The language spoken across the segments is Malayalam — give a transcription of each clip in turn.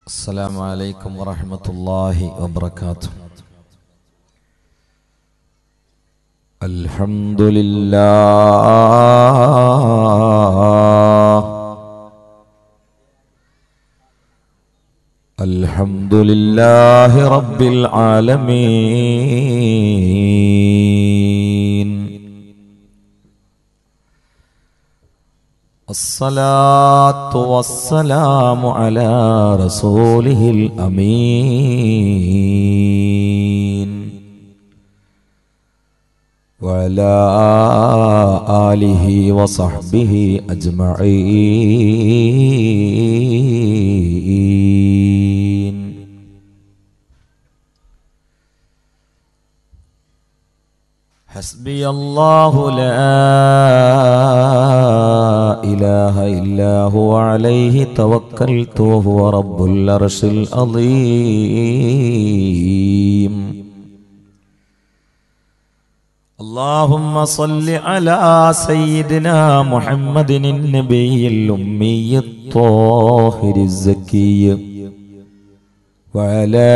السلام عليكم ورحمة الله وبركاته الحمد لله الحمد لله رب العالمين الصلاة والسلام على رسوله الأمين وعلى آله وصحبه أجمعين حسبي الله لا إله إلا هو عليه توكلت وهو رب العرش العظيم اللهم صل على سيدنا محمد النبي الأمي الطاهر الزكي وعلى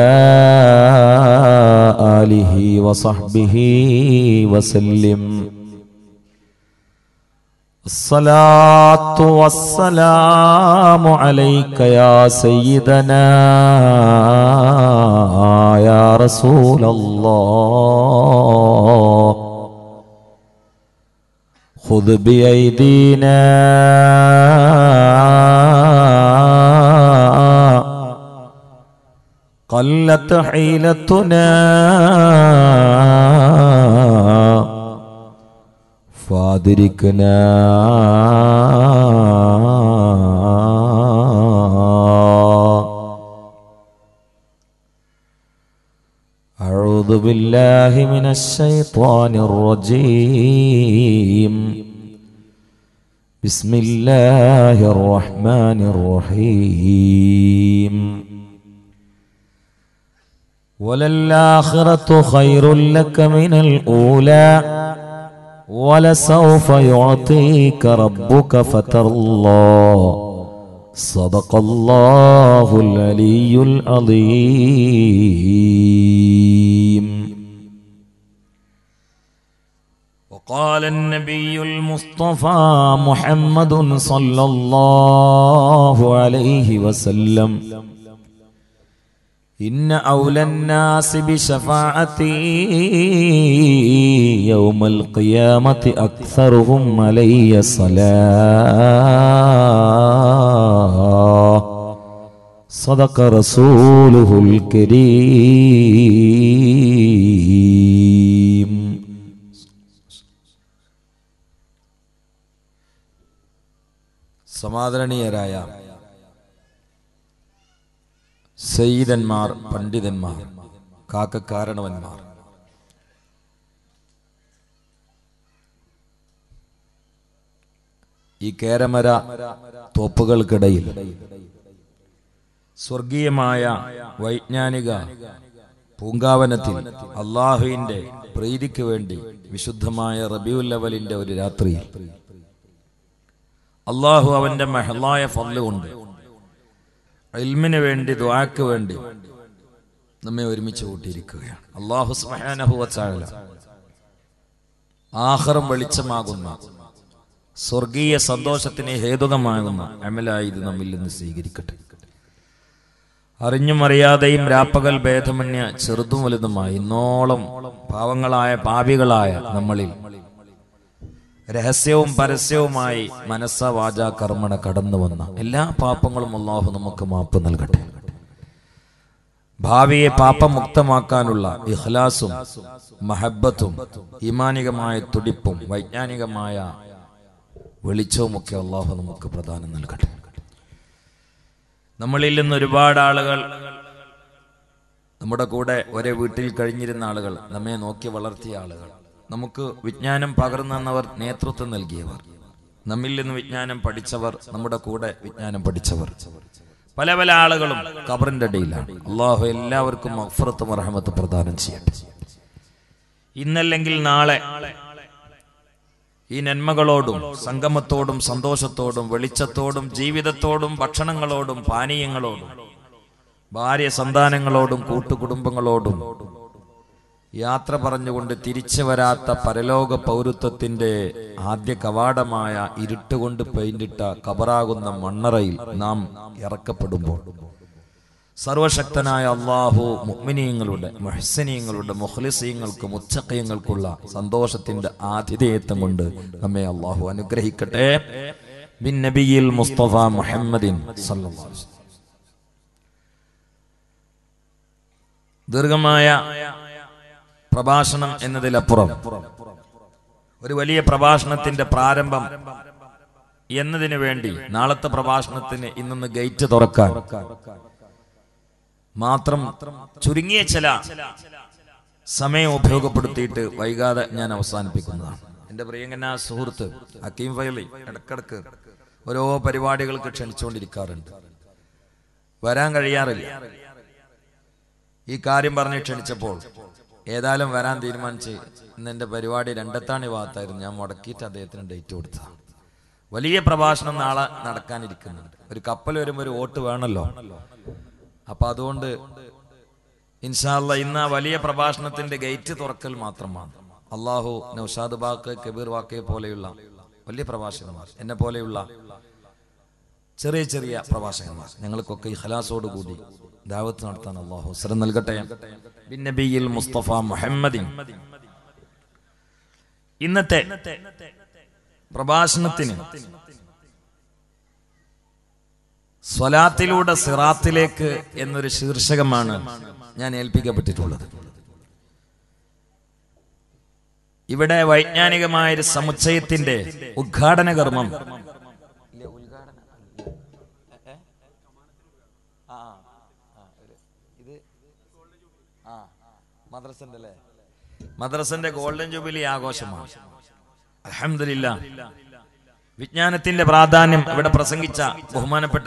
آله وصحبه وسلم الصلاة والسلام عليك يا سيدنا يا رسول الله خذ بأيدينا قلت حيلتنا فادركنا أعوذ بالله من الشيطان الرجيم بسم الله الرحمن الرحيم وللآخرة خير لك من الأولى ولسوف يعطيك ربك فترضى صدق الله العلي العظيم وقال النبي المصطفى محمد صلى الله عليه وسلم إن أولى الناس بشفاعتي يوم القيامة أكثرهم علي صلاة صدق رسوله الكريم സമാദരണീയരായ സയ്യിദന്മാർ പണ്ഡിതന്മാർ കാക്കക്കാരണവന്മാർ ഈ കേരമര തോപ്പുകൾക്കിടയിൽ സ്വർഗീയമായ വൈജ്ഞാനിക പൂങ്കാവനത്തിൽ അള്ളാഹുവിന്റെ പ്രീതിക്ക് വേണ്ടി വിശുദ്ധമായ റബിയുല്ലവലിന്റെ ഒരു രാത്രിയിൽ അള്ളാഹു അവന്റെ മഹലായ ഫല്ലുകൊണ്ട് ഇൽമിന് വേണ്ടി ദ്വാക്ക് വേണ്ടി നമ്മെ ഒരുമിച്ച് കൂട്ടിയിരിക്കുകയാണ് അള്ളാഹു സ്മഹാനഹുവച്ചാല ആഹ്റം വെളിച്ചമാകുന്ന സ്വർഗീയ സന്തോഷത്തിന് ഹേതുകമാകുന്ന അമലായി ഇത് നമ്മിൽ നിന്ന് സ്വീകരിക്കട്ടെ അറിഞ്ഞും അറിയാതെയും രാപ്പകൽ ഭേദമന്യ ചെറുതും വലുതുമായി ഇന്നോളം പാവങ്ങളായ പാപികളായ നമ്മളിൽ രഹസ്യവും പരസ്യവുമായി മനസ്സ വാച കർമ്മണ കടന്നു വന്ന എല്ലാ പാപങ്ങളും അള്ളാഹു നമുക്ക് മാപ്പ് നൽകട്ടെ ഭാവിയെ പാപമുക്തമാക്കാനുള്ള ഇഖ്ലാസും മഹബത്തും ഈമാനികമായ തുടിപ്പും വൈജ്ഞാനികമായ വെളിച്ചവുമൊക്കെ അള്ളാഹു നമുക്ക് പ്രദാനം നൽകട്ടെ നമ്മളിൽ നിന്ന് ഒരുപാട് ആളുകൾ നമ്മുടെ കൂടെ ഒരേ വീട്ടിൽ കഴിഞ്ഞിരുന്ന ആളുകൾ നമ്മെ നോക്കി വളർത്തിയ ആളുകൾ നമുക്ക് വിജ്ഞാനം പകർന്നു തന്നവർ നേതൃത്വം നൽകിയവർ നമ്മിൽ നിന്ന് വിജ്ഞാനം പഠിച്ചവർ നമ്മുടെ കൂടെ വിജ്ഞാനം പഠിച്ചവർ പല പല ആളുകളും കബറിന്റെ അടിയിലാണ് അള്ളാഹു എല്ലാവർക്കും മഫ്രത്തും റഹമത്ത് പ്രദാനം ചെയ്യട്ടെ ഇന്നല്ലെങ്കിൽ നാളെ ഈ നന്മകളോടും സംഗമത്തോടും സന്തോഷത്തോടും വെളിച്ചത്തോടും ജീവിതത്തോടും ഭക്ഷണങ്ങളോടും പാനീയങ്ങളോടും ഭാര്യ സന്താനങ്ങളോടും കൂട്ടുകുടുംബങ്ങളോടും യാത്ര പറഞ്ഞുകൊണ്ട് തിരിച്ചു വരാത്ത പരലോക പൗരത്വത്തിന്റെ ആദ്യ കവാടമായ ഇരുട്ടുകൊണ്ട് പെയിന്റിട്ട കബറാകുന്ന മണ്ണറയിൽ നാം ഇറക്കപ്പെടുമ്പോൾ സർവശക്തനായ അള്ളാഹു മുഅ്മിനീങ്ങളുടെ മുഹ്സനീങ്ങളുടെ മുഖ്ലിസീങ്ങൾക്ക് മുച്ചക്കയങ്ങൾക്കുള്ള സന്തോഷത്തിന്റെ ആതിഥേയത്വം കൊണ്ട് നമ്മെ അള്ളാഹു അനുഗ്രഹിക്കട്ടെ ബിൻ നബിയിൽ മുസ്തഫ മുഹമ്മദിൻ സല്ലല്ലാഹു അലൈഹി വസല്ലം. ദീർഘമായ പ്രഭാഷണം എന്നതിലപ്പുറം ഒരു വലിയ പ്രഭാഷണത്തിന്റെ പ്രാരംഭം എന്നതിനു വേണ്ടി നാളത്തെ പ്രഭാഷണത്തിന് ഇന്നൊന്ന് ഗേറ്റ് തുറക്കാൻ മാത്രം ചുരുങ്ങിയ ചില സമയം ഉപയോഗപ്പെടുത്തിയിട്ട് വൈകാതെ ഞാൻ അവസാനിപ്പിക്കുന്നതാണ് എന്റെ പ്രിയങ്കന സുഹൃത്ത് ഹക്കീം ഫൈലി ഇടക്കിടക്ക് ഓരോ പരിപാടികൾക്ക് ക്ഷണിച്ചുകൊണ്ടിരിക്കാറുണ്ട് വരാൻ കഴിയാറില്ല ഈ കാര്യം പറഞ്ഞ് ക്ഷണിച്ചപ്പോൾ ഏതായാലും വരാൻ തീരുമാനിച്ച് ഇന്ന് എൻ്റെ പരിപാടി രണ്ടത്താണി ഭാഗത്തായിരുന്നു ഞാൻ മുടക്കിയിട്ട് അദ്ദേഹത്തിന് ഡേറ്റ് കൊടുത്തതാണ് വലിയ പ്രഭാഷണം നാളെ നടക്കാനിരിക്കുന്നുണ്ട് ഒരു കപ്പൽ വരുമ്പോൾ ഒരു വോട്ട് വേണമല്ലോ അപ്പൊ അതുകൊണ്ട് ഇൻഷാല്ല ഇന്ന് ആ വലിയ പ്രഭാഷണത്തിന്റെ ഗേറ്റ് തുറക്കൽ മാത്രമാണ് അള്ളാഹു നൌഷാദ് ബാക്ക് കബീർ വാക്കയെ പോലെയുള്ള വലിയ പ്രഭാഷകന്മാർ എന്നെ പോലെയുള്ള ചെറിയ ചെറിയ പ്രഭാഷകന്മാർ ഞങ്ങൾക്കൊക്കെ ഈ ഹലാസോടുകൂടി ദാവത്ത് നടത്താൻ അള്ളാഹു അവസരം നൽകട്ടെ ബിൻ നബിയിൽ മുസ്തഫ മുഹമ്മദിൻ ഇന്നത്തെ പ്രഭാഷണത്തിന് സ്വലാത്തിലൂടെ സിറാത്തിലേക്ക് എന്നൊരു ശീർഷകമാണ് ഞാൻ ഏൽപ്പിക്കപ്പെട്ടിട്ടുള്ളത് ഇവിടെ വൈജ്ഞാനികമായ ഒരു സമുച്ചയത്തിന്റെ ഉദ്ഘാടന കർമ്മം മദ്രസന്റെ അല്ലേ മദ്രസന്റെ ഗോൾഡൻ ജൂബിലി ആഘോഷമാണ് അലഹമില്ല വിജ്ഞാനത്തിന്റെ പ്രാധാന്യം ഇവിടെ പ്രസംഗിച്ച ബഹുമാനപ്പെട്ട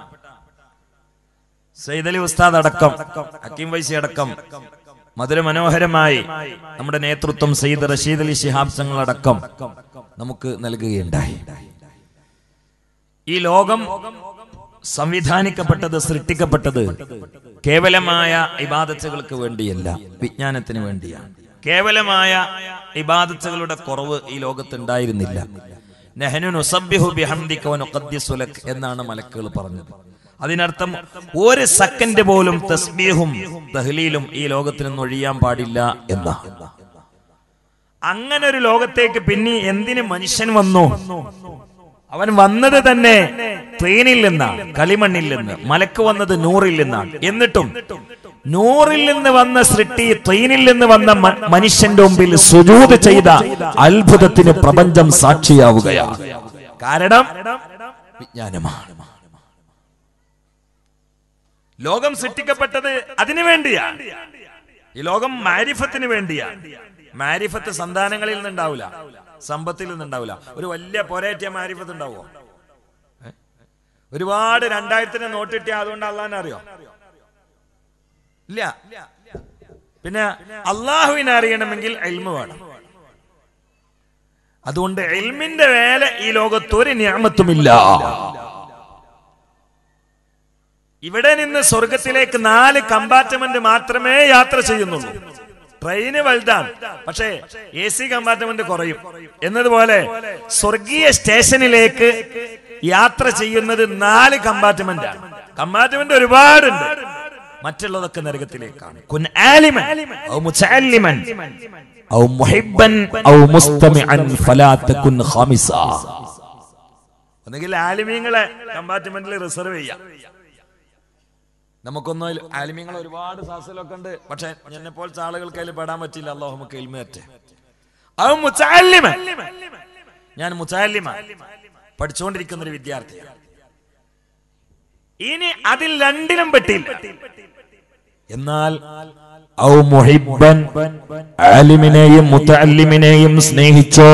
സൈദലി ഉസ്താദ് അടക്കം ഹക്കീം വൈസി അടക്കം മധുരമനോഹരമായി നമ്മുടെ നേതൃത്വം സയ്യിദ് റഷീദ് അലി ശിഹാബ് തങ്ങൾ അടക്കം നമുക്ക് നൽകുകയുണ്ടായി ഈ ലോകം സംവിധാനിക്കപ്പെട്ടത് സൃഷ്ടിക്കപ്പെട്ടത് കേവലമായ ഇബാദത്തുകൾക്ക് വേണ്ടിയല്ല വിജ്ഞാനത്തിന് വേണ്ടിയാണ് കേവലമായ ഇബാദത്തുകളുടെ കുറവ് ഈ ലോകത്ത് ഉണ്ടായിരുന്നില്ല നെഹനു നുസബ്ബിഹു ബിഹംദിക വനുഖദ്ദിസു ലക് എന്നാണ് മലക്കുകൾ പറഞ്ഞത് അതിനർത്ഥം ഒരു സെക്കൻഡ് പോലും തസ്ബീഹും തഹ്ലീലും ഈ ലോകത്തിൽ നിന്ന് ഒഴിയാൻ പാടില്ല എന്നാണ് അങ്ങനെ ഒരു ലോകത്തേക്ക് പിന്നെ എന്തിന് മനുഷ്യൻ വന്നു അവൻ വന്നത് തന്നെ ട്രെയിനിൽ നിന്നാണ് കളിമണ്ണിൽ നിന്ന് മലക്ക് വന്നത് നൂറിൽ നിന്നാണ് എന്നിട്ടും നൂറിൽ നിന്ന് വന്ന സൃഷ്ടി ട്രെയിനിൽ നിന്ന് വന്ന മ- മനുഷ്യന്റെ മുമ്പിൽ സുജൂത് ചെയ്ത അത്ഭുതത്തിന് പ്രപഞ്ചം സാക്ഷിയാവുകയാണ് കാരണം വിജ്ഞാനമാണ് ലോകം സൃഷ്ടിക്കപ്പെട്ടത് അതിനു വേണ്ടിയാണ് ഈ ലോകം മാരിഫത്തിന് വേണ്ടിയാണ് മാരിഫത്ത് സന്താനങ്ങളിൽ നിന്നുണ്ടാവില്ല സമ്പത്തിൽ നിന്നുണ്ടാവില്ല ഒരു വലിയ പൊരേറ്റിയ മാരിഫത്ത് ഉണ്ടാവുമോ ഏ? ഒരുപാട് രണ്ടായിരത്തിന് നോട്ടിട്ടിയ അതുകൊണ്ട് അള്ളാഹിനെ അറിയോ ഇല്ല പിന്നെ അള്ളാഹുവിനെ അറിയണമെങ്കിൽ എൽമ വേണം അതുകൊണ്ട് എൽമിന്റെ വേല ഈ ലോകത്ത് ഒരു ഞാമത്തുമില്ല ഇവിടെ നിന്ന് സ്വർഗത്തിലേക്ക് നാല് കമ്പാർട്ട്മെന്റ് മാത്രമേ യാത്ര ചെയ്യുന്നുള്ളൂ ട്രെയിന് വലുതാണ് പക്ഷേ എ സി കമ്പാർട്ട്മെന്റ് കുറയും എന്നതുപോലെ സ്വർഗീയ സ്റ്റേഷനിലേക്ക് യാത്ര ചെയ്യുന്നത് നാല് കമ്പാർട്ട്മെന്റ് ആണ് കമ്പാർട്ട്മെന്റ് ഒരുപാടുണ്ട് മറ്റുള്ളതൊക്കെ നരകത്തിലേക്കാണ് കുൻ ആലിമൻ ഔ മുതഅല്ലിമൻ ഔ മുഹിബ്ബൻ ഔ മുസ്തമിഅൻ ഫലാ തകുൻ ഖാമിസ ഒന്നുകിൽ ആലിമീങ്ങളെ കമ്പാർട്ട്മെന്റിൽ റിസർവ് ചെയ്യാം നമുക്കൊന്നും ആലിമ്യങ്ങൾ ഒരുപാട് സാഹസിലൊക്കെ ഉണ്ട് പക്ഷെ എന്നെ പോലത്തെ ആളുകൾക്ക് അതിൽ പെടാൻ പറ്റില്ല അള്ളാഹു നമുക്ക് എൽമേറ്റ് അത് മുച്ചാലിമ ഞാൻ മുച്ചാലിമ പഠിച്ചുകൊണ്ടിരിക്കുന്ന ഒരു വിദ്യാർത്ഥിയാണ് ഇനി അതിൽ രണ്ടിലും പെട്ടില്ല എന്നാൽ ഔ മുഹിബ്ബൻ ആലിമിനെയും മുത്തല്ലിമിനെയും സ്നേഹിച്ചോ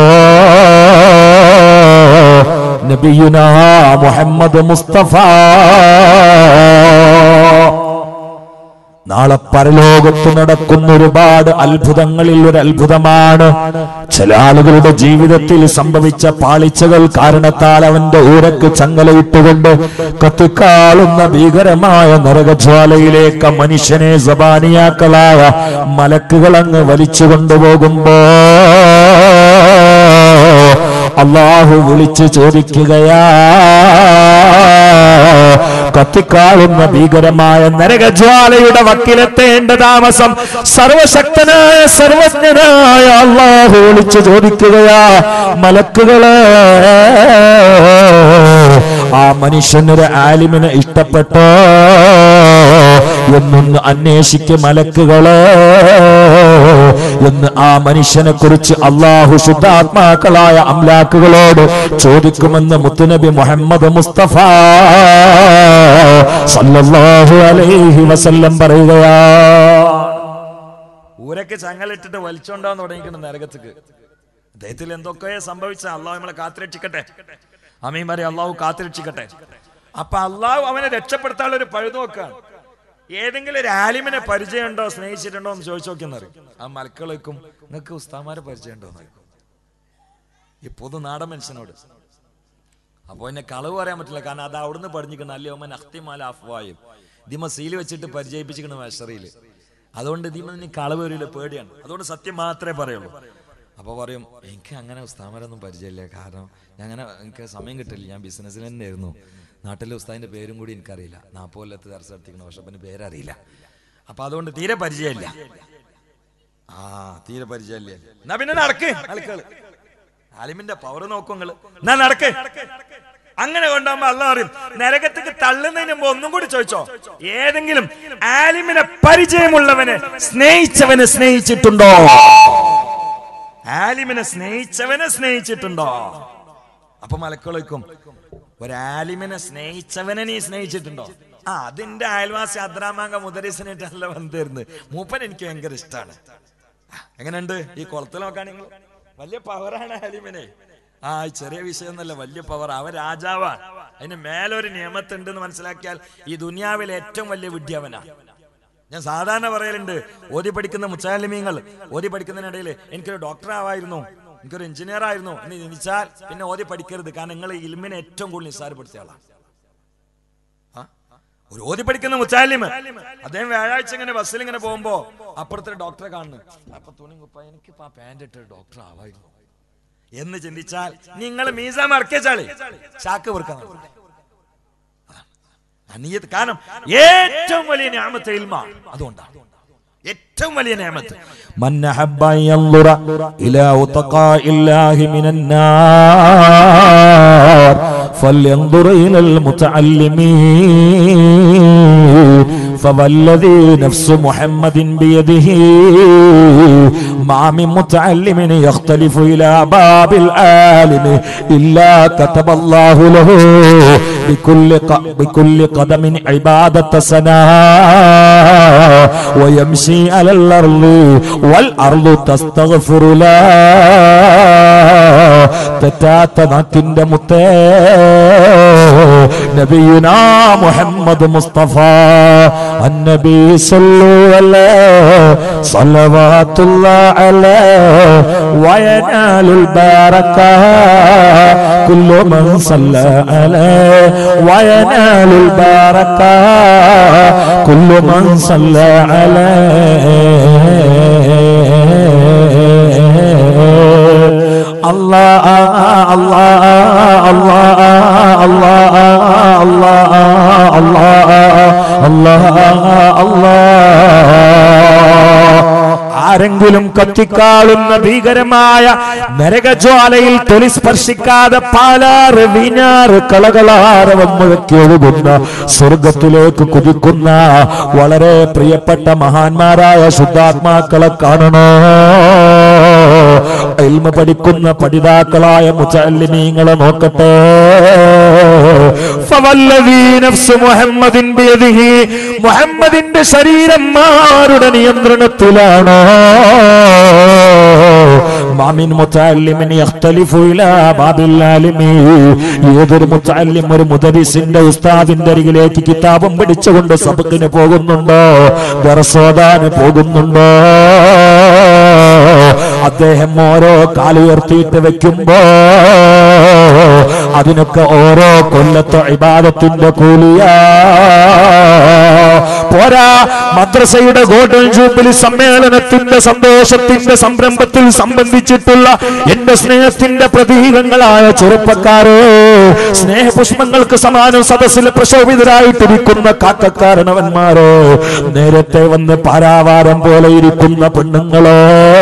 നബിയുന മുഹമ്മദ് മുസ്തഫ നാളെ പരലോകത്ത് നടക്കുന്ന ഒരുപാട് അത്ഭുതങ്ങളിൽ ഒരു അത്ഭുതമാണ് ചില ആളുകളുടെ ജീവിതത്തിൽ സംഭവിച്ച പാളിച്ചകൾ കാരണത്താൽ അവന്റെ ഊരക്ക് ചങ്ങലയിട്ടുകൊണ്ട് കത്തിക്കാളുന്ന ഭീകരമായ നരകജ്വാലയിലേക്ക് മനുഷ്യനെ സബാനിയാക്കളായ മലക്കുകൾ അങ്ങ് വലിച്ചു കൊണ്ടുപോകുമ്പോ അള്ളാഹു വിളിച്ചു ചോദിക്കുകയാ കത്തിക്കാളുന്ന ഭീകരമായ നരകജ്വാലയുടെ വക്കിലെത്തേണ്ട താമസം സർവശക്തനായ സർവജ്ഞനായ അള്ളാഹു വിളിച്ചു ചോദിക്കുകയാ മലക്കുകളെ ആ മനുഷ്യനൊരു ആലിമിനെ ഇഷ്ടപ്പെട്ടോ എന്നൊന്ന് അന്വേഷിക്കും മലക്കുകളെ എന്ന് ആ മനുഷ്യനെ കുറിച്ച് അള്ളാഹു ശുദ്ധാത്മാക്കളായ അംലാക്കുകളോട് ചോദിക്കുമെന്ന് മുത്തുനബി മുഹമ്മദ് മുസ്തഫ സല്ലല്ലാഹു അലൈഹി വസല്ലം പറയുകയാ ഊരൊക്കെ ചങ്ങലിട്ടിട്ട് വലിച്ചോണ്ടാന്ന് തുടങ്ങിക്കണം നരകത്തേക്ക് അദ്ദേഹത്തിൽ എന്തൊക്കെ സംഭവിച്ച അള്ളാഹു നമ്മളെ കാത്തുരക്ഷിക്കട്ടെ അമീമാരെ അള്ളാഹു കാത്തുരക്ഷിക്കട്ടെ അപ്പൊ അള്ളാഹു അവനെ രക്ഷപ്പെടുത്താനുള്ള ഒരു പഴുതു നോക്കാണ് ഏതെങ്കിലും ഒരു ആലിമിനെ പരിചയമുണ്ടോ സ്നേഹിച്ചിട്ടുണ്ടോ എന്ന് ചോദിച്ചു നോക്കിയെന്നറിയും ആ മലക്കളേക്കും നിങ്ങൾക്ക് ഉസ്താമാരെ പരിചയമുണ്ടോ എന്ന് ചോദിക്കും. ഈ പൊതു നാടൻ മനുഷ്യനോട് അപ്പോൾ എന്നെ കളവ് പറയാൻ പറ്റില്ല കാരണം അത് അവിടുന്ന് പഠിച്ചിരിക്കണം അല്ലേ ഒമ്മൻ അഖ്തിമാല അഫ്വായും ഇതിമ സീല് വെച്ചിട്ട് പരിചയിപ്പിച്ചിരിക്കണം മഷറിയിൽ അതുകൊണ്ട് ഇതിമ ഇനി കളവ് വരില്ല പേടിയാണ് അതുകൊണ്ട് സത്യം മാത്രമേ പറയുള്ളൂ അപ്പോൾ പറയും എനിക്ക് അങ്ങനെ ഉസ്താമരൊന്നും പരിചയമില്ല കാരണം ഞാൻ അങ്ങനെ എനിക്ക് സമയം കിട്ടില്ല ഞാൻ ബിസിനസ്സിൽ തന്നെയായിരുന്നു നാട്ടിലെ ഉസ്താദിന്റെ പേരും കൂടി എനിക്കറിയില്ല നാൽപ്പത് കൊല്ലത്ത് ദർശനം നടത്തിക്കണം പക്ഷെ പിന്നെ പേരറിയില്ല അപ്പൊ അതുകൊണ്ട് തീരെ പരിചയമില്ല ആ തീരെ പരിചയമില്ല എന്നാ പിന്നെ നടക്ക് നടക്കള് ആലിമിന്റെ പവർ നോക്കുങ്ങള് എന്നാ നടക്ക് അങ്ങനെ കൊണ്ടാകുമ്പോ അല്ല പറയും നരകത്തേക്ക് തള്ളുന്നതിന് മുമ്പ് ഒന്നും കൂടി ചോദിച്ചോ ഏതെങ്കിലും ആലിമിനെ പരിചയമുള്ളവനെ സ്നേഹിച്ചവനെ സ്നേഹിച്ചിട്ടുണ്ടോ ആലിമിനെ സ്നേഹിച്ചവനെ സ്നേഹിച്ചിട്ടുണ്ടോ അപ്പൊ മലക്കളോയ്ക്കും ഒരാലിമിനെ സ്നേഹിച്ചവനെ നീ സ്നേഹിച്ചിട്ടുണ്ടോ ആ അതിന്റെ അയൽവാസി അദ്രാമാങ്ക മുദരീസിനായിട്ട് നല്ല ബന്ധമായിരുന്നു മൂപ്പൻ എനിക്ക് ഭയങ്കര ഇഷ്ടമാണ് എങ്ങനെയുണ്ട് ഈ കുളത്തിൽ നോക്കുകയാണെങ്കിൽ വലിയ പവറാണ് ആലിമിനെ ആ ഈ ചെറിയ വിഷയം എന്നല്ല വലിയ പവർ അവ രാജാവാണ് അതിന് മേലൊരു നിയമത്തുണ്ട് എന്ന് മനസ്സിലാക്കിയാൽ ഈ ദുനിയാവിലെ ഏറ്റവും വലിയ വിദ്യാവനാ ഞാൻ സാധാരണ പറയലുണ്ട് ഓതി പഠിക്കുന്ന മുച്ചാലിമീങ്ങൾ ഓതി പഠിക്കുന്നതിനിടയിൽ എനിക്കൊരു ഡോക്ടർ ആവായിരുന്നു എനിക്കൊരു എഞ്ചിനീയർ ആയിരുന്നു എന്ന് ചിന്തിച്ചാൽ പിന്നെ ഓതി പഠിക്കരുത് കാരണം നിങ്ങൾ ഇൽമിനെ ഏറ്റവും കൂടുതൽ നിസ്സാരപ്പെടുത്തിയ ആളാണ് ആ? ഒരു ഓതി പഠിക്കുന്ന മുച്ചാലിമ് അദ്ദേഹം വ്യാഴാഴ്ച ഇങ്ങനെ ബസ്സിൽ ഇങ്ങനെ പോകുമ്പോ അപ്പുറത്തെ ഡോക്ടറെ കാണുന്നു അപ്പൊ തുണി കുപ്പ എനിക്ക് ആ പാന്റ് ഇട്ട് ഡോക്ടർ ആവായിരുന്നു എന്ന് ചിന്തിച്ചാൽ നിങ്ങൾ മീസ മറക്കേച്ചാളി ചാക്ക് വെറുക്കാൻ അനിയത്ത് കാരണം ഏറ്റവും വലിയ ഞാമത്തെ ഇൽമ അതുകൊണ്ടാണ് ഏറ്റവും വലിയ ഞാമത്ത് من أحب أن ينظر إلى أتقاء الله من النار فلينظر إلى المتعلمين فوالذي نفس محمد بيده ما من متعلم يختلف إلى باب العالم إلا كتب الله له بكل ق- بكل قدم عبادة سنة ويمشي على الأرض والأرض تستغفر له തെറ്റാത്ത നാക്കിന്റെ മുത്തേ നബിയുന മുഹമ്മദ് മുസ്തഫ النبي صلوا عليه صلوات الله عليه وينال البركة كل من صلى عليه وينال البركة كل من صلى عليه الله الله الله الله الله الله الله ആരെങ്കിലും കത്തിക്കാളുന്ന ഭീകരമായ നരകജ്വാലയിൽ തൊലി സ്പർശിക്കാതെ പാലാറ് വീഞ്ഞാറ് കളകളാരവം മുഴക്കി ഒഴുകുന്ന സ്വർഗത്തിലേക്ക് കുതിക്കുന്ന വളരെ പ്രിയപ്പെട്ട മഹാന്മാരായ ശുദ്ധാത്മാക്കളെ കാണണോ ഇൽമ പഠിക്കുന്ന പഠിതാക്കളായ മുച്ചല്ലിമീങ്ങളെ നോക്കട്ടെ ഫവല്ലദീ നഫ്സ് മുഹമ്മദിൻ ബിയദിഹി മുഹമ്മദിന്റെ ശരീരം ആരുടെ നിയന്ത്രണത്തിലാണോ മാമിൻ മുത്തല്ലിമിൻ യഖ്തലിഫു ഇലാ ബാബിൽ ആലിമി ഏതൊരു മുത്തല്ലിം ഒരു മുദരിസിന്റെ ഉസ്താദിന്റെ അരികിലേക്ക് കിതാബും പിടിച്ചുകൊണ്ട് സബക്കിന് പോകുന്നുണ്ടോ ദർസോദാന് പോകുന്നുണ്ടോ അദ്ദേഹം ഓരോ കാലുയർത്തിയിട്ട് വെക്കുമ്പോ അതിനൊക്കെ ഓരോ കൊല്ലത്തെ ഇബാദത്തിന്റെ കൂലിയാ പോരാ മദ്രസയുടെ ഗോൾഡൻ ജൂബിലി സമ്മേളനത്തിന്റെ സന്തോഷത്തിന്റെ സംരംഭത്തിൽ സംബന്ധിച്ചിട്ടുള്ള എന്റെ സ്നേഹത്തിന്റെ പ്രതീകങ്ങളായ ചെറുപ്പക്കാരെ സ്നേഹപുഷ്പങ്ങൾക്ക് സമാനം സദസ്സിൽ പ്രശോഭിതരായിട്ടിരിക്കുന്ന കാക്കക്കാരണവന്മാരെ നേരത്തെ വന്ന് പാരാവാരം പോലെ ഇരിക്കുന്ന പെണ്ണുങ്ങളോ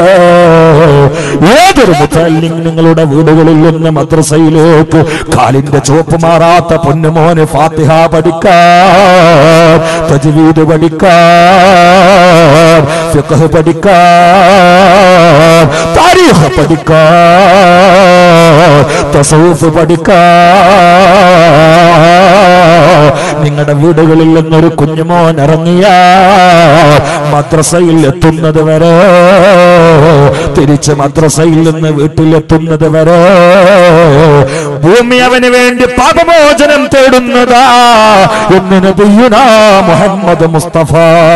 ഏതൊരു മുത്തല്ലിങ് നിങ്ങളുടെ വീടുകളിൽ നിന്ന് മദ്രസയിലേക്ക് കാലിന്റെ ചുവപ്പ് മാറാത്ത പൊന്നുമോന് ഫാത്തിഹ പഠിക്കാൻ തജ്വീദ് പഠിക്കാൻ ഫിഖ് പഠിക്കാൻ താരീഖ് പഠിക്കാൻ തസൗഫ് പഠിക്കാൻ നിങ്ങളുടെ വീടുകളിൽ നിന്നൊരു കുഞ്ഞുമോൻ ഇറങ്ങിയ മദ്രസയിൽ എത്തുന്നത് വരെ തിരിച്ച് മദ്രസയിൽ നിന്ന് വീട്ടിലെത്തുന്നത് വരെ ഭൂമി അവന് വേണ്ടി പാപമോചനം തേടുന്നതാ എന്ന് നബിയുന മുഹമ്മദ് മുസ്തഫ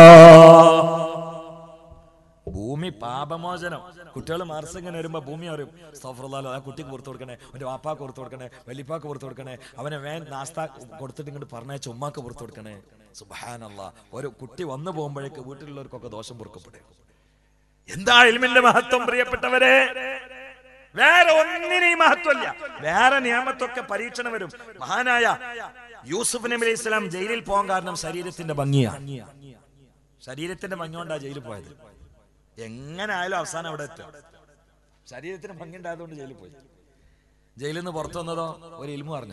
ഭൂമി പാപമോചനം കുട്ടികൾ മാർസിങ്ങനെ വരുമ്പോ ഭൂമി അറിയും സഫറുല്ലാലോ ആ കുട്ടിക്ക് പുറത്തു കൊടുക്കണേ അവന്റെ വാപ്പാക്ക് പുറത്തു കൊടുക്കണേ വലിപ്പാക്ക് പുറത്തു കൊടുക്കണേ അവനെ വേൻ നാസ്ത കൊടുത്തിട്ട് ഇങ്ങോട്ട് പറഞ്ഞയച്ച ഉമ്മാക്ക് പുറത്തു കൊടുക്കണേ സുബാനല്ല ഒരു കുട്ടി വന്നു പോകുമ്പോഴേക്ക് വീട്ടിലുള്ളവർക്കൊക്കെ ദോഷം പൊറുക്കപ്പെടും എന്താ ഇൽമിന്റെ മഹത്വം പ്രിയപ്പെട്ടവരെ വേറെ ഒന്നിനെയും മഹത്വമില്ല വേറെ നിയമത്തൊക്കെ പരീക്ഷണം വരും മഹാനായ യൂസുഫ് നബി അലൈഹി സ്വലാം ജയിലിൽ പോകാൻ കാരണം ശരീരത്തിന്റെ ഭംഗിയാ ശരീരത്തിന്റെ ഭംഗി കൊണ്ടാ ജയിലിൽ പോയത് എങ്ങനെ ആയാലും അവസാനം അവിടെ എത്തും ശരീരത്തിന് ഭംഗി ഉണ്ടായതുകൊണ്ട് ജയിലിൽ പോയി ജയിലിൽ നിന്ന് പുറത്തു വന്നതോ ഒരു ഇൽമു പറഞ്ഞ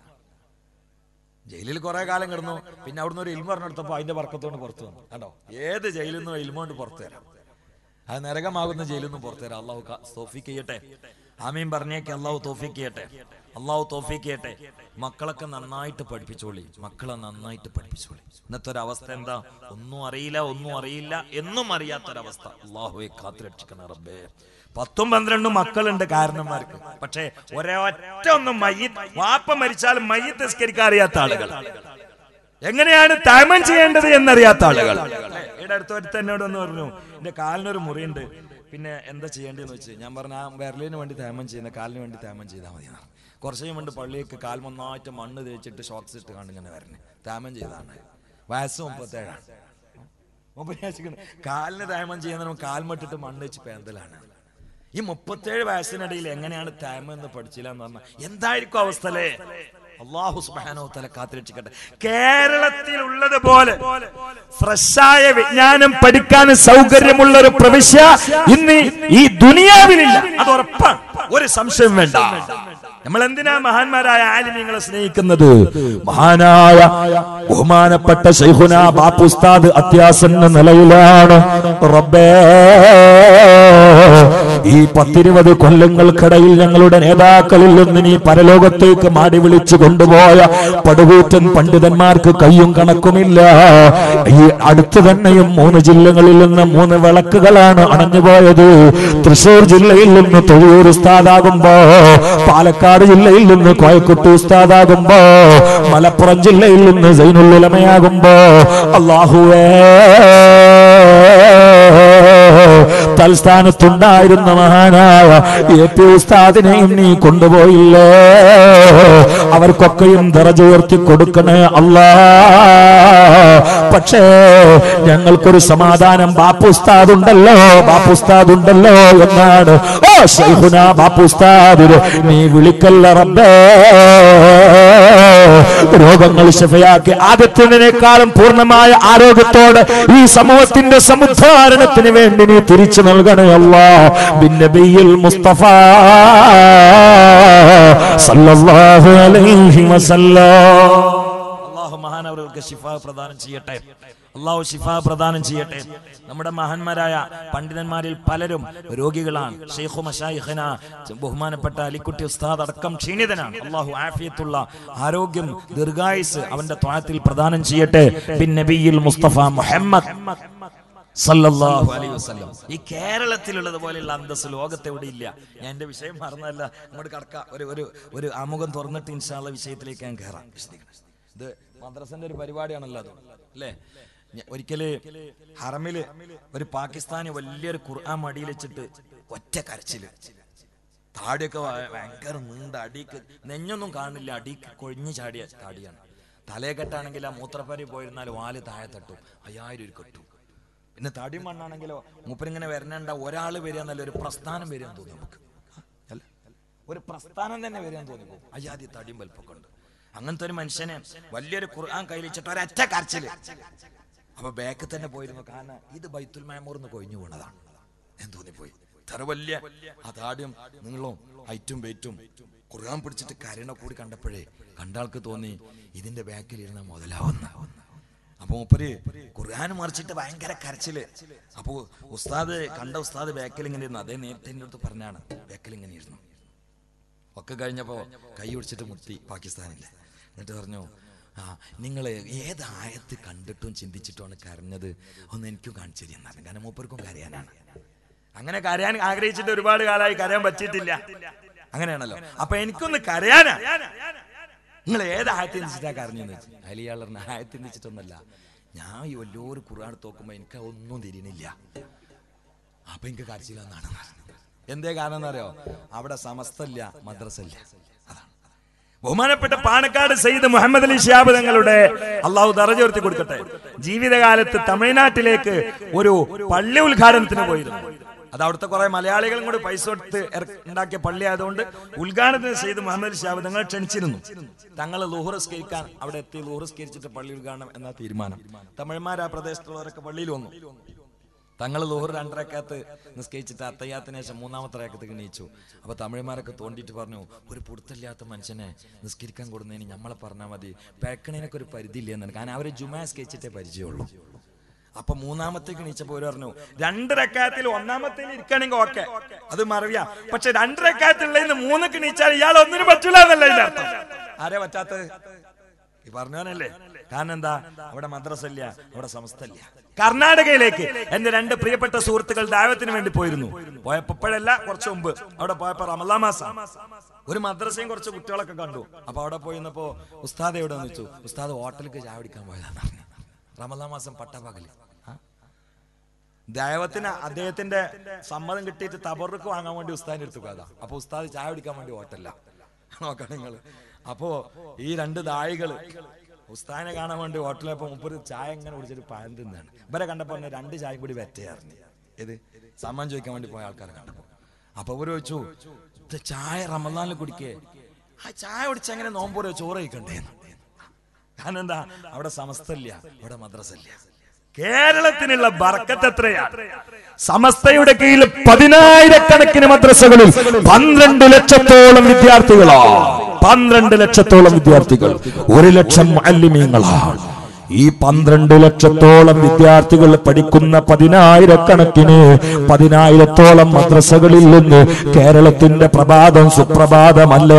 ജയിലിൽ കുറെ കാലം കിടന്നു പിന്നെ അവിടുന്ന് ഒരു ഇൽമു പറഞ്ഞെടുത്തപ്പോ അതിന്റെ വർക്കത്തോണ്ട് പുറത്തു വന്നു കണ്ടോ ഏത് ജയിലിൽ നിന്നും ഇൽമ കൊണ്ട് പുറത്തു തരാം അത് നരകമാകുന്ന ജയിലിൽ നിന്നും പുറത്തു തരാം അള്ളാഹു തോഫിക്ക് ചെയ്യട്ടെ ആമീൻ പറഞ്ഞേക്ക് അള്ളാഹു തോഫിക്ക് ചെയ്യട്ടെ അള്ളാഹു തോഫിക്ക് ചെയ്യട്ടെ മക്കളൊക്കെ നന്നായിട്ട് പഠിപ്പിച്ചോളി മക്കളെ നന്നായിട്ട് പഠിപ്പിച്ചോളി ഇന്നത്തെ ഒരു അവസ്ഥ എന്താ ഒന്നും അറിയില്ല ഒന്നും അറിയില്ല എന്നും അറിയാത്തൊരവസ്ഥ അള്ളാഹുവെ കാത്തുരക്ഷിക്കണ റബ്ബേ പത്തും പന്ത്രണ്ടും മക്കളുണ്ട് കാരണന്മാർക്ക് പക്ഷേ ഒരൊറ്റ ഒന്നും മയ്യത്ത് വാപ്പ മരിച്ചാലും മയ്യത്ത് നിസ്കരിക്കാൻ അറിയാത്ത ആളുകൾ എങ്ങനെയാണ് തൈമം ചെയ്യേണ്ടത് എന്നറിയാത്ത ആളുകൾ ഇവിടെ അടുത്ത ഒരുത്ത എന്നോട് ഒന്ന് പറഞ്ഞു എന്റെ കാലിനൊരു മുറിയുണ്ട് പിന്നെ എന്താ ചെയ്യേണ്ടതെന്ന് വെച്ച് ഞാൻ പറഞ്ഞു ആ വിരലിന് വേണ്ടി തേമം ചെയ്യുന്ന കാലിന് വേണ്ടി തേമം ചെയ്താൽ മതി എന്ന് പറഞ്ഞു. കുറച്ച് കഴിയുമ്പോൾ പള്ളിയൊക്കെ കാൽ നന്നായിട്ട് മണ്ണ് തേച്ചിട്ട് ഷോക്സ് ഇട്ട് കണ്ട് ഇങ്ങനെ വരണേ തേമം ചെയ്താണ് വയസ്സ് മുപ്പത്തേഴാണ് മുപ്പത് വിചാരിച്ചിരിക്കുന്നു, കാലിന് തേമം ചെയ്യുന്നതിന് കാൽമട്ടിട്ട് മണ്ണ് വെച്ച് പേന്തലാണ് ഈ മുപ്പത്തേഴ് വയസ്സിനിടയിൽ എങ്ങനെയാണ് തേമം എന്ന് പഠിച്ചില്ല എന്ന് പറഞ്ഞാൽ എന്തായിരിക്കും അവസ്ഥ അല്ലേ അള്ളാഹു സുബാനോ തല കാത്തിരക്ഷിക്കട്ടെ കേരളത്തിൽ ഉള്ളതുപോലെ ഫ്രഷായ വിജ്ഞാനം പഠിക്കാൻ സൗകര്യമുള്ള ഒരു പ്രവിശ്യ ഇന്ന് ഈ ദുനിയാവിലില്ല അത് ഉറപ്പാണ് ഒരു സംശയം വേണ്ട നമ്മൾ എന്തിനാ മഹാന്മാരായ ആലിമ്യങ്ങളെ സ്നേഹിക്കുന്നത് മഹാനായ ബഹുമാനപ്പെട്ട ശൈഖുന ബാപ്പുസ്താദ് അത്യാസന്ന നിലയിലാണ് റബ്ബേ ഈ പത്തിരുപത് കൊല്ലങ്ങൾക്കിടയിൽ ഞങ്ങളുടെ നേതാക്കളിൽ നിന്ന് നീ പരലോകത്തേക്ക് മാടി വിളിച്ചു കൊണ്ടുപോയ പടുകൂറ്റൻ പണ്ഡിതന്മാർക്ക് കയ്യും കണക്കുമില്ല ഈ അടുത്തു തന്നെയും മൂന്ന് ജില്ലകളിൽ നിന്ന് മൂന്ന് വിളക്കുകളാണ് അണഞ്ഞുപോയത് തൃശൂർ ജില്ലയിൽ നിന്ന് തൊഴിയൂർ ഉസ്താദാകുമ്പോ പാലക്കാട് ജില്ലയിൽ നിന്ന് കോയക്കുട്ടി ഉസ്താദാകുമ്പോ മലപ്പുറം ജില്ലയിൽ നിന്ന് സൈനുല്ലുലമയാകുമ്പോ അള്ളാഹുവേ തൽസ്ഥാനത്തുണ്ടായിരുന്ന മഹാനായ എ പി ഉസ്താദിനെയും നീ കൊണ്ടുപോയില്ലേ അവർക്കൊക്കെയും ദറജ ഉയർത്തി കൊടുക്കണേ അല്ലാ പക്ഷേ ഞങ്ങൾക്കൊരു സമാധാനം ബാപ്പുസ്താദ് ഉണ്ടല്ലോ ബാപ്പുസ്താദ് ഉണ്ടല്ലോ എന്നാണ് ഓ ശൈഖുന ബാപ്പുസ്താദിന് നീ വിളിക്കല്ല റബ്ബേ രോഗങ്ങൾ ശഫയാക്കി ആദ്യത്തിനേക്കാളും പൂർണ്ണമായ ആരോഗ്യത്തോടെ ഈ സമൂഹത്തിന്റെ സമുദ്ധാരണത്തിന് വേണ്ടി നീ തിരിച്ചു നൽകണേ അല്ലാ ബിന്നബിയിൽ മുസ്തഫ സല്ലല്ലാഹു അലൈഹി വസല്ലം അള്ളാഹു മഹാനവർക്ക് ശിഫ പ്രദാനം ചെയ്യട്ടെ അള്ളാഹു ശിഫ പ്രദാനം ചെയ്യട്ടെ നമ്മുടെ മഹാന്മാരായ പണ്ഡിതന്മാരിൽ പലരും രോഗികളാണ് ഷെയ്ഖു മഷായിഖന ബഹുമാനപ്പെട്ട അലിക്കുട്ടി ഉസ്താദ് അടക്കം ക്ഷീണിതനാണ് അള്ളാഹു ആഫിയത്തുള്ള ആരോഗ്യം ദീർഘായുസ് അവന്റെ ത്വാഴത്തിൽ പ്രദാനം ചെയ്യട്ടെ ബിൻ നബിയിൽ മുസ്തഫ മുഹമ്മദ് സല്ലല്ലാഹു അലൈഹി വസല്ലം ഈ കേരളത്തിലുള്ളത് പോലെയുള്ള അന്തസ് ലോകത്ത് എവിടെ ഇല്ല ഞാൻ എന്റെ വിഷയം മറന്നല്ല അങ്ങോട്ട് കടക്കാം ഒരു ഒരു ഒരു ആമുഖം തുറന്നിട്ട് ഇൻഷാള്ള വിഷയത്തിലേക്ക് ഞാൻ കയറാം വിശദീകരണം. ഇത് മദ്രസന്റെ ഒരു പരിപാടിയാണല്ലോ അത് അല്ലേ ഞ- ഒരിക്കല് ഹറമില് ഒരു പാകിസ്ഥാനി വലിയൊരു ഖുർആൻ മടിയിൽ വെച്ചിട്ട് ഒറ്റ കരച്ചില് താടിയൊക്കെ ഭ- ഭയങ്കര നീണ്ട അടിക്ക് നെഞ്ഞൊന്നും കാണില്ല അടിക്ക് കൊഴിഞ്ഞു ചാടിയ താടിയാണ് തലയെക്കെട്ടാണെങ്കിൽ ആ മൂത്രപ്പരി പോയിരുന്നാൽ വാല് താഴെ തട്ടും അയ്യായിരം ഒരു കെട്ടും പിന്നെ തടി മണ്ണാണെങ്കിലോ മൂപ്പരിങ്ങനെ വരണണ്ട ഒരാൾ വരിക എന്നല്ല ഒരു പ്രസ്ഥാനം വരിക തോന്നി നമുക്ക് അല്ല ഒരു പ്രസ്ഥാനം തന്നെ വരിക തോന്നി അയ്യാതി തടിയും വലുപ്പൊക്കെ ഉണ്ട് അങ്ങനത്തെ ഒരു മനുഷ്യനെ വലിയൊരു ഖുർആൻ കയ്യിലിച്ചിട്ട് ഒരൊറ്റ കരച്ചില് അപ്പൊ ബാക്കിൽ തന്നെ പോയിരുന്നു കാരണം ഇത് ബൈത്തുൽ മാമൂർന്ന് കൊഴിഞ്ഞു വീണതാണ് ഞാൻ തോന്നിപ്പോയി ഇത്ര വലിയ അതാദ്യം നീളവും ഹൈറ്റും വെയിറ്റും ഖുർആൻ പിടിച്ചിട്ട് കരുണ കൂടി കണ്ടപ്പോഴേ കണ്ടാൾക്ക് തോന്നി ഇതിന്റെ ബാക്കിൽ ഇരുന്ന മുതലാവുന്ന അപ്പൊ മൂപ്പര് ഖുർആൻ മറിച്ചിട്ട് ഭയങ്കര കരച്ചില് അപ്പൊ ഉസ്താദ് കണ്ട ഉസ്താദ് ബാക്കിൽ ഇങ്ങനെ ഇരുന്നു അതേ നേരത്തെ എൻ്റെ അടുത്ത് പറഞ്ഞാണ് ബാക്കിൽ ഇങ്ങനെ ഇരുന്നു ഒക്കെ കഴിഞ്ഞപ്പോ കൈ ഒടിച്ചിട്ട് മുട്ടി പാകിസ്ഥാനിലെ എന്നിട്ട് പറഞ്ഞു ആ നിങ്ങൾ ഏത് ആയത്ത് കണ്ടിട്ടും ചിന്തിച്ചിട്ടുമാണ് കരഞ്ഞത് ഒന്ന് എനിക്കും കാണിച്ചു തരുന്നത് കാരണം മൂപ്പർക്കും കരയാനാണ് അങ്ങനെ കരയാൻ ആഗ്രഹിച്ചിട്ട് ഒരുപാട് കാലമായി കരയാൻ പറ്റിയിട്ടില്ല അങ്ങനെയാണല്ലോ അപ്പൊ എനിക്കൊന്ന് കരയാനാ നിങ്ങൾ ഏത് ആയത്തിൽ നിന്നിട്ടാ കരഞ്ഞെന്ന് വെച്ചു അതിൽ ഇയാൾ പറഞ്ഞ ആയത്തിൽ നിന്നിട്ടൊന്നല്ല ഞാൻ ഈ വലിയൊരു ഖുർആൻ തോക്കുമ്പോ എനിക്ക് ഒന്നും തിരിയണില്ല അപ്പൊ എനിക്ക് കരച്ചില്ലെന്നാണ് എന്തേ കാരണം എന്നറിയോ അവിടെ സമസ്തല്ല മദ്രസ ഇല്ല അതാണ് ബഹുമാനപ്പെട്ട പാണക്കാട് സയ്യിദ് മുഹമ്മദ് അലി ഷിയാബ് തങ്ങളുടെ അള്ളാഹു ദറജ ഉയർത്തി കൊടുക്കട്ടെ ജീവിതകാലത്ത് തമിഴ്നാട്ടിലേക്ക് ഒരു പള്ളി ഉദ്ഘാടനത്തിന് പോയിരുന്നു അത് അവിടുത്തെ കുറെ മലയാളികളും കൂടി പൈസ കൊടുത്ത് ഇറ- ഉണ്ടാക്കിയ പള്ളി ആയതുകൊണ്ട് ഉദ്ഘാടനത്തിന് ചെയ്ത് മുഹമ്മദ് അലി ഷിയാബ് തങ്ങൾ ക്ഷണിച്ചിരുന്നു തങ്ങൾ ലുഹുറസ്കരിക്കാൻ അവിടെ എത്തി ലുഹുറസ്കരിച്ചിട്ട് പള്ളി ഉദ്ഘാടനം എന്ന തീരുമാനം തമിഴ്മാർ ആ പ്രദേശത്തുള്ളവരൊക്കെ പള്ളിയിൽ വന്നു തങ്ങൾ ലോഹർ രണ്ടരക്കകത്ത് നിസ്കരിച്ചിട്ട് അത്തയ്യാത്തിന് ശേഷം മൂന്നാമത്തെ റേക്കത്ത് എണീച്ചു അപ്പൊ തമിഴന്മാരൊക്കെ തോണ്ടിയിട്ട് പറഞ്ഞു ഒരു പുറത്തില്ലാത്ത മനുഷ്യനെ നിസ്കരിക്കാൻ കൊടുന്നതിന് നമ്മളെ പറഞ്ഞാൽ മതി പേക്കണിനൊക്കെ ഒരു പരിധി ഇല്ല എന്നാണ് കാരണം അവര് ജുമാ സ്കെച്ചിട്ടേ പരിചയമുള്ളൂ അപ്പൊ മൂന്നാമത്തേക്ക് എണീച്ചപ്പോ ഒരു പറഞ്ഞു രണ്ട് റക്കാത്തിൽ ഒന്നാമത്തേൽ ഇരിക്കണെങ്കിൽ ഓക്കെ അത് മറിയ പക്ഷെ രണ്ട് റക്കാത്തിലുള്ളതിന് മൂന്നൊക്കെ എണീച്ചാൽ ഇയാൾ ഒന്നിനും പറ്റൂല എന്നല്ല ഇതിന്റെ അർത്ഥം ആരെ പറ്റാത്തത് ഈ പറഞ്ഞവനല്ലേ കാരണം എന്താ അവിടെ മദ്രസ ഇല്ല അവിടെ സമസ്ത ഇല്ല കർണാടകയിലേക്ക് എന്റെ രണ്ട് പ്രിയപ്പെട്ട സുഹൃത്തുക്കൾ ദാവത്തിന് വേണ്ടി പോയിരുന്നു പോയപ്പോ ഇപ്പോഴല്ല കുറച്ച് മുമ്പ് അവിടെ പോയപ്പോ റമലാ മാസം ഒരു മദ്രസയും കുറച്ച് കുട്ടികളൊക്കെ കണ്ടു അപ്പൊ അവിടെ പോയിരുന്നപ്പോ ഉസ്താദ് എവിടെ വെച്ചു ഉസ്താദ് ഹോട്ടലിലേക്ക് ചായ പിടിക്കാൻ പോയതാന്ന് പറഞ്ഞു റമലാ മാസം പട്ടപ്പകല് ആ? ദൈവത്തിന് അദ്ദേഹത്തിന്റെ സമ്മതം കിട്ടിയിട്ട് തബറുക്ക് വാങ്ങാൻ വേണ്ടി ഉസ്താദിന്റെ അടുത്ത് പോയതാ അപ്പൊ ഉസ്താദ് ചായ കുടിക്കാൻ വേണ്ടി ഹോട്ടലില്ല നോക്കണം നിങ്ങള് അപ്പോ ഈ രണ്ട് ദായികള് ഉസ്താദിനെ കാണാൻ വേണ്ടി ഹോട്ടലിലപ്പോ മുപ്പത് ചായ ഇങ്ങനെ കുടിച്ചിട്ട് പാൻ തിന്നാണ് ഇവരെ കണ്ടപ്പോ പറഞ്ഞ രണ്ട് ചായ കൂടി വെറ്റയായിരുന്നു ഇത് സമ്മാനം ചോദിക്കാൻ വേണ്ടി പോയ ആൾക്കാരെ കണ്ടപ്പോ അപ്പൊ ഇവര് ചോദിച്ചു "ഇത് ചായ റമദാനിൽ കുടിക്കേ ആ ചായ കുടിച്ച് എങ്ങനെ നോമ്പോരോ ചോറ് കഴിക്കണ്ടേന്ന് കാരണം എന്താ അവിടെ സമസ്തല്ല അവിടെ മദ്രസ ഇല്ല കേരളത്തിനുള്ള ബർക്കത്ത് എത്രയാണ് സമസ്തയുടെ കീഴിൽ പതിനായിരക്കണക്കിന് മദ്രസകളിൽ പന്ത്രണ്ട് ലക്ഷത്തോളം വിദ്യാർത്ഥികളാ പന്ത്രണ്ട് ലക്ഷത്തോളം വിദ്യാർത്ഥികൾ ഒരു ലക്ഷം അല്ലിമീങ്ങളാണ് ഈ പന്ത്രണ്ട് ലക്ഷത്തോളം വിദ്യാർത്ഥികൾ പഠിക്കുന്ന പതിനായിരക്കണക്കിന് പതിനായിരത്തോളം മദ്രസകളിൽ നിന്ന് കേരളത്തിന്റെ പ്രഭാതം സുപ്രഭാതമല്ലേ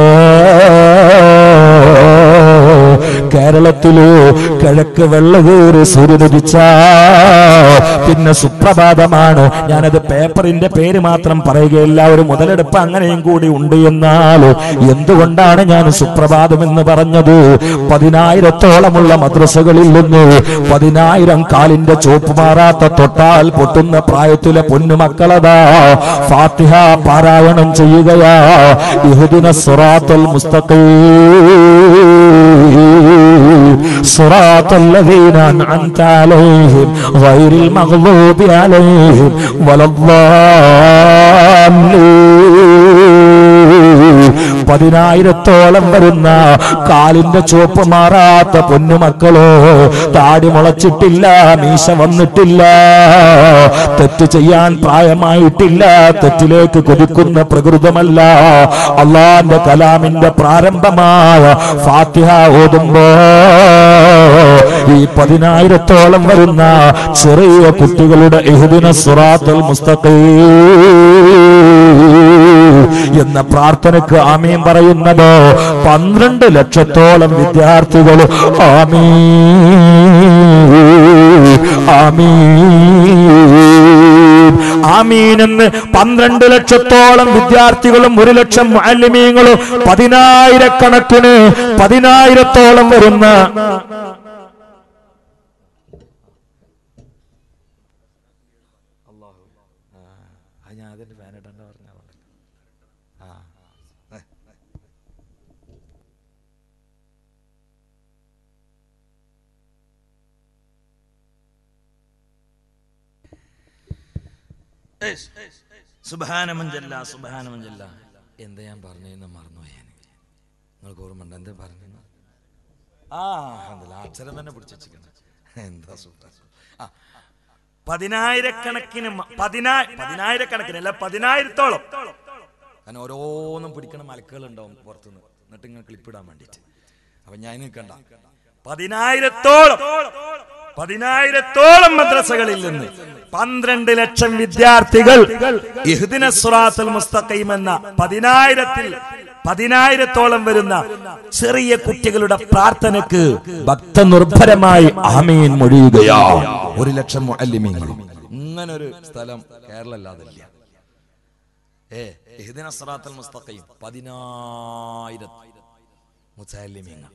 കേരളത്തില് കിഴക്ക് വെള്ളകേറി സൂര്യനുദിച്ച പിന്നെ സുപ്രഭാതമാണ് ഞാനത് പേപ്പറിന്റെ പേര് മാത്രം പറയുകയില്ല ഒരു മുതലെടുപ്പ് അങ്ങനെയും കൂടി ഉണ്ട് എന്നാൽ എന്തുകൊണ്ടാണ് ഞാൻ സുപ്രഭാതം എന്ന് പറഞ്ഞത് പതിനായിരത്തോളമുള്ള മദ്രസകളിൽ നിന്ന് പതിനായിരം കാലിന്റെ ചോപ്പ് മാറാത്ത തൊട്ടാൽ പൊട്ടുന്ന പ്രായത്തിലെ പൊന്നുമക്കളതാ ഫാത്തിഹ പാരായണം ചെയ്യുകയാ ഇഹുദിന സുറാത്തുൽ മുസ്തഖീം صراط الذين أنعمت عليهم غير المغضوب عليهم ولا الضالين പതിനായിരത്തോളം വരുന്ന കാലിന്റെ ചോപ്പ് മാറാത്ത പൊന്നുമക്കളോ താടി മുളച്ചിട്ടില്ല മീശ വന്നിട്ടില്ല തെറ്റ് ചെയ്യാൻ പ്രായമായിട്ടില്ല തെറ്റിലേക്ക് കൊതിക്കുന്ന പ്രകൃതമല്ല അള്ളാന്റെ കലാമിന്റെ പ്രാരംഭമായ ഫാത്തിഹ ഓതുമ്പോ ഈ പതിനായിരത്തോളം വരുന്ന ചെറിയ കുട്ടികളുടെ ഇഹുദിന സുറാത്തുൽ മുസ്തഖീം എന്ന പ്രാർത്ഥനക്ക് ആമീൻ പറയുന്നത് പന്ത്രണ്ട് ലക്ഷത്തോളം വിദ്യാർത്ഥികൾ ആമീ ആമീ ആമീൻ എന്ന് പന്ത്രണ്ട് ലക്ഷത്തോളം വിദ്യാർത്ഥികളും ഒരു ലക്ഷം മാലിമീങ്ങളും പതിനായിരക്കണക്കിന് പതിനായിരത്തോളം വരുന്ന ഞാൻ അതിന്റെ ഫാനിടണ്ട പറഞ്ഞ ആ സുബാനമഞ്ചല്ല സുബാനമഞ്ചല്ല എന്താ ഞാൻ പറഞ്ഞതെന്ന് മറന്നുപോയി ഞാൻ നിങ്ങൾക്ക് ഓർമ്മ എന്താ പറഞ്ഞു ആ അല്ല അക്ഷരം തന്നെ പിടിച്ചിരിക്കണം എന്താ സൂപ്പർ ആ പതിനായിരക്കണക്കിന് മ- പതിനാ പതിനായിരക്കണക്കിന് അല്ല പതിനായിരത്തോളം കാരണം ഓരോന്നും പിടിക്കണ മലക്കുകൾ ഉണ്ടാവും പുറത്തുനിന്ന് എന്നിട്ട് ഇങ്ങനെ ക്ലിപ്പിടാൻ വേണ്ടിയിട്ട് അപ്പൊ ഞാൻ നിൽക്കണ്ട പതിനായിരത്തോളം പതിനായിരത്തോളം മദ്രസകളിൽ നിന്ന് പന്ത്രണ്ട് ലക്ഷം വിദ്യാർത്ഥികൾ ഇഹ്ദിന സുറാത്തുൽ മുസ്തഖീം എന്ന പതിനായിരത്തിൽ പതിനായിരത്തോളം വരുന്ന ചെറിയ കുട്ടികളുടെ പ്രാർത്ഥനക്ക് ഭക്തനിർഭരമായി ആമീൻ മൊഴിയുകയാ ഒരു ലക്ഷം മുഅല്ലിമീങ്ങൾ ഇങ്ങനെ ഒരു സ്ഥലം കേരള അല്ലാതില്ല ഏ ഇഹ്ദിന സിറാത്തുൽ മുസ്തഖീം പതിനായിരം മുത്തല്ലിമീങ്ങൾ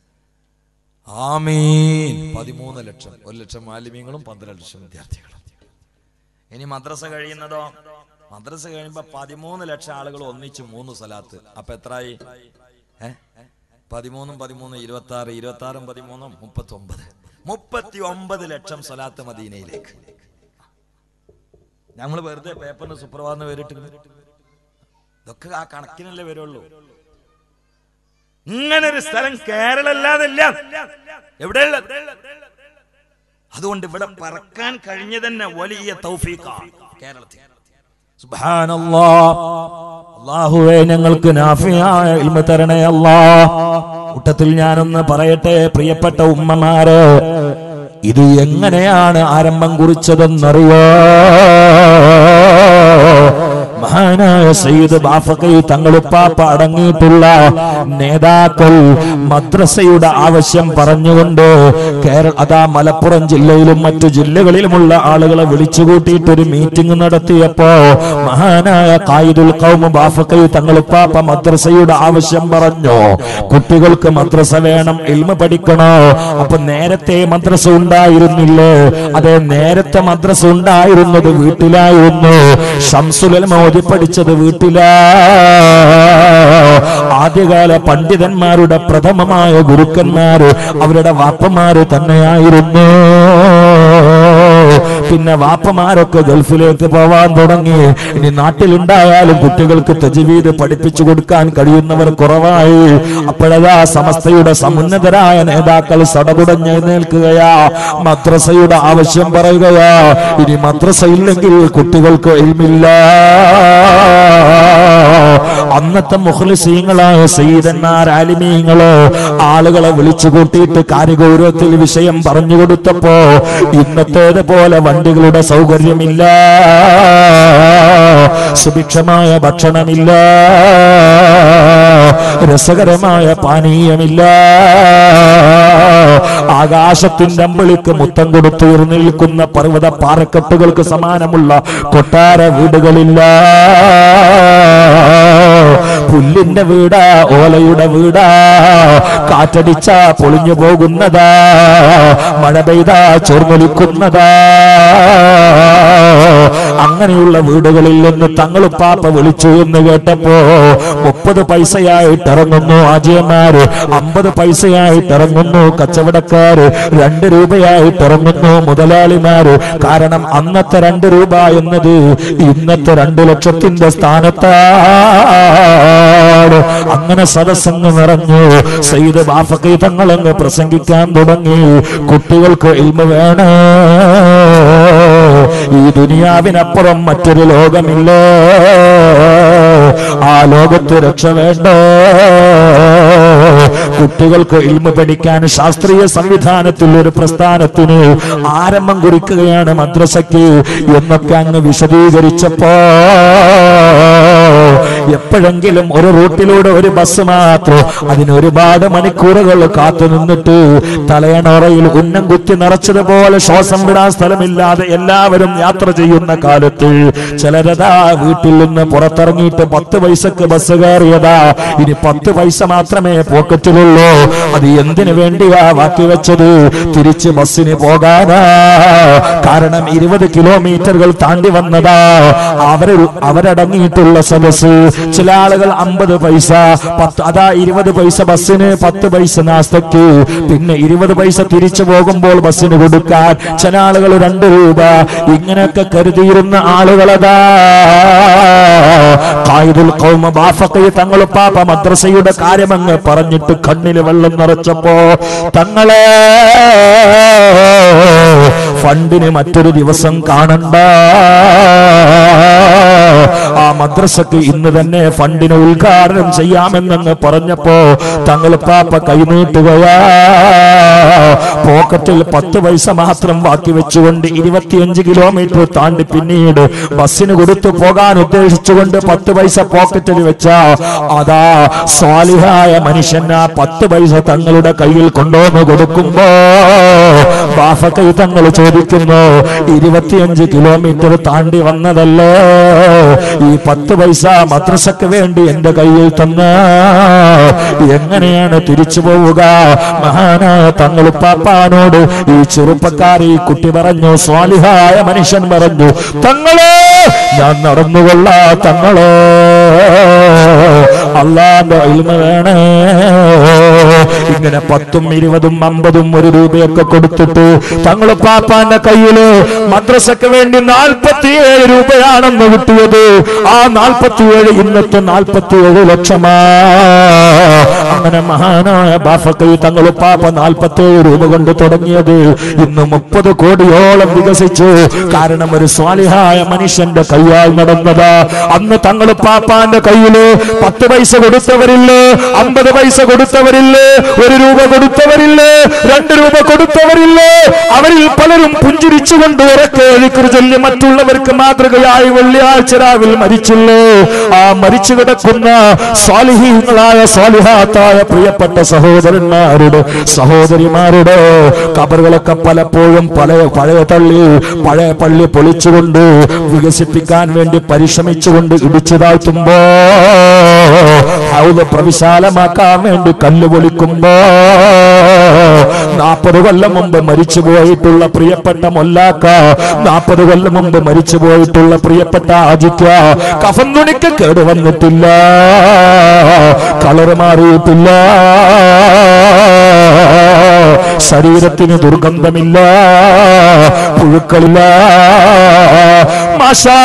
ആമീൻ പതിമൂന്ന് ലക്ഷം ഒരു ലക്ഷം മാലിമ്യങ്ങളും പന്ത്രണ്ട് ലക്ഷം വിദ്യാർത്ഥികളും ഇനി മദ്രസ കഴിയുന്നതോ മദ്രസ കഴിയുമ്പോ പതിമൂന്ന് ലക്ഷം ആളുകൾ ഒന്നിച്ച് മൂന്ന് സ്ഥലത്ത് അപ്പൊ എത്രയായി ഏ പതിമൂന്നും പതിമൂന്നും ഇരുപത്തി ആറ് ഇരുപത്തി ആറും പതിമൂന്നും മുപ്പത്തി ഒമ്പത് മുപ്പത്തി ഒമ്പത് ലക്ഷം സ്വലാത്ത് മദീനയിലേക്ക് ഞങ്ങൾ വെറുതെ പേപ്പറിന് സുപ്രഭാതം പേരിട്ടിരുന്നു ഇതൊക്കെ ആ കണക്കിനല്ലേ വരുള്ളൂ ഇങ്ങനെ ഒരു സ്ഥലം കേരള അല്ലാതല്ല എവിടെയുള്ള അതുകൊണ്ട് ഇവിടെ പറക്കാൻ കഴിഞ്ഞ തന്നെ വലിയ തൗഫീഖാണ് കേരളത്തിൽ സുബ്ഹാനല്ലാ അള്ളാഹുവേ ഞങ്ങൾക്ക് നാഫിയായ ഇൽമ തരണേ അല്ലാ കൂട്ടത്തിൽ ഞാനൊന്ന് പറയട്ടെ പ്രിയപ്പെട്ട ഉമ്മമാര് ഇത് എങ്ങനെയാണ് ആരംഭം കുറിച്ചതെന്നറിയോ മഹാനായ സയ്യിദ് ബാഫക്കൈ തങ്ങളുപ്പാപ്പ അടങ്ങിയിട്ടുള്ള നേതാക്കൾ മദ്രസയുടെ ആവശ്യം പറഞ്ഞുകൊണ്ട് കേരള അതാ മലപ്പുറം ജില്ലയിലും മറ്റു ജില്ലകളിലുമുള്ള ആളുകളെ വിളിച്ചുകൂട്ടിയിട്ട് ഒരു മീറ്റിംഗ് നടത്തിയപ്പോ മഹാനായ കായിദുൽ കൗമ ബാഫക്കൈ തങ്ങളുപ്പാപ്പ മദ്രസയുടെ ആവശ്യം പറഞ്ഞു കുട്ടികൾക്ക് മദ്രസ വേണം ഇൽമ പഠിക്കണോ അപ്പൊ നേരത്തെ മദ്രസ ഉണ്ടായിരുന്നില്ലേ അതെ നേരത്തെ മദ്രസ ഉണ്ടായിരുന്നത് വീട്ടിലായിരുന്നു ഷംസുലൽ മോദി പഠിച്ചത് വീട്ടിലാ ആദ്യകാല പണ്ഡിതന്മാരുടെ പ്രഥമമായ ഗുരുക്കന്മാര് അവരുടെ വാപ്പമാര് തന്നെയായിരുന്നു പിന്നെ വാപ്പമാരൊക്കെ ഗൾഫിലേക്ക് പോവാൻ തുടങ്ങി ഇനി നാട്ടിലുണ്ടായാലും കുട്ടികൾക്ക് തജ്വീദ് പഠിപ്പിച്ചു കൊടുക്കാൻ കഴിയുന്നവർ കുറവായി അപ്പോഴതാ സമസ്തയുടെ സമുന്നതരായ നേതാക്കൾ സടകുടഞ്ഞ് എഴുന്നേൽക്കുകയാ മദ്രസയുടെ ആവശ്യം പറയുകയാ ഇനി മദ്രസ ഇല്ലെങ്കിൽ കുട്ടികൾക്ക് ഇൽമില്ല അന്നത്തെ മുഖ്ലിസീങ്ങളായ സയ്യിദന്മാർ ആലിമീങ്ങള് ആളുകളെ വിളിച്ചു കൂട്ടിയിട്ട് കാര്യഗൗരവത്തിൽ വിഷയം പറഞ്ഞു കൊടുത്തപ്പോ ഇന്നത്തേത് പോലെ വണ്ടികളുടെ സൗകര്യമില്ല സുഭിക്ഷമായ ഭക്ഷണമില്ല രസകരമായ പാനീയമില്ല ആകാശത്തിന്റെ അമ്പിളിക്ക് മുത്തം കൊടുത്തുയർന്നു നിൽക്കുന്ന പർവ്വത പാറക്കെട്ടുകൾക്ക് സമാനമുള്ള കൊട്ടാര വീടുകളില്ല പുല്ലിന്റെ വീടാ ഓലയുടെ വീടാ കാറ്റടിച്ച പൊളിഞ്ഞു പോകുന്നതാ മഴ പെയ്താ ചോർന്നൊലിക്കുന്നതാ അങ്ങനെയുള്ള വീടുകളിൽ നിന്ന് തങ്ങളുപ്പാപ്പ വിളിച്ചു എന്ന് കേട്ടപ്പോ മുപ്പത് പൈസയായിട്ട് ഇറങ്ങുന്നു ആജിയന്മാര് അമ്പത് പൈസയായിട്ട് ഇറങ്ങുന്നു കച്ചവടക്കാര് രണ്ട് രൂപയായിട്ട് ഇറങ്ങുന്നു മുതലാളിമാര് കാരണം അന്നത്തെ രണ്ട് രൂപ എന്നത് ഇന്നത്തെ രണ്ട് ലക്ഷത്തിന്റെ സ്ഥാനത്താണ് അങ്ങനെ സദസ്സങ്ങ് നിറഞ്ഞു സയ്യിദ് ബാഫക്കൈ തങ്ങളങ്ങ് പ്രസംഗിക്കാൻ തുടങ്ങി കുട്ടികൾക്ക് ഇൽമ വേണേ ഈ ദുനിയാവിനപ്പുറം മറ്റൊരു ലോകമില്ല ആ ലോകത്ത് രക്ഷ വേണ്ട കുട്ടികൾക്ക് ഇൽമ പഠിക്കാൻ ശാസ്ത്രീയ സംവിധാനത്തിൽ ഒരു പ്രസ്ഥാനത്തിന് ആരംഭം കുറിക്കുകയാണ് മദ്രസയ്ക്ക് എന്നൊക്കെ അങ്ങ് വിശദീകരിച്ചപ്പോ എപ്പോഴെങ്കിലും ഒരു റൂട്ടിലൂടെ ഒരു ബസ് മാത്രം അതിന് ഒരുപാട് മണിക്കൂറുകൾ കാത്തു നിന്നിട്ട് തലയണോറയിൽ ഉന്നം കുത്തി നിറച്ചതുപോലെ ശ്വാസം വിടാൻ സ്ഥലമില്ലാതെ എല്ലാവരും യാത്ര ചെയ്യുന്ന കാലത്ത് ചിലരതാ വീട്ടിൽ നിന്ന് പുറത്തിറങ്ങിയിട്ട് പത്ത് പൈസക്ക് ബസ് കയറിയതാ ഇനി പത്ത് പൈസ മാത്രമേ പോക്കറ്റിലുള്ളൂ അത് എന്തിനു വേണ്ടിയാ ബാക്കി വെച്ചത് തിരിച്ച് ബസ്സിന് പോകാനാ കാരണം ഇരുപത് കിലോമീറ്ററുകൾ താണ്ടി വന്നതാ അവര് അവരടങ്ങിയിട്ടുള്ള സദസ് ചില ആളുകൾ അമ്പത് പൈസ പത്ത് അതാ ഇരുപത് പൈസ ബസ്സിന് പത്ത് പൈസ നാസ്തക്ക് പിന്നെ ഇരുപത് പൈസ തിരിച്ചു പോകുമ്പോൾ ബസ്സിന് കൊടുക്കാൻ ചില ആളുകൾ രണ്ട് രൂപ ഇങ്ങനെയൊക്കെ കരുതിയിരുന്ന ആളുകളതാ കായിദുൽ ഖൗമ ബാഫഖി തങ്ങൾ പാപ്പ മദ്രസയുടെ കാര്യമങ്ങ് പറഞ്ഞിട്ട് കണ്ണിൽ വെള്ളം നിറച്ചപ്പോ തങ്ങളെ ഫണ്ടിന് മറ്റൊരു ദിവസം കാണണ്ട ആ മദ്രസക്ക് ഇന്ന് തന്നെ ഫണ്ടിന് ഉദ്ഘാടനം ചെയ്യാമെന്നങ്ങ് പറഞ്ഞപ്പോ തങ്ങൾ പാപ്പ കൈനീട്ടുകയാ പോക്കറ്റിൽ പത്ത് പൈസ മാത്രം ബാക്കി വെച്ചുകൊണ്ട് ഇരുപത്തിയഞ്ച് കിലോമീറ്റർ താണ്ടി പിന്നീട് ബസ്സിന് കൊടുത്തു പോകാൻ ഉദ്ദേശിച്ചുകൊണ്ട് പത്ത് പൈസ പോക്കറ്റിൽ വെച്ച അതാ സ്വാലിഹായ മനുഷ്യൻ ആ പത്ത് പൈസ തങ്ങളുടെ കയ്യിൽ കൊണ്ടുവന്ന് കൊടുക്കുമ്പോ ബാഫക്കൈ തങ്ങൾ ചോദിക്കുന്നു ഇരുപത്തിയഞ്ച് കിലോമീറ്റർ താണ്ടി വന്നതല്ലേ ഈ പത്ത് പൈസ മദ്രസക്ക് വേണ്ടി എന്റെ കയ്യിൽ തന്ന എങ്ങനെയാണ് തിരിച്ചു പോവുക മഹാനാ തങ്ങൾ പാപ്പാനോട് ഈ ചെറുപ്പക്കാരി കുട്ടി പറഞ്ഞു സ്വാലിഹായ മനുഷ്യൻ പറഞ്ഞു തങ്ങളെ ഞാൻ നടന്നുകൊള്ളാ തങ്ങളെ അള്ളാന്റെ ഇൽമ വേണേ ഇങ്ങനെ പത്തും ഇരുപതും അമ്പതും ഒരു രൂപയൊക്കെ കൊടുത്തിട്ട് തങ്ങൾ പാപ്പാന്റെ കയ്യില് മദ്രസക്ക് വേണ്ടി നാൽപ്പത്തിയേഴ് രൂപയാണെന്ന് കിട്ടിയത് ആ നാൽപ്പത്തിയേഴ് ഇന്നത്തെ നാൽപ്പത്തിയേഴ് ലക്ഷമാ അങ്ങനെ മഹാനായ ബാഫക്കൈ തങ്ങൾ പാപ്പ നാൽപ്പത്തിയേഴ് രൂപ കൊണ്ട് തുടങ്ങിയത് ഇന്ന് മുപ്പത് കോടിയോളം വികസിച്ചു കാരണം ഒരു സ്വാലിഹായ മനുഷ്യന്റെ കയ്യാൽ നടന്നതാ അന്ന് തങ്ങൾ പാപ്പാന്റെ കയ്യില് പത്ത് പൈസ കൊടുത്തവരില്ലേ അമ്പത് പൈസ കൊടുത്തവരില്ലേ ഒരു രൂപ കൊടുത്തവരില്ലേ രണ്ട് രൂപ കൊടുത്തവരില്ലേ അവരിൽ പലരും പുഞ്ചിരിച്ചുകൊണ്ട് ഉറക്കെ എഴുക്കർ ചൊല്ലി മറ്റുള്ളവർക്ക് മാതൃകയായി വെള്ളിയാഴ്ച രാവിൽ മരിച്ചില്ലേ ആ മരിച്ചു കിടക്കുന്ന സ്വാലിഹീങ്ങളായ സ്വാലിഹാത്തായ പ്രിയപ്പെട്ട സഹോദരന്മാരുടെ സഹോദരിമാരുടെ കബറുകളൊക്കെ പലപ്പോഴും പല പഴയ തള്ളി പഴയ പള്ളി പൊളിച്ചുകൊണ്ട് വികസിപ്പിക്കാൻ വേണ്ടി പരിശ്രമിച്ചുകൊണ്ട് ഇടിച്ചു താഴ്ത്തുമ്പോ ഹൗദ് പ്രവിശാലമാക്കാൻ വേണ്ടി കല്ല് പൊളിക്കുമ്പോ നാൽപ്പത് കൊല്ലം മുമ്പ് മരിച്ചു പോയിട്ടുള്ള പ്രിയപ്പെട്ട മൊല്ലാക്ക നാൽപ്പത് കൊല്ലം മുമ്പ് മരിച്ചു പോയിട്ടുള്ള പ്രിയപ്പെട്ട ആജിക്ക കഫം തുണിക്ക് കേട് വന്നിട്ടില്ല കളറ് മാറിയിട്ടില്ല ശരീരത്തിന് ദുർഗന്ധമില്ല പുഴുക്കളില്ല മാഷാ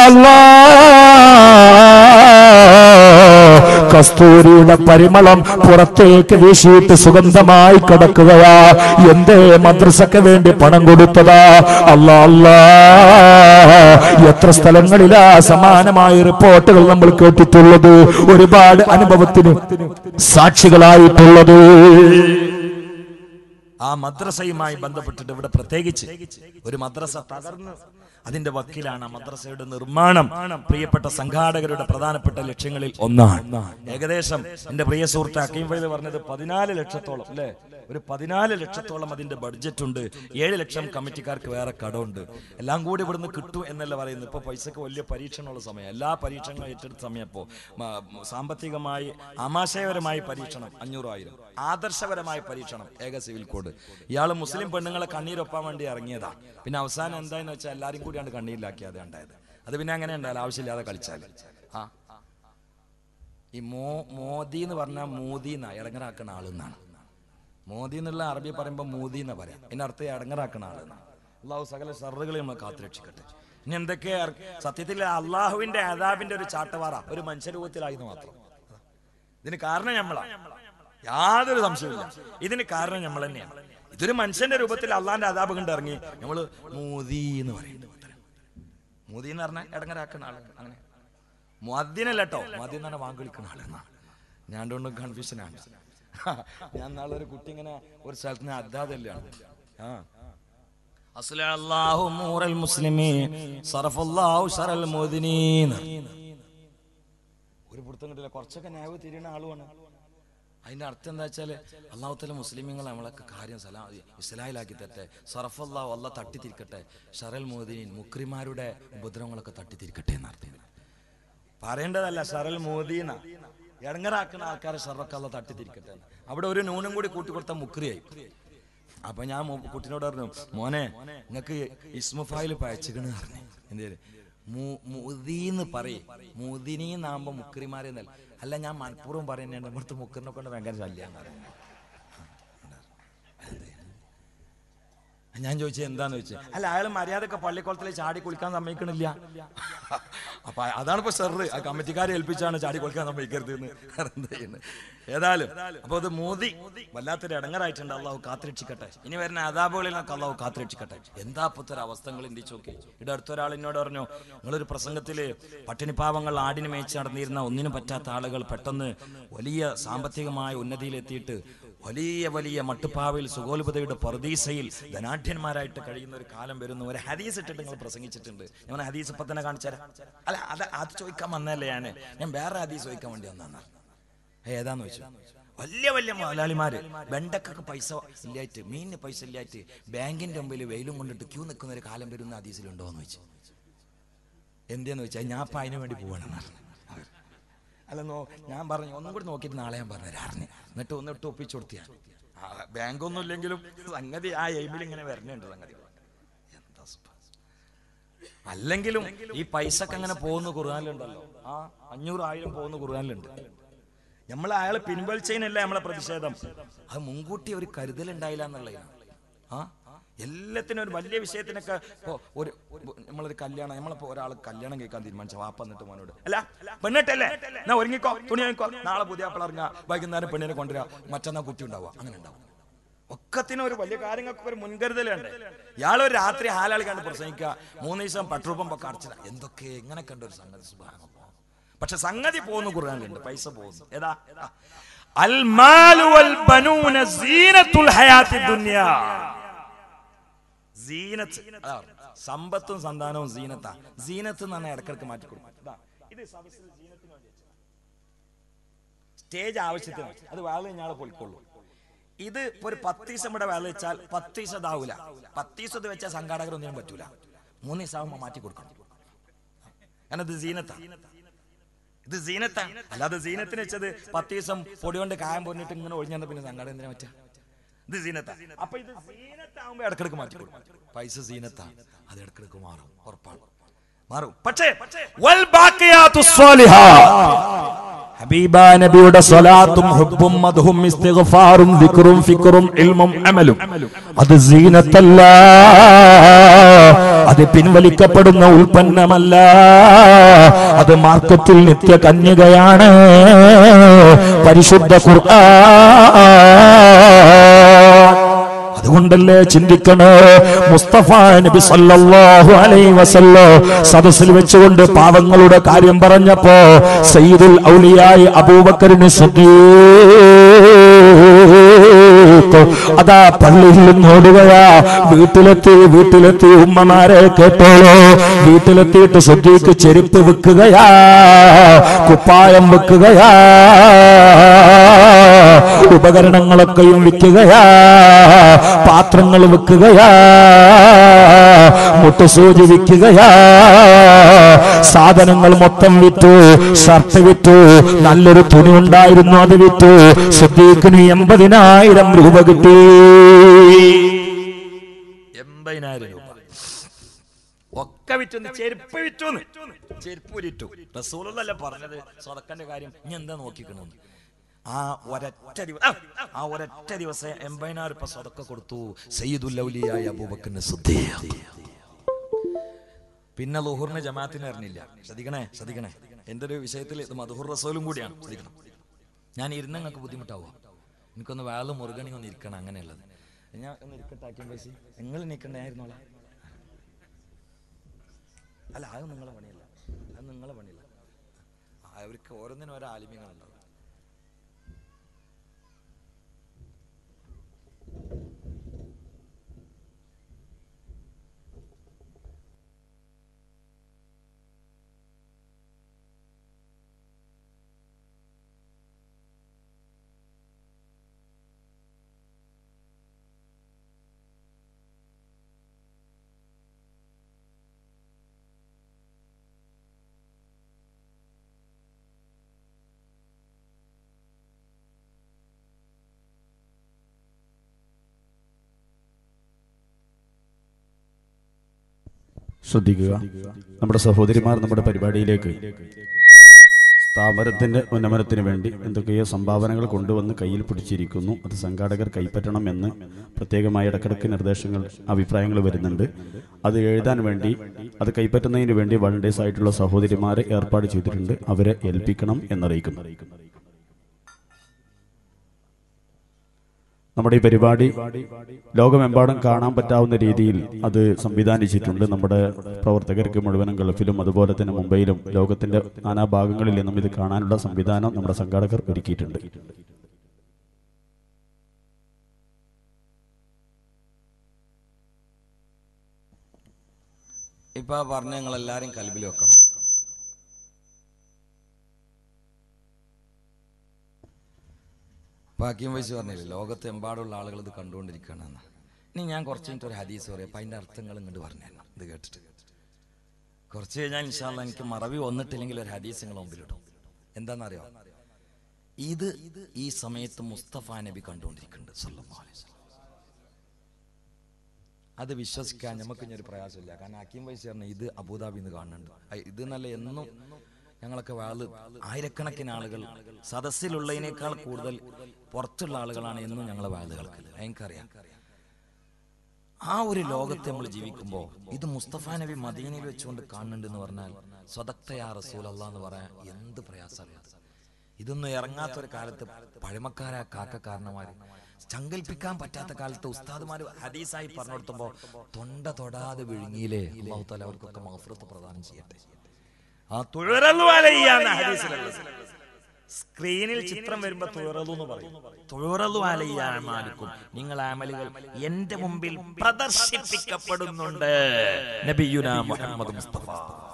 കസ്തൂരിയുടെ പരിമളം പുറത്തേക്ക് വീശിയിട്ട് സുഗന്ധമായി കിടക്കുകയാ എന്തേ മദ്രസക്ക് വേണ്ടി പണം കൊടുത്തതാ അല്ലാ അല്ലാ എത്ര സ്ഥലങ്ങളിലാ സമാനമായ റിപ്പോർട്ടുകൾ നമ്മൾ കേട്ടിട്ടുള്ളത് ഒരുപാട് അനുഭവത്തിന് സാക്ഷികളായിട്ടുള്ളത് ആ മദ്രസയുമായി ബന്ധപ്പെട്ടിട്ട് ഇവിടെ പ്രത്യേകിച്ച് ഒരു മദ്രസ തകർന്ന് അതിന്റെ വക്കിലാണ് ആ മദ്രസയുടെ നിർമ്മാണം പ്രിയപ്പെട്ട സംഘാടകരുടെ പ്രധാനപ്പെട്ട ലക്ഷ്യങ്ങളിൽ ഒന്നാണ് ഏകദേശം എന്റെ പ്രിയ സുഹൃത്ത് അക്കീം ഫൈദ് പറഞ്ഞത് പതിനാല് ലക്ഷത്തോളം അല്ലേ ഒരു പതിനാല് ലക്ഷത്തോളം അതിന്റെ ബഡ്ജറ്റ് ഉണ്ട് ഏഴ് ലക്ഷം കമ്മിറ്റിക്കാർക്ക് വേറെ കടമുണ്ട് എല്ലാം കൂടി ഇവിടുന്ന് കിട്ടും എന്നല്ല പറയുന്നത് ഇപ്പൊ പൈസക്ക് വലിയ പരീക്ഷണമുള്ള സമയം എല്ലാ പരീക്ഷണങ്ങളും ഏറ്റെടുത്ത സമയം ഇപ്പോ മ- സാമ്പത്തികമായി ആമാശയപരമായി പരീക്ഷണം അഞ്ഞൂറായിരം ആദർശപരമായ പരീക്ഷണം ഏക സിവിൽ കോഡ് ഇയാൾ മുസ്ലിം പെണ്ണുങ്ങളെ കണ്ണീരൊപ്പാൻ വേണ്ടി ഇറങ്ങിയതാ പിന്നെ അവസാനം എന്താന്ന് വെച്ചാൽ എല്ലാരും കൂടിയാണ് കണ്ണീരിലാക്കിയത് ഉണ്ടായത് അത് പിന്നെ അങ്ങനെ ഉണ്ടായാലും ആവശ്യമില്ലാതെ കളിച്ചാൽ ആ ഈ മോ മോദി എന്ന് പറഞ്ഞാൽ മോദി എന്നാ ഇടങ്ങറാക്കുന്ന ആളെന്നാണ് മോദി എന്നുള്ള അറബി പറയുമ്പോൾ മോദി എന്നാ പറയാം ഇതിന്റെ അർത്ഥം ഇടങ്ങറാക്കുന്ന ആളെന്നാണ് അള്ളാഹു സകല ഷറുകളെ നമ്മൾ കാത്തുരക്ഷിക്കട്ടെ ഇനി എന്തൊക്കെ അർ- സത്യത്തിൽ അള്ളാഹുവിന്റെ അതാബിന്റെ ഒരു ചാട്ടവാറ ഒരു മനുഷ്യരൂപത്തിലായിരുന്നു മാത്രം ഇതിന് കാരണം നമ്മളാ യാതൊരു സംശയമില്ല ഇതിന് കാരണം നമ്മൾ തന്നെയാണ് ഇതൊരു മനുഷ്യന്റെ രൂപത്തിൽ അള്ളാന്റെ അതാപ് കണ്ട് ഇറങ്ങി നമ്മള് മോദി എന്ന് പറയുന്നു മോദി എന്ന് പറഞ്ഞാൽ ഇടങ്ങരാക്കുന്ന ആള് അങ്ങനെ മുഅദ്ദിനല്ല കേട്ടോ മുഅദ്ദിൻ എന്ന് പറഞ്ഞാൽ വാങ്ങിക്കുന്ന ആളെന്നാ ഞാൻ കൊണ്ടും കൺഫ്യൂഷനാണ് ഞാൻ നാളെ ഒരു കുട്ടി ഇങ്ങനെ ഒരു സ്ഥലത്ത് നിന്ന് അദ്ദാതല്ലാണ് ആ അസ്ലല്ലാഹു മൂറൽ മുസ്ലിമീൻ സറഫല്ലാഹു ശറൽ മുഅ്ദിനീൻ ഒരു അർത്ഥം കിട്ടില്ല കുറച്ചൊക്കെ ന്യായം തിരിയുന്ന ആളുമാണ് അതിന്റെ അർത്ഥം എന്താ വെച്ചാൽ അള്ളാഹുത്തല മുസ്ലിമീങ്ങൾ നമ്മളൊക്കെ കാര്യം സലാ ഇസ്ലാഹിലാക്കി തരട്ടെ സർഫല്ലാ അല്ല തട്ടിത്തിരിക്കട്ടെ ഷറൽ മോദീൻ മുക്രിമാരുടെ ഉപദ്രവങ്ങളൊക്കെ തട്ടിത്തിരിക്കട്ടെ എന്നർത്ഥം പറയേണ്ടതല്ല ഷറൽ മോദീന ഇടങ്ങറാക്കുന്ന ആൾക്കാരെ ഷറൊക്കെ അല്ല തട്ടിത്തിരിക്കട്ടെ എന്ന്. അവിടെ ഒരു നൂനും കൂടി കൂട്ടി കൊടുത്ത മുക്രിയായി അപ്പൊ ഞാൻ മോ- കുട്ടിനോട് പറഞ്ഞു മോനെ നിങ്ങക്ക് ഇസ്മുഫായിൽ പയച്ചിക്കണ് പറഞ്ഞു എന്തേലും മുദീന്ന് പറയും മുദിനീന്നാകുമ്പോ മുക്രിമാരെ എന്നല്ല അല്ല ഞാൻ മനഃപൂർവ്വം പറയുന്നുണ്ട് ഇവിടുത്തെ മുക്കറിനെ കൊണ്ട് ഭയങ്കര ശല്യാന്ന് പറഞ്ഞു ഞാൻ ചോദിച്ചത് എന്താന്ന് ചോദിച്ചത് അല്ല അയാൾ മര്യാദക്ക് പള്ളിക്കുളത്തിൽ ചാടി കുളിക്കാൻ സമ്മതിക്കണില്ല അപ്പൊ അതാണ് ഇപ്പൊ സെറ് ആ കമ്മിറ്റിക്കാരെ ഏൽപ്പിച്ചാണ് ചാടി കുളിക്കാൻ സമ്മതിക്കരുത് എന്ന് എന്താ ചെയ്യുന്നത് ഏതായാലും അപ്പൊ അത് മോദി വല്ലാത്തൊരു ഇടങ്ങറായിട്ടുണ്ട് അള്ളാഹു കാത്തിരക്ഷിക്കട്ടെ ഇനി വരുന്ന അതാപുകളിലൊക്കെ അള്ളാഹു കാത്തിരക്ഷിക്കട്ടെ എന്താ ഇപ്പത്തൊരു അവസ്ഥകൾ ചിന്തിച്ചു നോക്കി ഇവിടെ അടുത്തൊരാൾ എന്നോട് പറഞ്ഞു നിങ്ങളൊരു പ്രസംഗത്തില് പട്ടിണിപ്പാവങ്ങൾ ആടിന് മേയിച്ച് നടന്നിരുന്ന ഒന്നിനും പറ്റാത്ത ആളുകൾ പെട്ടെന്ന് വലിയ സാമ്പത്തികമായ ഉന്നതിയിലെത്തിയിട്ട് വലിയ വലിയ മട്ടുപ്പാവയിൽ സുഗോൽപതയുടെ പർദീസയിൽ ധനാഢ്യന്മാരായിട്ട് കഴിയുന്ന ഒരു കാലം വരുന്നു ഒരു ഹദീസ് ഇട്ടിട്ട് നിങ്ങൾ പ്രസംഗിച്ചിട്ടുണ്ട് ഞാൻ ഹദീസ് ഇപ്പൊ തന്നെ കാണിച്ചാൽ അല്ല അത് അത് ചോദിക്കാൻ വന്നല്ലേ ഞാൻ ഞാൻ വേറെ ഹദീസ് ചോദിക്കാൻ വേണ്ടി വന്നാണ് ഏതാന്ന് വെച്ചു വലിയ വലിയ മുതലാളിമാര് വെണ്ടക്കൊക്കെ പൈസ ഇല്ലായിട്ട് മീനിന് പൈസ ഇല്ലായിട്ട് ബാങ്കിന്റെ മുമ്പിൽ വെയിലും കൊണ്ടിട്ട് ക്യൂ നിൽക്കുന്ന ഒരു കാലം വരുന്ന ഹദീസിലുണ്ടോ എന്ന് വെച്ചു എന്തെന്ന് വെച്ചാൽ ഞാൻ ഇപ്പൊ അതിനു വേണ്ടി പോവാണെന്ന് പറഞ്ഞു അല്ല നോ ഞാൻ പറഞ്ഞു ഒന്നും കൂടി നോക്കിയിട്ട് നാളെ ഞാൻ പറഞ്ഞു അറിഞ്ഞു എന്നിട്ട് ഒന്നിട്ട് ഒപ്പിച്ചു കൊടുത്തിയാ ബാങ്കൊന്നും ഇല്ലെങ്കിലും സംഗതി ആ എയിമിൽ ഇങ്ങനെ വരണുണ്ട് സംഗതി എന്താ സുഖം. അല്ലെങ്കിലും ഈ പൈസക്ക് അങ്ങനെ പോകുന്ന ഖുർആാനിലുണ്ടല്ലോ ആ അഞ്ഞൂറ് ആയിരം പോകുന്ന ഖുർആാനിലുണ്ട് നമ്മൾ അയാളെ പിൻവലിച്ചതിനല്ല നമ്മളെ പ്രതിഷേധം അത് മുൻകൂട്ടി ഒരു കരുതൽ ഉണ്ടായില്ല എന്നുള്ളതാണ് ആ എല്ലാത്തിനും ഒരു വലിയ വിഷയത്തിനൊക്കെ ഇപ്പൊ ഒരു നമ്മളൊരു കല്യാണം നമ്മളിപ്പോ ഒരാൾ കല്യാണം കേൾക്കാൻ തീരുമാനിച്ച വാപ്പ എന്നിട്ട് മോനോട് അല്ല പെണ്ണിട്ടല്ലേ എന്നാ ഒരുങ്ങിക്കോ തുണി വാങ്ങിക്കോ നാളെ പുതിയ ആപ്പിൾ ഇറങ്ങുക വൈകുന്നേരം പെണ്ണിനെ കൊണ്ടുവരിക മറ്റന്നാ കുട്ടി ഉണ്ടാവുക അങ്ങനെ ഉണ്ടാവും ഒക്കത്തിനും ഒരു വലിയ കാര്യങ്ങൾക്ക് ഒരു മുൻകരുതലുണ്ട് ഇയാളൊരു രാത്രി ഹാലാളി കണ്ട് പ്രസംഗിക്കുക മൂന്ന് ദിവസം പെട്രോൾ പമ്പൊക്കെ അടച്ചില്ല എന്തൊക്കെ എങ്ങനെ കണ്ട ഒരു സംഗതി സുഖാണ് പക്ഷെ സംഗതി പോകുന്നു ഖുർആനിലുണ്ട് പൈസ പോകുന്നു ഏതാ അൽ മാലു വൽ ബനൂന സീനത്തുൽ ഹയാത്തി ദുനിയ സീനത്ത് അതാ പറഞ്ഞത്. സമ്പത്തും സന്താനവും സീനത്താ സീനത്ത് എന്ന് പറഞ്ഞാൽ ഇടക്കിടക്ക് മാറ്റി കൊടുക്കും ഇതാ, ഇത് സദസ്സിൽ സീനത്തിന് വേണ്ടി വെച്ചതാ. സ്റ്റേജ് ആവശ്യത്തിന് അത് വേള ഞാളെ പൊളിക്കൊള്ളൂ ഇത് ഇപ്പൊ ഒരു പത്ത് ദിവസം ഇവിടെ വേള വെച്ചാൽ പത്ത് ദിവസം ഇതാവൂല പത്ത് ദിവസം ഇത് വെച്ചാൽ സംഘാടകരൊന്നിനും പറ്റൂല മൂന്ന് ദിവസം ആവുമ്പോ മാറ്റി കൊടുക്കണം കാരണം ഇത് സീനത്താ ഇത് സീനത്താ അല്ലാതെ സീനത്തിന് വെച്ചത് പത്ത് ദിവസം പൊടി കൊണ്ട് കായം പൊന്നിട്ട് ഇങ്ങനെ ഒഴിഞ്ഞാൽ പിന്നെ സംഘാടകം എന്തിനാ പറ്റുക ഇത് സീനത്താ അപ്പൊ ഇത് സീനത്താവുമ്പോ ഇടക്കിടക്ക് മാറ്റി കൊടുക്കും പൈസ സീനത്താ അത് ഇടക്കിടക്ക് മാറും ഉറപ്പാണ് മാറും പക്ഷേ വൽ ബാക്കിയാത്തു ഹബീബ നബിയുടെ സ്വലാത്തും ഹുബും മധുഹും ഇസ്തിഗ്ഫാറും ദിക്റും ഫിക്റും ഇൽമും അമലും അത് സീനത്തല്ല അത് പിൻവലിക്കപ്പെടുന്ന ഉൽപ്പന്നമല്ല അത് മാർക്കറ്റിൽ നിത്യ കന്യകയാണ് പരിശുദ്ധ ഖുർആൻ അതുകൊണ്ടല്ലേ ചിന്തിക്കണേ മുസ്തഫ നബി സല്ലല്ലാഹു അലൈഹി വസല്ലം സദസ്സിൽ വെച്ചുകൊണ്ട് പാവങ്ങളുടെ കാര്യം പറഞ്ഞപ്പോ സയ്യിദുൽ ഔലിയായി അബൂബക്കറിന് അതാ പള്ളിയിൽ നിന്ന് ഓടുകയാ വീട്ടിലെത്തി വീട്ടിലെത്തി ഉമ്മമാരെ കേട്ടോളോ വീട്ടിലെത്തിയിട്ട് സുദ്ദീഖ് ചെരുപ്പ് വെക്കുകയാ കുപ്പായം വെക്കുകയാ ഉപകരണങ്ങളൊക്കെയും വിൽക്കുകയാ പാത്രങ്ങൾ വെക്കുകയാ മുട്ടുസൂചി വിൽക്കുകയാ സാധനങ്ങൾ മൊത്തം വിറ്റു ഷർട്ട് വിറ്റു നല്ലൊരു തുണി ഉണ്ടായിരുന്നു അത് വിറ്റു സിദ്ദീഖിന് എൺപതിനായിരം രൂപ കിട്ടി എൺപതിനായിരം രൂപ ഒക്കെ വിറ്റു ചെരുപ്പ് വിറ്റു ചെരുപ്പ് വിറ്റു റസൂലല്ല പറഞ്ഞത് സ്വതക്കന്റെ കാര്യം ഇനി എന്താ നോക്കിക്കണമെന്ന് ആ ഒരൊറ്റ ദിവസം ആ ഒരൊറ്റ ദിവസം എൺപതിനായിരം രൂപ സ്വതക്ക കൊടുത്തു സയ്യിദുല്ലൗലിയായ അബൂബക്കറിന് സുദ്ദീഖ് പിന്നെ ലുഹുറിന് ജമാഅത്തിന് അറിഞ്ഞില്ല ശ്രദ്ധിക്കണേ ശ്രദ്ധിക്കണേ എന്റെ ഒരു വിഷയത്തിൽ ഇത് മധുഹുർ റസൂലും കൂടിയാണ് ശ്രദ്ധിക്കണം ഞാൻ ഇരുന്ന് നിങ്ങൾക്ക് ബുദ്ധിമുട്ടാവുക എനിക്കൊന്ന് വേളും മുറുകണി ഒന്ന് ഇരിക്കണം അങ്ങനെയുള്ളത് ഞാൻ ഒന്ന് ഇരിക്കട്ടെ ആക്കിയ പൈസ നിങ്ങൾ നിൽക്കണ്ടായിരുന്നോളാം അല്ല അത് നിങ്ങളെ പണിയല്ല അത് നിങ്ങളെ പണിയല്ല അവർക്ക് ഓരോന്നിനും ഓരോ ആലിമ്യങ്ങളുണ്ടാവും ശ്രദ്ധിക്കുക നമ്മുടെ സഹോദരിമാർ നമ്മുടെ പരിപാടിയിലേക്ക് സ്ഥാപനത്തിന്റെ ഉന്നമനത്തിന് വേണ്ടി എന്തൊക്കെയോ സംഭാവനകൾ കൊണ്ടുവന്ന് കയ്യിൽ പിടിച്ചിരിക്കുന്നു അത് സംഘാടകർ കൈപ്പറ്റണം എന്ന് പ്രത്യേകമായ ഇടക്കിടക്ക് നിർദ്ദേശങ്ങൾ അഭിപ്രായങ്ങൾ വരുന്നുണ്ട് അത് എഴുതാൻ വേണ്ടി അത് കൈപ്പറ്റുന്നതിന് വേണ്ടി വളണ്ടിയേഴ്സ് ആയിട്ടുള്ള സഹോദരിമാരെ ഏർപ്പാട് ചെയ്തിട്ടുണ്ട് അവരെ ഏൽപ്പിക്കണം എന്നറിയിക്കുന്നു നമ്മുടെ ഈ പരിപാടി ലോകമെമ്പാടും കാണാൻ പറ്റാവുന്ന രീതിയിൽ അത് സംവിധാനിച്ചിട്ടുണ്ട് നമ്മുടെ പ്രവർത്തകർക്ക് മുഴുവനും ഗൾഫിലും അതുപോലെ തന്നെ മുംബൈയിലും ലോകത്തിന്റെ നാനാഭാഗങ്ങളിൽ നിന്നും ഇത് കാണാനുള്ള സംവിധാനം നമ്മുടെ സംഘാടകർ ഒരുക്കിയിട്ടുണ്ട് ഇപ്പൊ ആ പറഞ്ഞ ഞങ്ങൾ എല്ലാരും കൽബിൽ വെക്കണം ബാക്കിയും വയസ്സ് പറഞ്ഞില്ലേ ലോകത്തെമ്പാടുള്ള ആളുകൾ ഇത് കണ്ടുകൊണ്ടിരിക്കുകയാണെന്ന് ഇനി ഞാൻ കുറച്ച് കഴിഞ്ഞിട്ട് ഒരു ഹദീസ് പറയാം അപ്പൊ അതിന്റെ അർത്ഥങ്ങൾ ഇങ്ങോട്ട് പറഞ്ഞു തരണം ഇത് കേട്ടിട്ട് കുറച്ച് കഴിഞ്ഞാൽ ഇൻഷാല്ല എനിക്ക് മറവി വന്നിട്ടില്ലെങ്കിൽ ഒരു ഹദീസ് നിങ്ങൾ മുമ്പിലിടും എന്താണെന്നറിയോ ഇത് ഈ സമയത്ത് മുസ്തഫ നബി കണ്ടുകൊണ്ടിരിക്കുന്നുണ്ട് സല്ലല്ലാഹു അലൈഹി വസല്ലം. അത് വിശ്വസിക്കാൻ നമുക്ക് ഇനി ഒരു പ്രയാസമില്ല കാരണം അക്കീം വൈസ് പറഞ്ഞ ഇത് അബുദാബിന്ന് കാണുന്നുണ്ട് അയ് ഇത് നല്ല എന്നും ഞങ്ങളൊക്കെ വാള് ആയിരക്കണക്കിന് ആളുകൾ സദസ്സിലുള്ളതിനേക്കാൾ കൂടുതൽ പുറത്തുള്ള ആളുകളാണ് എന്നും ഞങ്ങളെ വാള് കേൾക്കല് എനിക്കറിയാം ആ ഒരു ലോകത്ത് നമ്മൾ ജീവിക്കുമ്പോൾ ഇത് മുസ്തഫ നബി മദീനയിൽ വെച്ചുകൊണ്ട് കാണുന്നുണ്ട് എന്ന് പറഞ്ഞാൽ സ്വതക്തയാ റസൂൽ എന്ന് പറയാൻ എന്ത് പ്രയാസമാണ് ഇതൊന്നും ഇറങ്ങാത്ത ഒരു കാലത്ത് പഴമക്കാരാ കാക്കക്കാരന്മാര് സങ്കല്പിക്കാൻ പറ്റാത്ത കാലത്ത് ഉസ്താദുമാര് ഹദീസായി പറഞ്ഞു കൊടുത്തുമ്പോ തൊണ്ട തൊടാതെ വിഴുങ്ങിയില്ലേ അള്ളാഹു താല അവർക്കൊക്കെ മഹഫറത്ത് പ്രദാനം ചെയ്യട്ടെ ആ തുഴറലു അലയ്യാന്ന ഹദീസിലുള്ളത് സ്ക്രീനിൽ ചിത്രം വരുമ്പോ തുഴറലു എന്ന് പറയും തുഴറലു അലയ്യാമാലിക്കും നിങ്ങൾ ആമലുകൾ എന്റെ മുമ്പിൽ പ്രദർശിപ്പിക്കപ്പെടുന്നുണ്ട് നബിയുന മുഹമ്മദ് മുസ്തഫ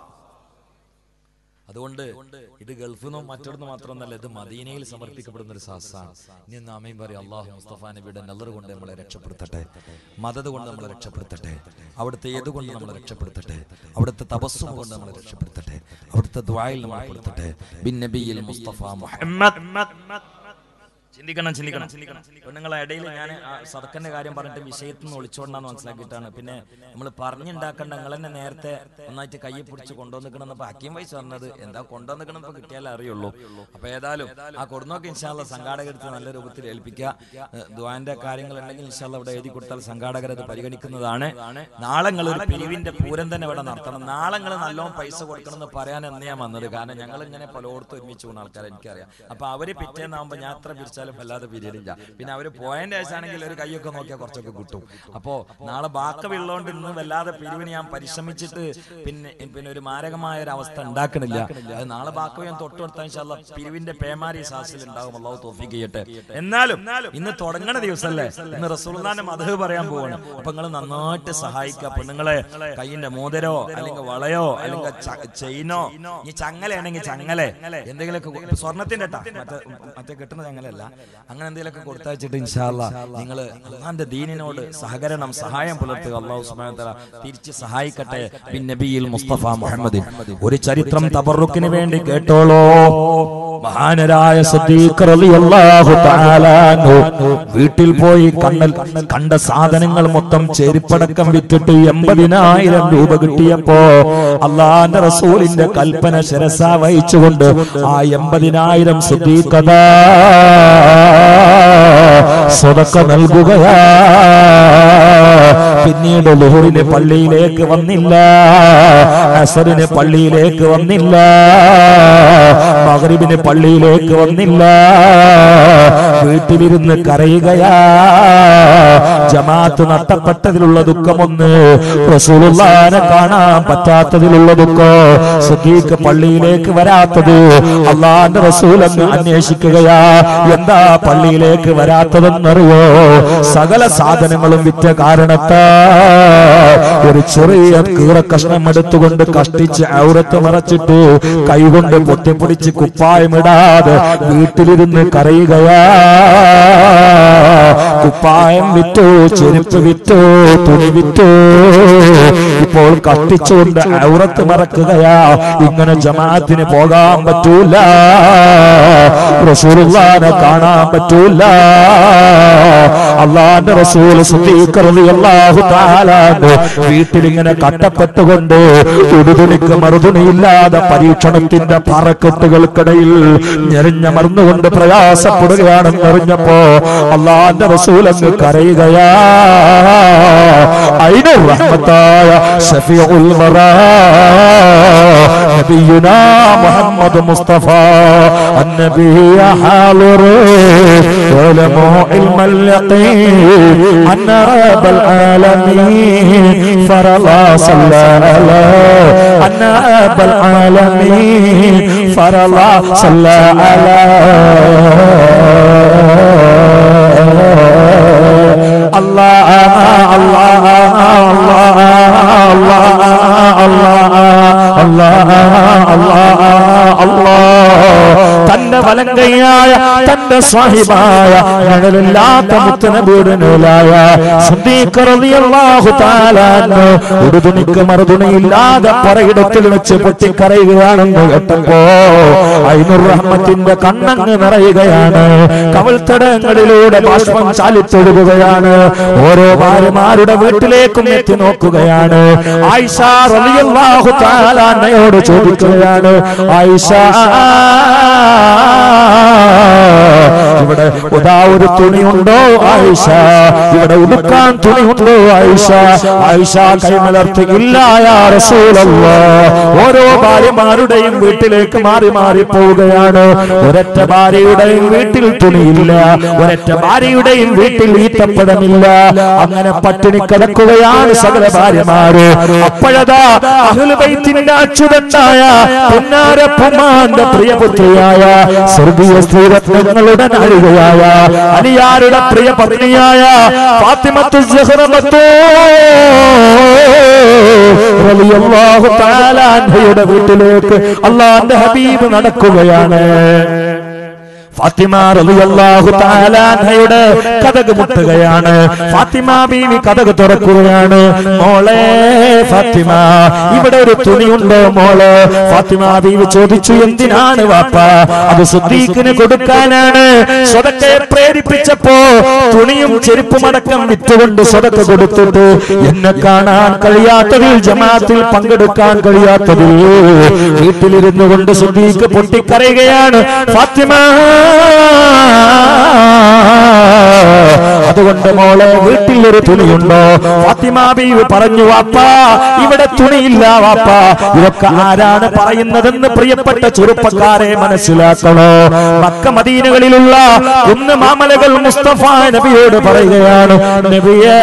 അതുകൊണ്ട് ഇത് ഗൾഫിൽ നിന്നും മറ്റൊന്ന് മാത്രമൊന്നല്ല ഇത് മദീനയിൽ സമർപ്പിക്കപ്പെടുന്ന ഒരു സാസാണ് ഇനി ഒന്ന് അമ്മയും പറയും അള്ളാഹു മുസ്തഫ നബിയുടെ നെല്ലർ കൊണ്ട് നമ്മളെ രക്ഷപ്പെടുത്തട്ടെ മദത് കൊണ്ട് നമ്മളെ രക്ഷപ്പെടുത്തട്ടെ അവിടുത്തെ ഏത് കൊണ്ട് നമ്മളെ രക്ഷപ്പെടുത്തട്ടെ അവിടുത്തെ തപസ്സും കൊണ്ട് നമ്മളെ രക്ഷപ്പെടുത്തട്ടെ അവിടുത്തെ ദ്വായിൽ നമ്മളെ പെടുത്തട്ടെ ബിൻ നബിയിൽ മുസ്തഫ മുഹമ്മദ് ചിന്തിക്കണം ചിന്തിക്കണം പെണ്ണുങ്ങളെ ഇടയിൽ ഞാൻ സദക്കന്റെ കാര്യം പറഞ്ഞിട്ട് വിഷയത്തിൽ നിന്ന് ഒളിച്ചോണ്ടാന്ന് മനസ്സിലാക്കിയിട്ടാണ് പിന്നെ നമ്മൾ പറഞ്ഞുണ്ടാക്കേണ്ട നിങ്ങൾ തന്നെ നേരത്തെ ഒന്നായിട്ട് കയ്യെ പിടിച്ച് കൊണ്ടുവന്നിക്കണം അപ്പൊ അക്കിയും വയസ്സ് പറഞ്ഞത് എന്താ കൊണ്ടുവന്നിക്കണം ഇപ്പൊ കിട്ടിയാലേ അറിയുള്ളൂ അപ്പൊ ഏതായാലും ആ കൊടുന്നോക്ക് ഇൻഷാല്ല സംഘാടകർക്ക് നല്ല രൂപത്തിൽ ഏൽപ്പിക്കുക ദ്വാന്റെ കാര്യങ്ങൾ ഉണ്ടെങ്കിൽ ഇൻഷാല്ല ഇവിടെ എഴുതി കൊടുത്താൽ സംഘാടകർ അത് പരിഗണിക്കുന്നതാണ് നാളെ നിങ്ങൾ ഒരു പിരിവിന്റെ പൂരം തന്നെ ഇവിടെ നടത്തണം നാളെ നിങ്ങൾ നല്ലോണം പൈസ കൊടുക്കണം എന്ന് പറയാൻ എന്ന് ഞാൻ വന്നത് കാരണം ഞങ്ങൾ ഇങ്ങനെ പലയിടത്തും ഒരുമിച്ച് പോകുന്ന ആൾക്കാരെ എനിക്കറിയാം അപ്പൊ അവര് പിറ്റേന്നാവുമ്പോ ഞാൻ എത്ര പിരിച്ചാലും വല്ലാതെ പിരിയലില്ല പിന്നെ അവര് പോയതിന്റെ ആണെങ്കിൽ ഒരു കൈയൊക്കെ നോക്കിയാൽ കുറച്ചൊക്കെ കിട്ടും അപ്പോ നാളെ ബാക്കമുള്ളതുകൊണ്ട് ഇന്ന് വല്ലാതെ പിരിവിന് ഞാൻ പരിശ്രമിച്ചിട്ട് പിന്നെ പിന്നെ ഒരു മാരകമായ ഒരു അവസ്ഥ ഉണ്ടാക്കണില്ല അത് നാളെ ബാക്കവ് ഞാൻ തൊട്ട് കൊടുത്താൽ ഇൻഷാല്ലാ പിരിവിന്റെ പേമാരി സാസിൽ ഉണ്ടാകും അള്ളാഹു തോഫിക്ക് ചെയ്യട്ടെ എന്നാലും ഇന്ന് തുടങ്ങണ ദിവസമല്ലേ ഇന്ന് റസൂൽദാന്റെ മധു പറയാൻ പോവാണ് അപ്പൊ നിങ്ങൾ നന്നായിട്ട് സഹായിക്കുക പെണ്ണുങ്ങളെ കൈയിന്റെ മോതിരോ അല്ലെങ്കിൽ വളയോ അല്ലെങ്കിൽ ച- ചെയിനോ ഈ ചങ്ങലയാണെങ്കിൽ ചങ്ങലെ എന്തെങ്കിലുമൊക്കെ സ്വർണത്തിന്റെ ട്ടാ. മറ്റേ മറ്റേ കെട്ടുന്ന ചങ്ങലല്ല അങ്ങനെ എന്തെങ്കിലുമൊക്കെ കൊടുത്തയച്ചിട്ട് ഇൻഷാല്ല നിങ്ങൾ അള്ളാന്റെ ദീനിനോട് സഹകരണം സഹായം പുലർത്തുക അള്ളാഹു സുബ്ഹാനഹു വ തആല തിരിച്ച് സഹായിക്കട്ടെ ബിൻ നബിയിൽ മുസ്തഫ മുഹമ്മദ് ഒരു ചരിത്രം തബറുക്കിന് വേണ്ടി കേട്ടോളോ മഹാനരായ സദ്ദീഖ് റളിയല്ലാഹു തആല അൻഹു വീട്ടിൽ പോയി കണ്ണൽ കണ്ട സാധനങ്ങൾ മൊത്തം ചെരുപ്പടക്കം വിറ്റിട്ട് എൺപതിനായിരം രൂപ കിട്ടിയപ്പോ അള്ളാന്റെ റസൂലിന്റെ കൽപ്പന ശിരസ വഹിച്ചുകൊണ്ട് ആ എൺപതിനായിരം സുദ്ദീഖതാ സ്വതക്ക നൽകുകയാ പിന്നീട് ലുഹുറിന് പള്ളിയിലേക്ക് വന്നില്ല അസറിന് പള്ളിയിലേക്ക് വന്നില്ല മഗ്രിബിന് പള്ളിയിലേക്ക് വന്നില്ല വീട്ടിലിരുന്ന് കരയുകയാ ജമാഅത്ത് നഷ്ടപ്പെട്ടതിലുള്ള ദുഃഖമൊന്ന് റസൂലുള്ളാനെ കാണാൻ പറ്റാത്തതിലുള്ള ദുഃഖം സദീഖ് പള്ളിയിലേക്ക് വരാത്തത് അള്ളാന്റെ റസൂൽ അങ്ങ് അന്വേഷിക്കുകയാ എന്താ പള്ളിയിലേക്ക് വരാത്തതെന്നറിയോ സകല സാധനങ്ങളും വിറ്റ കാരണത്താ ഒരു ചെറിയ കീറ കഷ്ണം എടുത്തുകൊണ്ട് കഷ്ടിച്ച് ഔറത്ത് മറച്ചിട്ട് കൈകൊണ്ട് പൊത്തിപ്പിടിച്ച് കുപ്പായമിടാതെ വീട്ടിലിരുന്ന് കരയുകയാ കുപ്പായം വിറ്റോ ചെരുപ്പ് വിറ്റോ തുണി വിറ്റോ ഇപ്പോൾ കത്തിച്ചുകൊണ്ട് ഔറത്ത് മറക്കുകയാ ഇങ്ങനെ ജമാഅത്തിന് പോകാൻ പറ്റൂല റസൂലുള്ളാനെ കാണാൻ പറ്റൂല അള്ളാന്റെ റസൂൽ സിദ്ദീഖ് റളിയല്ലാഹു തആല അൻഹു വീട്ടിലിങ്ങനെ കട്ടപ്പെട്ടുകൊണ്ട് ഉടുതുണിക്ക് മറുതുണിയില്ലാതെ പരീക്ഷണത്തിന്റെ പറക്കെട്ടുകൾക്കിടയിൽ ഞെരിഞ്ഞമർന്നുകൊണ്ട് പ്രയാസപ്പെടുകയാണെന്ന് അറിഞ്ഞപ്പോ അള്ളാന്റെ റസൂൽ അങ്ങ് കരയുകയാ അയിന് റഹ്മത്തായ ഷഫീഉൽ വറാ نبينا محمد مصطفى النبي حاضر علمه علم اليقين أن رب العالمين فرضا صلى على أن رب العالمين فرضا صلى على الله الله الله الله الله الله തന്റെ വലങ്കയായ തന്റെ സ്വാഹിബായ ഞങ്ങളില്ലാത്ത മുത്തനബിയുടെ നൂലായ ഒരു തുണിക്ക് മറുതുണിയില്ലാതെ പറയിടത്തിൽ വെച്ച് പൊട്ടിക്കരയുകയാണെന്ന് കേട്ടപ്പോ ഐനുർ റഹ്മത്തിന്റെ കണ്ണങ്ങ് നിറയുകയാണ് കവൾത്തടങ്ങളിലൂടെ ബാഷ്പം ചാലിത്തൊഴുകുകയാണ് ഓരോ ഭാര്യമാരുടെ വീട്ടിലേക്കും എത്തി നോക്കുകയാണ് ആയിഷ റളിയല്ലാഹു തആല അന്നയോട് ചോദിക്കുകയാണ് ആയിഷ ഇവിടെ ഉദാ ഒരു തുണിയുണ്ടോ ആയിഷ ഇവിടെ ഉടുക്കാൻ തുണിയുണ്ടോ ആയിഷ ആയിഷ കൈമലർത്തി ഇല്ല യാ റസൂലല്ലാഹ് ഓരോ ഭാര്യമാരുടെയും വീട്ടിലേക്ക് മാറി മാറി പോവുകയാണ് ഒരൊറ്റ ഭാര്യയുടെയും വീട്ടിൽ തുണിയില്ല ഒരൊറ്റ ഭാര്യയുടെയും വീട്ടിൽ ഈത്തപ്പഴമില്ല അങ്ങനെ പട്ടിണി കിടക്കുകയാണ് സകല ഭാര്യമാര് അപ്പോഴതാ അഹ്ലുബൈത്തിന്റെ അച്യുതണ്ടായ പൊന്നാര പുമാന്റെ പ്രിയപുത്രിയായ സ്വർഗീയ സ്ത്രീരത്നങ്ങളുടെ നാഴികയായ അലിയാരുടെ പ്രിയ പത്നിയായ ഫാത്തിമത്തു സഹ്റമത്തോ റളിയല്ലാഹു തആല അൻഹയുടെ വീട്ടിലേക്ക് അള്ളാന്റെ ഹബീബ് നടക്കുകയാണ് ഫാത്തിമ റളിയല്ലാഹു തആല അൻഹയുടെ കഥക് മുട്ടുകയാണ് ഫാത്തിമ ബീവി കഥക് തുറക്കുകയാണ് മോളെ ഫാത്തിമ ഇവിടെ ഒരു തുണിയുണ്ടോ മോളെ ഫാത്തിമ ബീവി ചോദിച്ചു എന്തിനാണ് വാപ്പ അത് സുദ്ദീഖിന് കൊടുക്കാനാണ് സ്വതക്കെ പ്രേരിപ്പിച്ചപ്പോ തുണിയും ചെരുപ്പും അടക്കം വിറ്റുകൊണ്ട് സ്വതക്ക കൊടുത്തിട്ട് എന്നെ കാണാൻ കഴിയാത്തതിൽ ജമാത്തിൽ പങ്കെടുക്കാൻ കഴിയാത്തതിൽ വീട്ടിലിരുന്നു കൊണ്ട് സുദ്ദീഖ് പൊട്ടിക്കരയുകയാണ് ഫാത്തിമ അതുകൊണ്ട് മോളെ വീട്ടിൽ ഒരു തുണിയുണ്ടോ ഫാത്തിമ ബീവി പറഞ്ഞു വാപ്പ ഇവിടെ തുണിയില്ല വാപ്പ ഇതൊക്കെ ആരാണ് പറയുന്നതെന്ന് പ്രിയപ്പെട്ട ചെറുപ്പക്കാരെ മനസ്സിലാക്കണോ മക്ക മദീനകളിലുള്ള ഒന്ന് മാമലകൾ മുസ്തഫ നബിയോട് പറയുകയാണ് നബിയേ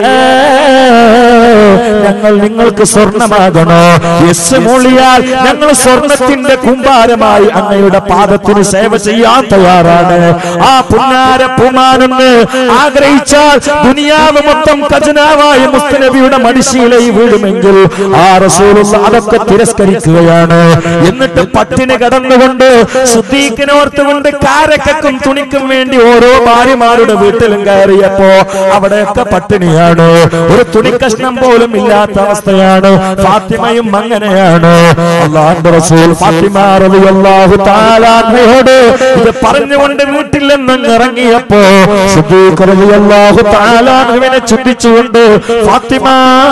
ഞങ്ങൾ നിങ്ങൾക്ക് സ്വർണമാകണോ യെസ് മൂളിയാൽ ഞങ്ങൾ സ്വർണത്തിന്റെ കുമ്പാരമായി അങ്ങയുടെ പാദത്തിന് സേവ ചെയ്യാൻ തയ്യാറാണ് ആ പുന്നാര പുമാനെന്ന് ആഗ്രഹിച്ചാൽ ദുനിയാവ് മൊത്തം ഖജനാവായ മുസ്തനബിയുടെ മടിശീലയിൽ വീഴുമെങ്കിൽ ആ റസൂൽ അതൊക്കെ തിരസ്കരിക്കുകയാണ് എന്നിട്ട് പട്ടിണി കടന്നുകൊണ്ട് ശുദ്ധീക്കിനോർത്തുകൊണ്ട് കാരക്കും തുണിക്കും വേണ്ടി ഓരോ ഭാര്യമാരുടെ വീട്ടിലും കയറിയപ്പോ അവിടെയൊക്കെ പട്ടിണിയാണ് ഒരു തുണി കഷ്ണം പോലും ഇല്ലാത്ത അവസ്ഥയാണ് ഫാത്തിമയും അങ്ങനെയാണ് അള്ളാഹുന്റെ റസൂൽ ഫാത്തിമ റളിയല്ലാഹു തആല അൻഹയോട് ഇത് പറഞ്ഞുകൊണ്ട് വീട്ടിൽ നിന്ന് ഇറങ്ങിയപ്പോ സിദ്ദീഖ് റളിയല്ലാഹു തആല അൻഹുവിനെ ചിന്തിച്ചുകൊണ്ട് ഫാത്തിമ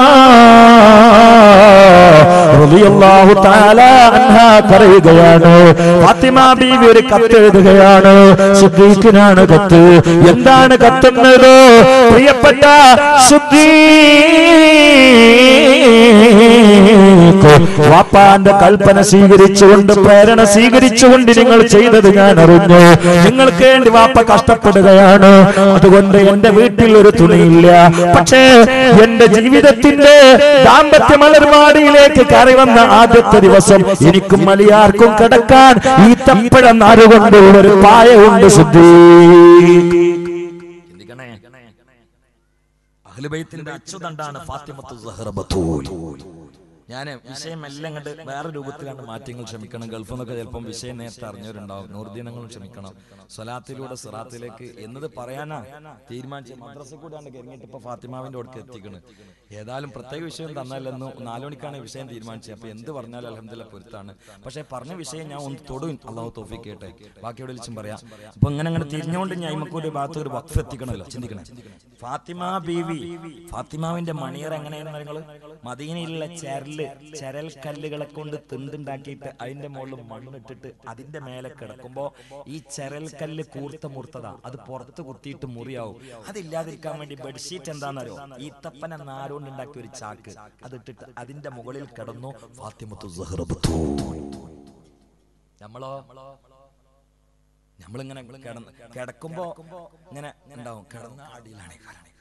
റളിയല്ലാഹു തആല അൻഹ കരയുകയാണ് ഫാത്തിമ ബീവി ഒരു കത്ത് എഴുതുകയാണ് സിദ്ദീഖിനാണ് കത്ത് എന്താണ് കത്തുന്നത് പ്രിയപ്പെട്ട സിദ്ദീഖ് വാപ്പാന്റെ കൽപ്പന സ്വീകരിച്ചുകൊണ്ട് പ്രേരണ സ്വീകരിച്ചുകൊണ്ട് നിങ്ങൾ ചെയ്തത് ഞാൻ അറിഞ്ഞു നിങ്ങൾക്ക് വേണ്ടി വാപ്പ കഷ്ടപ്പെടുകയാണ് അതുകൊണ്ട് എന്റെ വീട്ടിൽ ഒരു തുണിയില്ല പക്ഷേ എന്റെ ജീവിതത്തിന്റെ ദാമ്പത്യ മലർവാടിയിലേക്ക് കയറി വന്ന ആദ്യത്തെ ദിവസം എനിക്കും മലിയാർക്കും കിടക്കാൻ ഈ തപ്പഴ നാരുകൊണ്ടുള്ള ഒരു പായമുണ്ട് ശുദ്ധി ചിന്തിക്കണേ അഹ്ലുബൈത്തിന്റെ അച്ചുതണ്ടാണ് ഫാത്തിമത്തു സഹ്റ ബത്തൂൽ ഞാൻ വിഷയം എല്ലാം കണ്ട് വേറെ രൂപത്തിലാണ് മാറ്റങ്ങൾ ക്ഷമിക്കണം ഗൾഫിൽ നിന്നൊക്കെ ചിലപ്പം വിഷയം നേരത്തെ അറിഞ്ഞവരുണ്ടാവും നൂർദിനങ്ങളും ക്ഷമിക്കണം സ്വലാത്തിലൂടെ സിറാത്തിലേക്ക് എന്നത് പറയാനാ തീരുമാനിച്ച മദ്രസ കൂടാണ്ട് കയറിയിട്ട് ഇപ്പൊ ഫാത്തിമാവിന്റെ അടുത്ത് എത്തിക്കണ് ഏതായാലും പ്രത്യേക വിഷയം തന്നല്ലെന്നു നാലു മണിക്കാണ് ഈ വിഷയം തീരുമാനിച്ചത് അപ്പൊ എന്ത് പറഞ്ഞാലും അലഹമില്ല പൊരുത്താണ് പക്ഷെ പറഞ്ഞ വിഷയം ഞാൻ ഒന്ന് തൊടും അള്ളാഹു തോഫിക്ക് കേട്ടെ ബാക്കി എവിടെ വിളിച്ചും പറയാം അപ്പൊ ഇങ്ങനെ അങ്ങനെ തിരിഞ്ഞുകൊണ്ട് ഞാൻ ഇമ്മക്കൂടെ ഭാഗത്ത് ഒരു വഖഫ് എത്തിക്കണമല്ലോ ചിന്തിക്കണേ ഫാത്തിമ ബീവി ഫാത്തിമാവിന്റെ മണിയർ എങ്ങനെയായിരുന്നു നിങ്ങൾ മദീനയിലുള്ള ചരല് ചരൽ കല്ലുകളെ കൊണ്ട് തിണ്ടുണ്ടാക്കിയിട്ട് അതിന്റെ മുകളിൽ മണ്ണിട്ടിട്ട് അതിന്റെ മേലെ കിടക്കുമ്പോ ഈ ചരൽ കല്ല് കൂർത്ത മുർത്തതാ അത് പുറത്ത് കുത്തിയിട്ട് മുറിയാവും അതില്ലാതിരിക്കാൻ വേണ്ടി ബെഡ്ഷീറ്റ് എന്താണെന്നറിയോ ഈത്തപ്പന നാരോണ്ട് ഉണ്ടാക്കിയ ഒരു ചാക്ക് അതിട്ടിട്ട് അതിന്റെ മുകളിൽ കിടന്നു ഫാത്തിമത്തു സഹ്റബത്തു നമ്മളോ നമ്മളിങ്ങനെ കിടന്ന് കിടക്കുമ്പോ ഇങ്ങനെ ഉണ്ടാവും കിടന്ന അടിയിലാണ്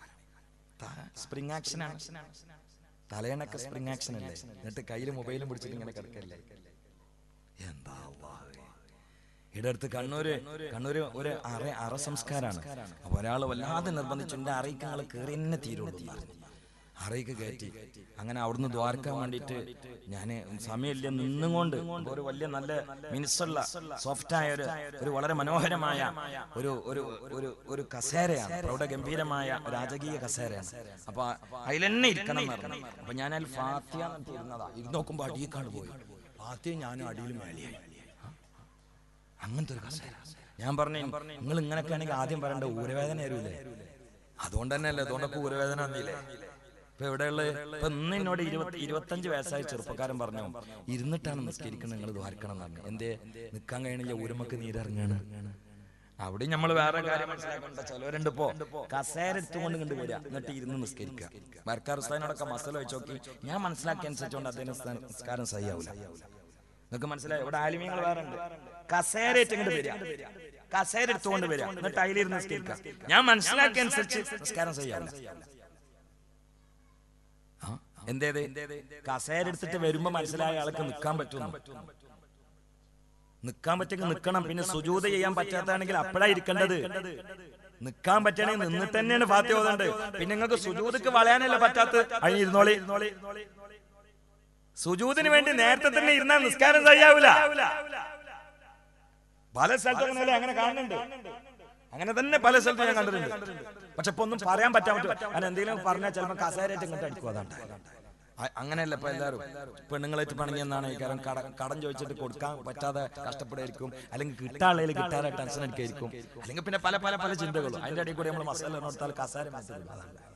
സ്പ്രിങ് ആക്ഷൻ ആണ് തലയണൊക്കെ സ്പ്രിങ് ആക്ഷൻ അല്ലേ എന്നിട്ട് കയ്യിൽ മൊബൈലും പിടിച്ചിട്ട് ഇങ്ങനെ കിടക്കല്ലേ എന്താ അല്ലാഹുവേ. ഇവിടെ അടുത്ത് കണ്ണൂര് കണ്ണൂര് ഒരു അറ അറ സംസ്കാരാണ് അപ്പൊ ഒരാൾ വല്ലാതെ നിർബന്ധിച്ചു എന്റെ അറയ്ക്ക് നിങ്ങൾ കയറി തന്നെ തീരുള്ളൂ എന്ന് പറഞ്ഞു. അറയ്ക്ക് കയറ്റി അങ്ങനെ അവിടുന്ന് ദ്വാരക്കാൻ വേണ്ടിയിട്ട് ഞാൻ സമയമില്ല നിന്നുകൊണ്ട് ഒരു വലിയ നല്ല മിനിസുള്ള സോഫ്റ്റായ ഒരു ഒരു വളരെ മനോഹരമായ ഒരു ഒരു ഒരു ഒരു കസേരയാണ് പ്രൗഢഗംഭീരമായ രാജകീയ കസേരയാണ് അപ്പൊ അതിലെന്നെ ഇരിക്കണം എന്ന് പറഞ്ഞു അപ്പൊ ഞാൻ അതിൽ ഫാത്തിയ എന്നിട്ട് ഇരുന്നതാ ഇരുന്ന് നോക്കുമ്പോ അടിയേക്കാണ് പോയി ഫാത്തിയ ഞാനും അടിയിൽ മേലെയായി അങ്ങനത്തെ ഒരു കസേര ഞാൻ പറഞ്ഞു നിങ്ങൾ ഇങ്ങനെയൊക്കെ ആണെങ്കിൽ ആദ്യം പറയേണ്ട ഊരവേദന വരൂലേ അതുകൊണ്ട് തന്നെയല്ലേ അതുകൊണ്ടൊക്കെ ഊരവേദന വന്നില്ലേ ഇപ്പൊ എവിടെയുള്ള ഇപ്പൊ ഇന്ന് എന്നോട് ഇരുപത്തി ഇരുപത്തഞ്ച് വയസ്സായ ചെറുപ്പക്കാരൻ പറഞ്ഞു ഇരുന്നിട്ടാണ് നിസ്കരിക്കണം നിങ്ങൾ ദ്വാരക്കണം എന്ന് പറഞ്ഞു എന്തേ നിക്കാൻ കഴിയണില്ല ഊരമക്ക് നീരിറങ്ങാണ് അവിടെ നമ്മൾ വേറെ കാര്യം മനസ്സിലാക്കണ്ട ചിലവരുണ്ട് ഇപ്പോ കസേര എടുത്തുകൊണ്ട് കണ്ട് വരിക എന്നിട്ട് ഇരുന്ന് നിസ്കരിക്കുക മരക്കാർ ഉസ്താദിനോടൊക്കെ മസല വെച്ച് നോക്കി ഞാൻ മനസ്സിലാക്കിയ അനുസരിച്ചുകൊണ്ട് അദ്ദേഹം നിസ്കാരം സഹിയാവൂല നിങ്ങൾക്ക് മനസ്സിലായോ ഇവിടെ ആലിമ്യങ്ങൾ വേറെ ഉണ്ട് കസേര ഇങ്ങോട്ട് വരിക കസേര എടുത്തുകൊണ്ട് വരിക എന്നിട്ട് അതിലിരുന്ന് നിസ്കരിക്കുക ഞാൻ മനസ്സിലാക്കിയ അനുസരിച്ച് നിസ്കാരം ചെയ്യാവില്ല എന്തേത് കസേര എടുത്തിട്ട് വരുമ്പോ മനസ്സിലായ ആൾക്ക് നിൽക്കാൻ പറ്റുന്നു നിൽക്കാൻ പറ്റെങ്കിൽ നിൽക്കണം പിന്നെ സുജൂത ചെയ്യാൻ പറ്റാത്താണെങ്കിൽ അപ്പോഴാ ഇരിക്കേണ്ടത് നിൽക്കാൻ പറ്റണെങ്കിൽ നിന്നിട്ട് തന്നെയാണ് ഫാത്തി ഓതണ്ട് പിന്നെ നിങ്ങൾക്ക് സുജൂതക്ക് വളയാനല്ല പറ്റാത്ത അതിന് ഇരുന്നോളി സുജൂതിന് വേണ്ടി നേരത്തെ തന്നെ ഇരുന്നാൽ നിസ്കാരം കഴിയാവില്ല പല സ്ഥലത്തും അങ്ങനെയല്ലേ അങ്ങനെ കാണുന്നുണ്ട് അങ്ങനെ തന്നെ പല സ്ഥലത്തും ഞാൻ കണ്ടിട്ടുണ്ട് പക്ഷെ ഇപ്പൊ ഒന്നും പറയാൻ പറ്റാൻ പറ്റും അങ്ങനെ എന്തെങ്കിലും പറഞ്ഞാൽ ചിലപ്പോൾ കസേരയായിട്ട് ഇങ്ങോട്ട് അടിക്കും അതാണ് അ- അങ്ങനെയല്ല ഇപ്പൊ എല്ലാവരും പെണ്ണുങ്ങളായിട്ട് പണിഞ്ഞ എന്നാണ് ഈ കാരണം കട കടം ചോദിച്ചിട്ട് കൊടുക്കാൻ പറ്റാതെ കഷ്ടപ്പെടായിരിക്കും അല്ലെങ്കിൽ കിട്ടാളയിൽ കിട്ടാതെ ടെൻഷൻ അടിക്കായിരിക്കും അല്ലെങ്കിൽ പിന്നെ പല പല പല ചിന്തകളും അതിന്റെ ഇടയിൽ കൂടി നമ്മൾ മസാല കൊടുത്താൽ കസാര മാറ്റി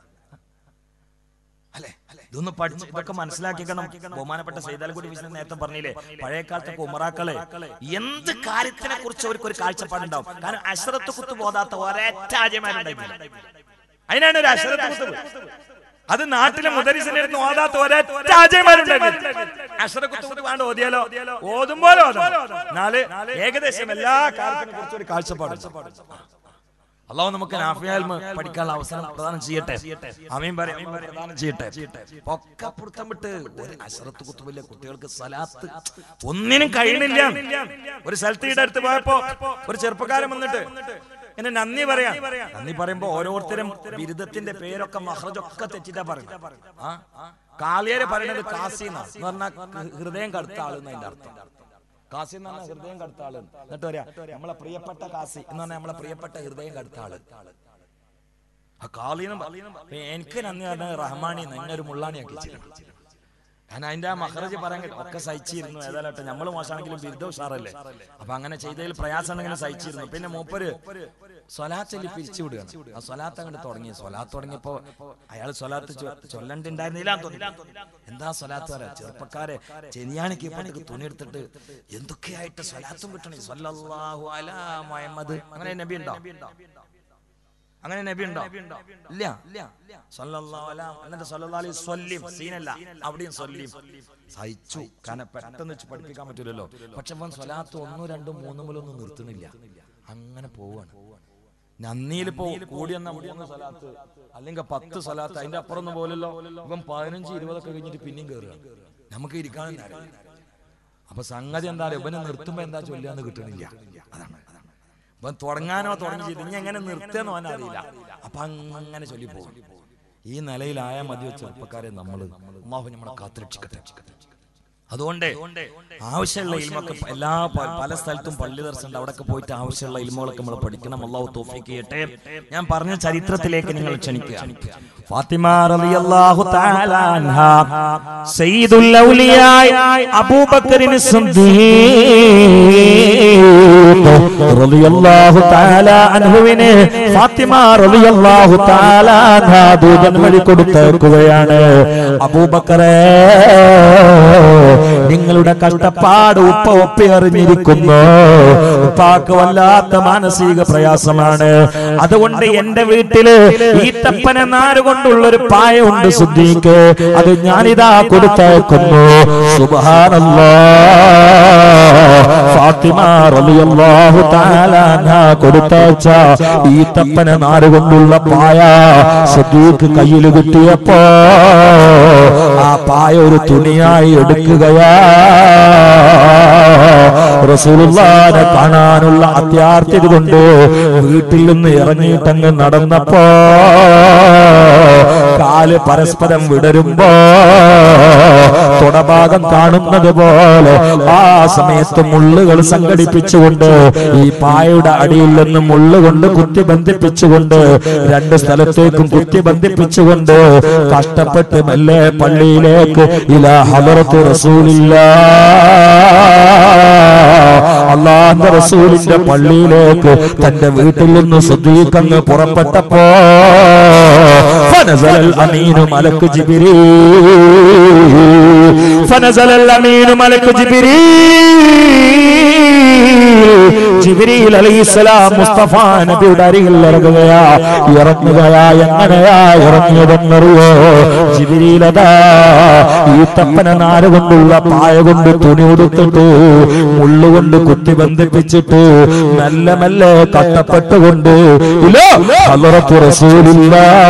അല്ലെ ഇതൊന്ന് പഠിച്ച് ഇതൊക്കെ മനസ്സിലാക്കിക്കണം ബഹുമാനപ്പെട്ട സൈതാലക്കുടി വിശ്വൻ നേരത്തെ പറഞ്ഞില്ലേ പഴയ കാലത്തൊക്കെ ഉമറാക്കളെ എന്ത് കാര്യത്തിനെ കുറിച്ച് അവർക്ക് ഒരു കാഴ്ചപ്പാടുണ്ടാവും കാരണം അശ്രത്ത് കുത്ത് പോതാത്ത ഒരൊറ്റ ആര്യമാരുണ്ടായില്ല അതിനാണ് ഒരു അശ്രത്ത് കുത്ത് അത് നാട്ടിലെ മുദരിസിന്റെ അടുത്ത് ഓതാത്ത ഒരൊറ്റ ആജയമാരുണ്ടായിരുന്നു അശ്രത്ത് കുത്ത് വേണ്ട ഓതിയാലോ ഓതുമ്പോലോ എന്നാല് ഏകദേശം എല്ലാ കാര്യത്തിനെ കുറിച്ച് ഒരു കാഴ്ചപ്പാട് അള്ളാഹു നമുക്ക് നാഫിയാൽമ പഠിക്കാനുള്ള അവസരം പ്രദാനം ചെയ്യട്ടെ അമീൻ പറയാം അമീൻ പറയാം, പ്രദാനം ചെയ്യട്ടെ ഒക്കെ പുറത്തം വിട്ട് ഒരു അശറത്ത് കുത്തുമില്ല കുട്ടികൾക്ക് സലാത്ത് ഒന്നിനും കഴിയണില്ല ഒരു സ്ഥലത്ത് ഈടെ അടുത്ത് പോയപ്പോ ഒരു ചെറുപ്പക്കാരൻ വന്നിട്ട് എന്നെ നന്ദി പറയാം നന്ദി പറയുമ്പോ ഓരോരുത്തരും ബിരുദത്തിന്റെ പേരൊക്കെ മഹ്റജൊക്കെ തെറ്റിട്ടാ പറയുന്നത് ആ കാളിയരെ പറയുന്നത് കാസിന്ന എന്ന് പറഞ്ഞാൽ ഹൃദയം കടുത്ത ആളെന്ന് അതിന്റെ അർത്ഥം കാസി എന്ന് പറഞ്ഞാൽ ഹൃദയം കടുത്ത ആള് എന്നിട്ട് പറയാ നമ്മളെ പ്രിയപ്പെട്ട കാസി എന്ന് പറഞ്ഞാൽ നമ്മളെ പ്രിയപ്പെട്ട ഹൃദയം കടുത്ത ആള് ആ കാളിന്നും എനിക്ക് നന്ദി പറഞ്ഞ റഹ്മാനി നന്നൊരു മുള്ളാണിയാക്കി വെച്ചിരുന്നു കാരണം അതിന്റെ ആ മഹറജ് പറയാൻ കഴിയും. ഒക്കെ സഹിച്ചിരുന്നു ഏതായാലും നമ്മൾ മോശമാണെങ്കിലും ബിരുദ ഉഷാറല്ലേ അപ്പൊ അങ്ങനെ ചെയ്തതിൽ പ്രയാസം ഉണ്ടെങ്കിലും സഹിച്ചിരുന്നു പിന്നെ മൂപ്പര് സ്വലാത്തല്ലി പിരിച്ചു വിടുകയാണ് ആ സ്വലാത്ത് അങ്ങോട്ട് തുടങ്ങി സ്വലാത്ത് തുടങ്ങിയപ്പോ അയാൾ സ്വലാത്ത് ചൊ- ചൊല്ലണ്ടുണ്ടായിരുന്നില്ല എന്ന് തോന്നി എന്താ സ്വലാത്ത് പറയാ ചെറുപ്പക്കാരെ ചെനിയാണിക്ക് പണിക്ക് തുണിയെടുത്തിട്ട് എന്തൊക്കെയായിട്ട് സ്വലാത്തും കിട്ടണേ സ്വല്ലല്ലാഹു അലാ മുഹമ്മദ് അങ്ങനെ നബി ഉണ്ടോ അങ്ങനെ നബി ഉണ്ടോ ഇല്ല സല്ലല്ലാഹു അലാ എന്നിട്ട് സല്ലല്ലാഹു അലൈഹി സ്വല്ലിം സീനല്ല അവിടെയും സ്വല്ലിം സഹിച്ചു കാരണം പെട്ടെന്ന് വെച്ച് പഠിപ്പിക്കാൻ പറ്റൂലല്ലോ പക്ഷെ അവൻ സ്വലാത്ത് ഒന്നും രണ്ടും മൂന്നും മുതലൊന്നും നിർത്തുന്നില്ല അങ്ങനെ പോവാണ് നന്ദിയിൽ ഇപ്പോ കൂടിയെന്ന മൂന്ന് സ്വലാത്ത് അല്ലെങ്കിൽ പത്ത് സ്വലാത്ത് അതിന്റെ അപ്പുറം ഒന്നും പോലല്ലോ ഇവൻ പതിനഞ്ച് ഇരുപതൊക്കെ കഴിഞ്ഞിട്ട് പിന്നെയും കയറുക നമുക്ക് ഇരിക്കാനും നേരം അപ്പൊ സംഗതി എന്താ പറയുക ഇവനെ നിർത്തുമ്പോ എന്താ ചൊല്ലാന്ന് കിട്ടണില്ല അതാണ് ഇവൻ തുടങ്ങാനോ തുടങ്ങി ചെയ്ത് ഇനി എങ്ങനെ നിർത്തുന്നോ അവൻ അറിയില്ല അപ്പൊ അങ്ങനെ ചൊല്ലി പോകും ഈ നിലയിലായ മതി ചെറുപ്പക്കാരെ നമ്മൾ അള്ളാഹു നമ്മളെ കാത്തുരക്ഷിക്കട്ടെ അതുകൊണ്ട് ആവശ്യമുള്ള ഇൽമൊക്കെ എല്ലാ പ- പല സ്ഥലത്തും പള്ളി ദർശനം അവിടെയൊക്കെ പോയിട്ട് ആവശ്യമുള്ള ഇൽമുകളൊക്കെ നമ്മൾ പഠിക്കണം അള്ളാഹു തോഫിക്ക് ചെയ്യട്ടെ ഞാൻ പറഞ്ഞ ചരിത്രത്തിലേക്ക് നിങ്ങൾ ക്ഷണിക്കുക ഫാത്തിമ റളിയല്ലാഹു തആല അൻഹ സയ്യിദുൽ ഔലിയാ അബൂബക്കറിന് സിദ്ദീഖ് റളിയല്ലാഹു തആല അൻഹുവിനെ ഫാത്തിമ റളിയല്ലാഹു തആല അൻഹ ദൂതൻ വഴി കൊടുത്തേക്കുകയാണ് അബൂബക്കറേ നിങ്ങളുടെ കഷ്ടപ്പാട് ഉപ്പ ഒപ്പി അറിഞ്ഞിരിക്കുന്നു ഉപ്പാക്ക് വല്ലാത്ത മാനസിക പ്രയാസമാണ് അതുകൊണ്ട് എന്റെ വീട്ടില് ഈ തപ്പന നാര് കൊണ്ടുള്ള ഒരു പായ ഉണ്ട് സുദ്ദീഖ് അത് ഞാനിതാ കൊടുത്തേക്കുന്നു സുബ്ഹാനല്ലാ ഫാത്തിമ റളിയല്ലാഹു തആല അൻഹ കൊടുത്തയച്ച ഈ തപ്പന നാര് കൊണ്ടുള്ള പായ സുദ്ദീഖ് കയ്യിൽ കിട്ടിയപ്പോ ആ പായ ഒരു തുണിയായി എടുക്കുകയാ റസൂലുള്ളാനെ കാണാനുള്ള അത്യാർത്ഥ്യത കൊണ്ട് വീട്ടിൽ നിന്ന് ഇറങ്ങിയിട്ടങ്ങ് നടന്നപ്പോ കാല് പരസ്പരം വിടരുമ്പോ തുടഭാഗം കാണുന്നത് പോലെ ആ സമയത്ത് മുള്ളുകൾ സംഘടിപ്പിച്ചുകൊണ്ട് ഈ പായയുടെ അടിയിൽ നിന്ന് മുള്ളുകൊണ്ട് കുത്തി ബന്ധിപ്പിച്ചുകൊണ്ട് രണ്ട് സ്ഥലത്തേക്കും കുത്തി ബന്ധിപ്പിച്ചുകൊണ്ട് കഷ്ടപ്പെട്ട് മെല്ലെ പള്ളിയിലേക്ക് ഇലാ ഹലറത്ത് റസൂലില്ല അള്ളാന്റെ റസൂലിന്റെ പള്ളിയിലേക്ക് തന്റെ വീട്ടിൽ നിന്ന് സുദ്ദീഖങ്ങ് പുറപ്പെട്ടപ്പോ فنزل الأمين ملك جبريل فنزل الأمين ملك جبريل ജിബ്രീൽ അലൈഹിസ്സലാം മുസ്തഫ നബിയുടെ അരികിൽ ഇറങ്ങുകയാ ഇറങ്ങുകയാ എങ്ങനെയാ ഇറങ്ങിയതെന്നറിയോ ജിബ്രീലതാ ഈ തപ്പന നാര് കൊണ്ടുള്ള പായ കൊണ്ട് തുണി ഉടുത്തിട്ട് മുള്ളുകൊണ്ട് കുത്തി ബന്ധിപ്പിച്ചിട്ട് മെല്ലെ മെല്ലെ കട്ടപ്പെട്ടുകൊണ്ട് ഇല്ലോ ഹലറത്തു റസൂലില്ല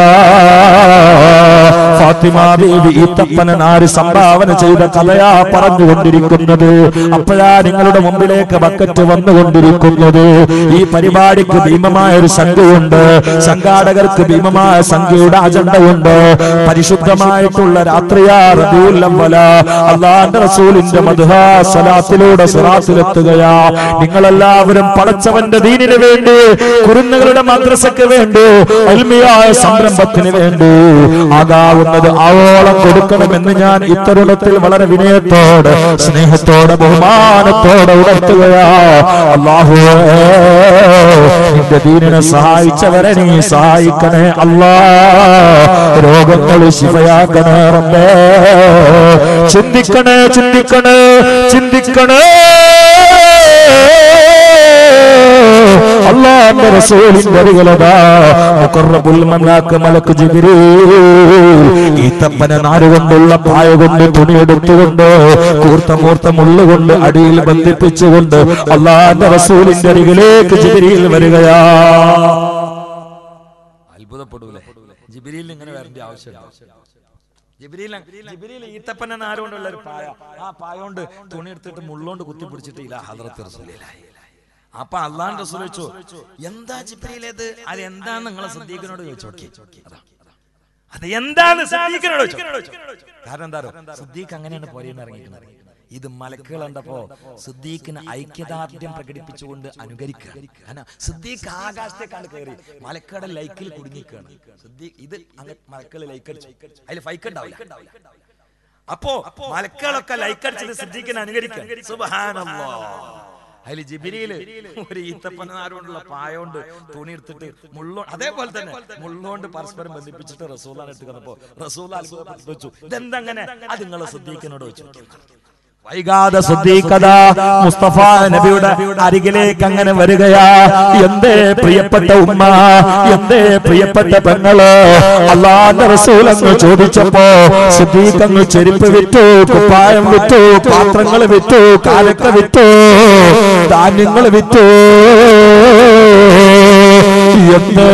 ഫാത്തിമ ബീവി ഈ തപ്പന നാര് സംഭാവന ചെയ്ത കഥയാ പറഞ്ഞുകൊണ്ടിരിക്കുന്നത് അപ്പോഴാ നിങ്ങളുടെ മുമ്പിലേക്ക് ബക്കറ്റ് വന്നുകൊണ്ടിരിക്കുന്നത് ഈ പരിപാടിക്ക് ഭീമമായ ഒരു സംഖ്യയുണ്ട് സംഘാടകർക്ക് ഭീമമായ സംഖ്യയുടെ അജണ്ടയുണ്ട് പരിശുദ്ധമായിട്ടുള്ള രാത്രിയാ റബീഉൽ അവ്വല അള്ളാന്റെ റസൂലിന്റെ മധുഹാ സലാത്തിലൂടെ സിറാത്തിലെത്തുകയാ നിങ്ങളെല്ലാവരും പടച്ചവന്റെ ദീനിന് വേണ്ടി കുരുന്നുകളുടെ മദ്രസക്ക് വേണ്ടി അൽമിയായ സംരംഭത്തിന് വേണ്ടി ആകാവുന്നത് ആവോളം കൊടുക്കണമെന്ന് ഞാൻ ഇത്തരുണത്തിൽ വളരെ വിനയത്തോടെ സ്നേഹത്തോടെ ബഹുമാനത്തോടെ ഉണർത്തുകയാ അള്ളാഹുവേ നിന്റെ ദീനിനെ സഹായിച്ചവരെ നീ സഹായിക്കണേ അല്ലാ രോഗങ്ങൾ ശിവയാക്കണേ റബ്ബേ ചിന്തിക്കണേ ചിന്തിക്കണേ ചിന്തിക്കണേ അള്ളാന്റെ റസൂലിന്റെ അരികളതാ മുഖറബുൽ മലാക്ക് മലക്ക് ജിബ്രീൽ ഈ തപ്പന നാരുകൊണ്ടുള്ള പായ കൊണ്ട് തുണിയെടുത്തുകൊണ്ട് കൂർത്ത മൂർത്ത മുള്ളുകൊണ്ട് അടിയിൽ ബന്ധിപ്പിച്ചുകൊണ്ട് അള്ളാന്റെ റസൂലിന്റെ അരികിലേക്ക് ജിബ്രീൽ വരികയാ അത്ഭുതപ്പെടൂലേ ജിബിരിയിൽ ഇങ്ങനെ വരേണ്ട ആവശ്യമില്ല ജിബിരിയിൽ ജിബിരിയിൽ ഈത്തപ്പന നാരുകൊണ്ടുള്ള ഒരു പായ ആ പായ കൊണ്ട് തുണി എടുത്തിട്ട് മുള്ളോണ്ട് കുത്തി പിടിച്ചിട്ട് ഇല്ല ഹദ്രത്ത് റസൂലിലായി അപ്പൊ അള്ളാൻ റസൂൽ ചോദിച്ചു എന്താ ജിബ്രീലേത് അത് എന്താന്ന് നിങ്ങളെ സദ്ദീഖിനോട് ചോദിച്ചു നോക്കി അതാ അത് എന്താണ് സിദ്ദീഖിനോട് ചോദിച്ചു കാരണം എന്താ സിദ്ദീഖ് അങ്ങനെയാണ് പോരെന്ന് ഇറങ്ങിക്കുന്നത് ഇത് മലക്കുകൾ കണ്ടപ്പോ സിദ്ദീഖിന് ഐക്യദാർഢ്യം പ്രകടിപ്പിച്ചുകൊണ്ട് അനുകരിക്കുക കാരണം സിദ്ദീഖ് ആകാശത്തേക്കാണ് കയറി മലക്കയുടെ ലൈക്കിൽ കുടുങ്ങിക്കാണ് സിദ്ദീഖ് ഇത് അങ്ങ് മലക്കൾ ലൈക്ക് അടിച്ചു അതിൽ ഫൈക്ക് ഉണ്ടാവില്ല അപ്പോ മലക്കുകളൊക്കെ ലൈക്ക് അടിച്ചത് സിദ്ദീഖിനെ അനുകരിക്കുക സുബ്ഹാനല്ലാ അതിൽ ജിബിരിയില് ഒരു ഈത്തപ്പനാരോണ്ടുള്ള പായോണ്ട് തുണി എടുത്തിട്ട് മുള്ളോ അതേപോലെ തന്നെ മുള്ളോണ്ട് പരസ്പരം ബന്ധിപ്പിച്ചിട്ട് റസൂലാണ് എടുത്ത് കന്നപ്പോ റസൂൽ അത്ഭുതപ്പെട്ടു വെച്ചു ഇതെന്തങ്ങനെ അത് നിങ്ങൾ സിദ്ദീഖിനോട് വെച്ചു വൈകാതെ ശ്രദ്ധിക്കത മുസ്തഫ നബിയുടെ അരികിലേക്ക് അങ്ങനെ വരികയാ എന്തേ പ്രിയപ്പെട്ട ഉമ്മ എന്തേ പ്രിയപ്പെട്ട പെങ്ങള് അള്ളാന്റെ റസൂൽ അങ്ങ് ചോദിച്ചപ്പോ സിദ്ദീഖ് അങ്ങ് ചെരുപ്പ് വിറ്റു കുപ്പായം വിറ്റു പാത്രങ്ങൾ വിറ്റു കാലക്ക വിറ്റു ധാന്യങ്ങൾ വിറ്റു എന്തേ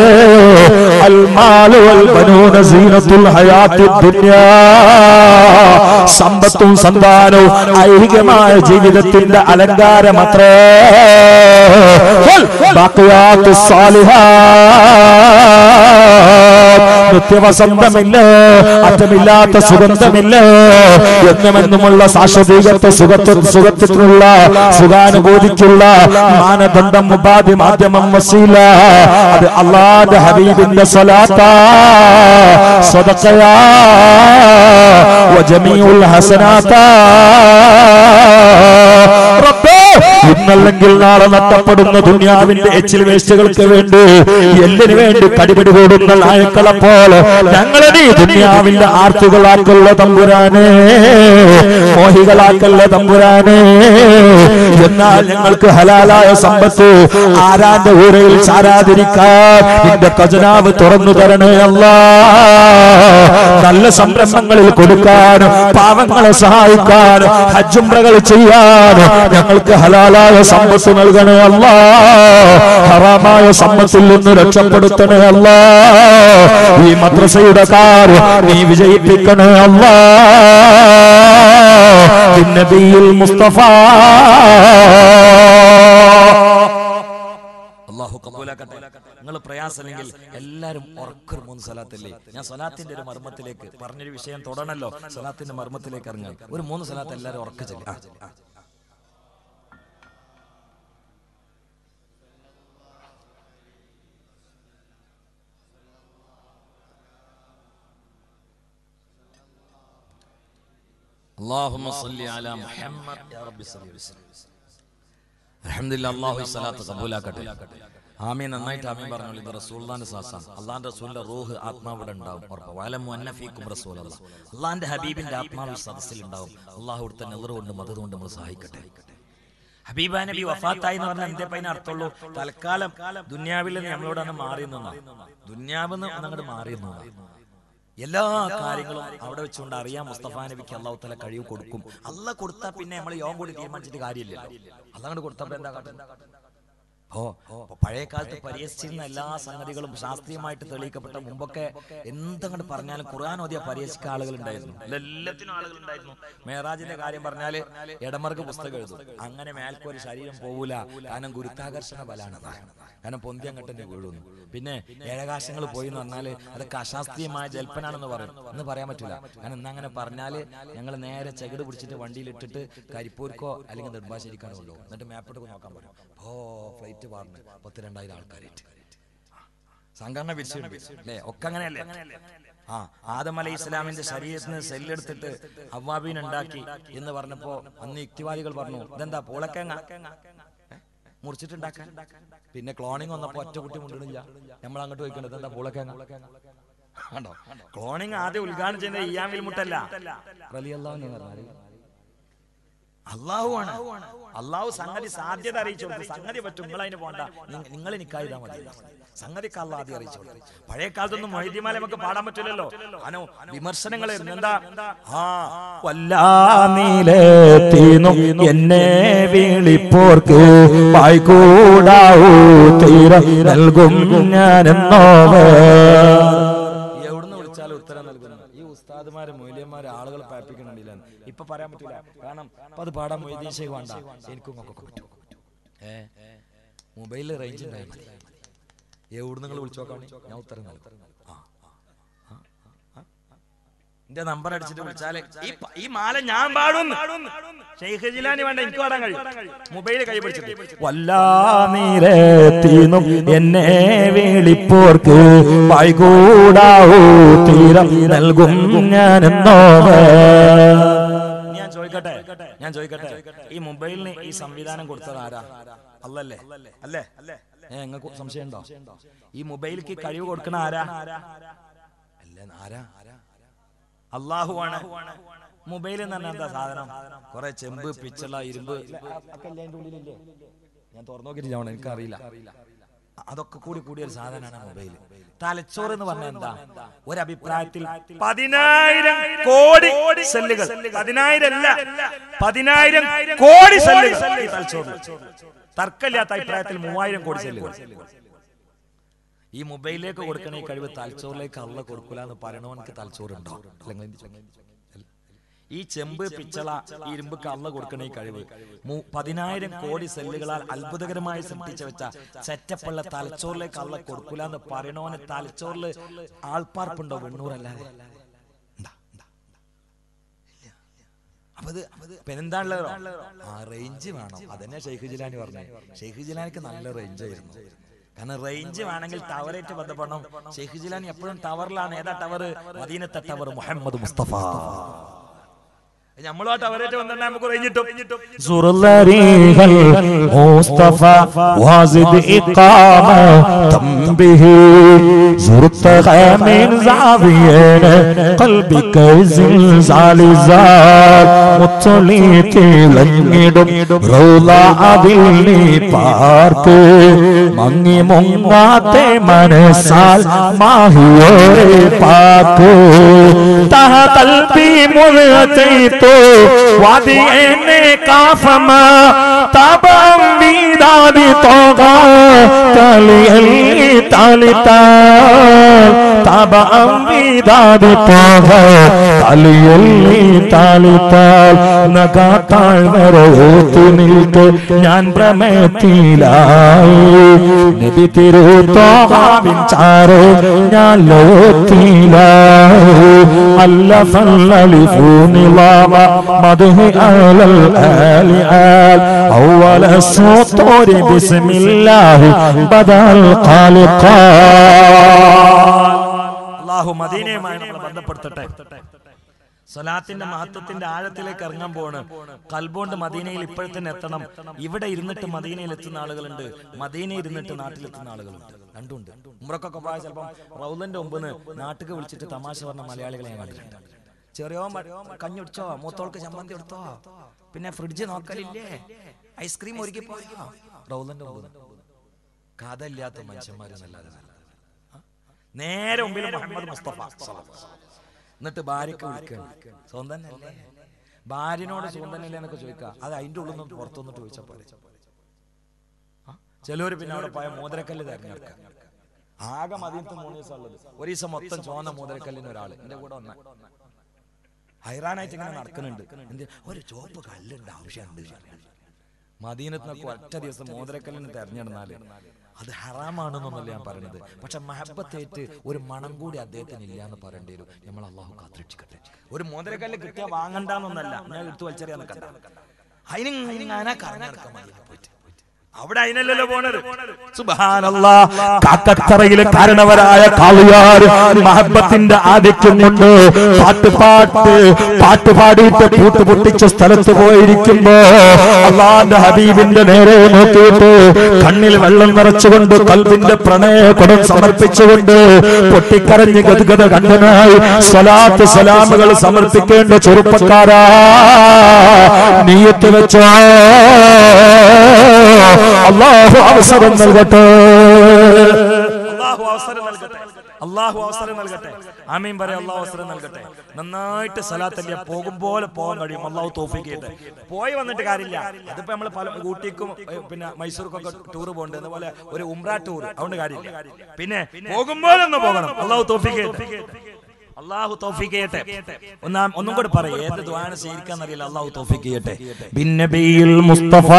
المال والبنون زينة الحياة الدنيا സമ്പത്തും സന്താനവും ഐഹികമായ ജീവിതത്തിന്റെ അലങ്കാരമത്രേ ബാക്കിയാത്ത് സാലിഹാ നിത്യവസന്തമില്ല അറ്റമില്ലാത്ത സുഗന്ധമില്ല എന്നുമെന്നുമുള്ള ശാശ്വതീകത്വ സുഖത്വ സുഖത്തിനുള്ള സുഖാനുഭൂതിക്കുള്ള മാനദണ്ഡം ഉപാധി മാധ്യമം വസീല അത് അള്ളാന്റെ ഹബീബിന്റെ സ്വലാത്താ സ്വതക്കയാ വജമീഉൽ ഹസനാത്താ റബ്ബേ ഇന്നല്ലെങ്കിൽ നാളെ നഷ്ടപ്പെടുന്ന ദുനിയാവിന്റെ എച്ചിൽ വേസ്റ്റുകൾക്ക് വേണ്ടി എല്ലിന് വേണ്ടി കടിപിടി കൂടുന്ന നായക്കളെ പോലെ ഞങ്ങളെ നീ ദുനിയാവിന്റെ ആർത്തുകളാക്കല്ല തമ്പുരാനെ മോഹികളാക്കല്ല തമ്പുരാനെ എന്നാൽ ഞങ്ങൾക്ക് ഹലാലായ സമ്പത്ത് ആരാന്റെ ഊരയിൽ ചാരാതിരിക്കാൻ നിന്റെ ഖജനാവ് തുറന്നു തരണേ അല്ലാ നല്ല സംരംഭങ്ങളിൽ കൊടുക്കാനും പാവങ്ങളെ സഹായിക്കാനും ഹജ്ജുംറകൾ ചെയ്യാനും ഞങ്ങൾക്ക് ഹലാലായ സമ്പത്ത് നൽകണേ അല്ല ഹറാമായ സമ്പത്തിൽ നിന്ന് രക്ഷപ്പെടുത്തണേ അല്ല ഈ മദ്രസയുടെ കാര്യം നീ വിജയിപ്പിക്കണേ അല്ല നബിയിൽ മുസ്തഫ അള്ളാഹു കബൂലാക്കട്ടെ നിങ്ങൾ പ്രയാസമില്ലെങ്കിൽ എല്ലാരും ഉറക്കൊരു മൂന്ന് സലാത്തല്ലേ ഞാൻ സലാത്തിന്റെ ഒരു മർമ്മത്തിലേക്ക് പറഞ്ഞൊരു വിഷയം തുടരണല്ലോ സലാത്തിന്റെ മർമ്മത്തിലേക്ക് ഇറങ്ങാൻ ഒരു മൂന്ന് സലാത്ത് എല്ലാരും ഉറക്ക ചെല്ലി اللهم صل على محمد يا رب صل وسلم അൽഹംദുലില്ലാ അല്ലാഹു ഈ സ്വലാത്ത് കബൂലാക്കട്ടെ ആമീൻ നന്നായിട്ട് ആമീൻ പറഞ്ഞോളൂ ഇത് റസൂൽദാന്റെ സാസാണ് അള്ളാന്റെ റസൂലിന്റെ റൂഹ് ആത്മാവ് ഇവിടെ ഉണ്ടാവും ഉറപ്പ് വലമു അന്നഫീക്കും റസൂൽ അല്ലാഹ് അള്ളാന്റെ ഹബീബിന്റെ ആത്മാവ് ഈ സദസ്സിൽ ഉണ്ടാവും അള്ളാഹു ഇവിടുത്തെ നെതർ കൊണ്ട് മതത് കൊണ്ട് നമ്മൾ സഹായിക്കട്ടെ ഹബീബ നബി വഫാത്തായി എന്ന് പറഞ്ഞാൽ എന്തേ പൈന അർത്ഥമുള്ളൂ തൽക്കാലം ദുന്യാവിൽ നിന്ന് നമ്മളോട് അന്ന് മാറി നിന്നാ ദുന്യാവിൽ നിന്ന് അങ്ങോട്ട് മാറി നിന്നാ എല്ലാ കാര്യങ്ങളും അവിടെ വെച്ചുകൊണ്ട് അറിയാം മുസ്തഫ നബിക്ക് അള്ളാഹു തല കഴിവ് കൊടുക്കും അല്ല കൊടുത്താൽ പിന്നെ നമ്മൾ യോഗം കൂടി തീരുമാനിച്ചിട്ട് കാര്യമില്ല അല്ലാണ്ട് കൊടുത്തപ്പോ എന്താ കാട്ടുന്നത് ഓ അപ്പൊ പഴയ കാലത്ത് പരിഹസിച്ചിരുന്ന എല്ലാ സംഗതികളും ശാസ്ത്രീയമായിട്ട് തെളിയിക്കപ്പെട്ട മുമ്പൊക്കെ എന്തെങ്കിലും പറഞ്ഞാലും ഖുർആൻ ഓതിയ പരിഹസിക്ക ആളുകൾ ഉണ്ടായിരുന്നു എല്ലാത്തിനും ആളുകൾ ഉണ്ടായിരുന്നു മേറാജിന്റെ കാര്യം പറഞ്ഞാല് ഇടമർക്ക് പുസ്തകം എഴുതും അങ്ങനെ മേൽക്കൊരു ശരീരം പോകൂല കാരണം ഗുരുത്താകർഷണ ബലാണ് കാരണം പൊന്തി അങ്ങോട്ട് തന്നെ വീഴുന്നു പിന്നെ ഏഴകാശങ്ങൾ പോയി എന്ന് പറഞ്ഞാല് അതൊക്കെ അശാസ്ത്രീയമായ ജൽപ്പനാണെന്ന് പറയും എന്ന് പറയാൻ പറ്റില്ല കാരണം ഇന്ന് അങ്ങനെ പറഞ്ഞാല് ഞങ്ങൾ നേരെ ചെകിട് പിടിച്ചിട്ട് വണ്ടിയിലിട്ടിട്ട് കരിപ്പൂർക്കോ അല്ലെങ്കിൽ നെടുമ്പാശ്ശേരിക്കാനോ കൊണ്ടുപോകും എന്നിട്ട് മാപ്പിട്ടൊക്കെ നോക്കാൻ പറയും ഓ ഫ്ലൈറ്റ് പറഞ്ഞു പത്ത് രണ്ടായിരം ആൾക്കാരായിട്ട് സംഘടന പിരിച്ചിട്ടുണ്ട് അല്ലേ ഒക്കെ അങ്ങനെയല്ലേ ആ ആദം അലൈഹി ഇസ്ലാമിന്റെ ശരീരത്തിന് സെല്ലെടുത്തിട്ട് അവ്വാബീൻ ഉണ്ടാക്കി എന്ന് പറഞ്ഞപ്പോ അന്ന് യുക്തിവാദികൾ പറഞ്ഞു ഇതെന്താ പൂളക്കേങ്ങ മുറിച്ചിട്ടുണ്ടാക്കാൻ പിന്നെ ക്ലോണിങ് വന്നപ്പോ ഒറ്റ കുട്ടി മുണ്ടിടില്ല നമ്മൾ അങ്ങോട്ട് പോയിക്കണ്ടത് എന്താ പൂളക്കേങ്ങ കണ്ടോ ക്ലോണിങ് ആദ്യം ഉദ്ഘാടനം ചെയ്യുന്നത് ഇയാമിൽ മുട്ടല്ല റളിയല്ലാഹു അൻഹു പറഞ്ഞാല് അള്ളാഹു ആണ് അള്ളാഹു സംഗതി സാധ്യത അറിയിച്ചു കൊടുത്തു സംഗതി പറ്റും നിങ്ങൾ അതിന് പോണ്ട നിങ്ങ- നിങ്ങൾ എനിക്കായിതാ മതി സംഗതിക്ക് അള്ളാഹ് ആദ്യം അറിയിച്ചു കൊടുത്തു പഴയ കാലത്തൊന്നും മൊയ്തിമാല നമുക്ക് പാടാൻ പറ്റില്ലല്ലോ അനോ വിമർശനങ്ങൾ എന്താ ആ വല്ലാനീലേത്തീനും എന്നെ വിളിപ്പോർക്ക് വായിക്കൂടാവൂ തീരം നൽകും ഞാനെന്നോവേ എവിടുന്ന് വിളിച്ചാലും ഉത്തരം നൽകുന്നു ഈ ഉസ്താദുമാരെ മൊയ്ലിയന്മാരെ ആളുകൾ പാപ്പിക്കണില്ല ഇപ്പൊ പറയാൻ പറ്റില്ല കാരണം ഇപ്പൊ അത് പാടാൻ മൊയ്തീൻ ഷെയ്ഖ് വേണ്ട എനിക്കും ഒക്കെ പറ്റും ഏ മൊബൈലിൽ റേഞ്ച് ഉണ്ടായാൽ മതി എവിടെ നിങ്ങൾ വിളിച്ചു നോക്കാൻ ഞാൻ ഉത്തരം നൽകും ആ, ആ, ആ, ആ. എന്റെ നമ്പർ അടിച്ചിട്ട് വിളിച്ചാല് ഈ പ- ഈ മാല ഞാൻ പാടും ഷെയ്ഖ് ജിലാനി വേണ്ട എനിക്ക് പാടാൻ കഴിയും മൊബൈൽ കൈ പിടിച്ചിട്ട് വല്ലാനീലേത്തീനും എന്നെ വിളിപ്പോർക്ക് വായിക്കൂടാവൂ തീരം നൽകും ഞാനെന്നോവേ ഞാൻ ചോദിക്കട്ടെ ഞാൻ ചോദിക്കട്ടെ ഈ മൊബൈലിന് ഈ സംവിധാനം കൊടുത്തത് ആരാ അല്ലല്ലേ അല്ലേ ഏ നിങ്ങൾക്ക് സംശയം ഉണ്ടോ ഈ മൊബൈലിക്ക് കഴിവ് കൊടുക്കണ ആരാ അല്ലേ ആരാ അള്ളാഹു ആണ് മൊബൈൽ എന്ന് പറഞ്ഞാൽ എന്താ സാധനം കുറെ ചെമ്പ് പിച്ചള ഇരുമ്പ് ഒക്കെ ഇല്ലേ അതിന്റെ ഉള്ളിലില്ലേ? ഞാൻ തുറന്നു നോക്കിയിട്ട് ഞാൻ എനിക്കറിയില്ല അതൊക്കെ കൂടി കൂടിയ ഒരു സാധനമാണ് മൊബൈൽ തലച്ചോറ് എന്ന് പറഞ്ഞാൽ എന്താ ഒരഭിപ്രായത്തിൽ പതിനായിരം കോടി സെല്ലുകൾ പതിനായിരം അല്ല പതിനായിരം കോടി സെല്ലുകൾ ഈ തലച്ചോറ് തർക്കമില്ലാത്ത അഭിപ്രായത്തിൽ മൂവായിരം കോടി സെല്ലുകൾ ഈ മൊബൈലിലേക്ക് കൊടുക്കണ ഈ കഴിവ് തലച്ചോറിലേക്ക് അള്ള കൊടുക്കൂല എന്ന് പറയണവനക്ക് തലച്ചോറുണ്ടോ അല്ലെങ്കിൽ എന്ത് ചോദിക്കും? ഈ ചെമ്പ് പിച്ചള ഈ ഇരുമ്പ് കള്ള കൊടുക്കണ ഈ കഴിവ് മു- പതിനായിരം കോടി സെല്ലുകളാൽ അത്ഭുതകരമായി സൃഷ്ടിച്ചു വെച്ച സെറ്റപ്പുള്ള തലച്ചോറിലേക്ക് അള്ള കൊടുക്കൂല എന്ന് പറയണോന് തലച്ചോറിൽ ആൾപ്പാർപ്പുണ്ടോ വെണ്ണൂറല്ലാതെ ഉണ്ടാ, ഉണ്ടാ, ഉണ്ടാ. ഇല്ല. അപ്പൊ ഇത് അപ്പൊ എന്താണുള്ളത് ആ റേഞ്ച് വേണം അതന്നെ ഷെയ്ഖ് ജിലാനി പറഞ്ഞു ഷെയ്ഖ് ജിലാനിക്ക് നല്ല റേഞ്ച് ആയിരുന്നു കാരണം റേഞ്ച് വേണമെങ്കിൽ ടവറേറ്റ് ബന്ധപ്പെടണം ഷെയ്ഖ് ജിലാനി എപ്പോഴും ടവറിലാണ് ഏതാ ടവർ മദീനത്തെ ടവർ മുഹമ്മദ് മുസ്തഫ നമ്മളും ആ ടവറേറ്റ് വന്നിട്ട് നമുക്ക് റേഞ്ച് കിട്ടും زر طريق المصطفى وازد إقامة به زرتها من زاوية قلبك زلزال زال മുത്തൊളി തിളങ്ങിടും റൗള അതിൽ നീ പാർക്ക് മങ്ങി മുങ്ങാത്തെ മനസ്സാൽ മാഹിയോരെ പാക്ക് തഹ കൽബി മുഴച്ചൈത്തോ വാദിയെന്നെ കാഫമ തബം വീതാതി തോക തലിയല്ലി താലിത്താ തബം വീതാതി തോക തലിയല്ലി താലിത്താൽ നഗാത്താൾ വരവോത്തു നിൽക്ക് ഞാൻ ഭ്രമത്തിലായി നബി തിരു തോഹാവിൻ ചാറ് ഞാൻ ലോത്തിലായി അല്ല ഫല്ലലിഫു നിലാമ മധുഹി അലൽ ആലി ആൽ أول السطور بسم الله بدأ الخالقان അള്ളാഹു മദീനയുമായി നമ്മളെ ബന്ധപ്പെടുത്തട്ടെ സ്വലാത്തിന്റെ മഹത്വത്തിന്റെ ആഴത്തിലേക്ക് ഇറങ്ങാൻ പോണ് കൽബോണ്ട് മദീനയിൽ ഇപ്പോഴത്തന്നെ എത്തണം ഇവിടെ ഇരുന്നിട്ട് മദീനയിൽ എത്തുന്ന ആളുകളുണ്ട് മദീനയിൽ ഇരുന്നിട്ട് നാട്ടിലെത്തുന്ന ആളുകളുണ്ട് രണ്ടുണ്ട് ഉമ്രക്കൊക്കെ പോയ ചിലപ്പം റൗലന്റെ മുമ്പിന്ന് നാട്ടിൽ വിളിച്ചിട്ട് തമാശ പറഞ്ഞ മലയാളികളെ ഞാൻ കണ്ടിട്ടുണ്ട് ചെറിയോ കഞ്ഞുടിച്ചോ മൂത്തോൾക്ക് ചമ്മന്തി എടുത്തോ പിന്നെ ഫ്രിഡ്ജ് നോക്കലില്ലേ ഐസ്ക്രീം ഒരുക്കി പോയോ റൗലന്റെ മുമ്പിൽ കഥയില്ലാത്ത മനുഷ്യന്മാരെന്നല്ലാതെ നേരെ മുമ്പിൽ മുഹമ്മദ് മുസ്തഫ എന്നിട്ട് ഭാര്യക്ക് വിളിക്കണം സ്വന്തം അല്ലേ ഭാര്യനോട് സ്വന്തനല്ലേ എന്നൊക്കെ ചോദിക്കുക അത് അതിന്റെ ഉള്ളിൽ നിന്ന് പുറത്തുനിന്നിട്ട് ചോദിച്ചാൽ പോലെ ചിലവര് പിന്നെ അവിടെ പോയ മോതിരക്കല്ല് തെരഞ്ഞെടുക്കുക ആകെ മതിയത്ത് മൂന്ന് ദിവസം ഉള്ളത് ഒരു ദിവസം മൊത്തം ചോന്ന മോതിരക്കല്ലിന് ഒരാള് എന്റെ കൂടെ വന്ന ഹൈറാനായിട്ട് ഇങ്ങനെ നടക്കുന്നുണ്ട് എന്ത് ഒരു ചോപ്പ് കല്ലുണ്ട് ആവശ്യമുണ്ട് മദീനത്ത് നിന്നൊക്കെ ഒറ്റ ദിവസം മോതിരക്കല്ലിന് തെരഞ്ഞെടുന്നാല് അത് ഹറാമാണെന്നൊന്നല്ല ഞാൻ പറയുന്നത് പക്ഷെ മഹബത്തേറ്റ് ഒരു മണം കൂടി അദ്ദേഹത്തിന് ഇല്ല എന്ന് പറയേണ്ടി വരും നമ്മൾ അള്ളാഹു കാത്തിരക്ഷിക്കട്ടെ ഒരു മോതിരക്കല്ല് കിട്ടിയാൽ വാങ്ങണ്ടെന്നൊന്നല്ല ഞാൻ എടുത്തു വലിച്ചെറിയാന്ന് കണ്ട അതിനിങ്ങനെ കറങ്ങിറക്കാം മദീന പോയിട്ട് അവിടെ അതിനല്ലല്ലോ പോണത് സുബ്ഹാനല്ലാ. കാക്കത്തറയിലെ കാരണവരായ കാളിയാർ മഹബത്തിന്റെ ആധിക്യം കൊണ്ട് പാട്ട് പാട്ട് പാട്ട് പാടിയിട്ട് പൂട്ട് പൊട്ടിച്ച സ്ഥലത്ത് പോയിരിക്കുമ്പോ അള്ളാന്റെ ഹബീബിന്റെ നേരെ നോക്കിയിട്ട് കണ്ണിൽ വെള്ളം നിറച്ചുകൊണ്ട് കൽബിന്റെ പ്രണയ കുടം സമർപ്പിച്ചുകൊണ്ട് പൊട്ടിക്കരഞ്ഞ് ഗദ്ഗത കണ്ടനായി സ്വലാത്ത് സലാമുകൾ സമർപ്പിക്കേണ്ട ചെറുപ്പക്കാരാ നീയത്ത് വെച്ചോ അള്ളാഹു അവസരം നൽകട്ടെ അള്ളാഹു അവസരം നൽകട്ടെ അള്ളാഹു അവസരം നൽകട്ടെ ആമീൻ പറയാം അള്ളാഹു അവസരം നൽകട്ടെ നന്നായിട്ട് സലാത്തല്ല പോകും പോലെ പോകാൻ കഴിയും അള്ളാഹു തോഫിക്ക് ചെയ്യട്ടെ പോയി വന്നിട്ട് കാര്യമില്ല അതിപ്പോ നമ്മൾ പല ഊട്ടിക്കും ഏ, പിന്നെ മൈസൂർക്കൊക്കെ ടൂർ പോകണ്ട് അതുപോലെ ഒരു ഉംറ ടൂർ അതുകൊണ്ട് കാര്യമില്ല പിന്നെ പോകുമ്പോൾ ഒന്ന് പോകണം അള്ളാഹു തോഫിക്ക് ചെയ്യട്ടെ അള്ളാഹു തോഫിക്ക് ചെയ്യട്ടെ ഒന്നാം ഒന്നും കൂടെ പറയും ഏത് ദ്വാന സ്വീകരിക്കാന്നറിയില്ല അള്ളാഹു തോഫിക്ക് ചെയ്യട്ടെ ബിന്നബിയിൽ മുസ്തഫ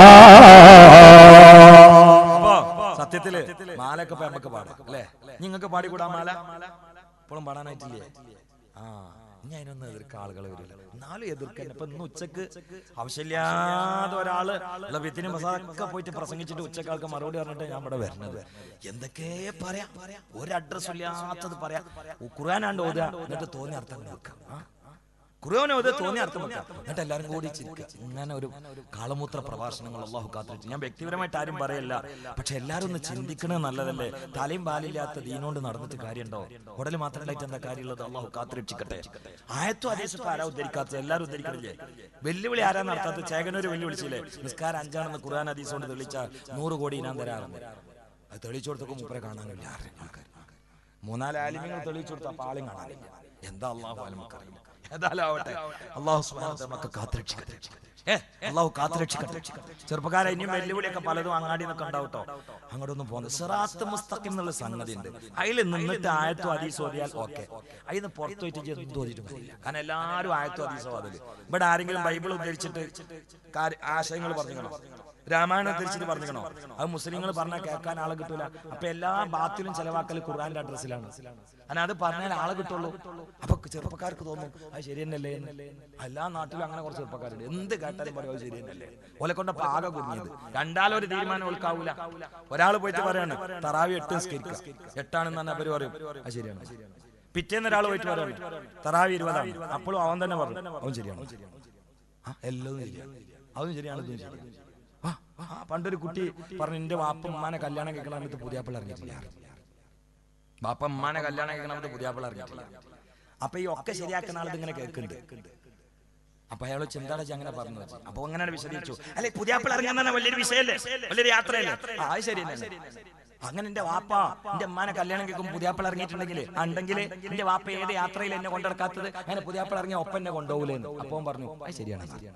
അപ്പോ സത്യത്തില് മാലൊക്കെ ഇപ്പൊ നമുക്ക് പാടാം അല്ലേ നിങ്ങൾക്ക് പാടിക്കൂടാ മാല ഇപ്പോഴും പാടാനായിട്ടില്ലേ ആ ഇനി അതിനൊന്നും എതിർക്ക ആളുകൾ വരില്ല എന്നാലും എതിർക്കാൻ ഇപ്പൊ ഇന്ന് ഉച്ചക്ക് ആവശ്യമില്ലാതെ ഒരാള് വിത്തിന് മസാലൊക്കെ പോയിട്ട് പ്രസംഗിച്ചിട്ട് ഉച്ചക്ക് ആൾക്ക് മറുപടി പറഞ്ഞിട്ട് ഞാൻ ഇവിടെ വരുന്നത് എന്തൊക്കെ പറയാം ഒരു അഡ്രസ് ഇല്ലാത്തത് പറയാം ഖുർആനാണ്ട് ഓതുക എന്നിട്ട് തോന്നിയ അർത്ഥം നോക്കാം ആ? ഖുർആൻ ഓതുക തോന്നിയ അർത്ഥം വെക്കാം എന്നിട്ട് എല്ലാവരും കൂടി ചിരിക്കുക ഇങ്ങനെ ഒരു കാളമൂത്ര പ്രഭാഷണങ്ങൾ അള്ളാഹു കാത്തിരിച്ചു ഞാൻ വ്യക്തിപരമായിട്ട് ആരും പറയല്ല പക്ഷെ എല്ലാവരും ഒന്ന് ചിന്തിക്കണത് നല്ലതല്ലേ തലയും പാലില്ലാത്ത ദീനോണ്ട് നടന്നിട്ട് കാര്യമുണ്ടോ ഉടല് മാത്രമായിട്ട് എന്താ കാര്യമുള്ളത് അള്ളാഹു കാത്തിരക്ഷിക്കട്ടെ ആയത്തും അതേശത്ത് ആരാ ഉദ്ധരിക്കാത്തത് എല്ലാവരും ഉദ്ധരിക്കണില്ലേ വെല്ലുവിളി ആരാ നടത്താത്തത് ചേകനൂര് വെല്ലുവിളിച്ചില്ലേ നിസ്കാരം അഞ്ചാണെന്ന് ഖുർആൻ ഹദീസ് കൊണ്ട് തെളിച്ചാൽ നൂറ് കോടി ഇനാൻ തരാറുണ്ട് അത് തെളിച്ചു കൊടുത്തൊക്കെ മൂപ്പരെ കാണാനില്ല ആൾക്കാർ മൂന്നാല് ആലിമ്യങ്ങൾ തെളിയിച്ചു കൊടുത്ത അപ്പൊ ആളും കാണാനില്ല എന്താ അള്ളാഹു ആലമക്കറിയില്ല ഏതായാലും ആവട്ടെ അള്ളാഹു സുബ്ഹാനഹു വ തആല നമുക്ക് കാത്തുരക്ഷിക്കട്ടെ ഏ അള്ളാഹു കാത്തുരക്ഷിക്കട്ടെ ചെറുപ്പക്കാരെ ഇനിയും വെല്ലുവിളിയൊക്കെ പലതും അങ്ങാടി നിന്നൊക്കെ ഉണ്ടാവട്ടോ അങ്ങോട്ടൊന്നും പോകുന്നത് സിറാത്ത് മുസ്തഖിം എന്നുള്ള സംഗതി ഉണ്ട് അതിൽ നിന്നിട്ട് ആയത്തും ഹദീസ് ഓതിയാൽ ഓക്കെ അതിന് പുറത്തു പോയിട്ട് ഇജ്ജ് എന്ത് ഓതിയിട്ടും കാര്യമില്ല കാരണം എല്ലാവരും ആയത്തും ഹദീസോ അതിൽ ഇവിടെ ആരെങ്കിലും ബൈബിൾ ഉദ്ധരിച്ചിട്ട് കാര്യ- ആശയങ്ങൾ പറഞ്ഞിക്കണോ രാമായണം ഉദ്ധരിച്ചിട്ട് പറഞ്ഞിക്കണോ അത് മുസ്ലിങ്ങൾ പറഞ്ഞാൽ കേൾക്കാൻ ആളെ കിട്ടൂല അപ്പൊ എല്ലാ ബാത്തിലും ചെലവാക്കൽ ഖുർആന്റെ അഡ്രസ്സിലാണ് കാരണം അത് പറഞ്ഞാൽ ആളെ കിട്ടുള്ളൂ അപ്പൊ ചെറുപ്പക്കാർക്ക് തോന്നും അത് ശരി തന്നെയല്ലേ എന്ന്. എല്ലാ നാട്ടിലും അങ്ങനെ കുറച്ച് ചെറുപ്പക്കാരുണ്ട് എന്ത് കേട്ടാലും പറയും അത് ശരി തന്നെയല്ലേ ഓലെ കൊണ്ടപ്പോ ആകെ കുടുങ്ങിയത് രണ്ടാലൊരു തീരുമാനം ഓൽക്കാവൂല ഒരാൾ പോയിട്ട് പറയാണ് തറാവി എട്ട് നിസ്കരിക്കുക എട്ടാണെന്ന് തന്നെ അവര് പറയും അത് ശരിയാണ് പിറ്റേന്ന് ഒരാൾ പോയിട്ട് പറയാണ് തറാവി ഇരുപതാണ് അപ്പോഴും അവൻ തന്നെ പറഞ്ഞു അവൻ ശരിയാണ് ആ, എല്ലതും ശരിയാണ് അതും ശരിയാണ് ഇതും ശരിയാണ് ആ, ആ, പണ്ടൊരു കുട്ടി പറഞ്ഞു എന്റെ വാപ്പ ഉമ്മാനെ കല്യാണം കഴിക്കണ സമയത്ത് പുതിയാപ്പിള ഇറങ്ങിയിട്ടില്ല വാപ്പ ഉമ്മാനെ കല്യാണം കഴിക്കണ സമയത്ത് പുതിയാപ്പിള ഇറങ്ങിയിട്ടില്ല അപ്പൊ ഈ ഒക്കെ ശരിയാക്കുന്ന ആൾ ഇങ്ങനെ കേൾക്കുന്നുണ്ട് അപ്പൊ അയാൾ ചിന്താട അങ്ങനെ പറഞ്ഞു വെച്ചു അപ്പൊ അങ്ങനെ വിശദീകരിച്ചു അല്ലെ പുതിയാപ്പിള ഇറങ്ങാൻ തന്നെ വലിയൊരു വിഷയല്ലേ വലിയൊരു യാത്രയല്ലേ ആ അത് ശരി തന്നെ അങ്ങനെ എന്റെ വാപ്പ എന്റെ അമ്മാനെ കല്യാണം കേൾക്കും പുതിയാപ്പിള ഇറങ്ങിയിട്ടുണ്ടെങ്കിൽ ഉണ്ടെങ്കിൽ എന്റെ വാപ്പ ഏത് യാത്രയിൽ എന്നെ കൊണ്ടിറക്കാത്തത് അങ്ങനെ പുതിയാപ്പിള ഇറങ്ങിയ ഒപ്പം എന്നെ കൊണ്ടുപോകൂലെന്ന് അപ്പൊ അവൻ പറഞ്ഞു അത് ശരിയാണ് ശരിയാണ്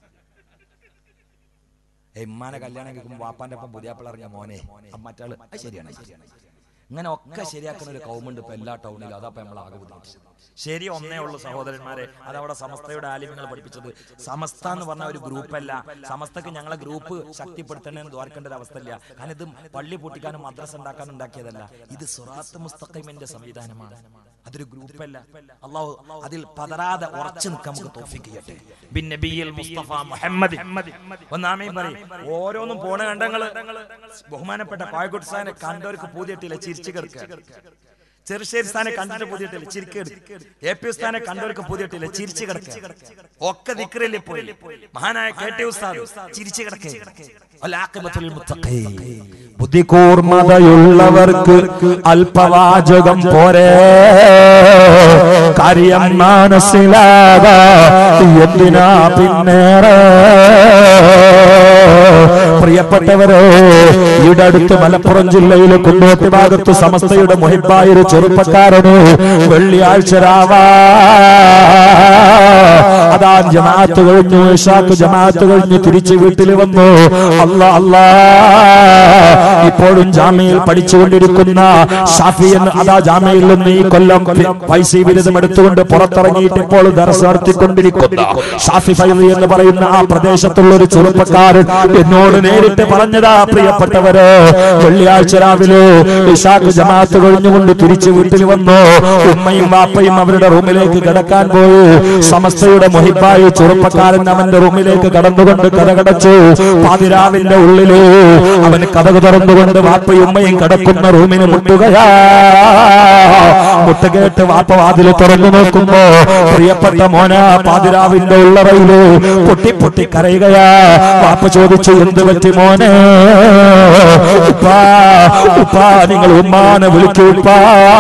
എമ്മാനെ കല്യാണം കേൾക്കുമ്പോൾ വാപ്പാന്റെ ഒപ്പം പുതിയാപ്പിള ഇറങ്ങിയ മോനെ അപ്പൊ മറ്റാള് അത് ശരിയാണ് ശരിയാണ് ഇങ്ങനെ ഒക്കെ ശരിയാക്കുന്ന ഒരു കൗമുണ്ട് ഇപ്പൊ എല്ലാ ടൗണിലും അതപ്പോ നമ്മൾ ആകെ ബുദ്ധിമുട്ടിച്ചത് ശരി ഒന്നേ ഉള്ളൂ സഹോദരന്മാരെ അതവിടെ സമസ്തയുടെ ആലിമ്യങ്ങൾ പഠിപ്പിച്ചത് സമസ്ത എന്ന് പറഞ്ഞ ഒരു ഗ്രൂപ്പല്ല സമസ്തക്ക് ഞങ്ങളെ ഗ്രൂപ്പ് ശക്തിപ്പെടുത്തണമെന്ന് ദ്വാരക്കേണ്ട ഒരു അവസ്ഥയില്ല കാരണം ഇത് പള്ളി പൂട്ടിക്കാനും മദ്രസ ഉണ്ടാക്കാനും ഉണ്ടാക്കിയതല്ല ഇത് സുറാത്ത് മുസ്തഖിമിന്റെ സംവിധാനമാണ് അതൊരു ഗ്രൂപ്പല്ല അള്ളാഹു അതിൽ പതറാതെ ഉറച്ചു നിൽക്കാൻ നമുക്ക് തോഫിക്ക് ചെയ്യട്ടെ ബിൻ നബിയിൽ മുസ്തഫ മുഹമ്മദ് ഒന്നാമേ പറയും ഓരോന്നും പോണ കണ്ടങ്ങള് ബഹുമാനപ്പെട്ട കോയക്കുട്ടി സ്ഥാനെ കണ്ടവർക്ക് പൂതിയിട്ടില്ല ചിരിച്ചു കിടക്കുക ചെറുശ്ശേരി സ്ഥാനെ കണ്ടിട്ട് പുതിയിട്ടില്ല ചിരിക്കേട് എ പി ഉസ്താനെ കണ്ടവർക്ക് പുതിയിട്ടില്ല ചിരിച്ചു കിടക്കുക ഒക്കെ ദിക്റിൽ പോയി മഹാനായ കെ ടി ഉസ്താദ് ചിരിച്ചു കിടക്കേ വലാഖിബത്തുൽ മുത്തഖീൻ ബുദ്ധി കൂർമ്മതയുള്ളവർക്ക് അല്പവാചകം പോരെ കാര്യം മനസ്സിലാകാ എന്തിനാ പിന്നേറെ പ്രിയപ്പെട്ടവരെ ഇവിടെ അടുത്ത് മലപ്പുറം ജില്ലയിലെ കുണ്ടോട്ടി ഭാഗത്ത് സമസ്തയുടെ മുഹിബായ ഒരു ചെറുപ്പക്കാരന് വെള്ളിയാഴ്ച രാവാ അതാ ജമാഅത്ത് കഴിഞ്ഞു ഇഷാക്ക് ജമാഅത്ത് കഴിഞ്ഞു തിരിച്ച് വീട്ടിൽ വന്നു അല്ല അല്ലാ ഇപ്പോഴും ജാമ്യയിൽ പഠിച്ചുകൊണ്ടിരിക്കുന്ന ഷാഫി എന്ന് അതാ ജാമ്യയിൽ നിന്ന് ഈ കൊല്ലം പൈസ ബിരുദം എടുത്തുകൊണ്ട് പുറത്തിറങ്ങിയിട്ട് ഇപ്പോൾ ദർശ നടത്തിക്കൊണ്ടിരിക്കുന്ന ഷാഫി ഫൈലി എന്ന് പറയുന്ന ആ പ്രദേശത്തുള്ള ഒരു ചെറുപ്പക്കാരൻ എന്നോട് നേരിട്ട് പറഞ്ഞതാ പ്രിയപ്പെട്ടവര് വെള്ളിയാഴ്ച രാവിലെ ഇഷാക്ക് ജമാഅത്ത് കഴിഞ്ഞുകൊണ്ട് തിരിച്ചു വീട്ടിൽ വന്നു ഉമ്മയും വാപ്പയും അവരുടെ റൂമിലേക്ക് കിടക്കാൻ പോയി സമസ്തയുടെ മുഹിബായി ചെറുപ്പക്കാരൻ അവന്റെ റൂമിലേക്ക് കടന്നുകൊണ്ട് കഥകടച്ചു പാതിരാവിന്റെ ഉള്ളില് അവന് കഥക് തുറന്നുകൊണ്ട് വാപ്പയും ഉമ്മയും കിടക്കുന്ന റൂമിന് മുട്ടുകയാ മുട്ടുകേട്ട് വാപ്പ വാതില് തുറന്നു നോക്കുമ്പോ പ്രിയപ്പെട്ട മോന പാതിരാവിന്റെ ഉള്ളറയില് പൊട്ടി പൊട്ടി കരയുകയാ വാപ്പ ചോദിച്ചു എന്ത് പറ്റി മോനെ ഉപ്പാ ഉപ്പാ നിങ്ങൾ ഉമ്മാനെ വിളിക്കൂ ഉപ്പാ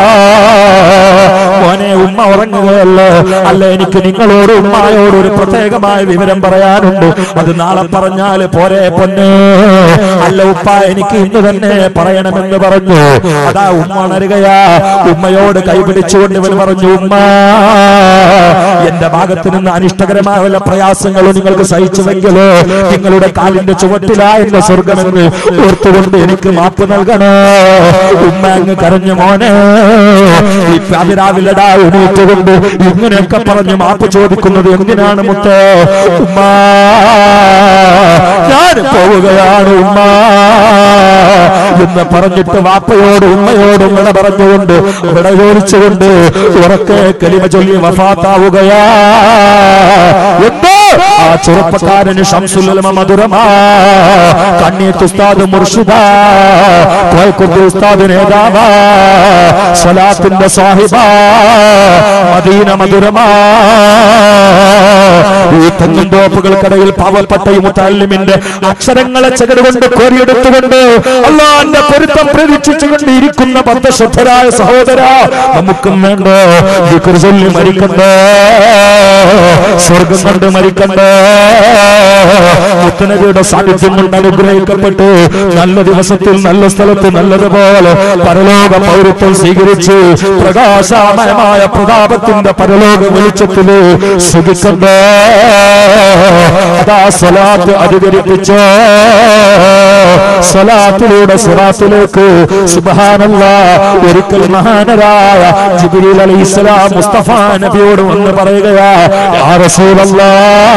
മോനെ ഉമ്മ ഉറങ്ങുകയല്ലോ അല്ല എനിക്ക് നിങ്ങളോട് ഉമ്മായോട് ഒരു പ്രത്യേകമായ വിവരം പറയാനുണ്ട് അത് നാളെ പറഞ്ഞാല് പോരെ പൊന്നെ അല്ല ഉപ്പ എനിക്ക് ഇന്ന് തന്നെ പറയണമെന്ന് പറഞ്ഞു അതാ ഉമ്മ ഉണരുകയാ ഉമ്മയോട് കൈപിടിച്ചുകൊണ്ട് ഇവൻ പറഞ്ഞു ഉമ്മ എന്റെ ഭാഗത്ത് നിന്ന് അനിഷ്ടകരമായ വല്ല പ്രയാസങ്ങളും നിങ്ങൾക്ക് സഹിച്ചുവെങ്കിലോ നിങ്ങളുടെ കാലിന്റെ ചുവട്ടിലാ എന്റെ സ്വർഗമെന്ന് ഓർത്തുകൊണ്ട് എനിക്ക് മാപ്പ് നൽകണോ ഉമ്മ അങ്ങ് കരഞ്ഞു മോനെ ഈ അതിരാവിലടാ എണീറ്റുകൊണ്ട് ഇങ്ങനെയൊക്കെ പറഞ്ഞ് മാപ്പ് ചോദിക്കുന്നത് എന്തിനാണ് മുത്ത് ഉമ്മ ഞാൻ പോവുകയാണ് ഉമ്മ എന്ന് പറഞ്ഞിട്ട് വാപ്പയോട് ഉമ്മയോട് വിട പറഞ്ഞുകൊണ്ട് വിട ചോദിച്ചുകൊണ്ട് ഉറക്കെ കലിമ ചൊല്ലി വഫാത്താവുകയാ എന്തോ ആ ചെറുപ്പക്കാരന് ഷംസുലമ മധുരമാ കണ്ണീത്ത് ഉസ്താദ് മുർഷിദ കോയക്കുട്ടി ഉസ്താദ് നേതാവാ സ്വലാത്തിന്റെ സാഹിബ മദീന മധുരമാ ഈ തെങ്ങും തോപ്പുകൾക്കിടയിൽ പാവപ്പെട്ട ഈ മുത്താലിമിന്റെ അക്ഷരങ്ങളെ ചകടുകൊണ്ട് കോരിയെടുത്തുകൊണ്ട് അള്ളാന്റെ പൊരുത്തം പ്രതീക്ഷിച്ചുകൊണ്ട് ഇരിക്കുന്ന പദ്ധശ്രദ്ധരായ സഹോദര നമുക്കും വേണ്ടോ ദിക്ർ ചൊല്ലി മരിക്കണ്ടോ സ്വർഗം കണ്ട് മരിക്കണ്ടോ മുത്തനബിയുടെ സാന്നിധ്യം കൊണ്ട് അനുഗ്രഹിക്കപ്പെട്ടു നല്ല ദിവസത്തിൽ നല്ല സ്ഥലത്ത് നല്ലതുപോലെ പരലോക പൗരത്വം സ്വീകരിച്ച് പ്രകാശമയമായ പ്രതാപത്തിന്റെ പരലോക വെളിച്ചത്തില് സുഖിക്കണ്ടോ അതാ സ്വലാത്ത് അധികരിപ്പിച്ചോ സ്വലാത്തിലൂടെ സിറാത്തിലേക്ക് സുബഹാനല്ല ഒരിക്കൽ മഹാനരായ ജിബ്രീൽ അലൈഹി സ്വലാം മുസ്തഫ നബിയോട് വന്ന് പറയുകയാ യാ റസൂലല്ലാ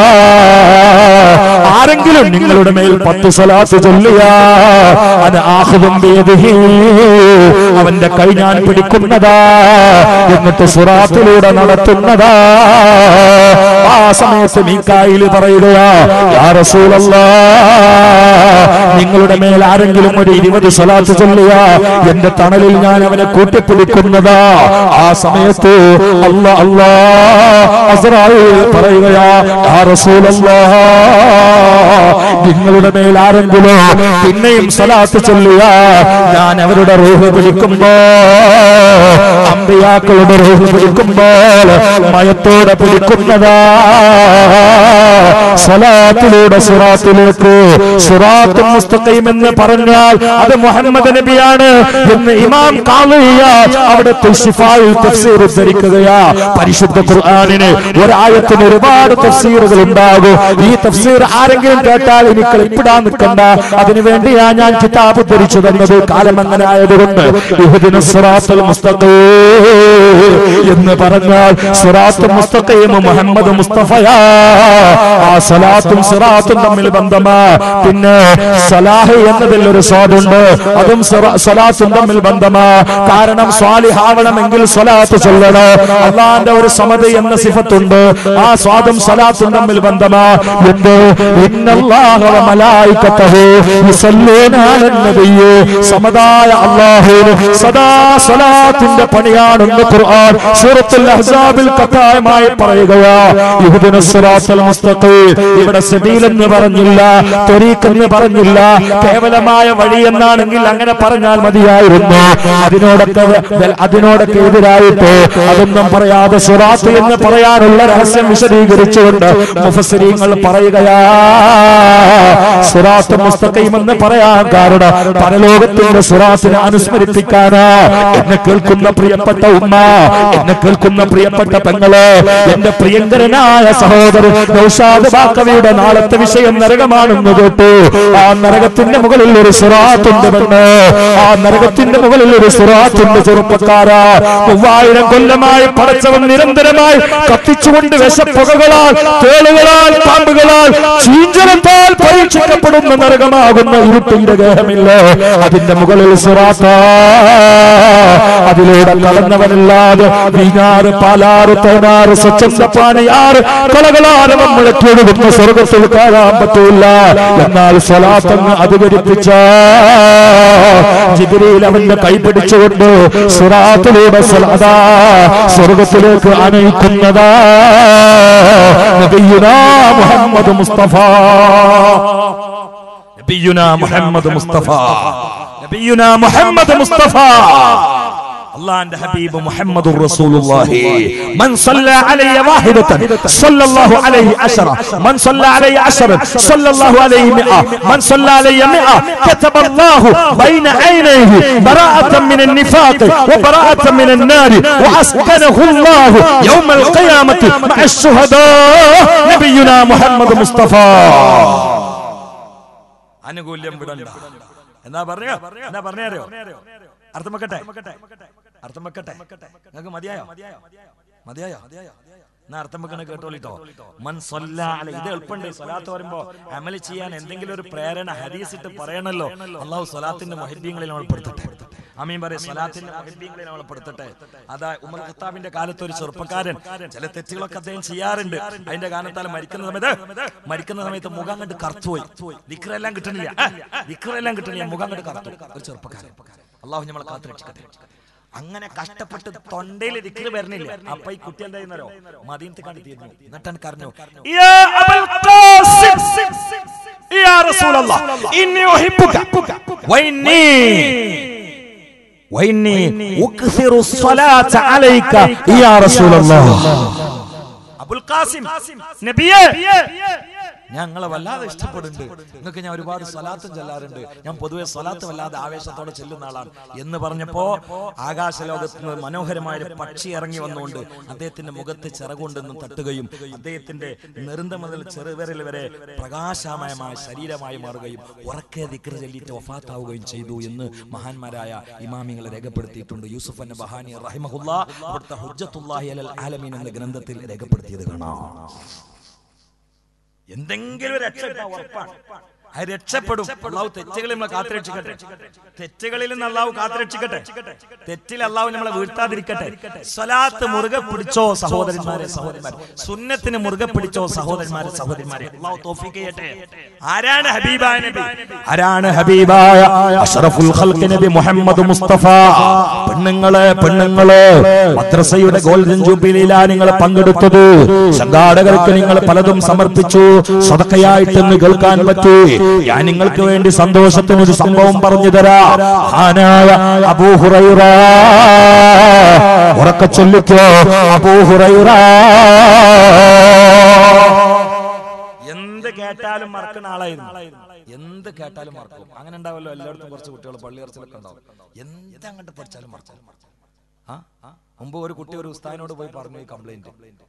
ആരെങ്കിലും നിങ്ങളുടെ മേൽ പത്ത് സ്വലാത്ത് ചൊല്ലിയ അത് ആഹുദം വേദിഹി അവന്റെ കൈ ഞാൻ പിടിക്കുന്നതാ എന്നിട്ട് സുറാത്തിലൂടെ നടത്തുന്നതാ ആ സമയത്ത് മീക്കായിൽ പറയുകയാ യാ റസൂലല്ലാ നിങ്ങളുടെ മേൽ ആരെങ്കിലും ഒരു ഇരുപത് സ്വലാത്ത് ചൊല്ലിയ എന്റെ തണലിൽ ഞാൻ അവനെ കൂട്ടിപ്പിടിക്കുന്നതാ ആ സമയത്ത് അല്ല അല്ലാ അസ്രായേൽ പറയുകയാ യാ റസൂലല്ലാ നിങ്ങളുടെ മേൽ ആരെങ്കിലും പിന്നെയും സ്വലാത്ത് ചൊല്ലിയ ഞാൻ അവരുടെ റൂഹ് പിടിക്കുമ്പോ അമ്പിയാക്കളുടെ റൂഹ് പിടിക്കുമ്പോൾ മയത്തോടെ പിടിക്കുന്നതാ സ്വലാത്തിലൂടെ സുറാത്തിലേക്ക് സുറാത്തും മുസ്തഖീം എന്ന് പറഞ്ഞാൽ അത് മുഹമ്മദ് നബിയാണ് എന്ന് ഇമാം കാളിയ അവിടുത്തെ ശിഫായിൽ തഫ്സീർ ഉദ്ധരിക്കുകയാ പരിശുദ്ധ ഖുർആനിന് ഒരായത്തിന് ഒരുപാട് തഫ്സീറുകൾ ഉണ്ടാകും ഈ തഫ്സീർ ആരെങ്കിലും കേട്ടാൽ ഇനി കളിപ്പിടാൻ നിൽക്കണ്ട അതിനുവേണ്ടിയാ ഞാൻ കിതാബ് ഉദ്ധരിച്ചു തന്നത് കാലം അങ്ങനെ ആയതുകൊണ്ട് ഇഹ്ദിന സിറാത്തുൽ മുസ്തഖീം എന്ന് പറഞ്ഞാൽ സിറാത്തുൽ മുസ്തഖീം മുഹമ്മദ് മുസ്തഫയാ ആ സലാത്തും സിറാത്തും തമ്മിൽ ബന്ധമാ പിന്നെ സലാഹ് എന്നതിൽ ഒരു സ്വാദുണ്ട് അതും സിറ- സലാത്തും തമ്മിൽ ബന്ധമാ കാരണം സ്വാലിഹാവണമെങ്കിൽ സ്വലാത്ത് ചൊല്ലണം അള്ളാന്റെ ഒരു സമത എന്ന സിഫത്തുണ്ട് ആ സ്വാദും സലാത്തും തമ്മിൽ ബന്ധമാ എന്ത് ഇന്നല്ലാഹ വ മലായികതഹു യുസല്ലൂന അലൻ നബിയ്യ് സമതായ അല്ലാഹുവിന് സദാ സ്വലാത്തിന്റെ പണിയാണെന്ന് ഖുർആൻ സൂറത്തുൽ അഹ്സാബിൽ കഥായമായി പറയുകയാ ഇഹ്ദിന സിറാത്തൽ മുസ്തഖീം ഇവിടെ സബീൽ എന്ന് പറഞ്ഞില്ല ത്വരീഖ് എന്ന് പറഞ്ഞില്ല കേവലമായ വഴി എന്നാണെങ്കിൽ അങ്ങനെ പറഞ്ഞാൽ മതിയായിരുന്നു അതിനോടൊക്കെ വെ- അതിനോടൊക്കെ എതിരായിട്ട് അതൊന്നും പറയാതെ സുറാത്ത് എന്ന് പറയാനുള്ള രഹസ്യം വിശദീകരിച്ചുകൊണ്ട് മുഫസ്സിരീങ്ങൾ പറയുകയാ സുറാത്ത് മുസ്തഖീം എന്ന് പറയാൻ കാരണം പരലോകത്തിന്റെ സുറാത്തിനെ അനുസ്മരിപ്പിക്കാനാ എന്നെ കേൾക്കുന്ന പ്രിയപ്പെട്ട ഉമ്മ എന്നെ കേൾക്കുന്ന പ്രിയപ്പെട്ട പെങ്ങള് എന്റെ പ്രിയങ്കരനായ സഹോദരൻ നൗഷാദ് ബാക്കവിയുടെ നാളത്തെ വിഷയം നരകമാണെന്ന് കേട്ടു ആ നരകത്തിന്റെ മുകളിൽ ഒരു സുറാത്തുണ്ട് പെണ്ണ് ആ നരകത്തിന്റെ മുകളിൽ ഒരു സുറാത്തുണ്ട് ചെറുപ്പക്കാരാ മൂവായിരം കൊല്ലമായി പടച്ചവൻ നിരന്തരമായി കത്തിച്ചുകൊണ്ട് വിഷപ്പുകകളാൽ തേളുകളാൽ പാമ്പുകളാൽ ചീഞ്ചലത്താൽ പരീക്ഷിക്കപ്പെടുന്ന നരകമാകുന്ന ഇരുട്ടിന്റെ ഗേഹമില്ലേ അതിന്റെ മുകളിൽ സുറാത്ത അതിലൂടെ കടന്നവനല്ലാതെ വീഞ്ഞാറ് പാലാറ് തേനാറ് സ്വച്ഛന്തപ്പാനയാറ് കൊലകളാറ് നമ്മൾക്ക് ഒഴുകുന്ന സ്വർഗത്തിൽ കാണാൻ പറ്റൂല എന്നാൽ സ്വലാത്തങ്ങ് അധികരിപ്പിച്ച ജിബിരിയിൽ അവന്റെ കൈ പിടിച്ചുകൊണ്ട് സുറാത്തിലൂടെ സ്വലാതാ സ്വർഗത്തിലേക്ക് അനയിക്കുന്നതാ നബിയുനാ മുഹമ്മദ് മുസ്തഫ നബിയുനാ മുഹമ്മദ് മുസ്തഫ നബിയുനാ മുഹമ്മദ് മുസ്തഫ അള്ളാന്റെ ഹബീബ് മുഹമ്മദ് റസൂലുള്ളാഹി മൻ സല്ല അലൈഹി വാഹിദതൻ സല്ലല്ലാഹു അലൈഹി അശറ മൻ സല്ല അലൈഹി അശറ സല്ലല്ലാഹു അലൈഹി മിഅ മൻ സല്ല അലൈഹി മിഅ كتب الله بين عينيه براءة من النفاق وبراءة من النار وأسكنه الله يوم القيامة مع الشهداء نبينا محمد مصطفى അനുകൂല്യം വിടണ്ട എന്നാ പറഞ്ഞോ എന്നാ പറഞ്ഞോ അർത്ഥം വെക്കട്ടെ അർത്ഥം വെക്കട്ടെ നിങ്ങൾക്ക് മതിയായോ മതിയായോ എന്നാ അർത്ഥം വെക്കണ കേട്ടോളിട്ടോ മൻ സൊല്ല അല ഇത് എളുപ്പമുണ്ട് സ്വലാത്ത് വരുമ്പോ അമല് ചെയ്യാൻ എന്തെങ്കിലും ഒരു പ്രേരണ ഹദീസ് ഇട്ട് പറയണല്ലോ അള്ളാഹു സ്വലാത്തിന്റെ മൊഹിദ്യങ്ങളിൽ നമ്മൾ പെടുത്തട്ടെ അമീൻ പറയും സ്വലാത്തിന്റെ മൊഹിദ്യങ്ങളിൽ നമ്മൾ പെടുത്തട്ടെ അതാ ഉമർ ഖത്താബിന്റെ കാലത്ത് ഒരു ചെറുപ്പക്കാരൻ ചില തെറ്റുകളൊക്കെ അദ്ദേഹം ചെയ്യാറുണ്ട് അതിന്റെ കാരണത്താൽ മരിക്കുന്ന സമയത്ത് മരിക്കുന്ന സമയത്ത് മുഖം കണ്ട് കറുത്തുപോയി വിക്രെല്ലാം കിട്ടണില്ല വിക്രെല്ലാം കിട്ടണില്ല മുഖം കണ്ട് കറുത്തു ഒരു ചെറുപ്പക്കാരൻ അള്ളാഹു നമ്മളെ കാത്തു രക്ഷിക്കട്ടെ അങ്ങനെ കഷ്ടപ്പെട്ട് തൊണ്ടയിൽ ദിക്റ് വരണില്ല അപ്പൊ ഈ കുട്ടി എന്താ ചെയ്യുന്നോ മദീനത്ത് കണ്ടു തീർന്നു എന്നിട്ടാണ് കരഞ്ഞു "യാ അബൽ ഖാസിം, യാ റസൂലല്ലാഹ്, ഇന്നി ഉഹിബ്ബുക, വഇന്നി വഇന്നി ഉക്സിറു സ്വലാത്ത അലൈക യാ റസൂലല്ലാഹ് അബുൽ ഖാസിം നബിയേ ഞങ്ങളെ വല്ലാതെ ഇഷ്ടപ്പെടുന്നുണ്ട് നിങ്ങൾക്ക് ഞാൻ ഒരുപാട് സ്വലാത്തും ചെല്ലാറുണ്ട് ഞാൻ പൊതുവെ സ്വലാത്ത് വല്ലാതെ ആവേശത്തോടെ ചെല്ലുന്ന ആളാണ് എന്ന് പറഞ്ഞപ്പോ ആകാശ ലോകത്ത് നിന്ന് മനോഹരമായ ഒരു പക്ഷി ഇറങ്ങി വന്നുകൊണ്ട് അദ്ദേഹത്തിന്റെ മുഖത്ത് ചിറകൊണ്ടെന്ന് തട്ടുകയും അദ്ദേഹത്തിന്റെ നെറുന്ത മുതൽ ചെറുവിരൽ വരെ പ്രകാശമയമായ ശരീരമായി മാറുകയും ഉറക്കെ ദിക്ര ചൊല്ലിയിട്ട് വഫാത്താവുകയും ചെയ്തു എന്ന് മഹാന്മാരായ ഇമാമിങ്ങളെ രേഖപ്പെടുത്തിയിട്ടുണ്ട് യൂസുഫ് അന്ന ബഹാനി റഹിമഹുല്ല അവിടുത്തെ ഹുജ്ജത്തുല്ലാഹി അലൽ ആലമീൻ എന്ന ഗ്രന്ഥത്തിൽ രേഖപ്പെടുത്തിയത് കാണാം എന്തെങ്കിലും ഒരു രക്ഷ ഉണ്ടാവും ഉറപ്പാണ് അത് രക്ഷപ്പെടും അള്ളാഹു തെറ്റുകളിൽ നമ്മളെ കാത്തുരക്ഷിക്കട്ടെ തെറ്റുകളിൽ നിന്ന് അള്ളാഹു കാത്തുരക്ഷിക്കട്ടെ തെറ്റിൽ അള്ളാഹു നമ്മളെ വീഴ്ത്താതിരിക്കട്ടെ സ്വലാത്ത് മുറുകെ പിടിച്ചോ സഹോദരന്മാരെ സഹോദരന്മാരെ സുന്നത്തിന് മുറുകെ പിടിച്ചോ സഹോദരന്മാരെ സഹോദരന്മാരെ അള്ളാഹു തോഫീക്ക് ചെയ്യട്ടെ ആരാണ് ഹബീബായ നബി ആരാണ് ഹബീബായ അഷ്റഫുൽ ഖൽഖ് നബി മുഹമ്മദ് മുസ്തഫ പെണ്ണുങ്ങളെ പെണ്ണുങ്ങളെ മദ്രസയുടെ ഗോൾഡൻ ജൂബിലിയിലാണ് നിങ്ങൾ പങ്കെടുത്തത് സംഘാടകർക്ക് നിങ്ങൾ പലതും സമർപ്പിച്ചു സ്വതക്കയായിട്ട് ഇന്ന് കേൾക്കാൻ പറ്റി ഞാൻ നിങ്ങൾക്ക് വേണ്ടി സന്തോഷത്തിന് ഒരു സംഭവം പറഞ്ഞു തരാ ആനായ അബൂഹുറൈറ ഉറക്ക ചൊല്ലിക്കോ അബൂഹുറൈറ എന്ത് കേട്ടാലും മറക്കുന്ന ആളായിരുന്നു എന്ത് കേട്ടാലും മറക്കും അങ്ങനെ ഉണ്ടാവല്ലോ എല്ലായിടത്തും കുറച്ച് കുട്ടികൾ പള്ളിയറച്ചിലൊക്കെ ഉണ്ടാവും എന്ത് അങ്ങോട്ട് പഠിച്ചാലും മറച്ചാലും ആ ആ. മുമ്പ് ഒരു കുട്ടി ഒരു ഉസ്താദിനോട് പോയി പറഞ്ഞു ഈ കംപ്ലൈന്റ്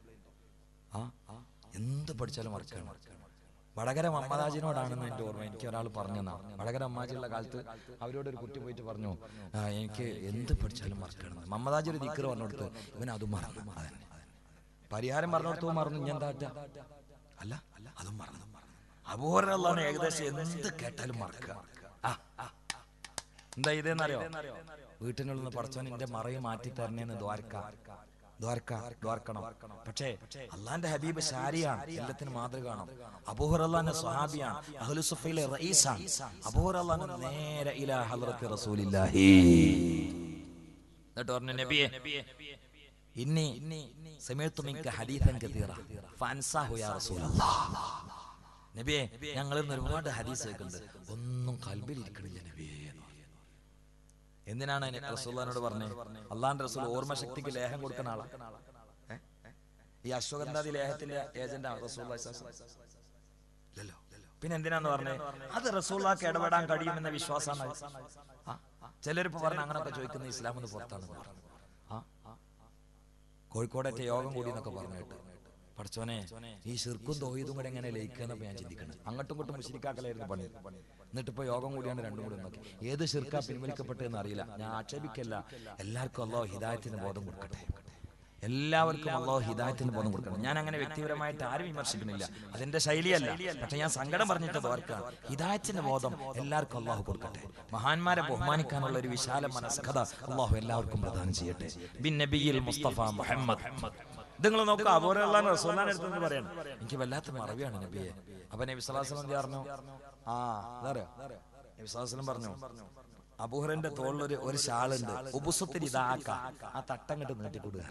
ആ ആ. എന്ത് പഠിച്ചാലും മറക്കാണ് വടകര മമ്മദാജിനോടാണെന്ന് എന്റെ ഓർമ്മ എനിക്ക് ഒരാൾ പറഞ്ഞെന്നാ വടകര അമ്മാജിയുള്ള കാലത്ത് അവരോട് ഒരു കുട്ടി പോയിട്ട് പറഞ്ഞു "ആ, എനിക്ക് എന്ത് പഠിച്ചാലും മറക്കണം മമ്മദാജി ഒരു ദിക്കർ പറഞ്ഞു കൊടുത്ത് ഇവൻ അതും മറന്നു അതന്നെ പരിഹാരം പറഞ്ഞു കൊടുത്തു മറന്നു ഞാൻ എന്താ പറ്റുക? അല്ല അല്ല അതും മറന്നു അപൂർവമാണ് ഏകദേശം എന്ത് കേട്ടാലും മറക്കുക ആ, ആ, ആ. എന്താ ഇതെന്നറിയോ വീട്ടിനുള്ളിൽ നിന്ന് പടച്ചോൻ എന്റെ മറയെ മാറ്റി തരണേന്ന് ദ്വാരക്ക ദ്വാരക്ക ദ്വാർക്കണം പക്ഷേ അള്ളാന്റെ ഹബീബ് ഷാരിയാണ് എല്ലാത്തിനും മാതൃകയാണ് അബൂഹർ അള്ളാന്റെ സ്വഹാബിയാണ് അഹ്ലുസുഫയിലെ റഈസാണ് അബൂഹർ അള്ളാന്റെ നേരെ ഇലാ ഹദ്റത്തി റസൂലില്ലാഹി എന്നിട്ട് പറഞ്ഞു നബിയെ ഇന്നി സമയത്തു മിങ്ക ഹദീസൻ കതീറ ഫൻസാഹു യാ റസൂലല്ലാഹ് നബിയെ ഞങ്ങളിൽ നിന്ന് ഒരുപാട് ഹദീസ് കേൾക്കുന്നുണ്ട് ഒന്നും കൽബിൽ ഇരിക്കണില്ല നബിയെ എന്ന് പറഞ്ഞു. എന്തിനാണ് റസൂല്ലാനോട് പറഞ്ഞത് അള്ളാന്റെ റസൂൽ ഓർമ്മശക്തിക്ക് ലേഹം കൊടുക്കുന്ന ആളാ ഏ? ഈ അശ്വഗന്ധാദി ലേഹത്തിന്റെ ഏജന്റ് റസൂൽ ഇല്ലല്ലോ പിന്നെ എന്തിനാന്ന് പറഞ്ഞത് അത് റസൂള്ളാക്ക് ഇടപെടാൻ കഴിയുമെന്ന വിശ്വാസമാണ് ചിലരിപ്പോ പറഞ്ഞ അങ്ങനൊക്കെ ചോദിക്കുന്ന ഇസ്ലാം എന്ന് പുറത്താണെന്ന് പറഞ്ഞു ആ ആ. കോഴിക്കോടേറ്റ യോഗം കൂടി എന്നൊക്കെ പറഞ്ഞു കേട്ട് പഠിച്ചോനെ ഈ ശിർക്കും തോയതും കൂടെ എങ്ങനെ ലയിക്കാന്നപ്പോ ഞാൻ ചിന്തിക്കണം അങ്ങോട്ടും ഇങ്ങോട്ടും മുസ്ലിക്കാക്കലായിരുന്നു പണി എന്നിട്ട് ഇപ്പൊ യോഗം കൂടിയാണ് രണ്ടും കൂടി നോക്കി ഏത് ശിർക്ക പിൻവലിക്കപ്പെട്ടതെന്ന് അറിയില്ല ഞാൻ ആക്ഷേപിക്കല്ല എല്ലാവർക്കും അള്ളാഹു ഹിദായത്തിന് ബോധം കൊടുക്കട്ടെ എല്ലാവർക്കും അള്ളാഹു ഹിദായത്തിന് ബോധം കൊടുക്കണം ഞാൻ അങ്ങനെ വ്യക്തിപരമായിട്ട് ആരും വിമർശിക്കുന്നില്ല അതെന്റെ ശൈലിയല്ല പക്ഷെ ഞാൻ സങ്കടം പറഞ്ഞിട്ട് തോർക്കാണ് ഹിദായത്തിന്റെ ബോധം എല്ലാവർക്കും അള്ളാഹു കൊടുക്കട്ടെ മഹാന്മാരെ ബഹുമാനിക്കാനുള്ള ഒരു വിശാല മനസ്കഥ അള്ളാഹു എല്ലാവർക്കും പ്രദാനം ചെയ്യട്ടെ ബിൻ നബിയിൽ മുസ്തഫ മുഹമ്മദ് നിങ്ങൾ നോക്കുക അബൂറുള്ള റസൂലാൻ എടുത്തെന്ന് പറയണം എനിക്ക് വല്ലാത്ത മറവിയാണ് നബിയെ അപ്പൊ നബി സ്വലാസ്ലം പറഞ്ഞു ആ അതറിയോ നബി സ്വലാസ്ലം പറഞ്ഞു അബൂഹറിന്റെ തോളിലൊരു ഒരു ഷാളുണ്ട് ഉബുസത്തിന് ഇതാക്ക ആ തട്ടങ്ങട്ട് നീട്ടിക്കൊടുക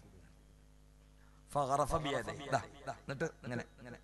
ഫഗറഫ ബിയദൈ. ദാ, ദാ, എന്നിട്ട് ഇങ്ങനെ ഇങ്ങനെ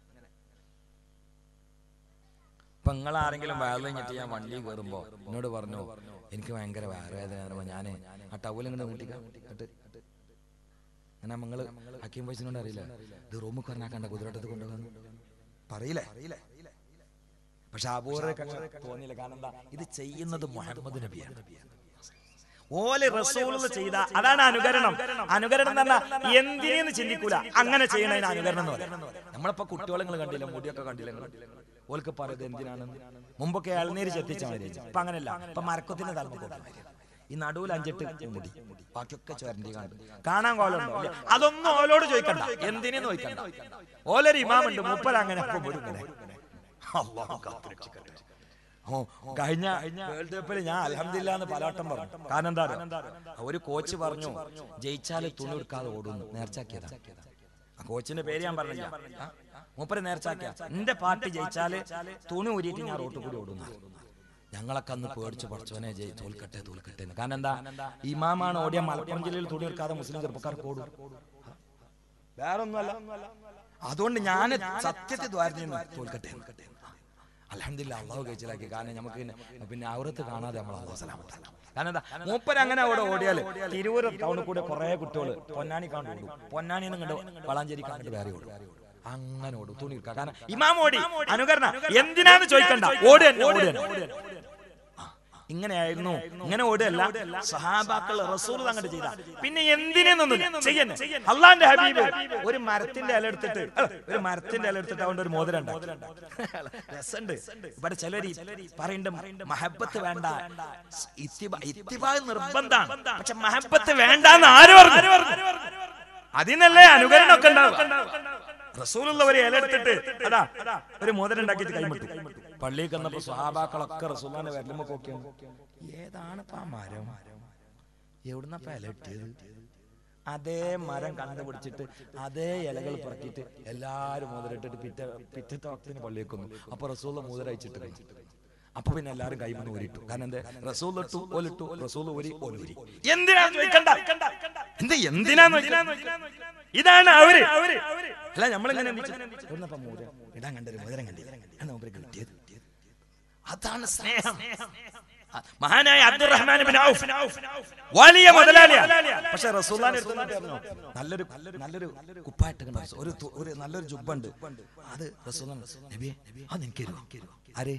ഇപ്പൊ നിങ്ങൾ ആരെങ്കിലും വയറിൽ കഴിഞ്ഞിട്ട് ഞാൻ വണ്ടിയിൽ കയറുമ്പോ എന്നോട് പറഞ്ഞു എനിക്ക് ഭയങ്കര വയറുവേദന ഞാൻ ആ ടവൽ ഇങ്ങനെ നീട്ടിക്കാം എന്നിട്ട് അങ്ങനെ മങ്ങള് ഹക്കീം വയസ്സിനോട് അറിയില്ല ഇത് റൂമിൽ പറഞ്ഞാക്കണ്ട കുതിരട്ടത്ത് കൊണ്ടുവന്നു പറയില്ലേ പക്ഷെ അബൂറൊക്കെ അങ്ങനെ തോന്നിയില്ല കാരണം എന്താ ഇത് ചെയ്യുന്നത് മുഹമ്മദ് നബിയാണ് ഓല് റസൂൽ ചെയ്ത അതാണ് അനുകരണം അനുകരണം എന്ന് പറഞ്ഞാൽ എന്തിനെന്ന് ചിന്തിക്കൂല അങ്ങനെ ചെയ്യണതിന് അനുകരണം എന്ന് പറയും നമ്മളിപ്പോ കുട്ടികളെ നിങ്ങൾ കണ്ടില്ല മുടിയൊക്കെ കണ്ടില്ല നിങ്ങൾ ഓൾക്ക് പറയുന്നത് എന്തിനാണെന്ന് മുമ്പൊക്കെ ഇളനീര് ചെത്തിച്ചാൽ മതി ഇപ്പൊ അങ്ങനെയല്ല ഇപ്പൊ മരക്കത്തിന്റെ തലമുറ ഈ നടുവിൽ അഞ്ചെട്ട് മുടി ബാക്കിയൊക്കെ ചോരണ്ടി കണ്ടു കാണാൻ കോലുണ്ടോ ഇല്ല. അതൊന്നും ഓലോട് ചോദിക്കണ്ട എന്തിനെന്ന് ചോദിക്കണ്ട ഓലൊരു ഇമാമുണ്ട് മൂപ്പര അങ്ങനെ ഇപ്പൊ വരും ഇങ്ങനെ അള്ളാഹു കാത്തുരക്ഷിക്കട്ടെ ഓ കഴിഞ്ഞ വേൾഡ് കപ്പിൽ ഞാൻ അലഹമില്ല എന്ന് പലവട്ടം പറഞ്ഞു കാരണം എന്താ അറിയോ? ഒരു കോച്ച് പറഞ്ഞു ജയിച്ചാല് തുണി എടുക്കാതെ ഓടുന്നു നേർച്ചാക്കിയതാ ആ കോച്ചിന്റെ പേര് ഞാൻ പറഞ്ഞില്ല ആ? മൂപ്പര് നേർച്ചാക്കിയ എന്റെ പാർട്ടി ജയിച്ചാല് തുണി ഊരിയിട്ട് ഞാൻ റോട്ടിൽ കൂടി ഓടുന്നു ഞങ്ങളൊക്കെ അന്ന് പേടിച്ച് പഠിച്ചവനെ ജയി തോൽക്കട്ടെ തോൽക്കട്ടെ എന്ന് കാരണം എന്താ ഇമാമാണ് ഓടിയ മലപ്പുറം ജില്ലയിൽ തുണി എടുക്കാതെ മുസ്ലിം ചെറുപ്പക്കാർക്ക് ഓടും വേറെ ഒന്നുമല്ല അതുകൊണ്ട് ഞാൻ സത്യത്തെ ദ്വാരത്തിൽ തോൽക്കട്ടെ അലഹമില്ല അള്ളാഹു കഴിച്ചിലാക്കി കാരണം നമുക്ക് പിന്നെ പിന്നെ ഔറത്ത് കാണാതെ നമ്മൾ അള്ളാഹു സലാമത്താക്കാം കാരണം എന്താ മൂപ്പര് അങ്ങനെ അവിടെ ഓടിയാല് തിരുവൂർ ടൗണിൽ കൂടെ കുറെ കുട്ടികൾ പൊന്നാനി കണ്ടു ഓടും പൊന്നാനി കണ്ട് വളാഞ്ചേരി കണ്ടിട്ട് വേറെ ഓടും അങ്ങനെ ഓടും തുണി എടുക്കാം കാരണം ഇമാം ഓടി അനുകരണ എന്തിനാന്ന് ചോദിക്കണ്ട ഓട് തന്നെ ഓട് തന്നെ ആ, ഇങ്ങനെയായിരുന്നു ഇങ്ങനെ ഓടുകയല്ല സഹാബാക്കൾ റസൂൽ അങ്ങോട്ട് ചെയ്ത പിന്നെ എന്തിനെന്നൊന്നും ചെയ്യുന്നു അള്ളാന്റെ ഹബീബ് ഒരു മരത്തിന്റെ ഇല എടുത്തിട്ട് അല്ല, ഒരു മരത്തിന്റെ ഇല എടുത്തിട്ട് അതുകൊണ്ട് ഒരു മോതിരം രസമുണ്ട് ഇവിടെ ചിലര് പറയുന്നുണ്ട് മഹബത്ത് വേണ്ട ഇത്തിബ- ഇത്തിബാ നിർബന്ധാണ് പക്ഷെ മഹബത്ത് വേണ്ടെന്ന് ആര് പറഞ്ഞു അതിനല്ലേ അനുകരണമൊക്കെ ഉണ്ടാവും റസൂലുള്ള ഒരു ഇല എടുത്തിട്ട് അതാ ഒരു മോതിരം ഉണ്ടാക്കിയിട്ട് കൈമുട്ടി പള്ളിയിൽ കന്നപ്പോ സ്വഹാബാക്കളൊക്കെ റസൂലാന്റെ വരലുമ്പോ നോക്കിയാണ് ഏതാണ് ആ മരം എവിടുന്നപ്പ ഇല കിട്ടിയത് അതേ മരം കണ്ടുപിടിച്ചിട്ട് അതേ ഇലകൾ പറക്കിയിട്ട് എല്ലാരും മോതിരിട്ടിട്ട് പിറ്റേ പിറ്റത്തെ വക്തിന് പള്ളിയേക്ക് വന്നു അപ്പൊ റസൂല മോതിര അയച്ചിട്ട് കഴിച്ചു അപ്പൊ പിന്നെ എല്ലാരും കൈമന്ന് ഊരിട്ടു കാരണം എന്താ റസൂൽ ഇട്ടു ഓലിട്ടു റസൂൽ ഊരി ഓലൂരി എന്തിനാ ചോദിക്കണ്ട എന്താ എന്തിനാന്ന് ചോദിക്കണ്ട? ഇതാണ് അവര് അല്ല നമ്മളിങ്ങനെ എവിടുന്നപ്പ മോതിരം ഇടാൻ കണ്ടൊരു മോതിരം കണ്ടില്ല എന്നാ മൂപ്പർക്ക് കിട്ടിയത് അതാണ് സ്നേഹം മഹാനായ അബ്ദുറഹ്മാൻ ഇബ്നു ഔഫ് വലിയ മുതലാളിയാണ് പക്ഷെ റസൂലുള്ളാഹിന്റെ അടുത്ത് വന്നിട്ട് പറഞ്ഞു നല്ലൊരു നല്ലൊരു കുപ്പായിട്ട് കണ്ട ഒരു തു- ഒരു നല്ലൊരു ജുബ്ബുണ്ട് അത് റസൂലുള്ളാഹി നബിയെ അത് എനിക്ക് തരുമോ ആരെ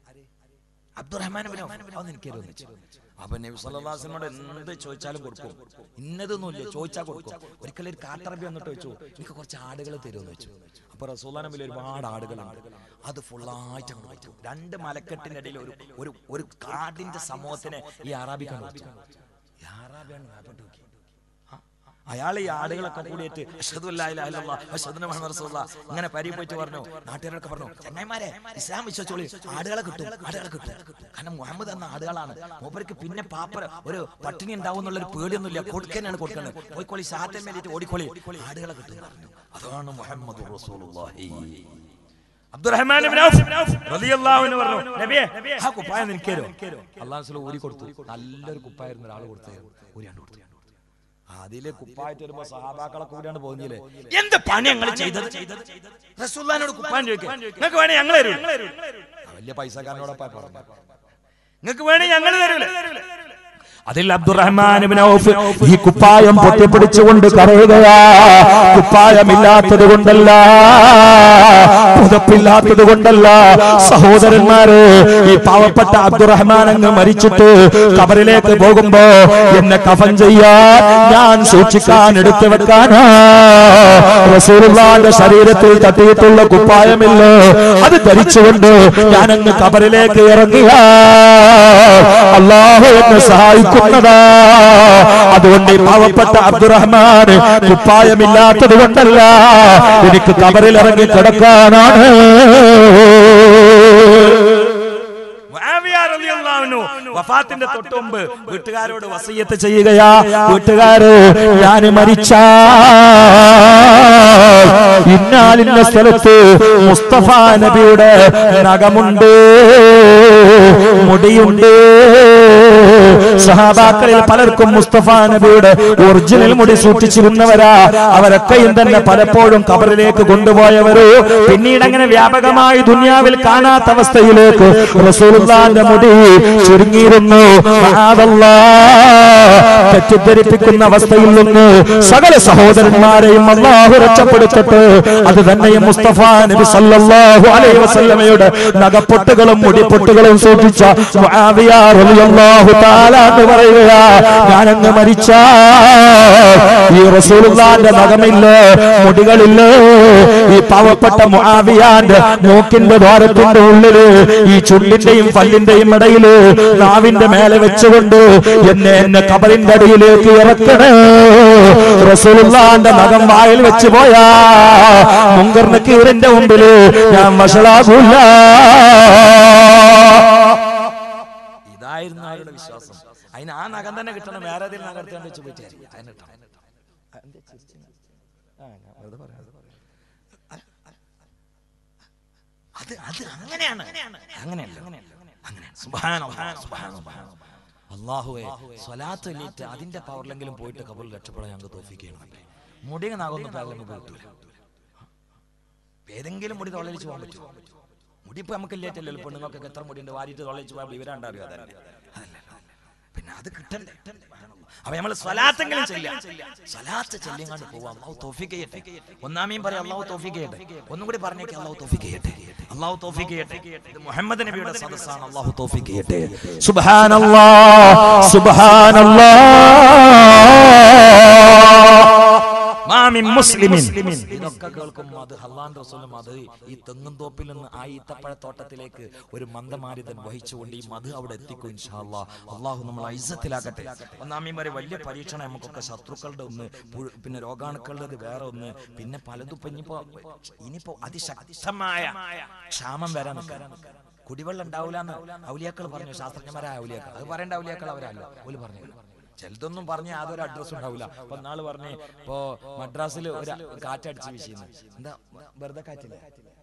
അബ്ദുറഹ്മാൻ ഇബ്നു ഔഫ് അത് എനിക്ക് തരുമോ എന്ന് ചോദിച്ചു. അപ്പൊ നബി സല്ലല്ലാഹു അലൈഹി വസല്ലമയോട് എന്ത് ചോദിച്ചാലും കൊടുക്കും ഇന്നതൊന്നുമില്ല ചോദിച്ചാൽ കൊടുക്കും ഒരിക്കലും ഒരു കാട്ടറബി വന്നിട്ട് വെച്ചു എനിക്ക് കുറച്ച് ആടുകൾ തരുമെന്ന് വെച്ചു അപ്പൊ റസൂല്ലാ നബിയിൽ ഒരുപാട് ആടുകളുണ്ട് അത് ഫുള്ളായിട്ട് അങ്ങ് വെച്ചു രണ്ട് മലക്കെട്ടിന്റെ ഇടയിൽ ഒരു ഒരു ഒരു കാടിന്റെ സമൂഹത്തിനെ ഈ അറാബി കണ്ടു ഈ അറാബിയാണ് മേപ്പെട്ട് നോക്കി അയാൾ ഈ ആടുകളൊക്കെ കൂടിയിട്ട് അഷ്ഹദു അല്ലാ ഇലാഹ ഇല്ലല്ലാഹ് അഷ്ഹദു അന്ന മുഹമ്മദ് റസൂലുള്ളാഹ് ഇങ്ങനെ പരിപോയിട്ട് പറഞ്ഞു നാട്ടുകാരൊക്കെ പറഞ്ഞു ചങ്ങായിമാരെ ഇസ്ലാം വിശ്വസിച്ചോളി ആടുകളെ കിട്ടും ആടുകളെ കിട്ടും കാരണം മുഹമ്മദ് എന്ന ആടുകളാണ് മൂപ്പർക്ക് പിന്നെ പാപ്പ ഒരു പട്ടിണി ഉണ്ടാവും എന്നുള്ളൊരു പേടിയൊന്നുമില്ല കൊടുക്കാനാണ് കൊടുക്കുന്നത് പോയിക്കോളി സാറ്റൻ വേണ്ടിയിട്ട് ഓടിക്കോളി ആടുകളെ കിട്ടും എന്ന് പറഞ്ഞു. അതാണ് മുഹമ്മദ് റസൂലുള്ളാഹി അബ്ദുറഹ്മാൻ ഇബ്നു ഔഫ് റളിയല്ലാഹു അൻഹു പറഞ്ഞു നബിയെ ആ കുപ്പായം നിനക്ക് തരുമോ അല്ലാഹു സ്വലം ഊരി കൊടുത്തു നല്ലൊരു കുപ്പായിരുന്നു ഒരാൾ കൊടുത്തായിരുന്നു ഊരിയാണ്ട് കൊടുത്തു അതിലെ കുപ്പായിട്ട് വരുമ്പോ സഹാബാക്കളൊക്കെ കൂടിയാണ് പോകുന്നില്ലേ എന്ത് പണി ഞങ്ങൾ ചെയ്തത് റസൂല്ലാനോട് കുപ്പാൻ ചോദിക്കാം നിങ്ങൾക്ക് വേണേ ഞങ്ങൾ തരൂ വലിയ പൈസക്കാരനോടൊപ്പം പറഞ്ഞു നിങ്ങൾക്ക് വേണേ ഞങ്ങൾ തരൂല അതിൽ അബ്ദുറഹ്മാൻ ഇബ്നു ഔഫ് ഈ കുപ്പായം പൊട്ടിപ്പിടിച്ചുകൊണ്ട് കരയുകയാ കുപ്പായമില്ലാത്തത് കൊണ്ടല്ല പുതപ്പില്ലാത്തത് കൊണ്ടല്ല സഹോദരന്മാര് ഈ പാവപ്പെട്ട അബ്ദുറഹ്മാൻ അങ്ങ് മരിച്ചിട്ട് കബറിലേക്ക് പോകുമ്പോ എന്നെ കഫൻ ചെയ്യാൻ ഞാൻ സൂക്ഷിക്കാൻ എടുത്തു വെക്കാനാ റസൂലുള്ളാന്റെ ശരീരത്തിൽ തട്ടിയിട്ടുള്ള കുപ്പായമില്ല അത് ധരിച്ചുകൊണ്ട് ഞാൻ അങ്ങ് കബറിലേക്ക് ഇറങ്ങിയ അള്ളാഹു എന്നെ സഹായിക്കുന്നതാ അതുകൊണ്ട് ഈ പാവപ്പെട്ട അബ്ദുറഹ്മാൻ കുപ്പായമില്ലാത്തത് കൊണ്ടല്ല എനിക്ക് കബറിൽ ഇറങ്ങി കിടക്കാനാണ് മുആവിയ റളിയല്ലാഹു അൻഹു വഫാത്തിന്റെ തൊട്ട് മുമ്പ് വീട്ടുകാരോട് വസീയത്ത് ചെയ്യുകയാ വീട്ടുകാര് ഞാൻ മരിച്ച ഇന്നാലിന്ന സ്ഥലത്ത് മുസ്തഫ നബിയുടെ നഖമുണ്ട് മുടിയുണ്ട് സഹാബാക്കളിൽ പലർക്കും മുസ്തഫ നബിയുടെ ഒറിജിനൽ മുടി സൂക്ഷിച്ചിരുന്നവരാ അവരൊക്കെയും തന്നെ പലപ്പോഴും കബറിലേക്ക് കൊണ്ടുപോയവരോ പിന്നീട് അങ്ങനെ വ്യാപകമായി ദുനിയാവിൽ കാണാത്ത അവസ്ഥയിലേക്ക് റസൂലുള്ളാന്റെ മുടി ചുരുങ്ങിയിരുന്നു മഹാദല്ലാ. തെറ്റിദ്ധരിപ്പിക്കുന്ന അവസ്ഥയിൽ നിന്ന് സകല സഹോദരന്മാരെയും അള്ളാഹു രക്ഷപ്പെടുത്തട്ടെ അത് തന്നെയും മുസ്തഫ നബി സല്ലല്ലാഹു അലൈഹി വസല്ലമയുടെ നഗപ്പൊട്ടുകളും മുടിപ്പൊട്ടുകളും സൂക്ഷിച്ച മുആവിയ റളിയല്ലാഹു തആല എന്ന് പറയുക ഞാനങ്ങ് മരിച്ച ഈ റസൂലുള്ളാന്റെ നഖമില്ല മുടികളില്ല ഈ പാവപ്പെട്ട മുആവിയാന്റെ മൂക്കിന്റെ ദ്വാരത്തിന്റെ ഉള്ളില് ഈ ചുണ്ടിന്റെയും പല്ലിന്റെയും ഇടയില് നാവിന്റെ മേലെ വെച്ചുകൊണ്ട് എന്നെ എന്നെ കബറിന്റെ അടിയിലേക്ക് ഇറക്കണേ റസൂലുള്ളാന്റെ നഖം വായിൽ വെച്ച് പോയാ മുങ്കർ നക്കീറിന്റെ മുമ്പില് ഞാൻ വഷളാകൂല ഇതായിരുന്നു അവരുടെ വിശ്വാസം അതിന് ആ നഖം തന്നെ കിട്ടണം വേറെ ഏതെങ്കിലും നഗരത്തിൽ വെച്ച് പോയിട്ട് അതിന് കിട്ടണം എന്താ ചിരിച്ചത്? ആ, ഞാൻ വെറുതെ പറയാം. അത് അത് അങ്ങനെയാണ് അങ്ങനെയല്ല അങ്ങനെയാണ് സുബ്ഹാനല്ലാഹ്, സുബ്ഹാനല്ലാഹ്. അള്ളാഹുവേ സ്വലാത്ത് എലീറ്റ് അതിന്റെ പവറിലെങ്കിലും പോയിട്ട് കബറിൽ രക്ഷപ്പെടാൻ ഞങ്ങൾക്ക് തോഫിക്കണം മുടിയ നാഗൊന്നും പാകൽ നമുക്ക് കിട്ടൂല ഏതെങ്കിലും മുടി തൊള്ളലിച്ച് പോകാൻ പറ്റുമോ മുടി ഇപ്പൊ നമുക്ക് ഇല്ലേറ്റല്ലോ പെണ്ണുങ്ങൾക്കൊക്കെ എത്ര മുടിയുണ്ട് വാരിയിട്ട് തൊള്ളലിച്ച് പോകാൻ വിവരം ഉണ്ടാവുക അതല്ല അതല്ല. പിന്നെ അത് കിട്ടണ്ടേ അപ്പൊ നമ്മൾ സ്വലാത്തെങ്കിലും ചെല്ലാം സ്വലാത്ത് ചെല്ലിങ്ങാണ്ട് പോവാം അള്ളാഹു തോഫിക്ക് ചെയ്യട്ടെ ഒന്നാമയും പറയാം അള്ളാഹു തോഫിക്ക് ചെയ്യട്ടെ ഒന്നും കൂടി പറഞ്ഞേക്ക് അള്ളാഹു തോഫിക്ക് ചെയ്യട്ടെ അള്ളാഹു തോഫിക്ക് ചെയ്യട്ടെ ഇത് മുഹമ്മദ് നബിയുടെ സദസ്സാണ് അള്ളാഹു തോഫിക്ക് ചെയ്യട്ടെ സുബ്ഹാനല്ലാ സുബ്ഹാനല്ലാ മാമിൻ മുസ്ലിമിൻ ഇതൊക്കെ കേൾക്കുമ്പോൾ അത് ഹല്ലാൻ റസൂലും അത് ഈ തെങ്ങും തോപ്പിൽ നിന്ന് ആ ഈത്തപ്പഴത്തോട്ടത്തിലേക്ക് ഒരു മന്ദമാരിതൻ വഹിച്ചുകൊണ്ട് ഈ മധു അവിടെ എത്തിക്കും ഇൻഷാല്ലാ അള്ളാഹു നമ്മൾ ഐസത്തിലാക്കട്ടെ ഒന്നാമീം വരെ വലിയ പരീക്ഷണം നമുക്കൊക്കെ ശത്രുക്കളുടെ ഒന്ന് പുഴു- പിന്നെ രോഗാണുക്കളുടെ വേറെ ഒന്ന് പിന്നെ പലതും ഇപ്പൊ ഇനിയിപ്പോ ഇനിയിപ്പോ അതിശക്തമായ ക്ഷാമം വരാൻ നിൽക്കാൻ കുടിവെള്ളം ഉണ്ടാവില്ല എന്ന് ഔലിയാക്കൾ പറഞ്ഞു ശാസ്ത്രജ്ഞന്മാരായ ഔലിയാക്കൾ അത് പറയേണ്ട ഔലിയാക്കൾ അവരല്ല ഓല് പറഞ്ഞു ചിലതൊന്നും പറഞ്ഞ യാതൊരു അഡ്രസ്സും ഉണ്ടാവില്ല അപ്പൊ നാള് പറഞ്ഞ് ഇപ്പോ മദ്രാസിൽ ഒരു കാറ്റടിച്ച് വീശിന്ന് എന്താ വെറുതെ കാറ്റില്ല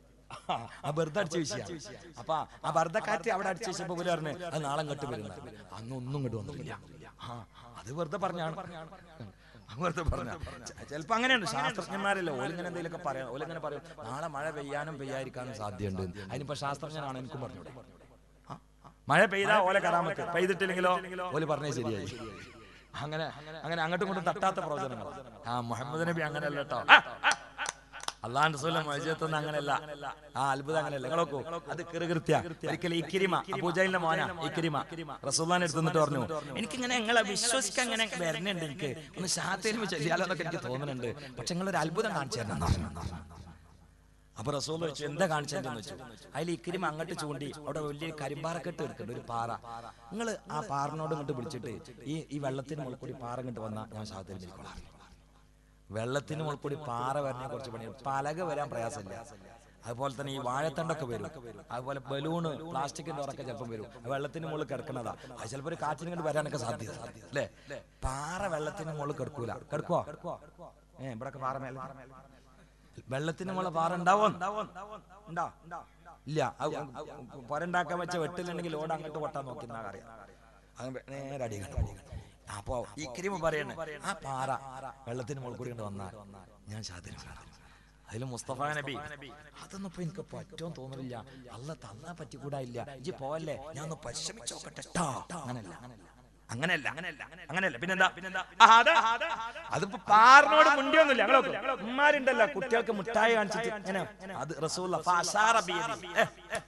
ആ വെറുതെ അടിച്ച് വീശിയ അപ്പൊ ആ വെറുതെ കാറ്റ് അവിടെ അടിച്ച് വീശിയപ്പോ പോലെ പറഞ്ഞു അത് നാളെ ഇങ്ങോട്ട് വരുന്ന അന്ന് ഒന്നും ഇങ്ങോട്ട് വന്നിട്ടില്ല ആ അത് വെറുതെ പറഞ്ഞാണ് അത് വെറുതെ പറഞ്ഞ ചിലപ്പോ അങ്ങനെയുണ്ട് ശാസ്ത്രജ്ഞന്മാരല്ലേ ഓലിങ്ങനെ എന്തെങ്കിലുമൊക്കെ പറയാം ഓലിങ്ങനെ പറയും നാളെ മഴ പെയ്യാനും പെയ്യാതിരിക്കാനും സാധ്യതയുണ്ട് അതിനിപ്പോ ശാസ്ത്രജ്ഞനാണ് എനിക്കും പറഞ്ഞൂടെ ആ, മഴ പെയ്താ ഓല കറാമത്ത് പെയ്തിട്ടില്ലെങ്കിലോ ഓല് പറഞ്ഞേ ശരിയായി അങ്ങനെ അങ്ങനെ അങ്ങോട്ടും ഇങ്ങോട്ടും തട്ടാത്ത പ്രവചനങ്ങൾ ആ മുഹമ്മദ് നബി അങ്ങനെയല്ല കേട്ടോ അള്ളാഹ് റസൂലും മൊയ്ജത്തൊന്നും അങ്ങനെയല്ല ആ അത്ഭുതം അങ്ങനെയല്ല നിങ്ങൾ നോക്കൂ അത് കൃകൃത്യ ഒരിക്കലും ഇക്കിരിമ അബൂജാലിന്റെ മോന ഇക്കിരിമ റസൂല്ലാൻ എടുത്തിട്ട് പറഞ്ഞു എനിക്കിങ്ങനെ നിങ്ങളെ വിശ്വസിക്കാൻ അങ്ങനെ വരുന്നുണ്ട് എനിക്ക് ഒന്ന് ഷാത്തേലും ചെല്ലിയാലോ എന്നൊക്കെ എനിക്ക് തോന്നുന്നുണ്ട് പക്ഷെ നിങ്ങളൊരു അത്ഭുതം കാണിച്ചു തരണം എന്ന് പറഞ്ഞു. അപ്പൊ റസൂൽ വെച്ചു എന്താ കാണിച്ചെന്ന് വെച്ചു അതിൽ ഇക്കിരിമ അങ്ങോട്ട് ചൂണ്ടി അവിടെ വലിയ കരിമ്പാറക്കെട്ട് എടുക്കുന്നുണ്ട് ഒരു പാറ നിങ്ങൾ ആ പാറിനോട് ഇങ്ങോട്ട് വിളിച്ചിട്ട് ഈ ഈ വെള്ളത്തിന് മുകളിൽ കൂടി പാറ ഇങ്ങോട്ട് വന്നാൽ ഞാൻ ശാസ്ത്രത്തിൽ ഇരിക്കോളാം വെള്ളത്തിന് മുകളിൽ കൂടി പാറ വരണ കുറച്ച് പണി പലക വരാൻ പ്രയാസമില്ല അതുപോലെ തന്നെ ഈ വാഴത്തണ്ടൊക്കെ വരും അതുപോലെ ബലൂണ് പ്ലാസ്റ്റിക്കിന്റെ ഉറക്കെ ചിലപ്പം വരും അത് വെള്ളത്തിന് മുകളിൽ കിടക്കുന്നതാ അത് ചിലപ്പോൾ ഒരു കാറ്റിന് കൊണ്ട് വരാനൊക്കെ സാധ്യത അല്ലേ പാറ വെള്ളത്തിന് മുകളിൽ കിടക്കൂല കിടക്കുവോ ഏ ഇവിടൊക്കെ പാറ മേലെ വെള്ളത്തിന് മുകളിൽ പാറ ഉണ്ടാവോ ഉണ്ടോ ഇല്ല പുരണ്ടാക്കാൻ വെച്ച വെട്ടിലുണ്ടെങ്കിൽ ഓട് അങ്ങോട്ട് പൊട്ടാൻ നോക്കി എന്നാ അറിയാം അത് നേരെ അടി കണ്ടു പോകും അപ്പോ ഈ കരിമ പറയണേ ആ പാറ വെള്ളത്തിന് മുകളിൽ കൂടി കൊണ്ട് വന്നാൽ ഞാൻ ശാതിരം അതിൽ മുസ്തഫ നബി അതൊന്നും ഇപ്പൊ എനിക്ക് പറ്റുമെന്ന് തോന്നുന്നില്ല അല്ല തന്നാ പറ്റിക്കൂടാ ഇല്ല ഇജ്ജ് പോവല്ലേ ഞാൻ ഒന്ന് പരിശ്രമിച്ചു നോക്കട്ടെ ട്ടോ. അങ്ങനല്ല അങ്ങനെയല്ല അങ്ങനെയല്ല അങ്ങനെയല്ല പിന്നെന്താ പിന്നെന്താ അതിപ്പോ പാറിനോട് മുണ്ടിയൊന്നുമില്ല ഞങ്ങളൊക്കെ ഉമ്മാരുണ്ടല്ലോ കുട്ടികൾക്ക് മുട്ടായി കാണിച്ചിട്ട് ഇങ്ങനെ അത് റസൂല്ല ഫഅശാറ ബിയദി. ഏ, ഏ.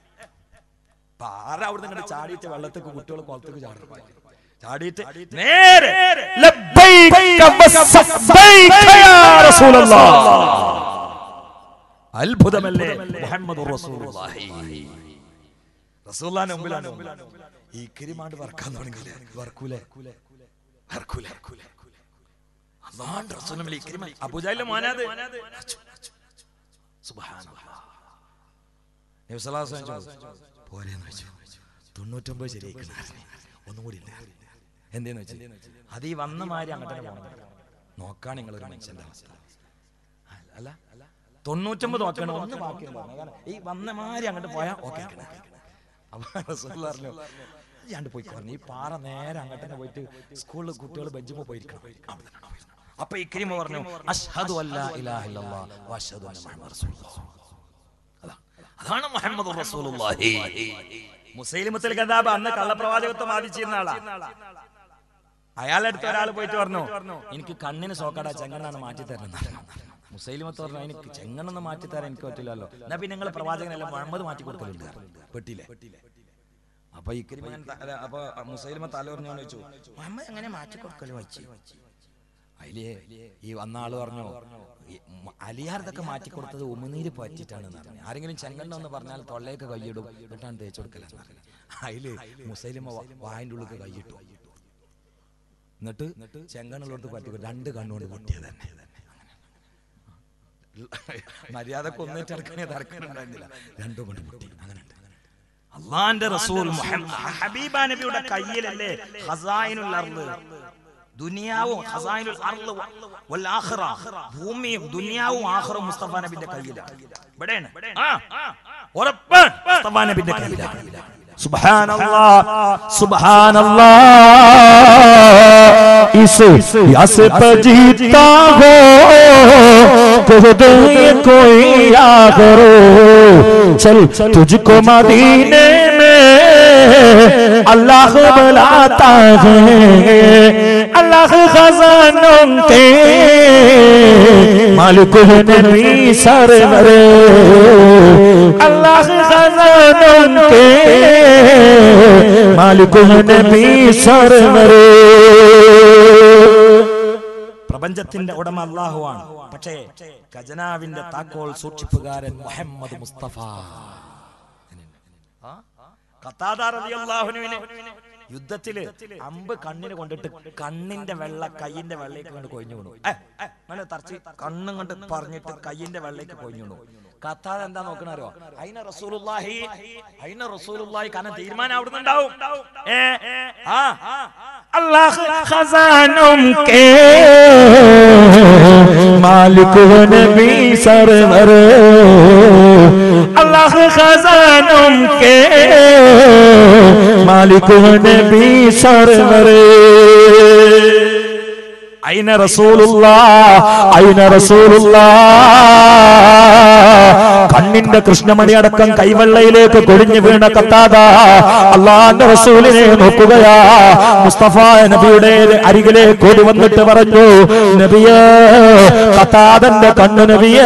പാറ അവിടെ നിന്ന് ചാടിയിട്ട് വെള്ളത്തേക്ക് കുട്ടികൾ കുളത്തേക്ക് ചാടും ചാടിയിട്ട് നേരെ ലബ്ബൈക വസബ്ബൈക യാ റസൂലല്ലാഹ് അത്ഭുതമല്ലേ മുഹമ്മദ് റസൂലുള്ളാഹി റസൂലുള്ളാഹിന്റെ മുമ്പിലാണ് ഈ കരിമാണ്ട് വറക്കാൻ തുടങ്ങിയില്ലേ വറക്കൂലേ വറക്കൂലേ അല്ലാഹുവിന്റെ റസൂലും ഈ കരിമ അബൂജഹലിന്റെ മോനാത് സുബ്ഹാനല്ലാഹ് നബി സല്ലല്ലാഹു അലൈഹി വസല്ലം ചോദിച്ചു, പോരേന്ന് വെച്ചു തൊണ്ണൂറ്റൊമ്പത് ശരിയായിക്കണ ഒന്നും കൂടി ഇല്ല എന്തേന്ന് വെച്ച് അത് ഈ വന്ന മാതിരി അങ്ങോട്ട് തന്നെ പോകണം നോക്കാൻ നിങ്ങൾ ഒരു മനുഷ്യന്റെ അവസ്ഥ അല്ല അല്ല തൊണ്ണൂറ്റൊമ്പത് നോക്കണം ഒന്ന് ബാക്കിയുണ്ടാവും കാരണം ഈ വന്ന മാതിരി അങ്ങോട്ട് പോയാൽ ഓക്കെ അപ്പൊ റസൂൽ പറഞ്ഞു ഞാണ്ട് പോയി പറഞ്ഞു ഈ പാറ നേരെ അങ്ങോട്ട് തന്നെ പോയിട്ട് സ്കൂളിൽ കുട്ടികൾ ബെഞ്ചുമ്പോ പോയിരിക്കണം അവിടെ തന്നെ പോയി. അപ്പൊ ഈ കരിമ പറഞ്ഞു അഷ്ഹദു അല്ലാ ഇലാഹ ഇല്ലല്ലാഹ് വ അഷ്ഹദു അന്ന മുഹമ്മദ് റസൂലുള്ളാഹ് അതാ. അതാണ് മുഹമ്മദ് റസൂലുള്ളാഹി മുസൈലിമത്തുൽ കദാബ് അന്ന് കള്ളപ്രവാചകത്വം വാദിച്ചിരുന്ന ആളാ അയാളുടെ അടുത്ത് ഒരാൾ പോയിട്ട് പറഞ്ഞു എനിക്ക് കണ്ണിന് സോക്കട ചെങ്ങണ്ണാണ് മാറ്റി തരണം മുസൈലിമത്ത് പറഞ്ഞു എനിക്ക് ചെങ്ങണ്ണൊന്ന് മാറ്റി തരാൻ എനിക്ക് പറ്റില്ലല്ലോ എന്നാ പിന്നെ നിങ്ങൾ പ്രവാചകനല്ല മുഹമ്മദ് മാറ്റി കൊടുക്കലുണ്ട് പെട്ടില്ലേ അപ്പൊ ഈ അപ്പൊ മുസൈലിമ തല പറഞ്ഞോന്ന് ചോദിച്ചു മുഹമ്മദ് എങ്ങനെ മാറ്റി കൊടുക്കല് വെച്ച് അതില് ഈ വന്ന ആള് പറഞ്ഞു ഈ മ- അലിയാർതൊക്കെ മാറ്റി കൊടുത്തത് ഉമിനീര് പറ്റിയിട്ടാണ് പറഞ്ഞു ആരെങ്കിലും ചെങ്കണ്ണ എന്ന് പറഞ്ഞാൽ തൊള്ളയൊക്കെ കൈയിടും എന്നിട്ടാണ് തേച്ച് കൊടുക്കലെന്ന് പറഞ്ഞു അതില് മുസൈലിമ വ- വായന്റെ ഉള്ളിൽ കൈയിട്ടു എന്നിട്ട് ചെങ്കണ്ണുള്ളടത്ത് പറ്റി രണ്ട് കണ്ണുകൊണ്ട് പൊട്ടിയത് തന്നെ മര്യാദക്ക് ഒന്നിട്ടെടുക്കണേ തറക്കാനുണ്ടായിരുന്നില്ല രണ്ടും കൊണ്ട് പൊട്ടി അങ്ങനെ അള്ളാന്റെ റസൂൽ മുഹമ്മദ് ഹബീബ നബിയുടെ കയ്യിലല്ലേ ഖസായിനുൽ അർള് ദുനിയാവും ഖസായിനുൽ അർള് വൽ ആഖിറ ഭൂമിയും ദുനിയാവും ആഖിറും മുസ്തഫ നബിന്റെ കയ്യിലാണ് ഇവിടെയാണ് ആ ഉറപ്പ് മുസ്തഫ നബിന്റെ കയ്യിലാണ് सुबहानल्लाह सुबहानल्लाह इस यस पे जीता हो कह दे कोई आ करो चल तुझको मदीने में अल्लाह बुलाता है अल्लाह खजानों के मालिक नबी सरवर अल्लाह खजानों के मालिक नबी सरवर പ്രപഞ്ചത്തിന്റെ ഉടമ അള്ളാഹുവാണ് പക്ഷേ ഖജനാവിന്റെ താക്കോൽ സൂക്ഷിപ്പുകാരൻ മുഹമ്മദ് മുസ്തഫ ആ? ഖത്താദ റളിയല്ലാഹുവിനെ യുദ്ധത്തില് അമ്പ് കണ്ണിന് കൊണ്ടിട്ട് കണ്ണിന്റെ വെള്ള കയ്യിന്റെ വെള്ളയ്ക്ക് കണ്ട് കൊഴിഞ്ഞു വീണു ഏ, ഏ, അങ്ങനെ തറച്ച് കണ്ണും കൊണ്ട് പറഞ്ഞിട്ട് കയ്യിന്റെ വെള്ളയ്ക്ക് കൊഴിഞ്ഞു വീണു കത്താത എന്താ നോക്കണോ അയിന റസൂലുള്ളാഹി അയിന റസൂലുള്ളാഹി കാരണം തീരുമാനം അവിടുന്ന് ഉണ്ടാവും ഏ ആ अल्लाह खजानों के मालिक व नबी सरवर अल्लाह खजानों के मालिक व नबी सरवर അയിന റസൂലുള്ള അയിന റസൂലുള്ള കണ്ണിന്റെ കൃഷ്ണമണി അടക്കം കൈവെള്ളയിലേക്ക് കൊടിഞ്ഞു വീണ കത്താത അള്ളാന്റെ റസൂലിനെ നോക്കുകയാ മുസ്തഫ നബിയുടെ അരികിലേക്ക് ഓടി വന്നിട്ട് പറഞ്ഞു നബിയേ കത്താതന്റെ കണ്ണു നബിയേ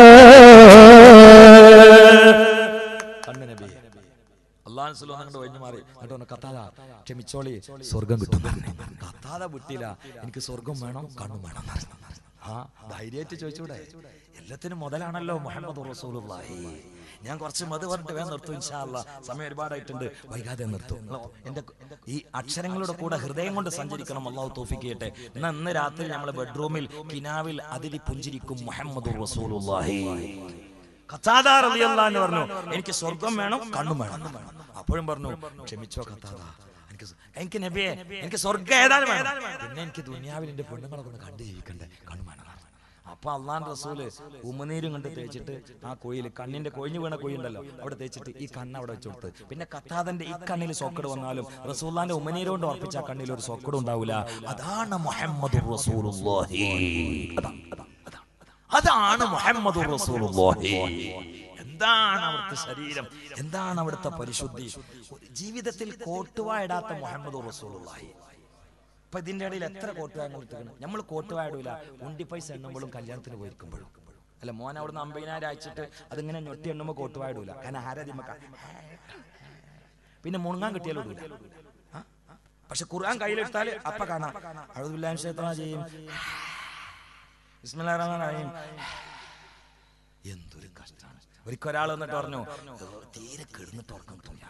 കണ്ണ് നബി അള്ളാഹു സ്വലം അങ്ങോട്ട് ഒഴിഞ്ഞു മാറി എന്നിട്ട് പറഞ്ഞു കത്താത ക്ഷമിച്ചോളി സ്വർഗം കിട്ടും പറഞ്ഞു കത്താത വിട്ടില്ല എനിക്ക് സ്വർഗം വേണം കണ്ണും വേണം എന്ന് പറഞ്ഞു. ആ ധൈര്യമായിട്ട് ചോദിച്ചൂടെ എല്ലാത്തിനും മുതലാണല്ലോ മുഹമ്മദ് റസൂലുള്ളാഹി ഞാൻ കുറച്ച് മത് പറഞ്ഞിട്ട് വേഗം നിർത്തും ഇൻഷാ അല്ലാ സമയം ഒരുപാടായിട്ടുണ്ട് വൈകാതെ നിർത്തും എന്റെ ഈ അക്ഷരങ്ങളുടെ കൂടെ ഹൃദയം കൊണ്ട് സഞ്ചരിക്കണം അള്ളാഹു തോഫിക്ക് ചെയ്യട്ടെ എന്നാ ഇന്ന് രാത്രി നമ്മളെ ബെഡ്റൂമിൽ കിനാവിൽ അതിരി പുഞ്ചിരിക്കും മുഹമ്മദ് റസൂലുള്ളാഹി ഖത്താദ റളിയല്ലാഹു അൻഹു പറഞ്ഞു എനിക്ക് സ്വർഗം വേണം കണ്ണും വേണം അപ്പോഴും പറഞ്ഞു ക്ഷമിച്ചോ ഖത്താദ എനിക്ക് സ്- എനിക്ക് നബിയെ എനിക്ക് സ്വർഗം ഏതായാലും വേണം പിന്നെ എനിക്ക് ദുനിയാവിൽ എന്റെ പെണ്ണുങ്ങളെ കൊണ്ട് കണ്ടു ജീവിക്കണ്ടേ കണ്ണും വേണം അപ്പൊ അള്ളാൻ റസൂല് ഉമനീരും കൊണ്ട് തേച്ചിട്ട് ആ കോയിൽ കണ്ണിന്റെ കൊഴിഞ്ഞു വീണ കോഴി ഉണ്ടല്ലോ അവിടെ തേച്ചിട്ട് ഈ കണ്ണ് അവിടെ വെച്ച് കൊടുത്ത് പിന്നെ കത്താദന്റെ ഈ കണ്ണിൽ സോക്കട് വന്നാലും റസൂല്ലാന്റെ ഉമനീര് കൊണ്ട് ഉറപ്പിച്ച ആ കണ്ണിൽ ഒരു സോക്കട് ഉണ്ടാവില്ല അതാണ് മുഹമ്മദ് റസൂലുള്ളാഹി അതാ അതാ അതാ അതാണ് മുഹമ്മദ് റസൂലുള്ളാഹി എന്താണ് അവിടുത്തെ ശരീരം എന്താണ് അവിടുത്തെ പരിശുദ്ധി ഒരു ജീവിതത്തിൽ കോട്ടുവായ ഇടാത്ത മുഹമ്മദ് റസൂലുള്ളാഹി ഇപ്പൊ ഇതിന്റെ ഇടയിൽ എത്ര കോട്ടുവായ കൊടുത്തിരിക്കണം നമ്മൾ കോട്ടുവായ ഇടൂല ഉണ്ടി പൈസ എണ്ണുമ്പോഴും കല്യാണത്തിന് പോയിരിക്കുമ്പോഴും അല്ല മോൻ അവിടുന്ന് അമ്പതിനായിരം അയച്ചിട്ട് അതിങ്ങനെ ഞൊട്ടി എണ്ണുമ്പോൾ കോട്ടുവായ ഇടൂല കാരണം ആരാധിമക്ക പിന്നെ മുണങ്ങാൻ കിട്ടിയാലും ഇടൂല ആ? പക്ഷെ ഖുർആൻ കയ്യിലെടുത്താൽ അപ്പ കാണാം അഴുതുല്ലാൻ ക്ഷേത്രം ചെയ്യും ബിസ്മില്ലാഹിർ റഹ്മാനിർ റഹീം. എന്തൊരു കഷ്ടമാണ് ഒരിക്കൽ ഒരാൾ വന്നിട്ട് പറഞ്ഞു "ഏ, തീരെ കിടന്നിട്ട് ഉറക്കം കിട്ടില്ല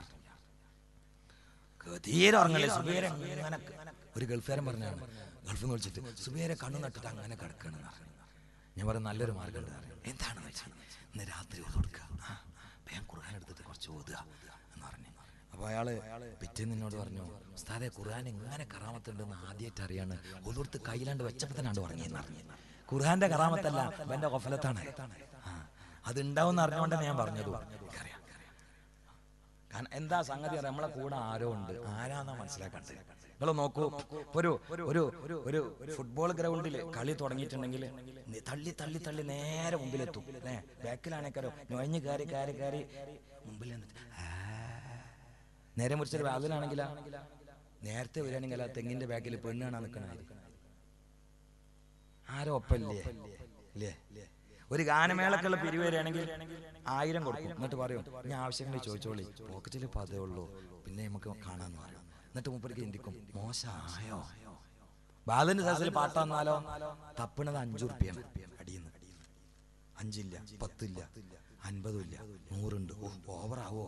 തീരെ ഉറങ്ങല്ലേ സുബേരെ അങ്ങനെ ഒരു ഗൾഫുകാരൻ പറഞ്ഞാണ് ഗൾഫിൽ നിന്ന് വിളിച്ചിട്ട് സുബേരെ കണ്ണു നട്ടിട്ട് അങ്ങനെ കിടക്കണെന്ന് പറഞ്ഞു ഞാൻ പറഞ്ഞു നല്ലൊരു മാർഗം ഉണ്ട് പറഞ്ഞു. എന്താണെന്ന് വെച്ചാൽ ഇന്ന് രാത്രി ഓത് കൊടുക്കുക ആ, വേഗം ഖുർആൻ എടുത്തിട്ട് കുറച്ച് ഓതുക എന്ന് പറഞ്ഞു അപ്പൊ അയാള് പിറ്റേന്ന് എന്നോട് പറഞ്ഞു ഉസ്താദെ ഖുർആൻ എങ്ങനെ കറാമത്തുണ്ടെന്ന് ആദ്യമായിട്ട് അറിയാണ് ഒതുർത്ത് കയ്യിലാണ്ട് വെച്ചപ്പോ തന്നെ ആണ്ട് ഉറങ്ങിയെന്ന് പറഞ്ഞു ഖുർആന്റെ കറാമത്തല്ല എന്റെ കൊഫലത്താണ് ആ, അത് ഉണ്ടാവും അറിഞ്ഞുകൊണ്ടാണ് ഞാൻ പറഞ്ഞത് എനിക്കറിയാം കാരണം എന്താ സംഗതി അറിയാം നമ്മളെ കൂടെ ആരോ ഉണ്ട് ആരാന്നാ മനസ്സിലാക്കണ്ടേ നിങ്ങൾ നോക്കൂ ഒരു ഒരു ഒരു ഒരു ഫുട്ബോൾ ഗ്രൗണ്ടിൽ കളി തുടങ്ങിയിട്ടുണ്ടെങ്കിൽ നി- തള്ളി തള്ളി തള്ളി നേരെ മുമ്പിലെത്തും ഏ ബാക്കിലാണേക്കാരോ നൊഴഞ്ഞ് കയറി കയറി കയറി മുമ്പിൽ നിന്നിട്ട് ആ. നേരെ മുറിച്ചൊരു വാതിലാണെങ്കിലാ നേരത്തെ വരികയാണെങ്കിൽ ആ തെങ്ങിന്റെ ബാക്കിൽ പെണ്ണ് കാണാൻ നിൽക്കണായിരിക്കും ആരോ ഒപ്പല്ലേ ഇല്ലേ ഒരു ഗാനമേളക്കുള്ള പിരിവ് വരികയാണെങ്കിൽ ആയിരം കൊടുക്കും എന്നിട്ട് പറയും ഞാൻ ആവശ്യങ്ങൾ ചോദിച്ചോളി പോക്കറ്റിൽ പതേ ഉള്ളൂ പിന്നെ നമുക്ക് കാണാന്ന് പറയും എന്നിട്ട് മുപ്പർക്ക് ചിന്തിക്കും മോശമായോ ബാലന്റെ സൈസിൽ പാട്ട് വന്നാലോ തപ്പണത് അഞ്ചു റുപ്യാണ് അടിയുന്നു അഞ്ചില്ല പത്തില്ല അൻപതും ഇല്ല നൂറുണ്ട് ഓ ഓവറാവോ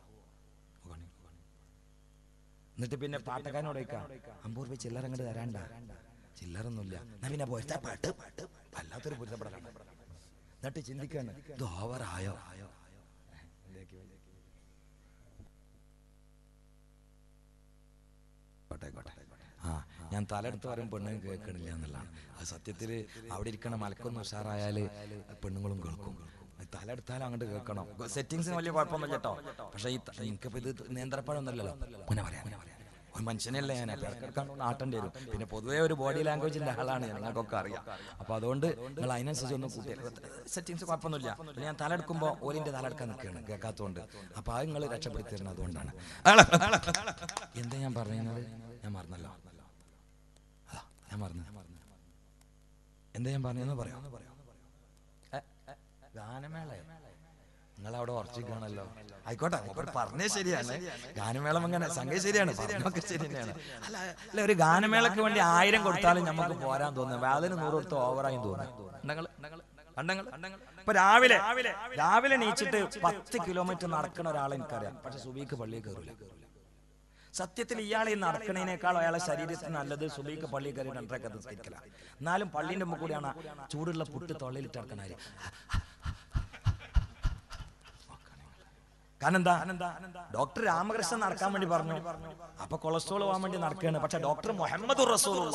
എന്നിട്ട് പിന്നെ പാട്ടക്കാരനോട് ചോദിക്കാം അമ്പത് രൂപ ചില്ലറ അങ്ങോട്ട് തരാണ്ട ചില്ലറൊന്നുമില്ല എന്നാ പിന്നെ പോരത്തെ പാട്ട് പാട്ട് വല്ലാത്തൊരു പൊരുത്തപ്പെടലാണ് എന്നിട്ട് ചിന്തിക്കാണ് ഇത് ഓവറായോ കോട്ടെ കോട്ടെ ആ ഞാൻ തലെടുത്ത് വരും പെണ്ണുങ്ങൾ കേൾക്കണില്ല എന്നുള്ളതാണ് അത് സത്യത്തിൽ അവിടെ ഇരിക്കണ മലക്കൊന്ന് ഉഷാറായാല് പെണ്ണുങ്ങളും കേൾക്കും തലെടുത്താലും അങ്ങോട്ട് കേൾക്കണം സെറ്റിങ്സിന് വലിയ കുഴപ്പമൊന്നുമില്ല കേട്ടോ പക്ഷെ ഈ എനിക്കിപ്പോ ഇത് നേന്ത്രപ്പഴമൊന്നുമല്ലല്ലോ പിന്നെ പറയാം ഒരു മനുഷ്യനല്ലേ ഞാൻ അപ്പൊ ഇടയ്ക്കിടയ്ക്ക് നാട്ടേണ്ടി വരും പിന്നെ പൊതുവേ ഒരു ബോഡി ലാംഗ്വേജിന്റെ ആളാണ് ഞാൻ നിങ്ങൾക്കൊക്കെ അറിയാം അപ്പൊ അതുകൊണ്ട് നിങ്ങൾ അതിനനുസരിച്ച് ഒന്ന് കൂട്ടിയാൽ സെറ്റിങ്സ് കുഴപ്പമൊന്നുമില്ല പിന്നെ ഞാൻ തലെടുക്കുമ്പോൾ ഓലിന്റെ തലെടുക്കാൻ നിൽക്കുകയാണ് കേൾക്കാത്തതുകൊണ്ട് അപ്പൊ അത് നിങ്ങൾ രക്ഷപ്പെടുത്തി തരുന്നത് അതുകൊണ്ടാണ് എന്താ ഞാൻ പറയുന്നത് ഞാൻ മറന്നല്ലോ അതാ, ഞാൻ മറന്നു എന്താ ഞാൻ പറഞ്ഞെന്ന് പറയാം ഏ, ഏ, ഗാനമേള നിങ്ങൾ അവിടെ ഉറച്ചിരിക്കണല്ലോ ആയിക്കോട്ടെ മൂപ്പര് പറഞ്ഞേ ശരിയാണ് ഗാനമേളം അങ്ങനെ സംഗതി ശരിയാണ് പറഞ്ഞൊക്കെ ശരി തന്നെയാണ് അല്ല അല്ല ഒരു ഗാനമേളക്ക് വേണ്ടി ആയിരം കൊടുത്താലും നമുക്ക് പോരാൻ തോന്നുന്നു വേദന നൂറ് കൊടുത്ത് ഓവറായും തോന്നുന്നു ഇപ്പൊ രാവിലെ രാവിലെ നീച്ചിട്ട് പത്ത് കിലോമീറ്റർ നടക്കുന്ന ഒരാളെ എനിക്കറിയാം പക്ഷെ സുബീക്ക് പള്ളിയിൽ കയറില്ല സത്യത്തിൽ ഇയാൾ ഈ നടക്കണേനേക്കാൾ അയാളെ ശരീരത്തിന് നല്ലത് സുബൈക്ക് പള്ളി കയറി രണ്ടരക്ക നിസ്കരിക്കല എന്നാലും പള്ളിന്റെ മുമ്പ് കൂടിയാണ് ചൂടുള്ള പുട്ട് തൊള്ളിലിട്ട് നടക്കണാര് കാരണം എന്താ ഡോക്ടർ രാമകൃഷ്ണൻ നടക്കാൻ വേണ്ടി പറഞ്ഞു അപ്പൊ കൊളസ്ട്രോൾ പോകാൻ വേണ്ടി നടക്കുകയാണ് പക്ഷെ ഡോക്ടർ മുഹമ്മദ് റസൂലുള്ള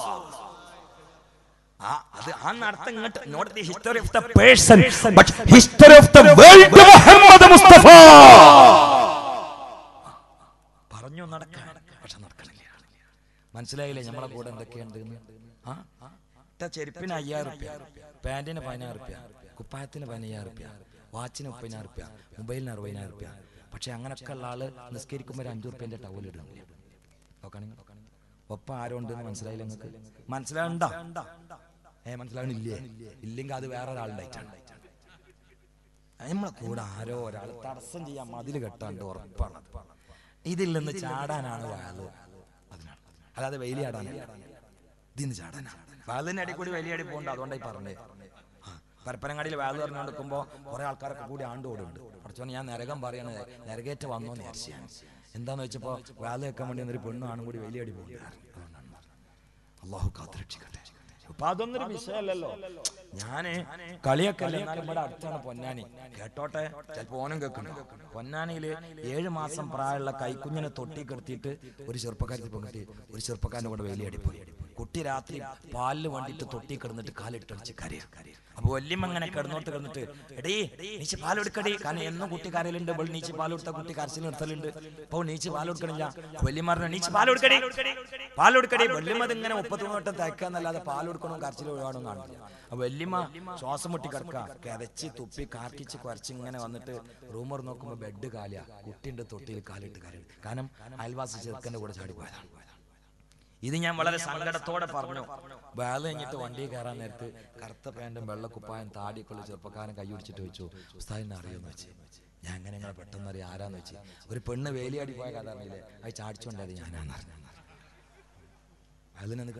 ആ അത് ആ നടത്തം ഇങ്ങോട്ട് not the history of the person, but history of the world, Muhammad Mustafa. പറഞ്ഞു നടക്കാൻ പക്ഷെ നടക്കണില്ല മനസ്സിലായില്ലേ നമ്മളെ കൂടെ എന്തൊക്കെയുണ്ട് എന്ന്? ആ ഇട്ട ചെരുപ്പിന് അയ്യായിരം റുപ്യ പാന്റിന് പതിനായിരം റുപ്യ കുപ്പായത്തിന് പതിനയ്യായിരം റുപ്യ വാച്ചിന് മുപ്പതിനായിരം റുപ്യ മൊബൈലിന് അറുപതിനായിരം റുപ്യ പക്ഷെ അങ്ങനൊക്കെ ഉള്ള ആള് നിസ്കരിക്കുമ്പോൾ ഒരു അഞ്ചു റുപ്യന്റെ ടവൽ ഇടുന്നില്ല നോക്കണെങ്കിൽ ഒപ്പം ആരുണ്ട് എന്ന് മനസ്സിലായില്ല നിങ്ങൾക്ക് മനസ്സിലാവണ്ട ഏ മനസ്സിലാവണില്ലേ ഇല്ലെങ്കിൽ അത് വേറെ ഒരാളുണ്ടായിട്ടാണ് നമ്മളെ കൂടെ ആരോ ഒരാൾ തടസ്സം ചെയ്യാൻ മതിൽ കെട്ടാണ്ട് ഉറപ്പാണ് ഇതിൽ നിന്ന് ചാടാനാണ് വാല് അതിനാണ് അല്ലാതെ വെയിലിയാടാനല്ല ഇതിന്ന് ചാടാനാണ് വാലിന്റെ അടി കൂടി വലിയടി പോകണ്ട അതുകൊണ്ടായി പറഞ്ഞേ ആ, പരപ്പനങ്ങാടിയിൽ വാല് പറഞ്ഞു കൊടുക്കുമ്പോ കുറെ ആൾക്കാരൊക്കെ കൂടി ആണ്ട് ഓടുണ്ട് കുറച്ചോണ്ട് ഞാൻ നരകം പറയണത് നരകേറ്റ് വന്നോ വിചാരിച്ചു ഞാൻ എന്താന്ന് വെച്ചപ്പോ വാല് വെക്കാൻ വേണ്ടി ഒരു പെണ്ണും ആണും കൂടി വലിയടി പോകുന്നുണ്ട് അതുകൊണ്ടാണ് അള്ളാഹു കാത്തുരക്ഷിക്കട്ടെ അപ്പൊ അതൊന്നൊരു വിഷയമല്ലല്ലോ ഞാന് കളിയൊക്കെ അല്ല എന്നാലും ഇവിടെ അടുത്താണ് പൊന്നാനി കേട്ടോട്ടെ ചിലപ്പോ ഓനും കേൾക്കുന്നു പൊന്നാനിയില് ഏഴ് മാസം പ്രായമുള്ള കൈക്കുഞ്ഞിനെ തൊട്ടി കിടത്തിയിട്ട് ഒരു ചെറുപ്പക്കാരത്തി പെൺകുട്ടി ഒരു ചെറുപ്പക്കാരന്റെ കൂടെ വേലിയാടിപ്പോയി കുട്ടി രാത്രി പാലിന് വേണ്ടിയിട്ട് തൊട്ടി കിടന്നിട്ട് കാലിട്ടടിച്ച് കരയാ അപ്പൊ വല്യമ്മ അങ്ങനെ കിടന്നോട്ട് കിടന്നിട്ട് എടീ നീച്ച് പാൽ എടുക്കടി കാരണം എന്നും കുട്ടി കരയിലുണ്ട് ഇപ്പോൾ നീച്ച് പാൽ കൊടുത്ത കുട്ടി കരച്ചിൽ നിർത്തലുണ്ട് അപ്പൊ നീച്ച് പാൽ കൊടുക്കണില്ല വല്യമ്മ പറഞ്ഞു നീച്ച് പാൽ കൊടുക്കടി പാൽ കൊടുക്കടി വല്യമ്മ ഇതിങ്ങനെ മുപ്പത്തിമൂന്ന് വട്ടം തയ്ക്കാന്നല്ലാതെ പാൽ കൊടുക്കണോ കരച്ചിൽ ഒഴിവാണോ കാണില്ല അപ്പൊ വല്യമ്മ ശ്വാസം മുട്ടി കിടക്ക കിതച്ച് തുപ്പി കാർക്കിച്ച് കുറച്ച് ഇങ്ങനെ വന്നിട്ട് റൂമർ നോക്കുമ്പോ ബെഡ് കാലിയാ കുട്ടിന്റെ തൊട്ടിയിൽ കാലിട്ട് കാര്യം കാരണം അയൽവാസി ചെറുക്കന്റെ കൂടെ ചാടിപ്പോയതാണ് ഇത് ഞാൻ വളരെ സങ്കടത്തോടെ പറഞ്ഞു വേല കഴിഞ്ഞിട്ട് വണ്ടിയിൽ കയറാൻ നേരത്ത് കറുത്ത പാൻറ്റും വെള്ളക്കുപ്പായം താടിക്കുള്ള ചെറുപ്പക്കാരൻ കൈ പിടിച്ചിട്ട് വെച്ചു ഉസ്താദിനെ അറിയുമെന്ന് വെച്ച് ഞാൻ അങ്ങനെ ഇങ്ങനെ പെട്ടെന്ന് അറിയാം ആരാന്ന് വെച്ച് ഒരു പെണ്ണ് വേലിയാടി പോയ കഥ അറിയില്ലേ അത് ചാടിച്ചോണ്ടത് ഞാനാന്ന് അറിഞ്ഞു അതിനെ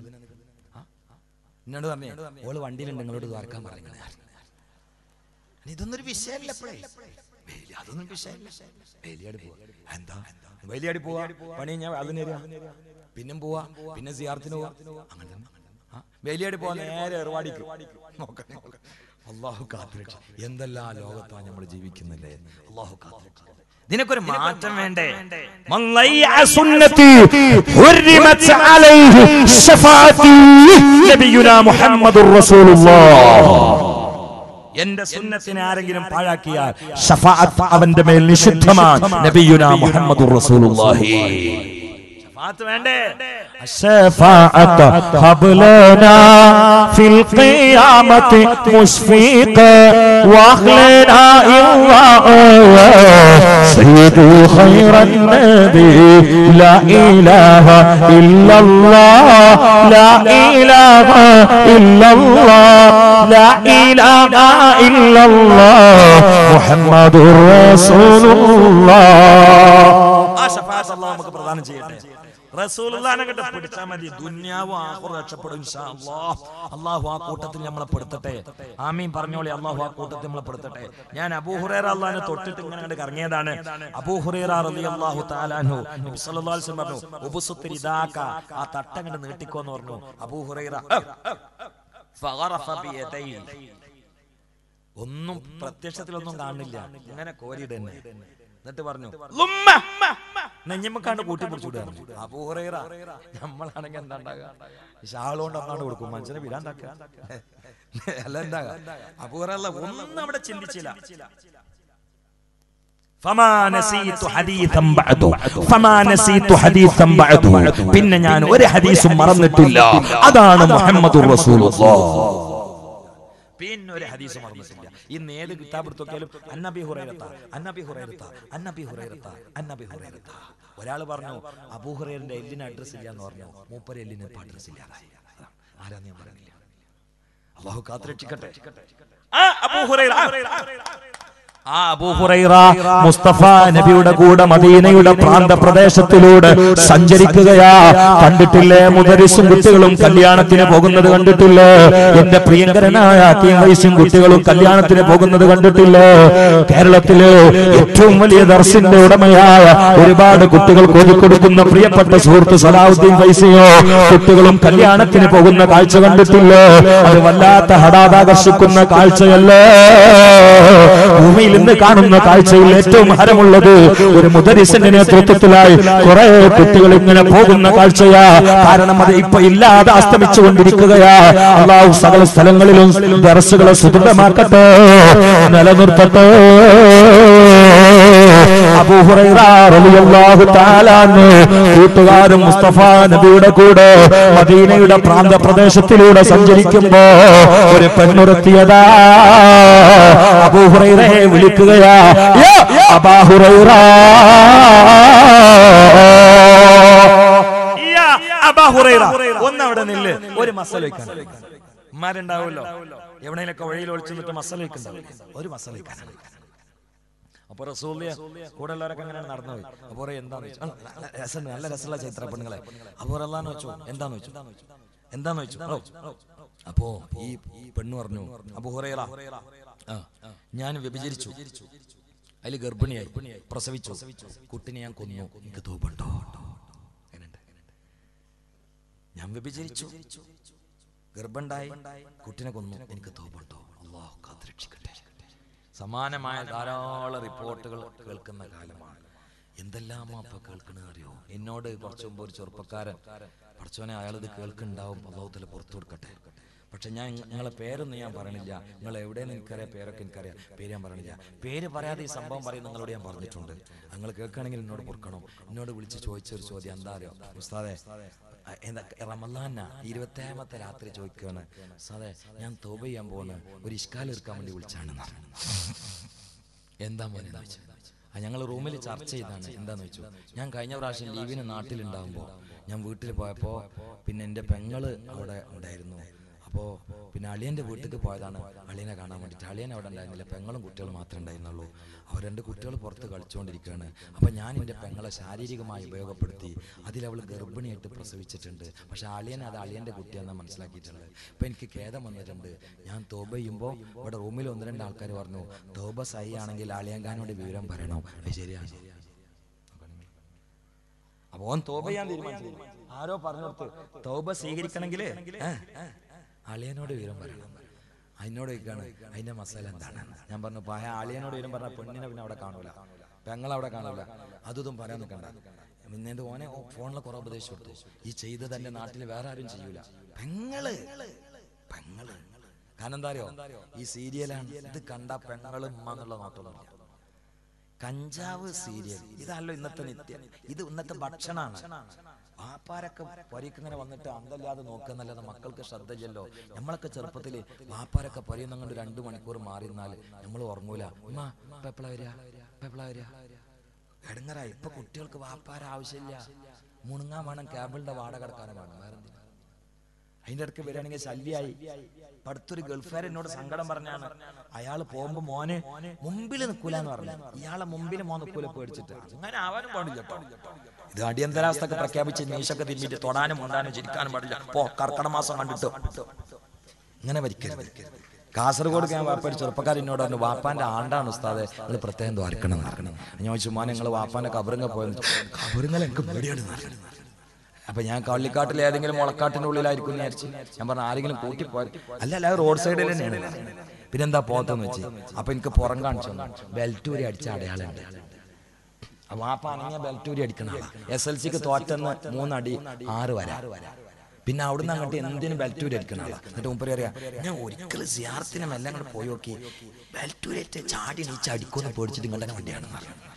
എന്നോട് പറഞ്ഞേ ഓള് വണ്ടിയിലുണ്ട് നിങ്ങളോട് ദ്വാരക്കാൻ പറയുന്നത് ഇതൊന്നൊരു വിഷയമല്ല ഇപ്പളേ. വേലി അതൊന്നും വിഷയമല്ല വേലിയാടി പോവാ എന്താ വേലിയാടി പോവാ പണി ഞാൻ അതിന് പിന്നും പോവാ പിന്നെ സിയാർത്തിന് പോവാ അങ്ങനെ തന്നെ ആ, വേലിയാടി പോവാ നേരെ എറുവാടിക്ക് നോക്കണം അള്ളാഹു കാത്തുരക്ഷ എന്തെല്ലാം ലോകത്താണ് നമ്മൾ ജീവിക്കുന്നില്ലേ അള്ളാഹു കാത്തുരക്ഷ ഇതിനൊക്കെ ഒരു മാറ്റം വേണ്ടേ من ضيع سنتي حرمت عليه شفاعتي نبينا محمد رسول الله എന്റെ സുന്നത്തിനെ ആരെങ്കിലും പാഴാക്കിയാൽ ഷഫാഅത്ത് അവന്റെ മേൽ നിഷിദ്ധമാണ് നബിയുന മുഹമ്മദ് റസൂലുള്ളാഹി ഷഫാഅത്ത് വേണ്ടേ الشفاعة قبلنا في القيامة مشفقا واخلنا الله سيد خير النبي لا إله إلا الله لا إله إلا الله لا إله إلا الله محمد رسول الله ആ ഷഫാഅത്ത് അള്ളാഹു നമുക്ക് പ്രദാനം ചെയ്യട്ടെ റസൂലുള്ളാഹിനെ കണ്ട് പിടിച്ചാൽ മതി ദുന്യാവും ആഖിറും രക്ഷപ്പെടും ഇൻഷാ അല്ലാഹ് അള്ളാഹു ആ കൂട്ടത്തിൽ നമ്മളെ പെടുത്തട്ടെ ആമീൻ പറഞ്ഞോളി അള്ളാഹു ആ കൂട്ടത്തിൽ നമ്മളെ പെടുത്തട്ടെ ഞാൻ അബൂഹുറേറ അള്ളാഹിനെ തൊട്ടിട്ട് ഇങ്ങനെ കണ്ട് കറങ്ങിയതാണ് അബൂഹുറേറ റളിയല്ലാഹു തആല അൻഹു നബി സല്ലല്ലാഹു അലൈഹി വസല്ലം പറഞ്ഞു ഉബ്സുത്ത് റിദാക ആ തട്ടങ്ങട് നീട്ടിക്കോന്ന് പറഞ്ഞു അബൂഹുറൈറ ഫഗറഫ ബിയദൈഹി ഒന്നും പ്രത്യക്ഷത്തിലൊന്നും കാണില്ല ഇങ്ങനെ കോരിയിടന്നെ എന്നിട്ട് പറഞ്ഞു "ലുമ്മ." നെഞ്ഞമ്മക്കാണ്ട് കൂട്ടി പിടിച്ചുവിടുക അപൂഹറ നമ്മളാണെങ്കിൽ എന്താ ഉണ്ടാകുക ഷാളുകൊണ്ട് അന്നാണ്ട് കൊടുക്കും മനുഷ്യനെ വിടാണ്ടാക്കുക അല്ല എന്താ അപൂഹറ ഒന്നും അവിടെ ചിന്തിച്ചില്ല ഫമാ നസീതു ഹദീഥൻ ബഅദു. ഫമാ നസീതു ഹദീഥൻ ബഅദു. പിന്നെ ഞാൻ ഒരു ഹദീസും മറന്നിട്ടില്ല അതാണ് മുഹമ്മദുർ റസൂലുള്ളാഹ് പിന്നെ ഒരു ഹദീസ് മറന്നിട്ടില്ല ഇന്ന് ഏത് കിതാബ് എടുത്ത് നോക്കിയാലും അന്നബി ഹുറൈറത്ത അന്നബി ഹുറൈറത്ത അന്നബി ഹുറൈറത്ത അന്നബി ഹുറൈറത്ത ഒരാൾ പറഞ്ഞു അബൂഹുറൈറിന്റെ എല്ലിന് അഡ്രസ് ഇല്ല എന്ന് പറഞ്ഞു മൂപ്പര് എല്ലിന് ഇപ്പൊ അഡ്രസ് ഇല്ലാതായി ആരാന്ന് ഞാൻ പറയുന്നില്ല അള്ളാഹു കാത്തുരക്ഷിക്കട്ടെ ആ അബൂ ഹുറൈറ ആ അബൂ ഹുറൈറ മുസ്തഫ നബിയുടെ കൂടെ മദീനയുടെ പ്രാന്ത പ്രദേശത്തിലൂടെ സഞ്ചരിക്കുകയാ കണ്ടിട്ടില്ലേ മുദരിസും കുട്ടികളും കല്യാണത്തിന് പോകുന്നത് കണ്ടിട്ടില്ലേ എന്റെ പ്രിയങ്കരനായ അക്കീം വയസ്സും കുട്ടികളും കല്യാണത്തിന് പോകുന്നത് കണ്ടിട്ടില്ലേ കേരളത്തിലെ ഏറ്റവും വലിയ ദർശന്റെ ഉടമയായ ഒരുപാട് കുട്ടികൾ കൊടുക്കുന്ന പ്രിയപ്പെട്ട സുഹൃത്ത് സലാഹുദ്ദീൻ ഫൈസിയോ കുട്ടികളും കല്യാണത്തിന് പോകുന്ന കാഴ്ച കണ്ടിട്ടില്ലേ അത് വല്ലാത്ത ഹടാതാകർഷിക്കുന്ന കാഴ്ചയല്ലേ ഭൂമിയിൽ നിന്ന് കാണുന്ന കാഴ്ചയിൽ ഏറ്റവും ഹരമുള്ളത് ഒരു മുദരിസിന്റെ നേതൃത്വത്തിലായി കുറെ കുട്ടികൾ ഇങ്ങനെ പോകുന്ന കാഴ്ചയാ കാരണം അത് ഇപ്പൊ ഇല്ലാതെ അസ്തമിച്ചുകൊണ്ടിരിക്കുകയാ അള്ളാഹു സകല സ്ഥലങ്ങളിലും ദർസുകളെ സുദൃഢമാക്കട്ടെ നിലനിർത്തട്ടെ അബൂ ഹുറൈറ റളിയല്ലാഹു തആല അൻഹു കൂട്ടുകാരും മുസ്തഫ നബിയുടെ കൂടെ മദീനയുടെ പ്രാന്ത പ്രദേശത്തിലൂടെ സഞ്ചരിക്കുമ്പോ ഒരു പെണ്ണുറത്തിയതാ അബൂ ഹുറൈറയെ വിളിക്കുകയാ യാ അബാ ഹുറൈറ യാ അബാ ഹുറൈറ ഒന്നവിടെ നില്ല് ഒരു മസാല വെക്കാൻ ഉമ്മാരുണ്ടാവുമല്ലോ എവിടെയെങ്കിലൊക്കെ വഴിയിൽ ഒളിച്ചു നിന്നിട്ട് മസാല വെക്കുന്നുണ്ടാവില്ലേ ഒരു മസാല വെക്കാനാണ് അപ്പൊ റസൂലിയ കൂടെ ഉള്ളവരൊക്കെ അങ്ങനെ നടന്നു പോയി അപ്പൊ പറയും എന്താന്ന് വെച്ചു ആ, നല്ല രസമുണ്ട് നല്ല രസമുള്ള ചൈത്ര പെണ്ണുങ്ങളെ അപ്പൊ അല്ലാന്ന് വെച്ചു എന്താന്ന് വെച്ചു എന്താന്ന് വെച്ചു ഓ, അപ്പോ ഈ ഈ പെണ്ണ് പറഞ്ഞു അപ്പൊ ഹുറൈറ ആ ഞാൻ വ്യഭിചരിച്ചു അതിൽ ഗർഭിണിയായി പ്രസവിച്ചു കുട്ടിനെ ഞാൻ കൊന്നു എനിക്ക് തോപുണ്ടോ എങ്ങനെയുണ്ട്? ഞാൻ വ്യഭിചരിച്ചു ഗർഭണ്ടായി കുട്ടിനെ കൊന്നു എനിക്ക് തോപുണ്ടോ അള്ളാഹു കാത്തുരക്ഷിക്കട്ടെ സമാനമായ ധാരാളം റിപ്പോർട്ടുകൾ കേൾക്കുന്ന കാലമാണ് എന്തെല്ലാം അപ്പൊ കേൾക്കണത് അറിയോ എന്നോട് കുറച്ചു മുമ്പ് ഒരു ചെറുപ്പക്കാരൻ പഠിച്ചോനെ അയാളിത് കേൾക്കുന്നുണ്ടാവും അള്ളാഹുത്തല പുറത്തു കൊടുക്കട്ടെ പക്ഷെ ഞാൻ നിങ്ങളെ പേരൊന്നും ഞാൻ പറയണില്ല നിങ്ങൾ എവിടെയെന്ന് എനിക്കറിയാം പേരൊക്കെ എനിക്കറിയാം പേര് ഞാൻ പറയണില്ല പേര് പറയാതെ ഈ സംഭവം പറയും നിങ്ങളോട് ഞാൻ പറഞ്ഞിട്ടുണ്ട് നിങ്ങൾ കേൾക്കുകയാണെങ്കിൽ എന്നോട് പൊറുക്കണം എന്നോട് വിളിച്ച് ചോദിച്ച ഒരു ചോദ്യം എന്താ അറിയോ ഉസ്താദെ അഹ് എന്താ റമലാന ഇരുപത്തേഴാമത്തെ രാത്രി ചോദിക്കുകയാണ് ഉസ്താദെ ഞാൻ തോപ ചെയ്യാൻ പോകുന്ന ഒരു ഇഷ്കാൽ എടുക്കാൻ വേണ്ടി വിളിച്ചാണെന്ന് എന്താ മോനെ എന്ന് ചോദിച്ചു. ആ ഞങ്ങൾ റൂമിൽ ചർച്ച ചെയ്താണ് എന്താന്ന് വെച്ചു ഞാൻ കഴിഞ്ഞ പ്രാവശ്യം ലീവിന് നാട്ടിലുണ്ടാകുമ്പോൾ ഞാൻ വീട്ടിൽ പോയപ്പോൾ പിന്നെ എൻ്റെ പെങ്ങള് അവിടെ ഉണ്ടായിരുന്നു അപ്പോൾ പിന്നെ അളിയൻ്റെ വീട്ടിലേക്ക് പോയതാണ് അളിയനെ കാണാൻ വേണ്ടിയിട്ട് അളിയൻ അവിടെ ഉണ്ടായിരുന്നില്ല പെങ്ങളും കുട്ടികളും മാത്രമേ ഉണ്ടായിരുന്നുള്ളൂ അവർ രണ്ട് കുട്ടികൾ പുറത്ത് കളിച്ചുകൊണ്ടിരിക്കുകയാണ് അപ്പോൾ ഞാൻ എൻ്റെ പെങ്ങളെ ശാരീരികമായി ഉപയോഗപ്പെടുത്തി അതിലവൾ ഗർഭിണിയായിട്ട് പ്രസവിച്ചിട്ടുണ്ട് പക്ഷെ അളിയൻ അത് അളിയൻ്റെ കുട്ടിയാണെന്ന് മനസ്സിലാക്കിയിട്ടുണ്ട് ഇപ്പം എനിക്ക് ഖേദം വന്നിട്ടുണ്ട് ഞാൻ തോബ ചെയ്യുമ്പോൾ ഇവിടെ റൂമിൽ ഒന്ന് രണ്ട് ആൾക്കാർ പറഞ്ഞു തോബ സൈ ആണെങ്കിൽ അളിയങ്കാനോട് വിവരം പറയണം അത് ശരിയാണ് അപ്പൊ ഓൻ തോബ ചെയ്യാൻ തീരുമാനിച്ചു ആരോ പറഞ്ഞു കൊടുത്ത് തോബ സ്വീകരിക്കണമെങ്കിൽ അളിയനോട് വിവരം പറയണം അതിനോട് ചോദിക്കാണ് അതിന്റെ മസാല എന്താണ് ഞാൻ പറഞ്ഞു പായ അളിയനോട് വിവരം പറഞ്ഞ പെണ്ണിനെ പിന്നെ അവിടെ കാണൂല പെങ്ങൾ അവിടെ കാണൂല അതും പറയാൻ നിൽക്കണ്ട പിന്നെ ഓനെ ഫോണിൽ കുറെ ഉപദേശം കൊടുത്തു ഈ ചെയ്ത് തന്റെ നാട്ടിൽ വേറെ ആരും ചെയ്യൂല പെങ്ങള് പെങ്ങള് കാരണം എന്താ അറിയോ ഈ സീരിയലാണ് ഇത് കണ്ട പെങ്ങളും ഉമ്മ എന്നുള്ള നോട്ടമൊന്നുമില്ല കഞ്ചാവ് സീരിയൽ ഇതല്ലോ ഇന്നത്തെ നിത്യം ഇത് ഇന്നത്തെ ഭക്ഷണമാണ് വാപ്പാരൊക്കെ പൊരയ്ക്ക് ഇങ്ങനെ വന്നിട്ട് അന്തല്ലാതെ നോക്കുന്നല്ലാതെ മക്കൾക്ക് ശ്രദ്ധയില്ലല്ലോ നമ്മളൊക്കെ ചെറുപ്പത്തിൽ വാപ്പാരൊക്കെ പൊരയുന്ന കൊണ്ട് രണ്ടു മണിക്കൂർ മാറി നിന്നാൽ നമ്മൾ ഉറങ്ങൂല ഉമ്മ ഇപ്പൊ എപ്പോഴാ വരിക ഇപ്പൊ എപ്പോഴാ വരിക എടങ്ങറായി ഇപ്പൊ കുട്ടികൾക്ക് വാപ്പാര ആവശ്യമില്ല മുണുങ്ങാൻ വേണം കേബിളിന്റെ വാടക അടക്കാനും വേണം വേറെ എന്തിനാ? അതിന്റെ ഇടയ്ക്ക് വരികയാണെങ്കിൽ ശല്യായി ഇപ്പൊ അടുത്തൊരു ഗൾഫുകാരൻ എന്നോട് സങ്കടം പറഞ്ഞാണ് അയാൾ പോകുമ്പോ മോന് മുമ്പിൽ നിൽക്കൂല എന്ന് പറഞ്ഞു ഇയാളെ മുമ്പിൽ മോൻ നിൽക്കൂല പേടിച്ചിട്ട് അങ്ങനെ ആവാനും പാടില്ല കേട്ടോ ഇത് അടിയന്തരാവസ്ഥ പ്രഖ്യാപിച്ച് മീശൊക്കെ തിരിഞ്ഞിട്ട് തൊടാനും മുണ്ടാനും ചിരിക്കാനും പാടില്ല പോ കർക്കട മാസം കണ്ടിട്ട് ഇങ്ങനെ വരിക്കരുത് കാസർഗോഡ് ഞാൻ വാപ്പാൻ്റെ ചെറുപ്പക്കാരൻ എന്നോട് പറഞ്ഞു വാപ്പാന്റെ ആണ്ടാണ് ഉസ്താദെ നിങ്ങൾ പ്രത്യേകം ദ്വാരക്കണം നടക്കണം ഞാൻ ചോദിച്ചു മോനെ നിങ്ങൾ വാപ്പാന്റെ കബറിങ്ങ പോയത് കബറിങ്ങൾ എനിക്ക് പേടിയാണ് നടക്കണം അപ്പൊ ഞാൻ കള്ളിക്കാട്ടിൽ ഏതെങ്കിലും മുളക്കാട്ടിന്റെ ഉള്ളിലായിരിക്കും എന്ന് വിചാരിച്ചു ഞാൻ പറഞ്ഞു ആരെങ്കിലും കൂട്ടി പോയ അല്ല അല്ല റോഡ് സൈഡിൽ തന്നെയാണ് പിന്നെന്താ പോത്തെന്ന് വെച്ച് അപ്പൊ എനിക്ക് പുറം കാണിച്ചു ബെൽറ്റൂരി അടിച്ച അടയാളുണ്ട് വാപ്പ അനങ്ങിയ ബെൽറ്റൂരി അടിക്കണ എസ് എൽ സിക്ക് തോറ്റെന്ന് മൂന്നടി ആറ് വര പിന്നെ അവിടുന്ന് അങ്ങോട്ട് എന്തിനും ബെൽറ്റൂരി അടിക്കണ ആളാ എന്നിട്ട് മുമ്പ് അറിയാം ഞാൻ ഒരിക്കലും സിയാർത്തിനും എല്ലാം കൂടെ പോയി നോക്കി ബെൽറ്റൂരേറ്റ് ചാടി നീച്ച് അടിക്കുമെന്ന് പേടിച്ചിട്ട് ഇങ്ങോട്ട് വണ്ടിയാണെന്ന് പറഞ്ഞു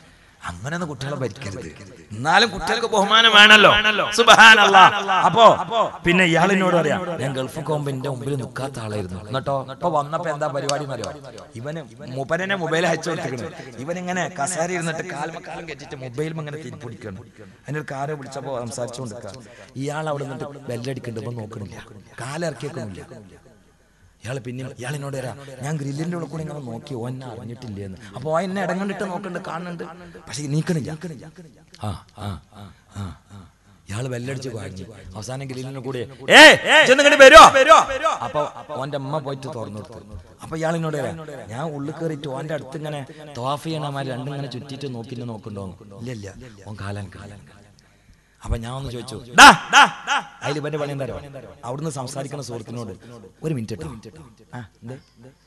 അങ്ങനെയൊന്നും കുട്ടികളെ ഭരിക്കരുത് എന്നാലും കുട്ടികൾക്ക് ബഹുമാനം വേണല്ലോ സുബഹാനല്ലാ അപ്പോ പിന്നെ ഇയാളിനോട് പറയാം ഞാൻ ഗൾഫ് പോകുമ്പോ എന്റെ മുമ്പിൽ നിൽക്കാത്ത ആളായിരുന്നു എന്നിട്ടോ ഇപ്പൊ വന്നപ്പോ എന്താ പരിപാടി എന്നറിയോ ഇവന് മുബരനെ മൊബൈൽ അയച്ചു കൊടുത്തിരിക്കണ് ഇവൻ ഇങ്ങനെ കസേര ഇരുന്നിട്ട് കാൽമക്കാലം കെട്ടിട്ട് മൊബൈലും ഇങ്ങനെ തിരിപ്പിടിക്കണം അതിന്റെ ഒരു കാരെ വിളിച്ചപ്പോ സംസാരിച്ചുകൊണ്ടിരിക്കുക ഇയാൾ അവിടെ നിന്നിട്ട് ബെല്ലടിക്കുന്നുണ്ട് ഇപ്പൊ നോക്കണില്ല കാലിറക്കിയൊന്നുമില്ല ഇയാൾ പിന്നെ ഇയാളിനോട് വരാ ഞാൻ ഗ്രില്ലിന്റെ ഉള്ളിൽ കൂടെ ഇങ്ങനെ നോക്കി ഓൻ എന്നെ അറിഞ്ഞിട്ടില്ല എന്ന് അപ്പൊ ഓൻ എന്നെ ഇടങ്ങണ്ടിട്ട് നോക്കണ്ട് കാണുന്നുണ്ട് പക്ഷെ നീക്കണില്ല ആ ആ ആ ആ ഇയാള് ബെല്ലടിച്ച് കുഴഞ്ഞു അവസാനം ഗ്രില്ലിന്റെ കൂടെ ഏ ചെന്നിങ്ങോട്ട് വരുമോ അപ്പൊ ഓന്റെ അമ്മ പോയിട്ട് തുറന്നു കൊടുത്തു അപ്പൊ ഇയാളിനോട് വരാ ഞാൻ ഉള്ളിൽ കയറിയിട്ട് ഓന്റെ അടുത്ത് ഇങ്ങനെ തോഫ് ചെയ്യണമാര് രണ്ടും ഇങ്ങനെ ചുറ്റിട്ട് നോക്കിട്ട് നോക്കണ്ടോ ഇല്ല ഇല്ല ഓൻ കാലാൻ കാലാൻ അപ്പൊ ഞാൻ ഒന്ന് ചോദിച്ചു അതിൽ ഇവന്റെ പണി എന്താ അവിടുന്ന് സംസാരിക്കുന്ന സുഹൃത്തിനോട് ഒരു മിനിറ്റ് കേട്ടോ ആ, എന്തേ?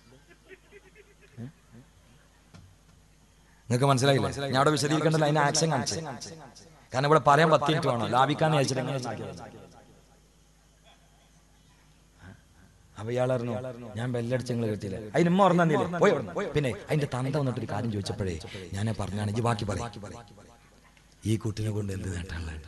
നിങ്ങൾക്ക് മനസ്സിലായില്ലേ ഞാൻ അവിടെ വിശദീകരിക്കേണ്ടത് അതിന് ആക്ഷൻ കാണിച്ചു കാരണം ഇവിടെ പറയാൻ പത്ത് മിനിറ്റ് വേണം ലാഭിക്കാന്ന് ചോദിച്ചിട്ട് എങ്ങനെ ചോദിക്കാം? അപ്പൊ ഇയാൾ അറിഞ്ഞു ഞാൻ ബെല്ലടിച്ച് നിങ്ങൾ കേട്ടില്ല അതിന് ഉമ്മ ഓർമ്മ തന്നില്ലേ പോയി അവിടുന്ന്. പിന്നെ അതിന്റെ തന്ത വന്നിട്ട് ഒരു കാര്യം ചോദിച്ചപ്പോഴേ ഞാൻ പറഞ്ഞാണ് ഇജ്ജ് ബാക്കി പറ ഈ കുട്ടിനെ കൊണ്ട് എന്ത് നേട്ടമുള്ള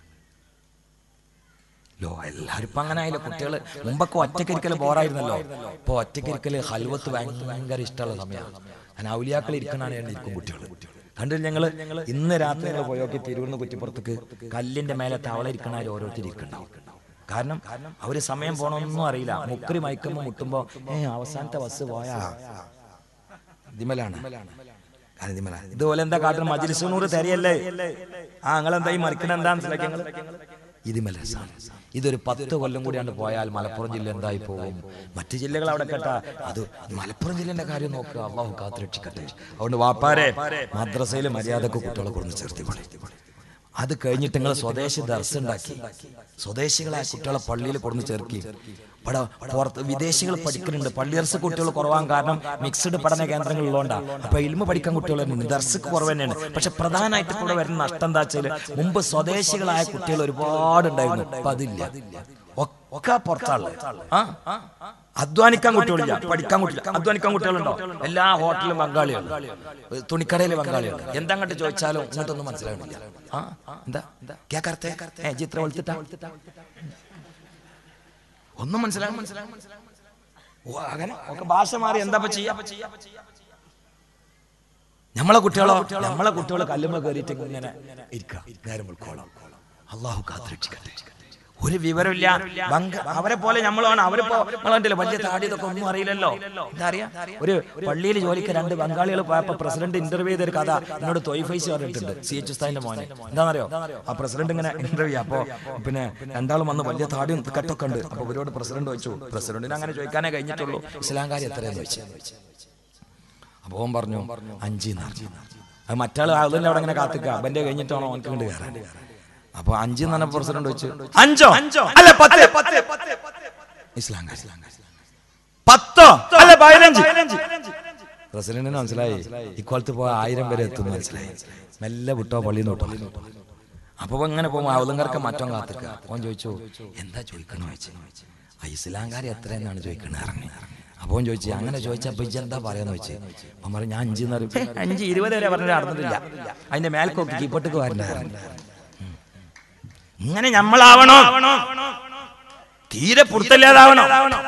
ലോ എല്ലാവരും ഇപ്പൊ അങ്ങനെ ആയില്ല കുട്ടികള് മുമ്പൊക്കെ ഒറ്റക്കരിക്കല് ബോറായിരുന്നല്ലോ ഇപ്പൊ ഒറ്റക്കരിക്കല് ഹൽവത്ത് ഭയങ്കര ഇഷ്ടമുള്ള സമയമാണ് ഞാൻ ഔലിയാക്കൾ ഇരിക്കണാണ് ഞാൻ ഇരിക്കും കുട്ടികൾ കണ്ടില്ല ഞങ്ങള് ഇന്ന് രാത്രി ഞങ്ങൾ പോയോക്കി തിരുവനന്തപുരം കുറ്റിപ്പുറത്തേക്ക് കല്ലിന്റെ മേലെ തവള ഇരിക്കണാൽ ഓരോരുത്തർ ഇരിക്കണ്ടാവും കാരണം അവര് സമയം പോണൊന്നും അറിയില്ല മുക്കറി മയക്കുമ്പോ മുട്ടുമ്പോ ഏ അവസാനത്തെ ബസ് പോയാ ഇതിമലാണ് കാരണം ഇതിമലാണ് ഇതുപോലെ എന്താ കാട്ടുന്നത് മജിലിസുനൂറ് തരിയല്ലേ ആ നിങ്ങളെന്താ ഈ മറിക്കണ എന്താ മനസ്സിലാക്കി ഇതിമല ഇതൊരു പത്ത് കൊല്ലം കൂടിയാണ്ട് പോയാൽ മലപ്പുറം ജില്ല എന്തായി പോകും മറ്റു ജില്ലകൾ അവിടെ കേട്ട അത് മലപ്പുറം ജില്ലേന്റെ കാര്യം നോക്കുക അള്ളാഹു കാത്തുരക്ഷിക്കട്ടെ അതുകൊണ്ട് വാപ്പാരെ മദ്രസയിൽ മര്യാദക്ക് കുട്ടികളെ കൊണ്ടു ചേർത്തിക്കൊള്ളി അത് കഴിഞ്ഞിട്ട് നിങ്ങൾ സ്വദേശി ദർസ് ഉണ്ടാക്കി സ്വദേശികളായ കുട്ടികളെ പള്ളിയിൽ കൊണ്ടു ചേർക്കി ഇവിടെ പുറത്ത് വിദേശികൾ പഠിക്കുന്നുണ്ട് പള്ളി ദർസ് കുട്ടികൾ കുറവാൻ കാരണം മിക്സ്ഡ് പഠന കേന്ദ്രങ്ങൾ ഉള്ളതുകൊണ്ടാണ് അപ്പൊ ഇൽമ പഠിക്കാൻ കുട്ടികൾ തന്നെയാണ് ദർസക്ക് കുറവ് തന്നെയാണ് പക്ഷെ പ്രധാനമായിട്ട് ഇവിടെ വരുന്ന നഷ്ടം എന്താ വെച്ചാൽ മുമ്പ് സ്വദേശികളായ കുട്ടികൾ ഒരുപാട് ഉണ്ടായിരുന്നു ഇപ്പൊ അതില്ല ഒക്കെ പുറത്താള് ആ അധ്വാനിക്കാൻ കുട്ടികളില്ല പഠിക്കാൻ കുട്ടില്ല അധ്വാനിക്കാൻ കുട്ടികളുണ്ടോ എല്ലാ ഹോട്ടലിലും ബംഗാളികൾ തുണിക്കടയിലെ ബംഗാളികൾ എന്താ അങ്ങോട്ട് ചോദിച്ചാലും ഇങ്ങോട്ടൊന്നും മനസ്സിലാകണില്ല ആ എന്താ ക്യാ കർത്തേ ഏ ചിത്ര വെളുത്തിട്ടാ ഒന്നും മനസ്സിലാകും മനസ്സിലാകും ഓ അങ്ങനെ ഒക്കെ ഭാഷ മാറി എന്താ ഇപ്പൊ ചെയ്യാ നമ്മളെ കുട്ടികളോ നമ്മളെ കുട്ടികൾ കല്ലുമ്മ കയറിയിട്ട് ഇങ്ങനെ ഇരിക്കുക നേരം ഉൾക്കോളാം അള്ളാഹു കാത്തിരക്ഷിക്കട്ടെ ഒരു വിവരമില്ല ബംഗ അവരെ പോലെ നമ്മളാണ് അവരിപ്പോ നമ്മളെ വലിയ താടി ഇതൊക്കെ ഒന്നും അറിയില്ലല്ലോ എന്താ അറിയാ ഒരു പള്ളിയിൽ ജോലിക്ക് രണ്ട് ബംഗാളികൾ പോയപ്പോ പ്രസിഡന്റ് ഇന്റർവ്യൂ ചെയ്ത ഒരു കഥ എന്നോട് തൊയ്ഫൈസ് പറഞ്ഞിട്ടുണ്ട് സി എച്ച് ഉസ്താദിന്റെ മോനെ എന്താണെന്നറിയോ ആ പ്രസിഡന്റ് ഇങ്ങനെ ഇന്റർവ്യൂ അപ്പോ പിന്നെ രണ്ടാളും വന്ന് വലിയ താടിയും കെട്ടൊക്കെ ഉണ്ട് അപ്പൊ ഇവരോട് പ്രസിഡന്റ് ചോദിച്ചു പ്രസിഡന്റിന് അങ്ങനെ ചോദിക്കാനേ കഴിഞ്ഞിട്ടുള്ളൂ ഇസ്ലാംകാരി എത്രയെന്ന് ചോദിച്ചു അപ്പൊ അവൻ പറഞ്ഞു അഞ്ച് അത് മറ്റാൾ അതിന്റെ അവിടെ ഇങ്ങനെ കാത്തിക്ക അവന്റെ കഴിഞ്ഞിട്ടാണോ അവനക്ക് കൊണ്ട് കയറാൻ അപ്പൊ അഞ്ച് എന്ന് പറഞ്ഞ പ്രസിഡന്റ് വെച്ച് അഞ്ചോ അല്ല പത്ത് ഇസ്ലാം പത്തോ അല്ല പതിനഞ്ച് പ്രസിഡന്റിന് മനസ്സിലായി ഇക്കോളത്ത് പോയ ആയിരം വരെ എത്തും മനസ്സിലായി മെല്ലെ വിട്ടോ പള്ളി നോട്ടോ അപ്പൊ ഇങ്ങനെ പോകുമ്പോ അവലങ്കർക്ക് മറ്റോ കാത്തിക്ക അവൻ ചോദിച്ചു എന്താ ചോദിക്കണോ ചോദിച്ചു ആ ഇസ്ലാംകാരി എത്ര എന്നാണ് ചോദിക്കണേ ഇറങ്ങി അപ്പോൾ ചോദിച്ചു അങ്ങനെ ചോദിച്ചപ്പോ ഇജ്ജ് എന്താ പറയാന്ന് വെച്ച് അവൻ പറഞ്ഞു ഞാൻ അഞ്ച് എന്ന് പറയും അഞ്ച് ഇരുപത് വരെ പറഞ്ഞിട്ട് നടന്നിട്ടില്ല അതിന്റെ മേൽക്കൊക്കെ കീപ്പട്ടക്ക് വരണ്ടായിരുന്നു ഇങ്ങനെ നമ്മളാവണോ തീരെ പുറത്തില്ലാതാവണോ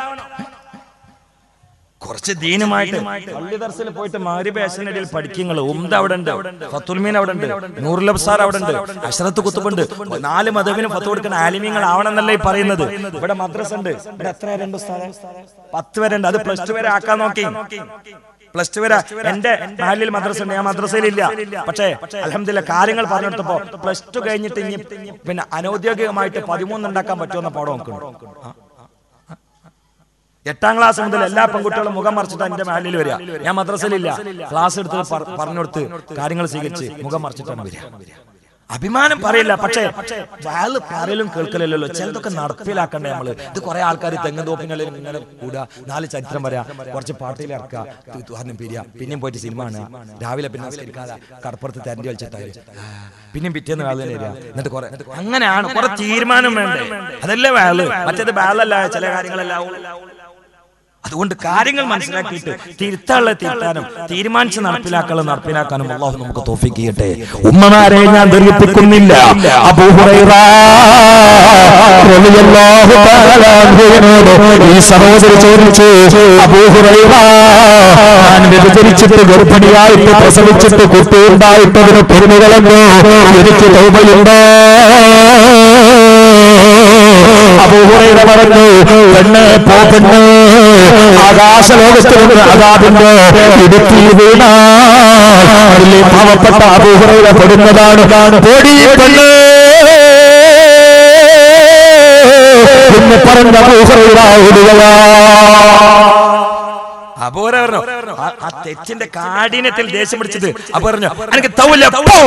കുറച്ച് ദീനമായിട്ട് പള്ളി ദർശയിൽ പോയിട്ട് മാരിബേശനടിയിൽ പഠിക്കുങ്ങൾ ഉംദ അവിടെ ഉണ്ട് ഫത്തുൽമീൻ അവിടെ ഉണ്ട് നൂറുലബ്സാർ അവിടെ ഉണ്ട് അഷറത്ത് കുത്തുബുണ്ട് നാല് മതവിനും ഫത്ത് കൊടുക്കുന്ന ആലിമീങ്ങൾ ആവണം എന്നല്ലേ ഈ പറയുന്നത് ഇവിടെ മദ്രസ ഉണ്ട് ഇവിടെ എത്ര വരെ ഉണ്ട് ഉസ്താദേ? പത്ത് വരെ ഉണ്ട് അത് പ്ലസ് ടു വരെ ആക്കാൻ നോക്കി പ്ലസ് ടു വരെ എന്റെ നാലിൽ മദ്രസ ഉണ്ട് ഞാൻ മദ്രസയിലില്ല പക്ഷേ അലഹമില്ല കാര്യങ്ങൾ പറഞ്ഞെടുത്തപ്പോ പ്ലസ് ടു കഴിഞ്ഞിട്ട് ഇനി പിന്നെ അനൗദ്യോഗികമായിട്ട് പതിമൂന്ന് ഉണ്ടാക്കാൻ പറ്റുമെന്ന പാഠം നോക്കുന്നു ആ എട്ടാം ക്ലാസ് മുതൽ എല്ലാ പെൺകുട്ടികളും മുഖം മറച്ചിട്ട് എന്റെ മാലിൽ വരിക ഞാൻ മദ്രസയിലില്ല ക്ലാസ് എടുത്ത് പറ- പറഞ്ഞു കൊടുത്ത് കാര്യങ്ങൾ സ്വീകരിച്ച് മുഖം മറച്ചിട്ടാണ് വരിക അഭിമാനം പറയില്ല പക്ഷേ വാല് പറയലും കേൾക്കലല്ലോ ചിലതൊക്കെ നടപ്പിലാക്കണ്ടേ നമ്മള് ഇത് കുറെ ആൾക്കാർ തെങ്ങ് തോപ്പിനുള്ളിൽ ഇങ്ങനെ കൂടുക നാല് ചരിത്രം വരാ കുറച്ച് പാട്ടിൽ ഇറക്കുക ഉദാഹരണം പിരിയ പിന്നെയും പോയിട്ട് സിനിമ കാണുക രാവിലെ പിന്നെ നിസ്കരിക്കാതെ കടപ്പുറത്ത് തെരഞ്ഞു വലിച്ചിട്ടായി പിന്നെയും പിറ്റേന്ന് വേല വരിക എന്നിട്ട് കുറെ അങ്ങനെയാണ് കുറെ തീരുമാനം വേണ്ടേ അതല്ലേ വേള് മറ്റേത് വേളല്ല ചില കാര്യങ്ങളെല്ലാം അതുകൊണ്ട് കാര്യങ്ങൾ മനസ്സിലാക്കിയിട്ട് തിരുത്താനുള്ള തിരുത്താനും തീരുമാനിച്ച് നടപ്പിലാക്കാനുള്ള നടപ്പിലാക്കാനും അള്ളാഹു നമുക്ക് തോഫിക്ക് ചെയ്യട്ടെ ഉമ്മമാരെ ഞാൻ ദീർഘിപ്പിക്കുന്നില്ല അബൂഹുറൈറ റളിയല്ലാഹു തആല അൻഹുവിനോട് ഈ സഹോദരി ചോദിച്ചു അബൂഹുറൈറ ഞാൻ വ്യഭിചരിച്ചിട്ട് ഗർഭിണിയായിട്ട് പ്രസവിച്ചിട്ട് കുട്ടി ഉണ്ടായിട്ടതിന് പെരുമകളെന്നോ എനിക്ക് തൗബയുണ്ടോ അബൂഹുറൈറ പറഞ്ഞു പെണ്ണ് പോ പെണ്ണ് ആകാശലോകത്ത് നിന്ന് അതാതിന്റെ ഇടുക്കി വീണാൽ അതിലെ പാവപ്പെട്ട അബൂഹുറൈറ പെടുന്നതാണ് പൊടി പെണ്ണ് എന്ന് പറഞ്ഞ അബൂഹുറൈറ ഓടുകയാ അപ്പൊ ഓരോ പറഞ്ഞു ആ- ആ തെറ്റിന്റെ കാഠിന്യത്തിൽ ദേഷ്യം പിടിച്ചത് അപ്പൊ പറഞ്ഞു എനിക്ക് തൗല്ല പോ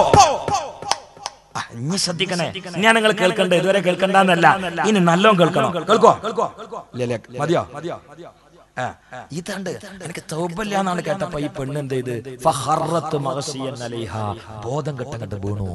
ആ, ഇനി ശ്രദ്ധിക്കണേ ഞാൻ നിങ്ങൾ കേൾക്കണ്ട ഇതുവരെ കേൾക്കണ്ടെന്നല്ല ഇനി നല്ലോണം കേൾക്കണോ കേൾക്കോ ഇല്ല, ഇല്ല, മതിയോ ആ, ഇതുണ്ട് എനിക്ക് തൗബല്ല എന്നാണ് കേട്ടപ്പോ ഈ പെണ്ണ് എന്ത് ചെയ്ത് ഫഹറത്ത് മഹസിയൻ അലൈഹ ബോധം കെട്ടങ്ങട്ട് വീണു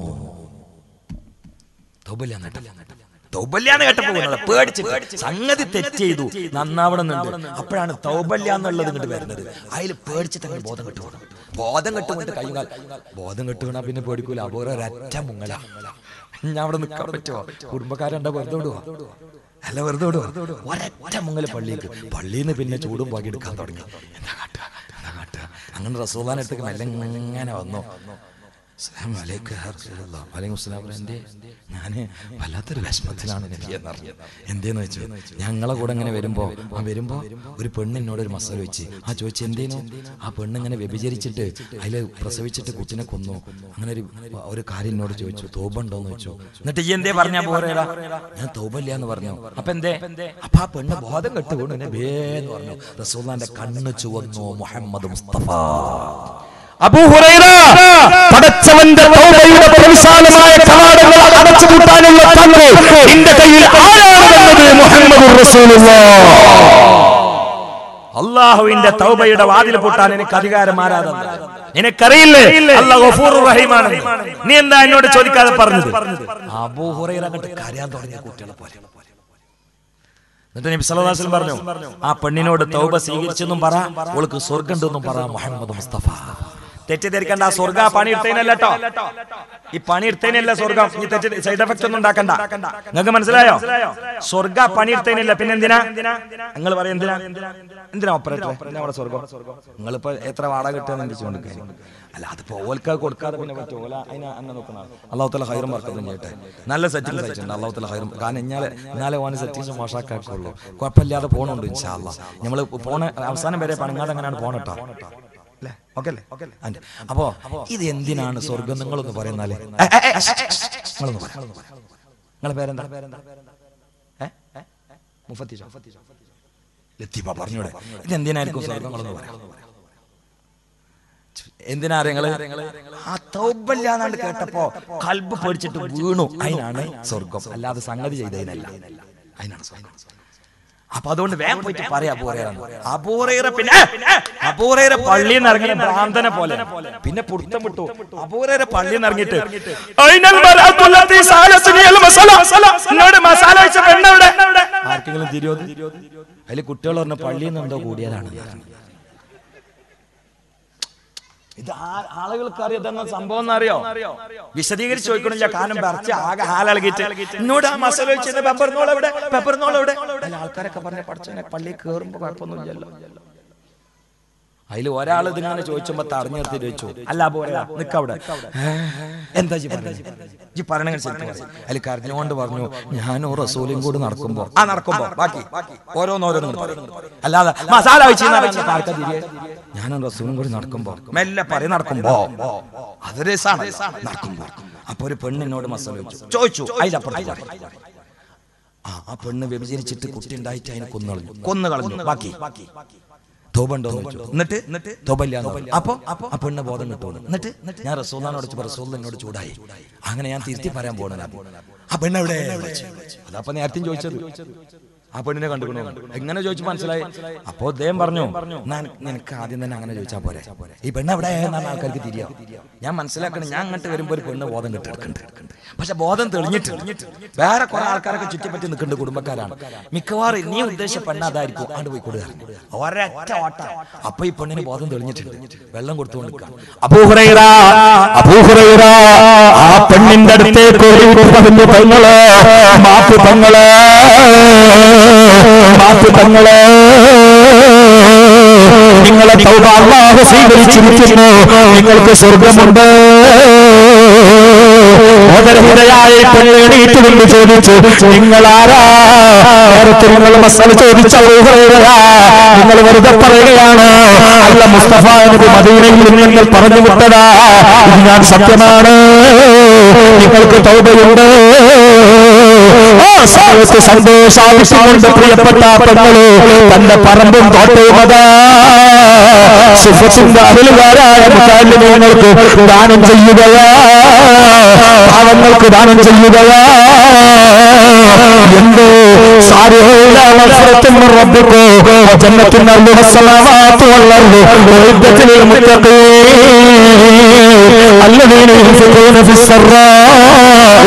തൗബല്ല തൗബല്യാന്ന് കേട്ടപ്പോ വീണത് പേടിച്ച് സംഗതി തെറ്റ് ചെയ്തു നന്നാവണമെന്നുണ്ട് അപ്പോഴാണ് തൗബല്യ എന്നുള്ളത് ഇങ്ങോട്ട് വരുന്നത് അതിൽ പേടിച്ചിട്ട് അങ്ങനെ ബോധം കെട്ടു വീണു ബോധം കെട്ട് വീണിട്ട് കഴിഞ്ഞാൽ ബോധം കെട്ട് വീണാ പിന്നെ പേടിക്കൂല അപോ ഒരൊറ്റ മുങ്ങല ഞാൻ അവിടെ നിൽക്കാൻ പറ്റുമോ കുടുംബക്കാരുണ്ടോ വെറുതെ വിടുവോ അല്ല വെറുതെ വിടുവോ ഒരൊറ്റ മുങ്ങല് പള്ളിക്ക് പള്ളിയിൽ നിന്ന് പിന്നെ ചൂടും പാക്കി എടുക്കാൻ തുടങ്ങി എന്താ കാട്ടുക എന്താ കാട്ടുക അങ്ങനെ റസൂദാനടുത്തേക്ക് മെല്ലെ ഇങ്ങനെ വന്നു അസ്സലാമു അലൈക്കും യാ റസൂലല്ലാഹ്. വലൈക്കും അസ്സലാം. എന്തേ ഞാൻ വല്ലാത്തൊരു വിഷമത്തിലാണ് എനിക്ക് എന്നറിഞ്ഞു എന്തേന്ന് വെച്ചു ഞങ്ങളെ കൂടെ ഇങ്ങനെ വരുമ്പോ ആ വരുമ്പോ ഒരു പെണ്ണ് എന്നോട് ഒരു മസാല വെച്ച് ആ ചോദിച്ചു എന്തേനു ആ പെണ്ണ് ഇങ്ങനെ വ്യഭിചരിച്ചിട്ട് അതില് പ്രസവിച്ചിട്ട് കുട്ടിനെ കൊന്നു അങ്ങനെ ഒരു ഒരു കാര്യം എന്നോട് ചോദിച്ചു തോബുണ്ടോന്ന് ചോദിച്ചു എന്നിട്ട് ഈ എന്തേ പറഞ്ഞാ പോരേടാ ഞാൻ തോബല്ല എന്ന് പറഞ്ഞു അപ്പൊ എന്തേ അപ്പൊ ആ പെണ്ണ് ബോധം കെട്ട് വീണു എന്നെ ബേന്ന് പറഞ്ഞു റസൂല്ലാന്റെ കണ്ണ് ചുവന്നു മുഹമ്മദ് മുസ്തഫ അബൂഹുറൈറ പടച്ചവന്റെ തൗബയുടെ പ്രവിശാലമായ കവാടങ്ങൾ അടച്ചു പൂട്ടാനുള്ള തന്ത്രി നിന്റെ കയ്യിൽ ആരാണെന്നത് മുഹമ്മദ് അള്ളാഹുവിന്റെ തൗബയുടെ വാതിൽ പൂട്ടാൻ എനിക്ക് അധികാരം ആരാധന നിനക്കറിയില്ലേ അള്ളാഹു ഗഫൂറുർ റഹീമാണ് നീ എന്താ എന്നോട് ചോദിക്കാതെ പറഞ്ഞത് അബൂഹുറൈറ അങ്ങോട്ട് കരയാൻ തുടങ്ങിയ കുട്ടികളെ പോലെ എന്നിട്ട് നബി സല്ലല്ലാഹു അലൈഹി വസല്ലം പറഞ്ഞു ആ പെണ്ണിനോട് തൗബ സ്വീകരിച്ചെന്നും പറ അവൾക്ക് സ്വർഗ്ഗം ഉണ്ടെന്നും പറ മുഹമ്മദ് മുസ്തഫ തെറ്റിദ്ധരിക്കണ്ട ആ സ്വർഗ പണി എടുത്തതിനല്ല കേട്ടോ ഈ പണി എടുത്തതിനല്ല സ്വർഗം ഈ തെറ്റ് സൈഡ് എഫക്റ്റ് ഒന്നും ഉണ്ടാക്കണ്ട നിങ്ങൾക്ക് മനസ്സിലായോ സ്വർഗ പണി എടുത്തതിനല്ല പിന്നെ എന്തിനാ നിങ്ങൾ പറയും എന്തിനാ എന്തിനാ ഓപ്പറേറ്റർ എന്താ അവിടെ സ്വർഗം നിങ്ങളിപ്പോ എത്ര വാടക കിട്ടുക ചിന്തിച്ചുകൊണ്ട് കാര്യം അല്ല അതിപ്പോ ഓൽക്ക കൊടുക്കാതെ പിന്നെ പറ്റുമോ ഓല അതിന് അന്നെ നോക്കണം അള്ളാഹു തല ഹൈറും വർക്കത്തും ചെയ്യട്ടെ നല്ല സെറ്റിംഗ് സഹിച്ചിട്ടുണ്ട് അള്ളാഹു തല ഹൈറും കാരണം ഇന്നാലെ ഇന്നാലെ ഓന് സെറ്റിംഗ്സ് മോശമാക്കുള്ളൂ കുഴപ്പമില്ലാതെ പോണുണ്ട് ഇൻഷാ അള്ളാ നമ്മൾ പോണ അവസാനം വരെ പണങ്ങാതെ അങ്ങനെയാണ് പോണട്ടോ അല്ലേ ഓക്കെ അല്ലേ അതിന്റെ അപ്പോ ഇത് എന്തിനാണ് സ്വർഗം നിങ്ങളൊന്ന് പറയുന്നാലേ നിങ്ങളൊന്ന് പറയാം നിങ്ങളെ പേരെന്താ ഏ? മുഫത്തിജോ ലത്തീഫ പറഞ്ഞൂടെ ഇത് എന്തിനായിരിക്കും സ്വർഗം നിങ്ങളൊന്ന് പറയാം എന്തിനാ നിങ്ങള് ആ തൗബല്ലാന്നാണ്ട് കേട്ടപ്പോ കൽബ് പേടിച്ചിട്ട് വീണു അതിനാണ് സ്വർഗം അല്ലാതെ സംഗതി ചെയ്തതിനല്ല അതിനാണ് സ്വർഗം അപ്പൊ അതുകൊണ്ട് വേഗം പോയിട്ട് പറയാ അബൂറേറ പിന്നെ അബൂറേറ പള്ളിയിൽ നിന്ന് ഇറങ്ങിയ ഭ്രാന്തനെ പോലെ പിന്നെ പുടുത്തം വിട്ടു അബൂറേറ പള്ളിയിൽ നിന്ന് ഇറങ്ങിയിട്ട് "ഐനൽ മർഅത്തു ലത്തി സാലത്നി അൽ മസല?" എന്നോട് മസാല വെച്ച പെണ്ണെവിടെ ആർക്കെങ്കിലും തിരിയോ അതിൽ കുട്ടികൾ പറഞ്ഞു പള്ളിയിൽ നിന്ന് എന്തോ കൂടിയതാണ് എന്ന് പറഞ്ഞു. ഇത് ആ- ആളുകൾക്ക് അറിയാം സംഭവം എന്നറിയോ വിശദീകരിച്ച് ചോദിക്കണില്ല കാരണം പറിച്ച് ആകെ ഹാലളകിട്ട് എന്നോട് ആ മസാല വെച്ചത് പെപ്പറിനോളം എവിടെ പെപ്പറിനോളം എവിടെ അല്ല ആൾക്കാരൊക്കെ പറഞ്ഞ പഠിച്ചനെ പള്ളിയിൽ കയറുമ്പോ കുഴപ്പമൊന്നുമില്ലല്ലോ അതിൽ ഒരാൾ ഇതിങ്ങനെ ചോദിച്ചപ്പോ തടഞ്ഞു നിർത്തി ചോദിച്ചു അല്ല പോരാ നിക്കവിടെ എന്താ ജി ജി പറയണ അതിൽ കരഞ്ഞുകൊണ്ട് പറഞ്ഞു ഞാനും റസൂലും കൂടി നടക്കുമ്പോ ആ നടക്കുമ്പോ ബാക്കി ഓരോന്നോരോന്നും പറയും. അല്ലാതെ മസാല വെച്ച് ഞാനും റസൂലും കൂടി നടക്കുമ്പോ മെല്ലെ പറയും നടക്കുമ്പോ അതൊരു രസാണ് നടക്കുമ്പോ അപ്പൊ ഒരു പെണ്ണിനോട് മസാല വെച്ചു ചോദിച്ചു അതിലപ്പുറത്ത് പറയും. ആ ആ പെണ്ണ് വ്യഭിചരിച്ചിട്ട് കുട്ടി ഉണ്ടായിട്ട് അതിനെ കൊന്നുകളഞ്ഞു കൊന്നു കളഞ്ഞു ബാക്കി തോബുണ്ടോ എന്നിട്ട് എന്നിട്ട് തോബല്ല അപ്പൊ അപ്പൊ ആ പെണ്ണ് ബോധം കിട്ടും എന്നിട്ട് ഞാൻ റസൂലിനോട് റസൂൽ എന്നോട് ചൂടായി അങ്ങനെ ഞാൻ തിരുത്തി പറയാൻ പോകണ ആ പെണ്ണ് എവിടെ അതപ്പൊ നേരത്തെ ചോദിച്ചത് ആ പെണ്ണിനെ കണ്ടുക്കണോ എങ്ങനെ ചോദിച്ചു മനസ്സിലായി അപ്പോ അദ്ദേഹം പറഞ്ഞു "എന്നാ നിനക്ക് ആദ്യം തന്നെ അങ്ങനെ ചോദിച്ചാൽ പോരെ ഈ പെണ്ണ് എവിടെ എന്നാണ് ആൾക്കാർക്ക് തിരിയാം ഞാൻ മനസ്സിലാക്കണം ഞാൻ അങ്ങോട്ട് വരുമ്പോൾ ഒരു പെണ്ണ് ബോധം കെട്ടെടുക്കുന്നുണ്ട് പക്ഷെ ബോധം തെളിഞ്ഞിട്ട് വേറെ കുറെ ആൾക്കാരൊക്കെ ചുറ്റിപ്പറ്റി നിൽക്കുന്നുണ്ട് കുടുംബക്കാരാണ് മിക്കവാറും നീ ഉദ്ദേശിച്ച പെണ്ണ് അതായിരിക്കും അങ്ങോട്ട് പോയി കൊടുക്കുക ഒരൊറ്റ ഓട്ട അപ്പൊ ഈ പെണ്ണിന് ബോധം തെളിഞ്ഞിട്ടുണ്ട് വെള്ളം കൊടുത്തുകൊണ്ട് നിൽക്കാം അബൂഹുറൈറ അബൂഹുറൈറ ആ പെണ്ണിന്റെ അടുത്തേക്ക് ഓടിയിട്ട് പറഞ്ഞു പെങ്ങള് മാപ്പ് പെങ്ങള് മാപ്പ് പെങ്ങള് നിങ്ങളെ തൗബ അല്ലാഹു സ്വീകരിച്ചിരിക്കുന്നു നിങ്ങൾക്ക് സ്വർഗമുണ്ട് ഓദരഹിതയായ പെണ്ണ് എണീറ്റുകൊണ്ട് ചോദിച്ചു നിങ്ങൾ ആരാ നേരത്തെ നിങ്ങൾ മസാല ചോദിച്ച അബൂഹുറൈറയാ നിങ്ങൾ വെറുതെ പറയുകയാണ് അല്ല മുസ്തഫ നബി മദീനയിൽ നിന്ന് നിങ്ങൾ പറഞ്ഞു വിട്ടതാ ഇത് ഞാൻ സത്യമാണ് നിങ്ങൾക്ക് തൗബയുണ്ട് ആ സമയത്ത് സന്തോഷാവശ്യമുണ്ട് പ്രിയപ്പെട്ട പെണ്ണുകള് തന്റെ പറമ്പും തോട്ടവും അതാ സുഖത്തിന്റെ അകലുകാരായ മുക്കാലിങ്ങൾക്ക് ദാനം ചെയ്യുകയാ പാവങ്ങൾക്ക് ദാനം ചെയ്യുകയാ എന്ത് സാരിഹും റബ്ബിക്കോ ജന്നത്തിന് അർദ്ദുഹസ്സലാവാത്തു വല്ലർദ് ഉഇദ്ദത്തിൽ മുത്തഖീൻ الذين ينفقون في السراء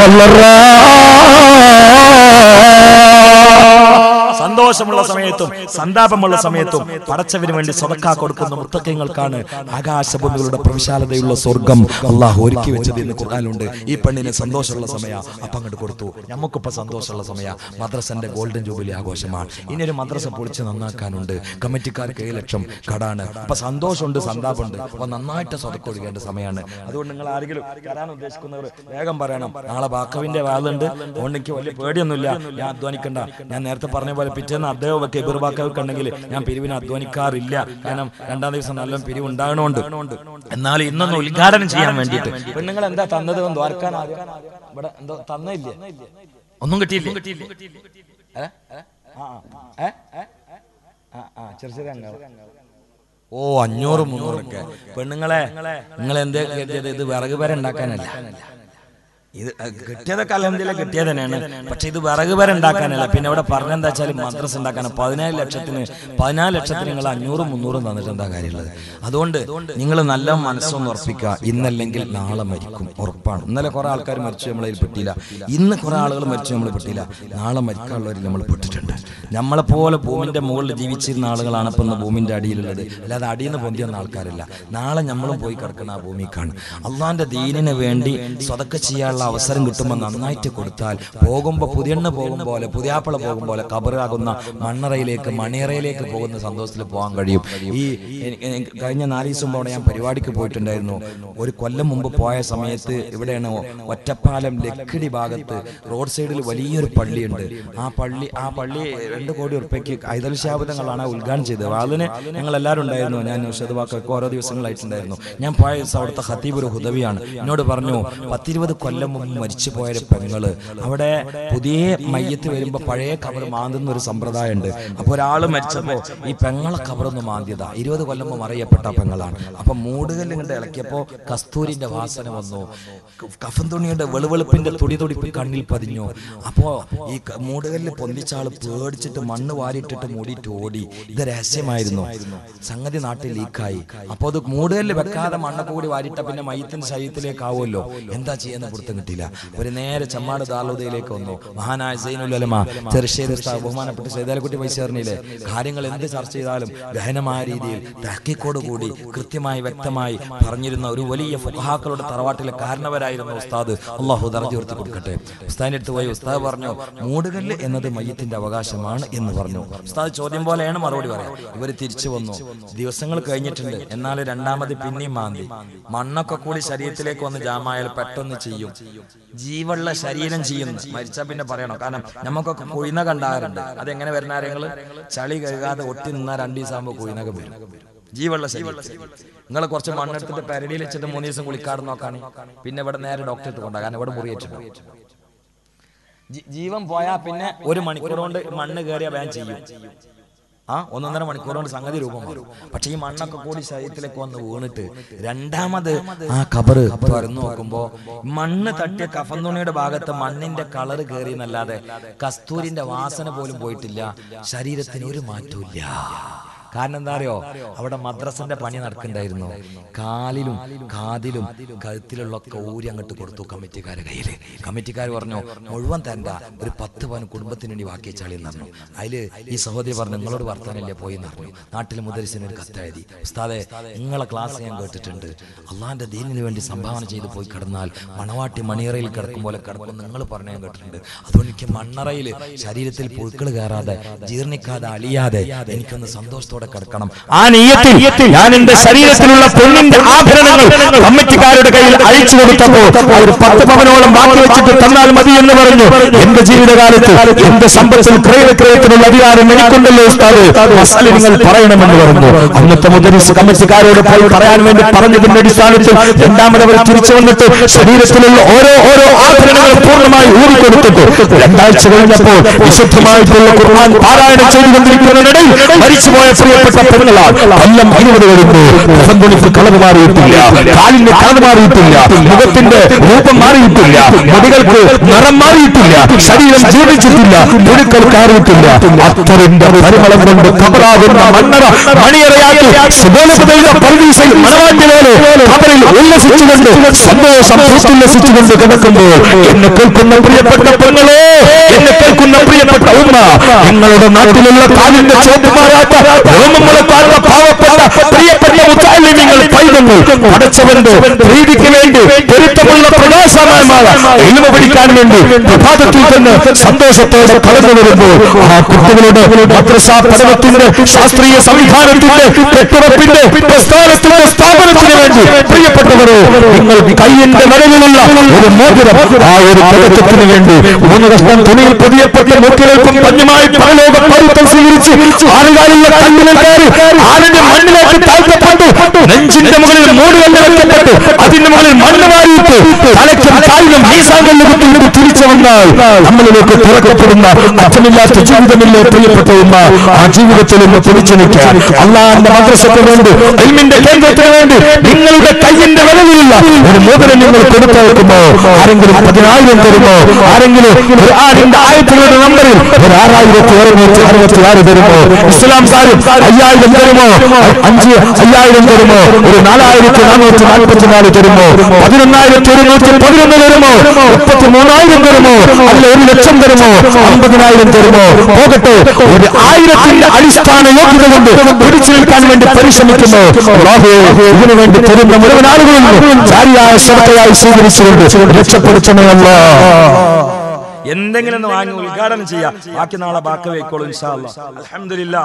والضراء സന്തോഷമുള്ള സമയത്തും സന്താപമുള്ള സമയത്തും പടച്ചവന് വേണ്ടി സ്വതക്കാ കൊടുക്കുന്ന മുത്തക്കങ്ങൾക്കാണ് ആകാശഭൂമികളുടെ പ്രവിശാലതയുള്ള സ്വർഗം അള്ളാഹു ഒരുക്കി വെച്ചത് എന്ന് ഖുർആാനുണ്ട് ഈ പെണ്ണിന് സന്തോഷമുള്ള സമയ അപ്പം അങ്ങോട്ട് കൊടുത്തു നമുക്കിപ്പോ സന്തോഷമുള്ള സമയ മദ്രസന്റെ ഗോൾഡൻ ജൂബിലി ആഘോഷമാണ് ഇനി ഒരു മദ്രസ പൊളിച്ച് നന്നാക്കാനുണ്ട് കമ്മിറ്റിക്കാർക്ക് ഏഴ് ലക്ഷം കടാണ് അപ്പൊ സന്തോഷമുണ്ട് സന്താപമുണ്ട് അപ്പൊ നന്നായിട്ട് സ്വതക്ക ഒഴുകേണ്ട സമയമാണ് അതുകൊണ്ട് നിങ്ങൾ ആരെങ്കിലും തരാൻ ഉദ്ദേശിക്കുന്നവർ വേഗം പറയണം നാളെ ബാക്കവിന്റെ വാളുണ്ട് അതുകൊണ്ട് എനിക്ക് വലിയ പേടിയൊന്നുമില്ല ഞാൻ അധ്വാനിക്കണ്ട ഞാൻ നേരത്തെ പറഞ്ഞ പോലെ പിറ്റേന്ന് അദ്ദേഹം ഒക്കെ എബിർബാക്കവൊക്കെ ഉണ്ടെങ്കിൽ ഞാൻ പിരിവിന് അധ്വാനിക്കാറില്ല കാരണം രണ്ടാം ദിവസം നല്ല പിരിവ് ഉണ്ടാകണോണ്ട് എന്നാൽ ഇന്നൊന്ന് ഉദ്ഘാടനം ചെയ്യാൻ വേണ്ടിയിട്ട് പെണ്ണുങ്ങൾ എന്താ തന്നത് എന്ന് ദ്വാരക്കാൻ ആദ്യം ഇവിടെ എന്തോ തന്നില്ലേ ഒന്നും കിട്ടിയില്ല ഏ? ആ, ആ. ഏ? ഏ? ആ, ആ, ചെറിയ ചെറിയ അംഗങ്ങൾ. ഓ അഞ്ഞൂറ് മുന്നൂറൊക്കെ പെണ്ണുങ്ങളെ നിങ്ങൾ എന്തേ കരുതിയത് ഇത് വിറക് വരെ ഉണ്ടാക്കാനല്ല ഇത് കിട്ടിയതൊക്കെ അലഹദില്ല കിട്ടിയത് തന്നെയാണ് പക്ഷെ ഇത് വിറക് വരെ ഉണ്ടാക്കാനല്ല പിന്നെ ഇവിടെ പറഞ്ഞെന്താ വെച്ചാൽ മദ്രസ ഉണ്ടാക്കാൻ പതിനാല് ലക്ഷത്തിന് പതിനാല് ലക്ഷത്തിന് നിങ്ങൾ അഞ്ഞൂറും മുന്നൂറും തന്നിട്ട് എന്താ കാര്യമുള്ളത് അതുകൊണ്ട് നിങ്ങൾ നല്ല മനസ്സൊന്ന് ഉറപ്പിക്കുക ഇന്നല്ലെങ്കിൽ നാളെ മരിക്കും ഉറപ്പാണ് ഇന്നലെ കുറെ ആൾക്കാർ മരിച്ചു നമ്മളതിൽ പെട്ടില്ല ഇന്ന് കുറെ ആളുകൾ മരിച്ചു നമ്മൾ പെട്ടില്ല നാളെ മരിക്കാനുള്ളവരിൽ നമ്മൾ പെട്ടിട്ടുണ്ട് നമ്മളെ പോലെ ഭൂമിന്റെ മുകളിൽ ജീവിച്ചിരുന്ന ആളുകളാണ് ഇപ്പൊ ഇന്ന് ഭൂമിന്റെ അടിയിലുള്ളത് അല്ലാതെ അടിയിൽ നിന്ന് പൊന്തിയെന്ന ആൾക്കാരല്ല നാളെ നമ്മളും പോയി കിടക്കുന്ന ആ ഭൂമിക്കാണ് അള്ളാന്റെ ദീനിന് വേണ്ടി സ്വതക്ക ചെയ്യാനുള്ള അവസരം കിട്ടുമ്പോൾ നന്നായിട്ട് കൊടുത്താൽ പോകുമ്പോൾ പുതിയെണ്ണ പോകും പോലെ പുതിയാപ്പള പോകും പോലെ കബറാകുന്ന മണ്ണറയിലേക്ക് മണിയറയിലേക്ക് പോകുന്ന സന്തോഷത്തിൽ പോകാൻ കഴിയും ഈ എ- എ- കഴിഞ്ഞ നാല് ദിവസം മുമ്പ് അവിടെ ഞാൻ പരിപാടിക്ക് പോയിട്ടുണ്ടായിരുന്നു ഒരു കൊല്ലം മുമ്പ് പോയ സമയത്ത് ഇവിടെയാണ് ഒറ്റപ്പാലം ലക്കിടി ഭാഗത്ത് റോഡ് സൈഡിൽ വലിയൊരു പള്ളിയുണ്ട് ആ പള്ളി ആ പള്ളി രണ്ട് കോടി ഉറുപ്പ്യക്ക് ഐതൽ ശാബദങ്ങളാണ് ഉദ്ഘാടനം ചെയ്തത് അതിന് ഞങ്ങൾ എല്ലാവരും ഉണ്ടായിരുന്നു ഞാൻ ഷെതുവാക്കൊക്കെ ഓരോ ദിവസങ്ങളായിട്ടുണ്ടായിരുന്നു ഞാൻ പോയ ദിവസം അവിടുത്തെ ഖത്തീബ് ഒരു ഹുദവിയാണ് എന്നോട് പറഞ്ഞു പത്തിരുപത് കൊല്ലം മുമ്പ് മരിച്ചു പോയ ഒരു പെങ്ങള് അവിടെ പുതിയ മയ്യത്ത് വരുമ്പോ പഴയ കബർ മാന്തുന്ന ഒരു സമ്പ്രദായം ഉണ്ട് അപ്പൊ ഒരാൾ മരിച്ചപ്പോ ഈ പെങ്ങളെ കബറൊന്ന് മാന്തിയതാ ഇരുപത് കൊല്ലം മുമ്പ് അറിയപ്പെട്ട പെങ്ങളാണ് അപ്പൊ മൂടുകല്ല് ഇങ്ങോട്ട് ഇളക്കിയപ്പോ കസ്തൂരിന്റെ വാസന വന്നു കഫൻ തുണിയുടെ വെളുവെളുപ്പിന്റെ തുടി തുടിപ്പ് കണ്ണിൽ പതിഞ്ഞു അപ്പോ ഈ ക- മൂടുകല്ല് പൊന്തിച്ച ആള് പേടിച്ചിട്ട് മണ്ണ് വാരിയിട്ടിട്ട് മൂടിയിട്ട് ഓടി ഇത് രഹസ്യമായിരുന്നു സംഗതി നാട്ടിൽ ലീക്കായി അപ്പൊ അത് മൂടുകല്ല് വെക്കാതെ മണ്ണൊക്കെ കൂടി വാരിട്ട പിന്നെ മയത്തിന്റെ ശരീരത്തിലേക്ക് ആവുമല്ലോ എന്താ ചെയ്യുന്ന പിടുത്തം കിട്ടിയില്ല ഒരു നേരെ ചമ്മാട് ദാലോദയിലേക്ക് വന്നു മഹാനായ സൈനുലമ ചെറുശ്ശേരി ഉസ്താദ് ബഹുമാനപ്പെട്ട സൈതാലക്കുട്ടി വൈശേറിനിലെ കാര്യങ്ങൾ എന്ത് ചർച്ച ചെയ്താലും ഗഹനമായ രീതിയിൽ തഹക്കിക്കോട് കൂടി കൃത്യമായി വ്യക്തമായി പറഞ്ഞിരുന്ന ഒരു വലിയ ഫുഹാക്കളുടെ തറവാട്ടിലെ കാരണവരായിരുന്നു ഉസ്താദ് അള്ളാഹു ദർജ ഉയർത്തി കൊടുക്കട്ടെ ഉസ്താദിന്റെ അടുത്ത് പോയി ഉസ്താദ് പറഞ്ഞു മൂടുകല്ല് എന്നത് മയ്യത്തിന്റെ അവകാശമാണ് എന്ന് പറഞ്ഞു ഉസ്താദ് ചോദ്യം പോലെയാണ് മറുപടി പറയാം ഇവര് തിരിച്ചു വന്നു ദിവസങ്ങൾ കഴിഞ്ഞിട്ടുണ്ട് എന്നാൽ രണ്ടാമത് പിന്നെയും മാന്തി മണ്ണൊക്കെ കൂടി ശരീരത്തിലേക്ക് വന്ന് ജാമായാൽ പെട്ടെന്ന് ചെയ്യും ജീവുള്ള ശരീരം ചെയ്യുന്നു മരിച്ചാൽ പിന്നെ പറയണം കാരണം നമുക്കൊക്കെ കുഴിന കണ്ടാറുണ്ട് അതെങ്ങനെ വരുന്ന ആരെങ്കിലും ചളി കഴുകാതെ ഒട്ടി നിന്നാൽ രണ്ട് ദിവസം ആകുമ്പോൾ കുഴിനകം വരും ജീവുള്ള ശരീരം നിങ്ങൾ കുറച്ച് മണ്ണെടുത്തിട്ട് പെരടിയിൽ വെച്ചിട്ട് മൂന്ന് ദിവസം കുളിക്കാറ് നോക്കാണ് പിന്നെ ഇവിടെ നേരെ ഡോക്ടറെ അടുത്ത് കൊണ്ടാ കാരണം ഇവിടെ മുറിയേറ്റിട്ടുണ്ട് ജീ- ജീവൻ പോയാൽ പിന്നെ ഒരു മണിക്കൂർ കൊണ്ട് മണ്ണ് കയറിയ വേഗം ചെയ്യും ആ ഒന്നൊന്നര മണിക്കൂർ കൊണ്ട് സംഗതി രൂപം മാറും പക്ഷെ ഈ മണ്ണൊക്കെ കൂടി ശരീരത്തിലേക്ക് വന്ന് വീണിട്ട് രണ്ടാമത് ആ കബറ് തുറന്നു നോക്കുമ്പോ മണ്ണ് തട്ടിയ കഫൻ തുണിയുടെ ഭാഗത്ത് മണ്ണിന്റെ കളറ് കയറി എന്നല്ലാതെ കസ്തൂരിന്റെ വാസന പോലും പോയിട്ടില്ല ശരീരത്തിന് ഒരു മാറ്റവും ഇല്ല കാരണം എന്താ അറിയോ അവിടെ മദ്രസന്റെ പണി നടക്കണ്ടായിരുന്നു കാലിലും കാതിലും കഴുത്തിലുള്ള ഒക്കെ ഊരി അങ്ങോട്ട് കൊടുത്തു കമ്മിറ്റിക്കാരെ കയ്യിൽ കമ്മിറ്റിക്കാർ പറഞ്ഞു മുഴുവൻ തരണ്ട ഒരു പത്ത് പവൻ കുടുംബത്തിന് വേണ്ടി ബാക്കി വെച്ചാളി എന്ന് പറഞ്ഞു അതില് ഈ സഹോദരി പറഞ്ഞു നിങ്ങളോട് വർത്താനല്ലേ പോയി എന്ന് പറഞ്ഞു നാട്ടിൽ മുദരിസിന് ഒരു കത്തെഴുതി ഉസ്താദെ നിങ്ങളെ ക്ലാസ് ഞാൻ കേട്ടിട്ടുണ്ട് അള്ളാന്റെ ദീനിന് വേണ്ടി സംഭാവന ചെയ്ത് പോയി കിടന്നാൽ മണവാട്ടി മണിയറയിൽ കിടക്കും പോലെ കിടക്കും നിങ്ങൾ പറഞ്ഞു ഞാൻ കേട്ടിട്ടുണ്ട് അതുകൊണ്ട് എനിക്ക് മണ്ണറയിൽ ശരീരത്തിൽ പുഴുക്കൾ കയറാതെ ജീർണിക്കാതെ അളിയാതെ എനിക്കൊന്ന് സന്തോഷത്തോടെ കിടക്കണം ആ നീയത്തിൽ ഞാൻ എന്റെ ശരീരത്തിലുള്ള പെണ്ണിന്റെ ആഭരണങ്ങൾ കമ്മിറ്റിക്കാരുടെ കയ്യിൽ അയച്ചു കൊടുത്തപ്പോ അവർ പത്ത് പവനോളം ബാക്കി വെച്ചിട്ട് തന്നാൽ മതി എന്ന് പറഞ്ഞു എന്റെ ജീവിതകാലത്ത് എന്റെ സമ്പത്തിൽ ക്രയവിക്രയത്തിനുള്ള അധികാരം എനിക്കുണ്ടല്ലോ ഉസ്താദ് മസാല നിങ്ങൾ പറയണമെന്ന് പറഞ്ഞു അന്നത്തെ മുദരിസ് കമ്മിറ്റിക്കാരോട് പോയി പറയാൻ വേണ്ടി പറഞ്ഞതിന്റെ അടിസ്ഥാനത്തിൽ രണ്ടാമത് അവർ തിരിച്ചു വന്നിട്ട് ശരീരത്തിലുള്ള ഓരോ ഓരോ ആഭരണങ്ങളും പൂർണ്ണമായി ഊറിക്കൊടുത്തിട്ട് രണ്ടാഴ്ച കഴിഞ്ഞപ്പോൾ വിശുദ്ധമായിട്ടുള്ള ഖുർആൻ പാരായണം ചെയ്തുകൊണ്ടിരിക്കുന്നതിനിടയിൽ മരിച്ചുപോയ പ്രിയപ്പെട്ട പെണ്ണുകളാൽ കൊല്ലം ഇരുപത് കഴിഞ്ഞു മുഖം തുണിക്ക് കളവ് മാറിയിട്ടില്ല കാലിന്റെ കളവ് മാറിയിട്ടില്ല മുഖത്തിന്റെ രൂപം മാറിയിട്ടില്ല മുടികൾക്ക് നിറം മാറിയിട്ടില്ല ശരീരം ജീവിച്ചിട്ടില്ല മുഴുക്കൾ കാറിയിട്ടില്ല അത്തറിന്റെ പരിമളം കൊണ്ട് കബറാകുന്ന മണ്ണറ മണിയറയാക്കി സുബോധയുടെ പർവീസയിൽ മണവാട്ടിവേലെ കബറിൽ ഉല്ലസിച്ചുകൊണ്ട് സന്തോഷം പൂത്തുല്ലസിച്ചുകൊണ്ട് കിടക്കുമ്പോൾ എന്നെ കേൾക്കുന്ന പ്രിയപ്പെട്ട പെങ്ങളെ എന്നെ കേൾക്കുന്ന പ്രിയപ്പെട്ട ഉമ്മ നിങ്ങളുടെ നാട്ടിലുള്ള കാലിന്റെ ചോപ്പ് മാറാത്ത രോമമുളക്കാത്ത പാവപ്പെട്ട പ്രിയപ്പെട്ട മുത്താലിമ്യങ്ങൾ പൈതങ്ങൾ പടച്ചവന്റെ പ്രീതിക്ക് വേണ്ടി പൊരുത്തമുള്ള പ്രകാശമായ എളിമ പഠിക്കാൻ വേണ്ടി പ്രഭാതത്തിൽ തന്നെ സന്തോഷത്തോടെ കടന്നു വരുമ്പോൾ ആ കുട്ടികളുടെ മദ്രസ പഠനത്തിന്റെ ശാസ്ത്രീയ സംവിധാനത്തിന്റെ കെട്ടുറപ്പിന്റെ പ്രസ്ഥാനത്തിന്റെ സ്ഥാപനത്തിന് വേണ്ടി പ്രിയപ്പെട്ടവരെ നിങ്ങൾ കയ്യിന്റെ വിരലിലുള്ള ഒരു മോതിരം ആ ഒരു പദക്കത്തിന് വേണ്ടി മൂന്ന് കഷ്ണം തുണിയിൽ പൊതിയപ്പെട്ട മൂക്കിലേക്കും പഞ്ഞുമായി പരലോക പൗരത്വം സ്വീകരിച്ച് ആളുകാലുള്ള കണ്ണിലെ കയറി ആളിന്റെ മണ്ണിലേക്ക് താഴ്ത്തപ്പെട്ടു നെഞ്ചിന്റെ മുകളിൽ മൂടുകല്ല് വെക്കപ്പെട്ടു അതിന്റെ മുകളിൽ മണ്ണ് വാരിയിട്ട് തലയ്ക്കും കാലിലും മീസാങ്കല്ല് കുത്തിയിട്ട് തിരിച്ചു വന്നാൽ നമ്മളിലേക്ക് തുറക്കപ്പെടുന്ന അച്ഛനില്ലാത്ത ജീവിതമില്ലേ പ്രിയപ്പെട്ട ഉമ്മ ആ ജീവിതത്തിൽ ഒന്ന് പിടിച്ചു നിൽക്കാൻ അള്ളാന്റെ മദ്രസയ്ക്ക് വേണ്ടി എൽമിന്റെ കേന്ദ്രത്തിന് വേണ്ടി നിങ്ങളുടെ കയ്യിന്റെ വിലയിലുള്ള ഒരു മോതിരം നിങ്ങൾ കൊടുത്തയക്കുമോ ആരെങ്കിലും പതിനായിരം തരുമോ ആരെങ്കിലും ഒരു ആറിന്റെ ആയിരത്തിലുള്ള നമ്പറിൽ ഒരു ആറായിരത്തി അറുന്നൂറ്റി അറുപത്തി ആറ് തരുമോ ഇസ്ലാം സാരും അയ്യായിരം തരുമോ അഞ്ച് അയ്യായിരം തരുമോ ഒരു നാലായിരത്തി നാനൂറ്റി നാൽപ്പത്തി നാല് തരുമോ പതിനൊന്നായിരത്തി ഒരുന്നൂറ്റി പതിനൊന്ന് തരുമോ മുപ്പത്തി മൂന്നായിരം തരുമോ അല്ല ഒരു ലക്ഷം തരുമോ അമ്പതിനായിരം തരുമോ പോകട്ടെ ഒരു ആയിരത്തിന്റെ അടിസ്ഥാന യോഗ്യത കൊണ്ട് പിടിച്ചു നിൽക്കാൻ വേണ്ടി പരിശ്രമിക്കുന്നു അല്ലാഹു ഇതിനു വേണ്ടി തരുന്ന മുഴുവൻ ആളുകളും ജാരിയായ ശ്രദ്ധയായി സ്വീകരിച്ചുകൊണ്ട് രക്ഷപ്പെടുത്തണമല്ല എന്തെങ്കിലും ഒന്ന് വാങ്ങി ഉദ്ഘാടനം ചെയ്യാം ബാക്കി നാളെ ബാക്കി വെക്കോളൂ അലഹമില്ല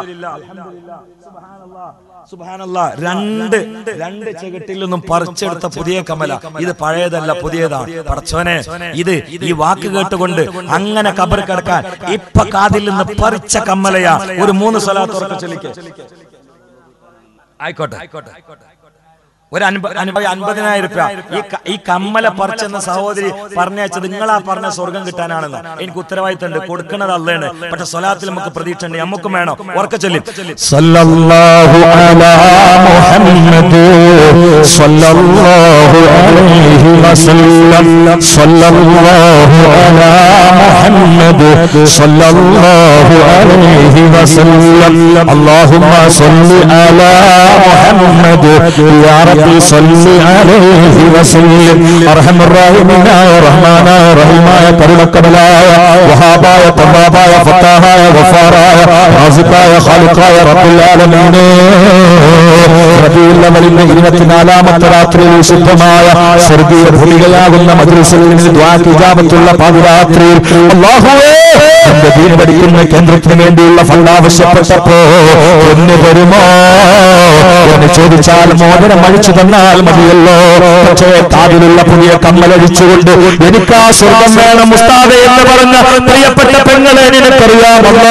സുബാനല്ല രണ്ട് രണ്ട് ചെകിട്ടിൽ നിന്നും പറിച്ചെടുത്ത പുതിയ കമല ഇത് പഴയതല്ല പുതിയതാണ് പടച്ചോനെ ഇത് ഈ വാക്ക് കേട്ടുകൊണ്ട് അങ്ങനെ കബർ കിടക്കാൻ ഇപ്പൊ കാതിൽ നിന്ന് പറിച്ച കമ്മലയാ ഒരു മൂന്ന് സ്ഥലത്ത് ഉറക്ക ചൊല്ലിക്ക് ആയിക്കോട്ടെ ഒരു അനുഭ അനുഭവ അൻപതിനായിരം രൂപ ഈ ക- ഈ കമ്മല പറിച്ചെന്ന സഹോദരി പറഞ്ഞയച്ചത് നിങ്ങളാ പറഞ്ഞ സ്വർഗം കിട്ടാനാണെന്ന് എനിക്ക് ഉത്തരവാദിത്തമുണ്ട് കൊടുക്കുന്നത് അല്ലേണ് പക്ഷെ സ്വലാത്തിൽ നമുക്ക് പ്രതീക്ഷ ഉണ്ട് നമുക്കും വേണം ഉറക്ക ചൊല്ലി صلى الله على محمد صلى الله عليه وسلم صلى الله على محمد صلى الله عليه وسلم اللهم صل على محمد يا ربي صل عليه وسلم ارحم الراحمين يا رحمن يا رحيم يا കരുണക്കടലായ വഹാബായ തവാബായ ഫത്താഹായ വഫാറായ റാസിഖായ ഖാലിഖായ റബ്ബുൽ ആലമീൻ റബീഉൽ അവലിന്റെ ഇരുപത്തിനാലാമത്തെ രാത്രിയിൽ വിശുദ്ധമായ സ്വർഗീയ ഭൂമികയാകുന്ന മദ്രസയിൽ നിന്ന് ദ്വാക്ക് ഇജാബത്തുള്ള പാതിരാത്രിയിൽ അല്ലാഹുവേ എന്റെ ദീൻ പഠിക്കുന്ന കേന്ദ്രത്തിന് വേണ്ടിയുള്ള ഫണ്ട് ആവശ്യപ്പെട്ടപ്പോ എന്ന് വരുമോ എന്ന് ചോദിച്ചാൽ മോദനം അഴിച്ചു തന്നാൽ മതിയല്ലോ പക്ഷേ കാതിലുള്ള പുതിയ കമ്മലഴിച്ചുകൊണ്ട് എനിക്ക് ആ സ്വർഗം വേണം ഉസ്താദെ എന്ന് പറഞ്ഞ പ്രിയപ്പെട്ട പെങ്ങളെ നിനക്കറിയാമല്ലോ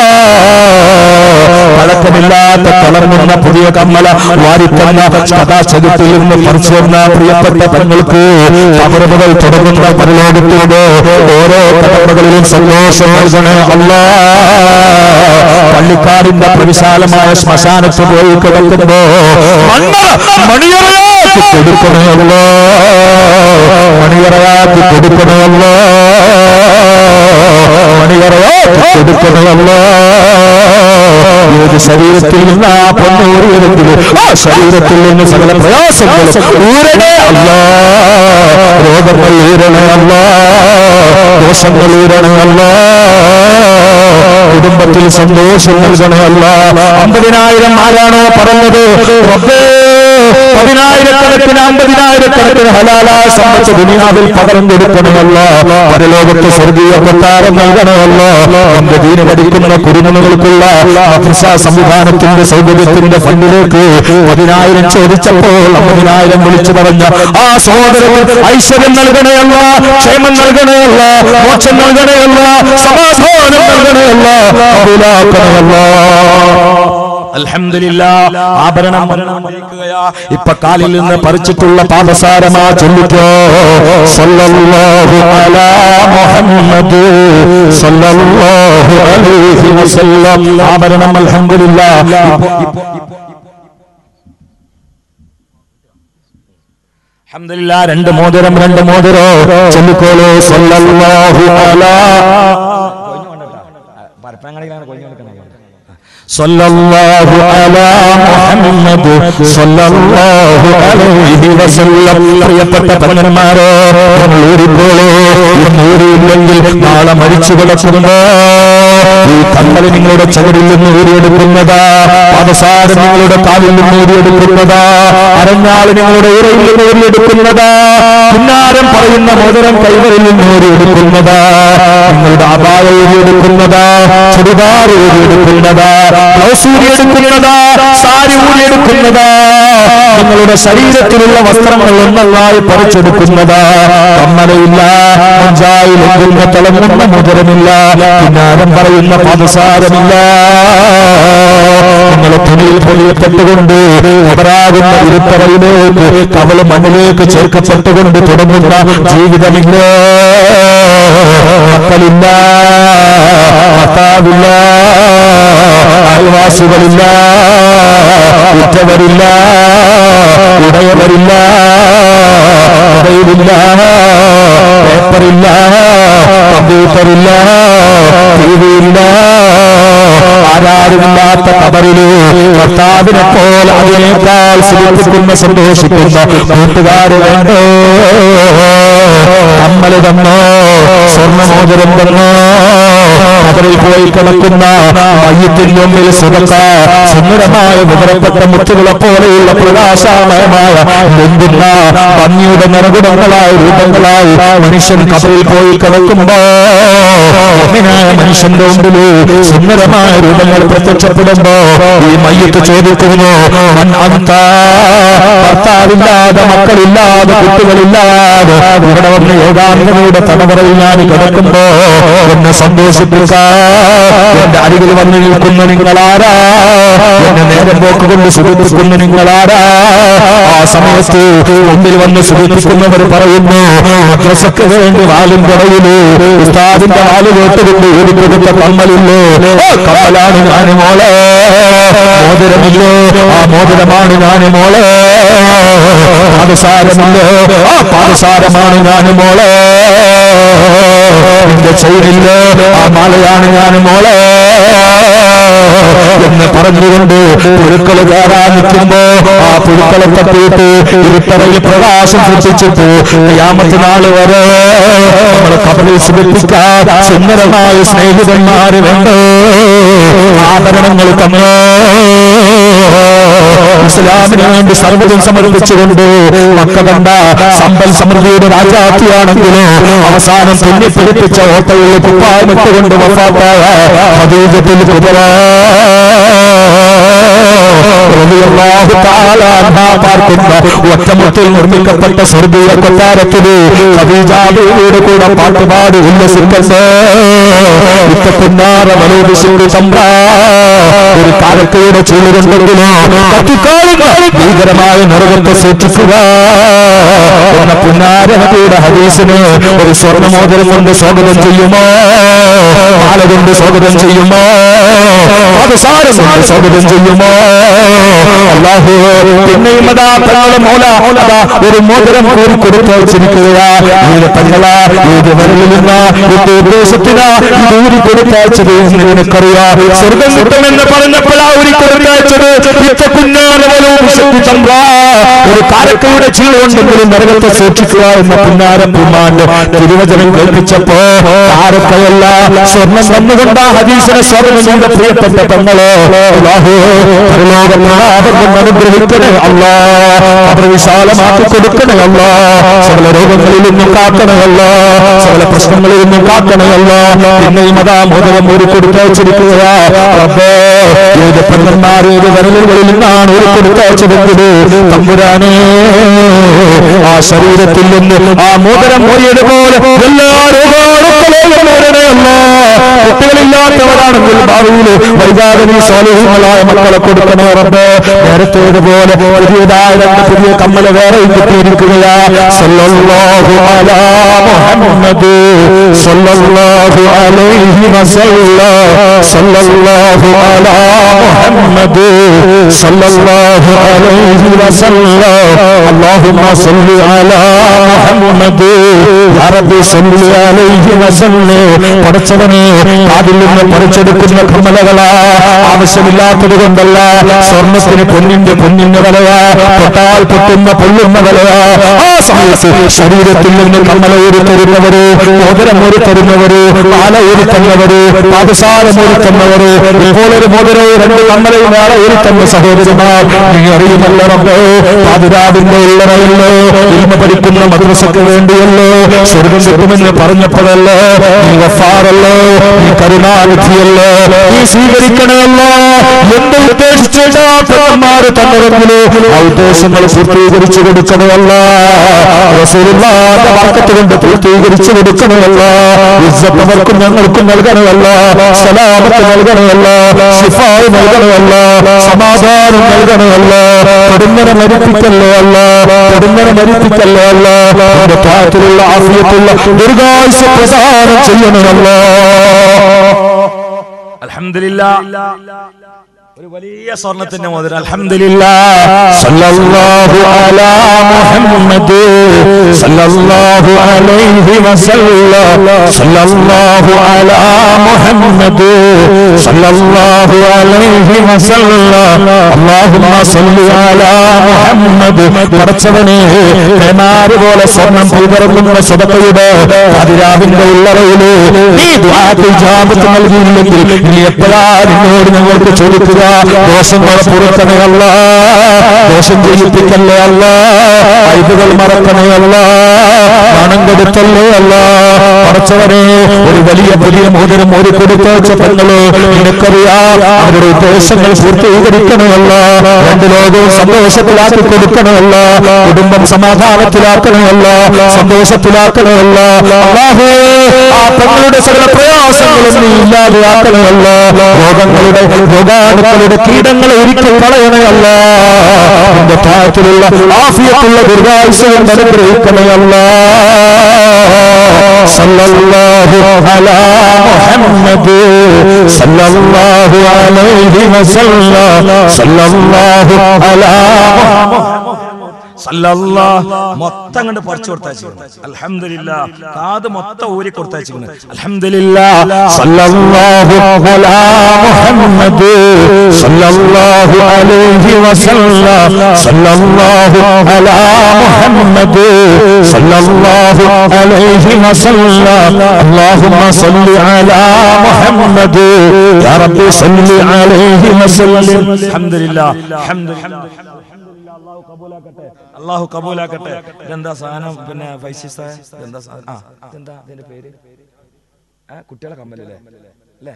പഴക്കമില്ലാത്ത തളർന്നുന്ന പുതിയ കമ്മല വാരിത്തന്ന കഥാശകത്തിൽ നിന്ന് പറിച്ചു വന്ന പ്രിയപ്പെട്ട പെങ്ങൾക്ക് അവർ മുതൽ തുടങ്ങുന്ന പരലോകത്തിലൂടെ ഓരോ കടമ്പകളിലും സന്തോഷം നൽകണേ അല്ലാ പള്ളിക്കാടിന്റെ പ്രവിശാലമായ ശ്മശാനത്ത് പോയി കിടക്കുമ്പോ മണ്ണ് മണിയറയാക്കി കൊടുക്കണേ അല്ലാ മണിയറയാക്കി കൊടുക്കണേ അല്ലാ മണിയറയാക്കി കൊടുക്കണേ അല്ലാ ഏത് ശരീരത്തിൽ നിന്ന് ആ പൊന്നൂറിയതെങ്കിലും ആ ശരീരത്തിൽ നിന്ന് സകല പ്രയാസങ്ങളും ഊരണേ അല്ല രോഗങ്ങൾ ഊരണേ അല്ല ദോഷങ്ങൾ ഊരണേ അല്ല കുടുംബത്തിൽ സന്തോഷം നൽകണേ അല്ല അമ്പതിനായിരം ആരാണോ പറഞ്ഞത് റബ്ബേ പതിനായിരക്കണക്കിന് അമ്പതിനായിരക്കണക്കിന് ഹലാലായ സമ്പത്ത് ദുനിയാവിൽ പകരം കൊടുക്കണമല്ല പരലോകത്ത് സ്വർഗീയ കൊട്ടാരം നൽകണമല്ല എന്റെ ദീന് പഠിക്കുന്ന കുടുംബങ്ങൾക്കുള്ള മദ്രസ സംവിധാനത്തിന്റെ സൗകര്യത്തിന്റെ ഫണ്ടിലേക്ക് പതിനായിരം ചോദിച്ചപ്പോൾ അമ്പതിനായിരം വിളിച്ചു പറഞ്ഞ ആ സഹോദരൻ ഐശ്വര്യം നൽകണയല്ല ക്ഷേമം നൽകണയല്ല മോക്ഷം നൽകണയല്ല സമാധാനം നൽകണയല്ല കബൂലാക്കണയല്ല അൽഹംദുലില്ലാ ആഭരണം വരണമായിരിക്കുകയാ ഇപ്പൊ കാലിൽ നിന്ന് പറിച്ചിട്ടുള്ള പാദസാരമാ ചൊല്ലിക്കോ സല്ലല്ലാഹു അലാ മുഹമ്മദ് സല്ലല്ലാഹു അലൈഹി വസല്ലം ആഭരണം അൽഹംദുലില്ലാ ഇപ്പൊ ഇപ്പൊ അൽഹംദുലില്ലാ രണ്ട് മോതിരം രണ്ട് മോതിരോ ചൊല്ലിക്കോളൂ സല്ലല്ലാഹു അലാ പരപ്പനങ്ങാടിയിലാണ് കൊഞ്ഞു കൊടുക്കുന്നത് സല്ലല്ലാഹു അലാ മുഹമ്മദ് സല്ലല്ലാഹു അലൈഹി വസല്ലം പ്രിയപ്പെട്ട പന്നന്മാരെ ഊരിക്കോളൂ ഊരിയില്ലെങ്കിൽ നാളെ മരിച്ചു കിടക്കുമ്പോ ഈ കമ്മൽ നിങ്ങളുടെ ചുവടിൽ നിന്ന് ഊരിയെടുക്കുന്നതാ പാദസാരം നിങ്ങളുടെ കാലിൽ നിന്ന് ഊരിയെടുക്കുന്നതാ അരഞ്ഞാൾ നിങ്ങളുടെ ഉറയിൽ നിന്ന് ഊരിയെടുക്കുന്നതാ പുന്നാരം പറയുന്ന മോതിരം കൈവരിൽ നിന്ന് ഊരിയെടുക്കുന്നതാ നിങ്ങളുടെ അപായ ഊരിയെടുക്കുന്നതാ ചുടിദാർ ഊരിയെടുക്കുന്നതാ ബ്ലൗസ് ഊരിയെടുക്കുന്നതാ സാരി ഊരിയെടുക്കുന്നതാ നിങ്ങളുടെ ശരീരത്തിലുള്ള വസ്ത്രങ്ങൾ ഒന്നല്ലായി പറിച്ചെടുക്കുന്നതാ കമ്മലയില്ല പഞ്ചായിൽ ഒതുങ്ങുന്ന തിളങ്ങുന്ന മുതരമില്ല പിന്നാരം പറയുന്ന പാദസാരമില്ല നിങ്ങളെ തുണിയിൽ പൊളിയപ്പെട്ടുകൊണ്ട് അവരാകുന്ന ഇരുത്തറയിലേക്ക് കവള് മണ്ണിലേക്ക് ചേർക്കപ്പെട്ടുകൊണ്ട് തുടങ്ങുന്ന ജീവിതമില്ല മക്കളില്ല ഭർത്താവില്ല അയൽവാസികളില്ല ഉറ്റവരില്ല ഉടയവരില്ല മൊബൈലില്ല പേപ്പറില്ല കമ്പ്യൂട്ടറില്ല ടി വിയില്ല ആരാരുമില്ലാത്ത കബറില് കർത്താവിനെ പോലെ അതിനേക്കാൾ സുഖിപ്പിക്കുന്ന സന്തോഷിക്കുന്ന കൂട്ടുകാര് വേണ്ടോ കമ്മല് തന്നോ സ്വർണ്ണമോചനം തന്നോ കബറിൽ പോയി കിടക്കുന്ന മയ്യത്തിന്റെ മുമ്പിൽ സുഖക്ക സുന്ദരമായ വിവരപ്പെട്ട മുത്തുകളെ പോലെയുള്ള പ്രകാശമയമായ എന്തുന്ന ഭംഗിയുടെ നിറകുടങ്ങളായ രൂപങ്ങളായി മനുഷ്യൻ കബറിൽ പോയി കിടക്കുമ്പോ ഒന്നിനായ മനുഷ്യന്റെ മുമ്പില് സുന്ദരമായ രൂപങ്ങൾ പ്രത്യക്ഷപ്പെടുമ്പോ ഈ മയ്യത്ത് ചോദിക്കുന്നു മൻ അന്ത ഭർത്താവില്ലാതെ മക്കളില്ലാതെ കുട്ടികളില്ലാതെ ഇവിടെ വന്ന് ഏകാന്തതയുടെ തലമുറയിൽ ഞാൻ കിടക്കുമ്പോ എന്നെ സന്തോഷിപ്പിക്കാൻ എന്റെ അരികിൽ വന്ന് നിൽക്കുന്ന നിങ്ങളാരാ എന്നെ നേരം പോക്ക് കൊണ്ട് സുഖിപ്പിക്കുന്ന നിങ്ങളാരാ ആ സമയത്ത് മുമ്പിൽ വന്ന് സുഖിപ്പിക്കുന്നവർ പറയുന്നു മദ്രസക്ക് വേണ്ടി വാലും കടയില് ഉസ്താദിന്റെ വാല് കേട്ടുകൊണ്ട് ഊരിക്കൊടുത്ത കമ്മലില്ലേ ആ കമ്മലാണ് ഞാൻ മോളെ മോതിരമില്ലേ ആ മോതിരമാണ് ഞാൻ മോളെ പാദസാരമില്ലേ ആ പാദസാരമാണ് ഞാൻ മോളെ എന്റെ ചെയിനില്ലേ ആ മാലയാണ് ഞാൻ മോളെ എന്ന് പറഞ്ഞുകൊണ്ട് പുഴുക്കൾ കയറാൻ നിൽക്കുമ്പോ ആ പുഴുക്കളെ തട്ടിയിട്ട് ഇരുട്ടറയിൽ പ്രകാശം സൃഷ്ടിച്ചിട്ട് യാമത്ത് നാള് വരെ നമ്മളെ കബറിൽ സുഖിപ്പിക്കാൻ സുന്ദരമായ സ്നേഹിതന്മാര് വേണ്ടോ ആഭരണങ്ങൾ തന്നോ ഇസ്ലാമിന് വേണ്ടി സർവ്വതും സമർപ്പിച്ചുകൊണ്ട് മക്ക കണ്ട സമ്പൽ സമൃദ്ധിയുടെ രാജാത്തിയാണെങ്കിലും അവസാനം തുന്നിപ്പിടിപ്പിച്ച ഓട്ടയിൽ കുപ്പായമിട്ടുകൊണ്ട് വഫാത്തായ ഹദീജത്തിൽ കുതിര റളിയല്ലാഹു തആല അൻഹാ പാർക്കുന്ന ഒറ്റമുട്ടിൽ നിർമ്മിക്കപ്പെട്ട സ്വർഗീയ കൊട്ടാരത്തില് ഖദീജാബിയുടെ കൂടെ പാട്ടുപാടി ഉല്ലസിക്കണ്ടേ ഇത്തക്കുന്നാറ വലൂദിശിയുടെ തമ്പ്ര ഒരു കാലക്കയുടെ ചൂടുകൊണ്ടെങ്കിലോ കത്തിക്കാളുക ഭീകരമായ നരകത്തെ സൂക്ഷിക്കുക എന്ന പുന്നാരനബിയുടെ ഹദീസിന് ഒരു സ്വർണ്ണമോതിരം കൊണ്ട് സ്വാഗതം ചെയ്യുമോ മാല കൊണ്ട് സ്വാഗതം ചെയ്യുമോ അവസാനം കൊണ്ട് സ്വാഗതം ചെയ്യുമോ അല്ലാഹു പിന്നെയും അതാ തങ്ങളുടെ മോല അതാ ഒരു മോതിരം കൂടി കൊടുത്തയച്ചിരിക്കുകയാ ഏത് തങ്ങളാ ഏത് വരലിൽ നിന്ന് ഏത് ഉദ്ദേശത്തിനാ ഇത് ഊരി കൊടുത്തയച്ചത് എന്ന് നിനക്കറിയാം സ്വർഗം കിട്ടുമെന്ന് പറഞ്ഞപ്പോഴാ ഊരി കൊടുത്തയച്ചത് ഇത്ത കുഞ്ഞാനവലും ചന്ദ്ര ഒരു കാരക്കയുടെ ചീളുണ്ടെങ്കിലും നരകത്തെ സൂക്ഷിക്കുക എന്ന പുന്നാരം പുമാന്റെ തിരുവചനം കേൾപ്പിച്ചപ്പോ കാരക്കയല്ല സ്വർണം വന്നുകൊണ്ട് ആ ഹദീസിനെ സ്വാഗതം ചെയ്ത പ്രിയപ്പെട്ട പെങ്ങളോ അല്ലാഹു പരലോകപ്രതാപം അനുഗ്രഹിക്കണേ അല്ലാ അവർ വിശാലമാക്കി കൊടുക്കണേ അല്ലാ സകല രോഗങ്ങളിൽ നിന്നും കാക്കണേ അല്ലാ സകല പ്രശ്നങ്ങളിൽ നിന്നും കാക്കണേ അല്ലാ പിന്നെയും അതാ മോദകം ഒരു കൊടുത്തയച്ചിരിക്കുകയാ റബ്ബേ ഏത് പെണ്ണന്മാർ ഏത് വരലുകളിൽ നിന്നാണ് ഒരു കൊടുത്തയച്ചതെങ്കിൽ തമ്പുരാനേ ആ ശരീരത്തിൽ നിന്ന് ആ മോദരം മോറിയതുപോലെ എല്ലാ രോഗാണുക്കളെയും മോരണയല്ല കുട്ടികളില്ലാത്തവരാണെങ്കിൽ ഭാവിയിൽ വൈകാതെ നീ സ്വാലിഹങ്ങളായ മക്കളെ കൊടുക്കണേ റബ്ബേ നേരത്തേതുപോലെ പുതിയതായ രണ്ട് പുതിയ കമ്മല് വേറെ കിട്ടിയിരിക്കുകയാ സല്ലല്ലാഹു അലാ മുഹമ്മദ് സല്ലല്ലാഹു അലൈഹി വസല്ലം സല്ലല്ലാഹു അലാ മുഹമ്മദ് സല്ലല്ലാഹു അലൈഹി വസല്ലം അല്ലാഹുമ്മ സല്ലി അലാ മുഹമ്മദ് യാ റബ്ബി സല്ലി അലൈഹി വസല്ലം പടച്ചവനെ കാതിൽ നിന്ന് പറിച്ചെടുക്കുന്ന കമ്മലകളാ ആവശ്യമില്ലാത്തത് കൊണ്ടല്ല സ്വർണത്തിന് പൊന്നിന്റെ പൊന്നിന്റെ വിലയാ പൊട്ടാൽ പൊട്ടുന്ന പൊള്ളുന്ന വിലയാ ആ സമയത്ത് ശരീരത്തിൽ നിന്ന് കമ്മല ഊരി തരുന്നവര് മോതിരം ഊരി തരുന്നവര് മാല ഊരി തന്നവര് പാദസാരം ഊരി തന്നവര് ഇതുപോലൊരു മോതിരവും രണ്ട് കമ്മലയും വേറെ ഊരി തന്ന സഹോദരന്മാർ നീ അറിയുമല്ല റബ്ബേ പാതിരാവിന്റെ ഉള്ളറയല്ലോ ഇൽമ പഠിക്കുന്ന മദ്രസക്ക് വേണ്ടിയല്ലോ സ്വർഗം കിട്ടുമെന്ന് പറഞ്ഞപ്പോഴല്ലോ നീ വഫാറല്ലോ നീ കരുണാനിധിയല്ലോ നീ സ്വീകരിക്കണമല്ലോ എന്ത് ഉദ്ദേശിച്ചാറ് തന്നതെങ്കിലോ ആ ഉദ്ദേശങ്ങൾ പൂർത്തീകരിച്ചു കൊടുക്കണമല്ല റസൂലുള്ളാന്റെ വാക്കത്ത് കൊണ്ട് പൂർത്തീകരിച്ചു കൊടുക്കണമല്ല ഇസ്സത്തവർക്കും ഞങ്ങൾക്കും നൽകണമല്ല സലാമത്ത് നൽകണമല്ല ശിഫാവ് നൽകണമല്ല സമാധാനം നൽകണമല്ല കൊടുങ്ങനെ മരിപ്പിക്കല്ലോ അല്ല കൊടുങ്ങനെ മരിപ്പിക്കല്ലോ അല്ല എന്റെ പ്രായത്തിലുള്ള ആഫിയത്തുള്ള ദീർഘായുസ് പ്രസാദം ചെയ്യണമല്ലോ അൽഹംദുലില്ലാ ഒരു വലിയ സ്വർണത്തിന്റെ മോതിരം അൽഹംദുലില്ലാ സല്ലല്ലാഹു അലാ മുഹമ്മദ് സല്ലല്ലാഹു അലൈഹി വസല്ലം സല്ലല്ലാഹു അലാ മുഹമ്മദ് സല്ലല്ലാഹു അലൈഹി വസല്ലം അല്ലാഹുമ്മ സല്ലി അലാ മുഹമ്മദ് പടച്ചവനെ കൈമാറ് പോലെ സ്വർണം പുതറുന്ന സദക്കയുടെ അതിരാവിന്റെ ഉള്ളറയില് നീ ദുആക്ക് ഇജാബത്ത് നൽകിയില്ലെങ്കിൽ നീ എപ്പോഴാ നിന്നോട് ഞങ്ങൾക്ക് ചോദിക്കുക ദോഷങ്ങളെ പുറത്തണേ അല്ല ദോഷം ചെയ്യിപ്പിക്കല്ലേ അല്ല അയവുകൾ മറക്കണേ അല്ല പണം കൊടുത്തല്ലേ അല്ല പടച്ചവരെ ഒരു വലിയ പുതിയ മോതിരം ഒരു കൊടുത്തേച്ച പെങ്ങള് നിനക്കറിയാം അവരുടെ ഉദ്ദേശങ്ങൾ പൂർത്തീകരിക്കണമല്ല രണ്ട് ലോകവും സന്തോഷത്തിലാക്കി കൊടുക്കണമല്ല കുടുംബം സമാധാനത്തിലാക്കണമല്ല സന്തോഷത്തിലാക്കണമല്ല അല്ലാഹുവേ, ആ പെങ്ങളുടെ സകല പ്രയാസങ്ങളും നീ ഇല്ലാതെയാക്കണമല്ല രോഗങ്ങളുടെ രോഗാണുക്കളുടെ കീടങ്ങളെ ഒരിക്കൽ കളയണമല്ല എന്റെ പ്രായത്തിലുള്ള ആഫിയത്തുള്ള ദീർഘായുസ് കൊണ്ട് അനുഗ്രഹിക്കണമല്ല സല്ലല്ലാഹു അലാ മുഹമ്മദ് സല്ലല്ലാഹു അലൈഹി വസല്ലം സല്ലല്ലാഹു അലാ സല്ലല്ലാ മൊത്തം കണ്ട് പറിച്ചു കൊടുത്തയച്ചിരിക്കുന്നു അൽഹംദുലില്ലാ കാത് മൊത്തം ഊരി കൊടുത്തയച്ചിരിക്കുന്നു അൽഹംദുലില്ലാ സല്ലല്ലാഹു അലാ മുഹമ്മദ് സല്ലല്ലാഹു അലൈഹി വസല്ലം സല്ലല്ലാഹു അലാ മുഹമ്മദ് സല്ലല്ലാഹു അലൈഹി വസല്ലം അല്ലാഹുമ്മ സല്ലി അലാ മുഹമ്മദ് യാ റബ്ബി സല്ലി അലൈഹി വസല്ലം അൽഹംദുലില്ലാ അൽഹംദുലില്ലാ അള്ളാഹു കബൂലാക്കട്ടെ അള്ളാഹു കബൂലാക്കട്ടെ ഇതെന്താ സാധനം പിന്നെ ഫൈസിസ് ഇതെന്താ സാധനം ആ ഇതെന്താ ഇതിന്റെ പേര് ആ കുട്ടികളെ കമ്മലല്ലേ അല്ലേ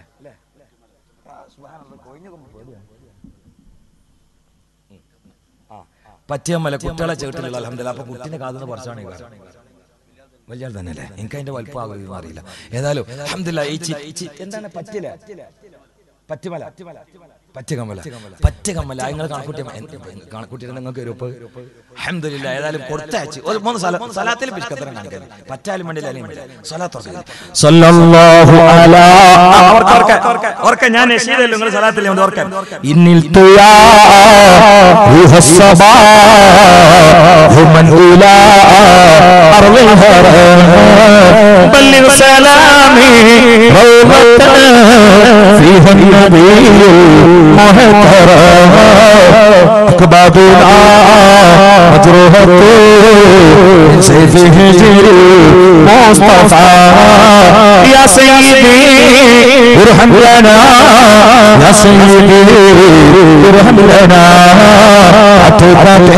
പറ്റിയമ്മല കുട്ടികളെ ചേട്ടിലുള്ള അലഹമില്ല അപ്പൊ കുട്ടീനെ കാതെന്ന് പറിച്ചാണ് ഈ കാര്യം. വലിയ ആൾ തന്നെ അല്ലേ എനിക്ക് അതിന്റെ വലിപ്പം ആകുമെന്ന് അറിയില്ല ഏതായാലും അലഹമില്ല ഈ ചി- ഈ ചി- എന്താണ് പറ്റില്ല പറ്റുമല പറ്റ കമ്മല പറ്റ കമ്മല നിങ്ങൾ കണക്കൂട്ടിയ കണക്കൂട്ടിയിട്ട് നിങ്ങൾക്ക് ഒരു അഹമ്മദില്ല ഏതായാലും കൊടുത്തയച്ച് ഒരു മൂന്ന് സ്ഥലം സ്ഥലത്തിൽ പിഷ്കത്തരം കാണിക്കാൻ പറ്റാലും വേണ്ടിയില്ല അല്ലെങ്കിൽ വേണ്ടിയില്ല. സ്വലാത്ത് ഉറക്കെ. സല്ലല്ലാഹു അലാ ഓർക്കെ, ഓർക്കെ, ഓർക്കെ, ഓർക്കെ, ഞാൻ നശീദല്ലോ നിങ്ങൾ സ്ഥലത്തിൽ ഓർക്കാൻ إن التيا روح الصباح من إلى أرض الهرم بلغ سلامي روضة فيها النبي المحترم أكبادنا مجروحة من سيف هجر مصطفى يا سيدي ارحم لنا يا سيدي ارحم لنا أتبت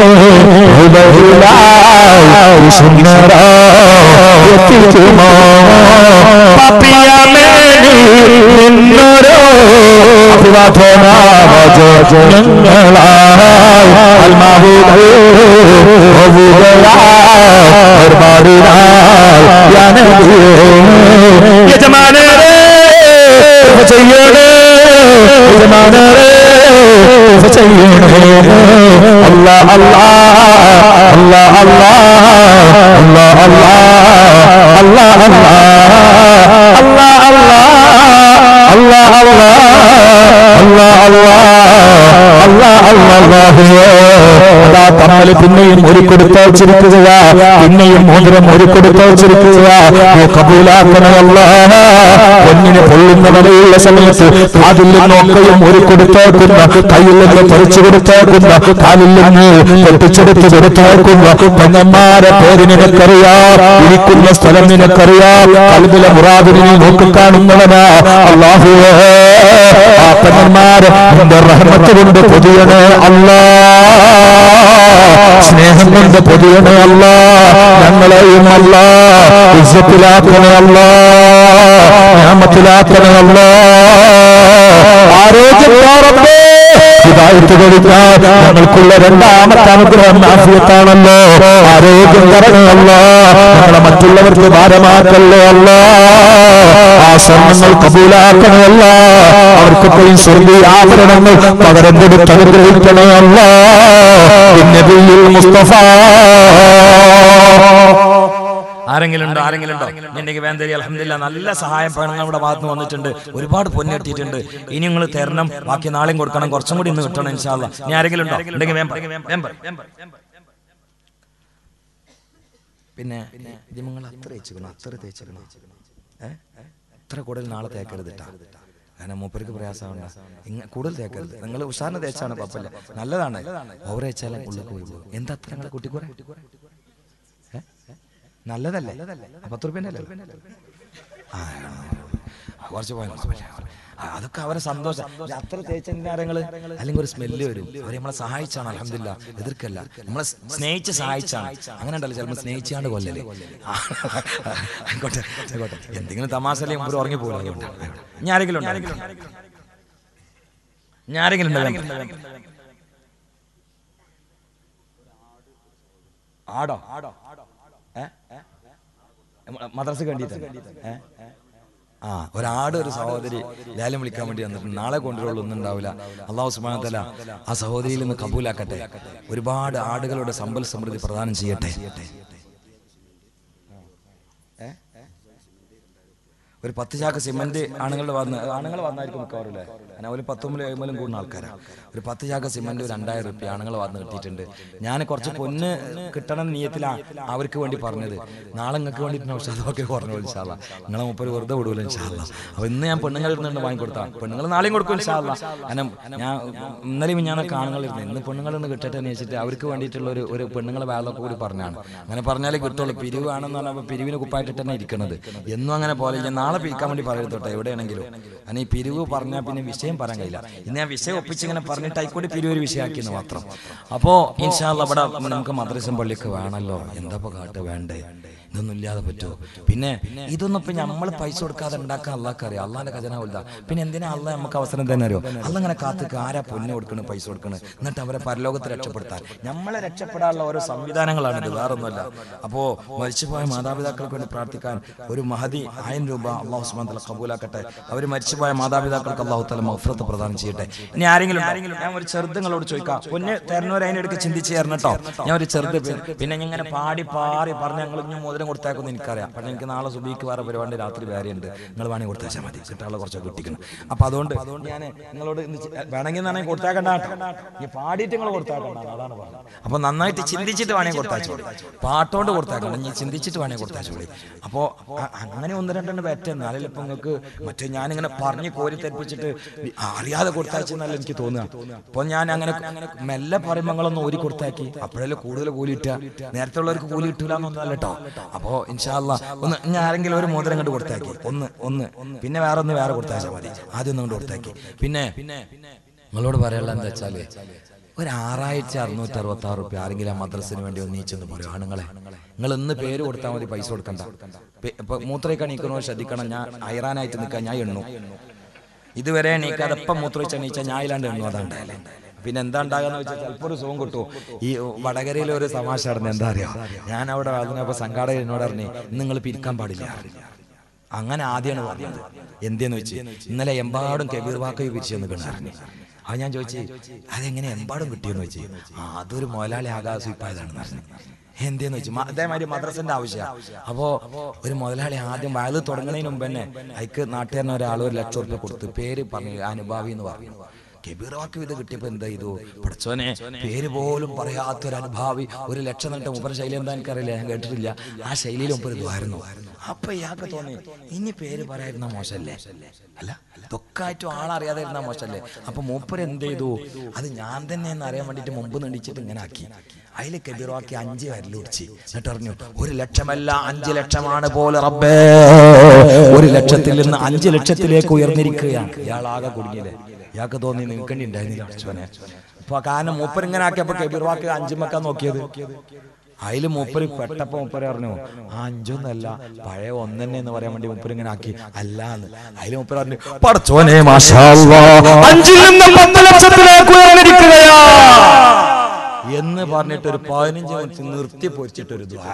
عبيلا وسنرا يتكما papiya meni നിന്നൊരു അഭിവാദനായി അൽമാഹുദേ യജമാനരെ ചെയ്യണേ യജമാനരെ ചെയ്യണേ അല്ലാ അല്ലാ അല്ലാ അല്ലാ അല്ലാ അല്ലാ അല്ലാ അല്ലാ അല്ലാ അല്ലാ അല്ലാ അല്ലാ അല്ലാ അല്ലാ അതാ തമ്മല് പിന്നെയും ഒരു കൊടുത്തയച്ചിരിക്കുക പിന്നെയും മോതിരം ഒരു കൊടുത്തയച്ചിരിക്കുക നീ കബൂലാക്കണമല്ല പൊന്നിനെ പൊള്ളുന്ന വിലയുള്ള സമയത്ത് അതിൽ നിന്നൊക്കെയും ഒരു കൊടുത്തേക്കുന്ന കയ്യിൽ നിന്ന് പറിച്ചു കൊടുത്തേക്കുന്ന കാലിൽ നിന്ന് പൊട്ടിച്ചെടുത്ത് കൊടുത്തേക്കുന്ന പെങ്ങന്മാരെ പേര് നിനക്കറിയാം ഇരിക്കുന്ന സ്ഥലം നിനക്കറിയാം കൽബിലെ മുറാദിനെ നീ നോക്കിക്കാണുന്നവനാ അള്ളാഹുവേ ആ പെങ്ങന്മാരെ നിന്റെ റഹ്മത്ത് കൊണ്ട് പൊതിയണേ അല്ലാ സ്നേഹം കൊണ്ട് പൊതിയണേ അല്ല ഞങ്ങളെയും അല്ല ഇജ്ജത്തിലാക്കണേ അല്ല ഞാമത്തിലാക്കണേ അല്ല ആരോഗ്യത്തോറപ്പേ ഹിദായത്ത് കൊടുക്കാൻ ഞങ്ങൾക്കുള്ള രണ്ടാമത്തെ അനുഗ്രഹം ആഫിയത്താണല്ലോ ആരോഗ്യം തരണമല്ല ഞങ്ങളെ മറ്റുള്ളവർക്ക് ഭാരമാക്കല്ലേ അല്ല ആ സ്വർണ്ണങ്ങൾ കബൂലാക്കണമല്ല അവർക്കൊക്കെയും സ്വർഗീയ ആഭരണങ്ങൾ പകരം കൊടുത്ത് അനുഗ്രഹിക്കണേ അല്ല നബിയിൽ മുസ്തഫ ആരെങ്കിലും ഉണ്ടോ ആരെങ്കിലും ഉണ്ടോ എന്നെങ്കിൽ വേന്തരി അലഹമില്ല നല്ല സഹായം നമ്മുടെ ഭാഗത്ത് നിന്ന് വന്നിട്ടുണ്ട് ഒരുപാട് പൊന്ന് കിട്ടിയിട്ടുണ്ട് ഇനി നിങ്ങൾ തരണം ബാക്കി നാളെയും കൊടുക്കണം കുറച്ചും കൂടി ഇന്ന് കിട്ടണം ഇൻഷാല്ല ഇനി ആരെങ്കിലും ഉണ്ടോ ഉണ്ടെങ്കിൽ വേം പറ, വേം പറ, വേം പറ, വേം പറ. പിന്നെ നിങ്ങൾ അത്ര തേച്ചിക്കണം അത്ര തേച്ചിക്കണം ഏ അത്ര കൂടുതൽ നാളെ തേക്കരുത് ട്ടാ. കാരണം മൂപ്പർക്ക് പ്രയാസമാണ് ഇങ്ങ കൂടുതൽ തേക്കരുത് നിങ്ങൾ ഉഷാറിന് തേച്ചാണ് കുഴപ്പമില്ല നല്ലതാണ് ഓവർ തേച്ചാലും ഉള്ളിൽ പോയി പോകും എന്താ അത്ര നിങ്ങളെ കുട്ടിക്കൂറെ ഏ? നല്ലതല്ലേ ആ, പത്ത് റുപ്യൻ്റെ അല്ലേ ആ ആ, കുറച്ച് പോയാൽ ആ, അതൊക്കെ അവരെ സന്തോഷം ഇത് അത്ര തേച്ചെങ്കിൽ അല്ലെങ്കിൽ ഒരു സ്മെല്ല് വരും അവർ നമ്മളെ സഹായിച്ചാണ് അലഹമില്ല എതിർക്കല്ല നമ്മളെ സ് സ്നേഹിച്ച് സഹായിച്ചാണ് അങ്ങനെ ഉണ്ടല്ലോ ചിലപ്പോൾ സ്നേഹിച്ചാണ്ട് കൊല്ലല്ലേ ആ, ആയിക്കോട്ടെ ആയിക്കോട്ടെ എന്തെങ്കിലും തമാശല്ലേ മുമ്പ് ഉറങ്ങി പോകും അതുകൊണ്ട് ഞാൻ ആരെങ്കിലും ഉണ്ടോ ഞാൻ ആരെങ്കിലും ഉണ്ടോ വേഗം പറ. ആടോ ആടോ ഏ? ഏ? മ- മദ്രസക്ക് വേണ്ടിയിട്ട് ഏ? ആ ഒരാട് ഒരു സഹോദരി ലേലം വിളിക്കാൻ വേണ്ടി വന്നിട്ടുണ്ട് നാളെ കൊണ്ടുവരുള്ളൂ ഒന്നും ഉണ്ടാവില്ല അള്ളാഹു സുബാനത്തല ആ സഹോദരിയിൽ നിന്ന് കബൂലാക്കട്ടെ ഒരുപാട് ആടുകളുടെ സമ്പൽ സമൃദ്ധി പ്രദാനം ചെയ്യട്ടെ ഏ? ഒരു പത്ത് ചാക്ക് സിമന്റ് ആണുങ്ങളുടെ വന്ന് ആണുങ്ങൾ വന്നായിരിക്കും മിക്കവാറും അല്ലേ ഞാൻ ഒരു പത്തൊമ്പത് എഴുമലും കൂടുന്ന ആൾക്കാരാണ് ഒരു പത്ത് ചാക്ക് സിമന്റ് ഒരു രണ്ടായിരം റുപ്യ ആണുങ്ങൾ വന്ന് കിട്ടിയിട്ടുണ്ട് ഞാൻ കുറച്ച് പൊന്ന് കിട്ടണം നീയത്തിലാണ് അവർക്ക് വേണ്ടി പറഞ്ഞത് നാളെ നിങ്ങൾക്ക് വേണ്ടിയിട്ട് ഔഷധമൊക്കെ പറഞ്ഞു ഇൻഷാല്ല നിങ്ങളെ മുപ്പര് വെറുതെ വിടൂല ഇൻഷാല്ല അപ്പൊ ഇന്ന് ഞാൻ പെണ്ണുങ്ങളിൽ നിന്ന് വാങ്ങിക്കൊടുത്താ പെണ്ണുങ്ങൾ നാളെയും കൊടുക്കും ഇൻഷാല്ല കാരണം ഞാൻ ഇന്നലെയും ഞാനൊക്കെ ആണുങ്ങളിരുന്നു ഇന്ന് പെണ്ണുങ്ങളിൽ നിന്ന് കിട്ടട്ടെ എന്ന് വെച്ചിട്ട് അവർക്ക് വേണ്ടിയിട്ടുള്ള ഒരു ഒരു പെണ്ണുങ്ങളെ വേളൊക്കെ കൂടി പറഞ്ഞാണ് അങ്ങനെ പറഞ്ഞാലേ കിട്ടുള്ളൂ പിരിവ് ആണെന്ന് പറഞ്ഞാൽ പിരിവിന് കുപ്പായിട്ടിട്ട് തന്നെ ഇരിക്കുന്നത് എന്നും അങ്ങനെ പോലെ ഞാൻ നാളെ പിരിക്കാൻ വേണ്ടി പറയത്തോട്ടെ എവിടെയാണെങ്കിലും ഞാൻ ഈ പിരിവ് പറഞ്ഞാൽ പിന്നെ വിഷയം പറയാൻ കഴിയില്ല ഇന്ന് ഞാൻ വിഷയം ഒപ്പിച്ച് ഇങ്ങനെ പറഞ്ഞിട്ട് ആയിക്കോട്ടെ പിരിവ് ഒരു വിഷയമാക്കിയെന്ന് മാത്രം അപ്പോ ഇൻഷാല്ല ഇവിടെ നമുക്ക് മദ്രസം പള്ളിക്ക് വേണമല്ലോ എന്താ കാട്ട് വേണ്ടേ ഇതൊന്നും ഇല്ലാതെ പറ്റുമോ പിന്നെ ഇതൊന്നും ഇപ്പൊ നമ്മൾ പൈസ കൊടുക്കാതെ ഉണ്ടാക്കാൻ അള്ളാഹ് അറിയാം അള്ളാന്റെ ഖജന വലുതാ പിന്നെ എന്തിനാ അള്ളാഹ് നമുക്ക് അവസരം തന്നെ അറിയോ അള്ള ഇങ്ങനെ കാത്തുക്ക് ആരാ പൊന്നു കൊടുക്കണ് പൈസ കൊടുക്കണ് എന്നിട്ട് അവരെ പരലോകത്ത് രക്ഷപ്പെടുത്താൻ നമ്മളെ രക്ഷപ്പെടാനുള്ള ഓരോ സംവിധാനങ്ങളാണ് ഇത് വേറൊന്നുമല്ല അപ്പോ മരിച്ചുപോയ മാതാപിതാക്കൾക്ക് വേണ്ടി പ്രാർത്ഥിക്കാൻ ഒരു മഹതി ആയിരം രൂപ അള്ളാഹു ഉസ്മാൻ തല കബൂലാക്കട്ടെ അവർ മരിച്ചുപോയ മാതാപിതാക്കൾക്ക് അള്ളാഹു തല മഫ്രത്ത് പ്രദാനം ചെയ്യട്ടെ ഇനി ആരെങ്കിലും ആരെങ്കിലും ഞാൻ ഒരു ചെറുതുങ്ങളോട് ചോദിക്കാം പൊന്ന് തരുന്നവർ അതിനെടുക്ക് ചിന്തിച്ച് തരണം കേട്ടോ ഞാൻ ഒരു ചെറുത് പി- പിന്നെ ഞാൻ ഇങ്ങനെ പാടി പാറി പറഞ്ഞ് ഞങ്ങൾ ഇനി മോതിരം കൊടുത്തേക്കൊന്നും എനിക്കറിയാം പക്ഷെ എനിക്ക് നാളെ സുബീക്ക് വേറെ പരിപാടി രാത്രി വേറെ ഉണ്ട് നിങ്ങൾ വേണമെങ്കിൽ കൊടുത്തേച്ചാൽ മതി കിട്ടാനുള്ള കുറച്ചൊക്കെ കിട്ടിക്കണം അപ്പൊ അതുകൊണ്ട് ഞാൻ നിങ്ങളോട് ഇന്ന് ചി- വേണമെങ്കിൽ എന്നാണെങ്കിൽ കൊടുത്തേക്കണ്ട കേട്ടോ. ഈ പാടിയിട്ട് നിങ്ങൾ കൊടുത്തേക്കണ്ട അതാണ് പറഞ്ഞത് അപ്പൊ നന്നായിട്ട് ചിന്തിച്ചിട്ട് വേണമെങ്കിൽ കൊടുത്താച്ചോളി പാട്ടോണ്ട് കൊടുത്തേക്കണം നീ ചിന്തിച്ചിട്ട് വേണമെങ്കിൽ കൊടുത്താച്ചോളി അപ്പോ അ- അങ്ങനെ ഒന്ന് രണ്ടെണ്ണം പറ്റും എന്നാലും ഇപ്പൊ നിങ്ങൾക്ക് മറ്റേ ഞാനിങ്ങനെ പറഞ്ഞ് കോരി തെറ്റിച്ചിട്ട് അറിയാതെ കൊടുത്താച്ചെന്നല്ല എനിക്ക് തോന്നുക അപ്പൊ ഞാൻ അങ്ങനെ മെല്ലെ പറയുമ്പോൾ നിങ്ങളൊന്ന് ഊരി കൊടുത്താക്കി അപ്പോഴല്ലേ കൂടുതൽ കൂലി കിട്ടുക നേരത്തെ ഉള്ളവർക്ക് കൂലി കിട്ടൂല എന്നൊന്നല്ല കേട്ടോ അപ്പോ ഇൻഷാല്ല ഒന്ന് ഞാൻ ആരെങ്കിലും ഒരു മോതിരം കണ്ട് കൊടുത്താക്കി ഒന്ന് ഒന്ന് പിന്നെ വേറെ ഒന്ന് വേറെ കൊടുത്താച്ചാൽ മതി ആദ്യം ഒന്ന് കൊണ്ട് കൊടുത്താക്കി പിന്നെ നിങ്ങളോട് പറയാനുള്ള എന്താ വെച്ചാല് ഒരു ആറായിരത്തി അറുന്നൂറ്റി അറുപത്തി ആറ് റുപ്യ ആരെങ്കിലും ആ മദ്രസിന് വേണ്ടി ഒന്ന് നീച്ചെന്ന് പറയും ആണുങ്ങളെ നിങ്ങൾ ഇന്ന് പേര് കൊടുത്താൽ മതി പൈസ കൊടുക്കണ്ട പെ- ഇപ്പൊ മൂത്രയ്ക്ക് എണീക്കണോ ശ്രദ്ധിക്കണം ഞാൻ അയറാനായിട്ട് നിൽക്കാൻ ഞാൻ എണ്ണു ഇതുവരെ എണീക്കാതെ ഇപ്പം മൂത്രയിച്ച് എണീച്ചാൽ ഞാൻ ഇല്ലാണ്ട് എണ്ണു അതാണ്ടായാലേ പിന്നെ എന്താ ഉണ്ടാകാന്ന് വെച്ചാൽ ചിലപ്പോൾ ഒരു സുഖം കിട്ടും ഈ വടകരയിലെ ഒരു തമാശ നടന്നു എന്താ അറിയോ ഞാൻ അവിടെ അതിനപ്പോ സംഘാടകർ എന്നോട് പറഞ്ഞു നിങ്ങൾ പിരിക്കാൻ പാടില്ല അങ്ങനെ ആദ്യമാണ് പറഞ്ഞത് എന്തേന്ന് വെച്ച് ഇന്നലെ എമ്പാടും കബീർ വാക്കയും പിരിച്ചെന്ന് കണ്ടറിഞ്ഞു അത് ഞാൻ ചോദിച്ചു അതെങ്ങനെ എമ്പാടും കിട്ടിയെന്ന് വെച്ച് ആ അതൊരു മുതലാളി ആകാശിപ്പായതാണെന്ന് പറഞ്ഞു എന്തേന്ന് വെച്ചു മ- അതേമാതിരി മദ്രസന്റെ ആവശ്യമാണ് അപ്പോ ഒരു മുതലാളി ആദ്യം വയത് തുടങ്ങുന്നതിന് മുമ്പ് തന്നെ അയക്ക് നാട്ടുകാരന് ഒരാൾ ഒരു ലക്ഷം റുപ്യ കൊടുത്ത് പേര് പറഞ്ഞു അനുഭാവി എന്ന് പറഞ്ഞു കെബീറാക്ക് ഇത് കിട്ടിയപ്പോ എന്താ ചെയ്തു പഠിച്ചോനെ പേര് പോലും പറയാത്തൊരു അനുഭാവി ഒരു ലക്ഷം നട്ട മുപ്പര ശൈലി എന്താ എനിക്കറിയില്ല ഞാൻ കേട്ടിട്ടില്ല ആ ശൈലിയിൽ മുപ്പര് ഇതുമായിരുന്നു അപ്പൊ ഇയാൾക്ക് തോന്നി ഇനി പേര് പറയായിരുന്ന മോശമല്ലേ അല്ല ദുഃഖമായിട്ടും ആളറിയാതെ ഇരുന്ന മോശമല്ലേ അപ്പൊ മൂപ്പര് എന്ത് ചെയ്തു അത് ഞാൻ തന്നെ എന്ന് അറിയാൻ വേണ്ടിട്ട് മുമ്പ് നടിച്ചിട്ട് ഇങ്ങനെ ആക്കി അതിൽ കെബീറാക്കി അഞ്ച് വരലൊടിച്ച് എന്നിട്ട് പറഞ്ഞു ഒരു ലക്ഷമല്ല അഞ്ച് ലക്ഷമാണ് പോലെ റബ്ബേ ഒരു ലക്ഷത്തിൽ നിന്ന് അഞ്ച് ലക്ഷത്തിലേക്ക് ഉയർന്നിരിക്കുകയാണ് ഇയാളാകെ കുടുങ്ങിയില്ലേ ഇയാൾക്ക് തോന്നി നിൽക്കേണ്ടി ഉണ്ടായിരുന്നില്ല അടച്ചോനെ അപ്പൊ കാരണം മൂപ്പർ ഇങ്ങനെ ആക്കിയപ്പോ കബീർവാക്ക് അഞ്ചുമക്ക നോക്കിയത് അതില് മൂപ്പര് പെട്ടപ്പോ മൂപ്പര് പറഞ്ഞു ആ അഞ്ചൊന്നല്ല പഴയ ഒന്നെന്നെ എന്ന് പറയാൻ വേണ്ടി മൂപ്പര് ഇങ്ങനെ ആക്കി അല്ലാന്ന് അതില് മൂപ്പര് പറഞ്ഞു പടച്ചോനെ മാഷാ അഞ്ചിൽ നിന്ന് പത്ത് ലക്ഷത്തിലേക്ക് ഉയർന്നിരിക്കുകയാ എന്ന് പറഞ്ഞിട്ട് ഒരു പതിനഞ്ച് മിനിറ്റ് നിർത്തി പൊരിച്ചിട്ടൊരു ദ്വാ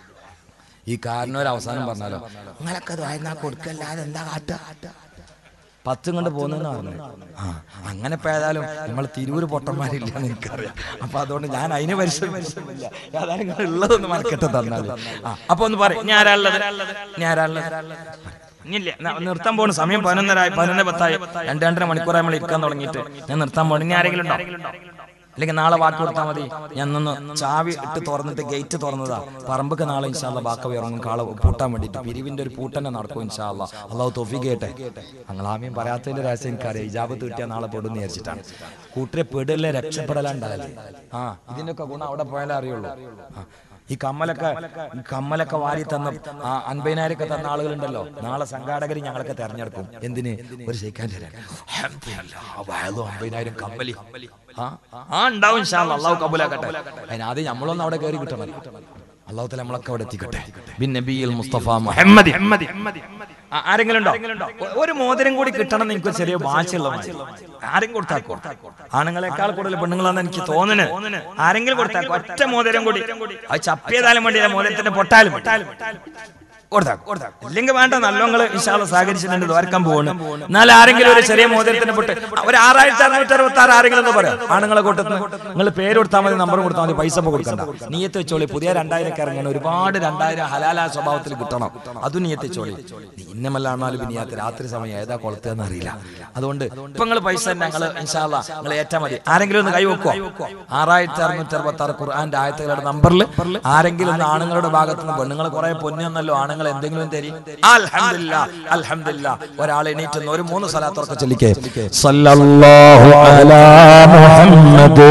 ഈ കാരണം ഒരു അവസാനം പറഞ്ഞാലോ നിങ്ങളൊക്കെ ദ്വാരുന്നാ കൊടുക്കല്ലാതെ എന്താ കാട്ടുക പത്തും കൊണ്ട് പോകുന്നെന്ന് പറഞ്ഞു ആ അങ്ങനെ ഇപ്പൊ ഏതായാലും നമ്മൾ തിരൂര് പൊട്ടന്മാരില്ല എന്ന് എനിക്കറിയാം അപ്പൊ അതുകൊണ്ട് ഞാൻ അതിന് പരിശ്രമിച്ചില്ല ഏതായാലും നിങ്ങൾ ഉള്ളതൊന്ന് മറക്കട്ടെ തന്നാൽ ആ അപ്പൊ ഒന്ന് പറയും ഞാൻ ആരാളുള്ളത് ഞാൻ ആരാളുള്ളത് ഇല്ല ന- നിർത്താൻ പോണ സമയം പതിനൊന്നരായി പതിനൊന്ന് പത്തായി രണ്ട് രണ്ടര മണിക്കൂറായി നമ്മൾ ഇരിക്കാൻ തുടങ്ങിയിട്ട് ഞാൻ നിർത്താൻ പോണു ഇനി ആരെങ്കിലും ഉണ്ടോ അല്ലെങ്കിൽ നാളെ വാക്ക് കൊടുത്താൽ മതി ഞാൻ ഒന്ന് ചാവി ഇട്ട് തുറന്നിട്ട് ഗേറ്റ് തുറന്നതാ പറമ്പൊക്കെ നാളെ ഇൻഷാല്ല ബാക്ക ഇറങ്ങും കാള പൂട്ടാൻ വേണ്ടിയിട്ട് പിരിവിന്റെ ഒരു പൂട്ടന്നെ നടക്കും ഇൻഷാല്ല അള്ളാഹു തൊഫിക്കേട്ടെ ഞങ്ങൾ ആമയും പറയാത്തതിന്റെ രഹസ്യം എനിക്കറിയാം ഇജാബത്ത് കിട്ടിയാൽ നാളെ പെടുന്ന് വിചാരിച്ചിട്ടാണ് കൂട്ടരെ പെടല്ലേ രക്ഷപ്പെടലുണ്ടായാലേ ആ ഇതിന്റെയൊക്കെ ഗുണം അവിടെ പോയാലേ അറിയുള്ളൂ ആ. ഈ കമ്മലൊക്കെ ഈ കമ്മലൊക്കെ വാരി തന്ന ആ അൻപതിനായിരൊക്കെ തന്ന ആളുകളുണ്ടല്ലോ നാളെ സംഘാടകർ ഞങ്ങളൊക്കെ തെരഞ്ഞെടുക്കും എന്തിന് ഒരു ശേഖാൻ തരാൻ വയലും അമ്പതിനായിരം കമ്മലി ആ ആ ഉണ്ടാവും ഇൻഷാ അല്ലാ. അള്ളാഹു കബൂലാക്കട്ടെ അതിനാദ്യം നമ്മളൊന്നും അവിടെ കയറി കിട്ടണം അള്ളാഹു തല നമ്മളൊക്കെ അവിടെ എത്തിക്കട്ടെ ബിൻ നബിയിൽ മുസ്തഫ മുഹമ്മദ് ആ, ആരെങ്കിലും ഉണ്ടോ ഒ- ഒരു മോതിരം കൂടി കിട്ടണം എന്ന് എനിക്ക് ചെറിയ വാശിയുള്ള ആരും കൊടുത്താക്കോ ആണുങ്ങളെക്കാൾ കൂടുതൽ പെണ്ണുങ്ങളാന്ന് എനിക്ക് തോന്നുന്നു ആരെങ്കിലും കൊടുത്താക്കോ ഒറ്റ മോതിരം കൂടി അത് ചപ്പിയതാലും വേണ്ടി മോതിരത്തിന്റെ പൊട്ടാലും പൊട്ടാലും കൊടുത്താക്കും ഇല്ലെങ്കിൽ വേണ്ട നല്ലോങ്ങള് വിശാല സഹകരിച്ചിട്ടുണ്ട് ദ്വാരക്കാൻ പോകുന്നു എന്നാൽ ആരെങ്കിലും ഒരു ചെറിയ മോതിരത്തിന് പൊട്ട് ഒരു ആറായിരത്തി അറുന്നൂറ്റി അറുപത്തി ആറ് ആരെങ്കിലും എന്ന് പറയാം ആണുങ്ങളെ കൂട്ടത്തിന് നിങ്ങൾ പേര് കൊടുത്താൽ മതി നമ്പർ കൊടുത്താൽ മതി പൈസ ഇപ്പൊ കൊടുക്കണ്ട നീയത്ത് വെച്ചോളി പുതിയ രണ്ടായിരം ഇറങ്ങണം ഒരുപാട് രണ്ടായിരം ഹലാല സ്വഭാവത്തിൽ കിട്ടണം അതും നീയത്ത് വെച്ചോളി ഇന്നമല്ലാണാലും ഇനിയാത്ത രാത്രി സമയം ഏതാ കൊളത്തുകയെന്ന് അറിയില്ല അതുകൊണ്ട് ഇപ്പൊ നിങ്ങൾ പൈസ തന്നെ ഞങ്ങൾ ഇൻഷാല്ല നിങ്ങൾ ഏറ്റാ മതി ആരെങ്കിലും ഒന്ന് കൈവെക്കോ ആറായിരത്തി അറുന്നൂറ്റി അറുപത്തി ആറ് ഖുർആന്റെ ആയത്തുകളുടെ നമ്പറിൽ ആരെങ്കിലും ഒന്ന് ആണുങ്ങളുടെ ഭാഗത്ത് നിന്ന് പെണ്ണുങ്ങൾ കുറെ പൊന്നല്ലോ ആണുങ്ങൾ ആണുങ്ങൾ എന്തെങ്കിലും തരി അൽഹംദുലില്ലാ അൽഹംദുലില്ലാ ഒരാൾ എണീറ്റുന്ന ഒരു മൂന്ന് സ്ഥലത്തൊക്കെ ചൊല്ലിക്കേ സല്ലല്ലാഹു അലാ മുഹമ്മദ്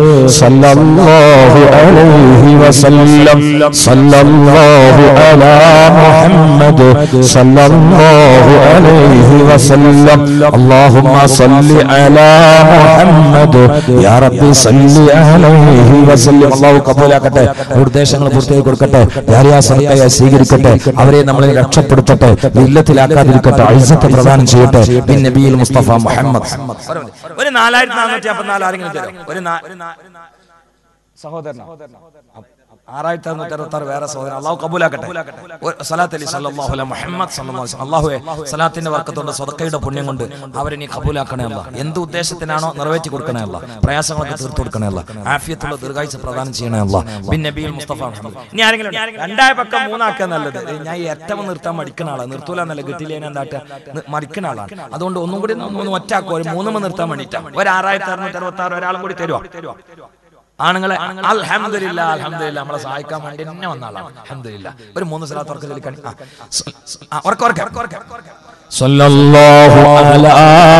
സല്ലല്ലാഹു അലൈഹി വസല്ലം സല്ലല്ലാഹു അലാ മുഹമ്മദ് സല്ലല്ലാഹു അലൈഹി വസല്ലം അല്ലാഹുമ്മ സല്ലി അലാ മുഹമ്മദ് യാ റബ്ബി സല്ലി അലൈഹി വസല്ലം അല്ലാഹു കബൂലാക്കട്ടെ നിർദ്ദേശങ്ങൾ പൂർത്തിയാക്കി കൊടുക്കട്ടെ ധാര്യാസനത്തെ സ്വീകരിക്കട്ടെ അവരെ നമ്മളെ രക്ഷപ്പെടുത്തട്ടെ ഇല്ലത്തിലാക്കാതിരിക്കട്ടെ ഐസത്ത് പ്രദാനം ചെയ്യട്ടെ ബിൻ നബിയിൽ മുസ്തഫ മുഹമ്മദ് ഒരു നാലായിരത്തി നാനൂറ്റി അമ്പത്തിനാല് ആരെങ്കിലും തരും ഒരു നാ- ഒരു നാ- സഹോദരൻ ആറായിരത്തി അറുന്നൂറ്റി അറുപത്തി ആറ് വേറെ സഹോദരൻ അള്ളാഹു കബൂലാക്കട്ടെ ഒരു സലാത്ത് അലി സല്ലല്ലാഹു അലൈഹി മുഹമ്മദ് സല്ലല്ലാഹു അലൈഹി വസല്ലം. അള്ളാഹുവേ സലാത്തിന്റെ വർക്കത്തോണ്ട് സ്വതക്കയുടെ പുണ്യം കൊണ്ട് അവരെ നീ കബൂലാക്കണേ അല്ല എന്ത് ഉദ്ദേശത്തിനാണോ നിറവേറ്റി കൊടുക്കണേ അല്ല പ്രയാസങ്ങളൊക്കെ തീർത്തു കൊടുക്കണേ അല്ല ആഫിയത്തുള്ള ദീർഘായുസ് പ്രദാനം ചെയ്യണേ അല്ല ബിൻ നബിയിൽ മുസ്തഫ മുഹമ്മദ് ഇനി ആരെങ്കിലും ഉണ്ടോ? രണ്ടായ പക്കം മൂന്നാക്കുക നല്ലത് ഏയ് ഞാൻ ഈ ഏറ്റവും നിർത്താൻ മടിക്കുന്ന ആളാണ് നിർത്തൂല എന്നല്ല കിട്ടിയില്ല എന്താട്ട് മറിക്കുന്ന ആളാണ് അതുകൊണ്ട് ഒന്നും കൂടി ഒന്ന് ഒന്ന് ഒറ്റാക്കുക ഒരു മൂന്നുമ നിർത്താൻ വേണ്ടിയിട്ടാണ് ഒരു ആറായിരത്തി അറുന്നൂറ്റി അറുപത്തി ആറ് ഒരാളും കൂടി തരുമോ ആണുങ്ങളെ അൽഹംദുലില്ലാ അൽഹംദുലില്ലാ നമ്മളെ സഹായിക്കാൻ വേണ്ടി തന്നെ വന്ന ആളാണ് അൽഹംദുലില്ലാ ഒരു മൂന്ന് സ്ഥലത്ത് ഉറക്കം ചൊല്ലിക്കാണി ആ സ- സ- ആ, ഉറക്കെ ഉറക്കെ ഉറക്കെ ഉറക്കെ صلى الله على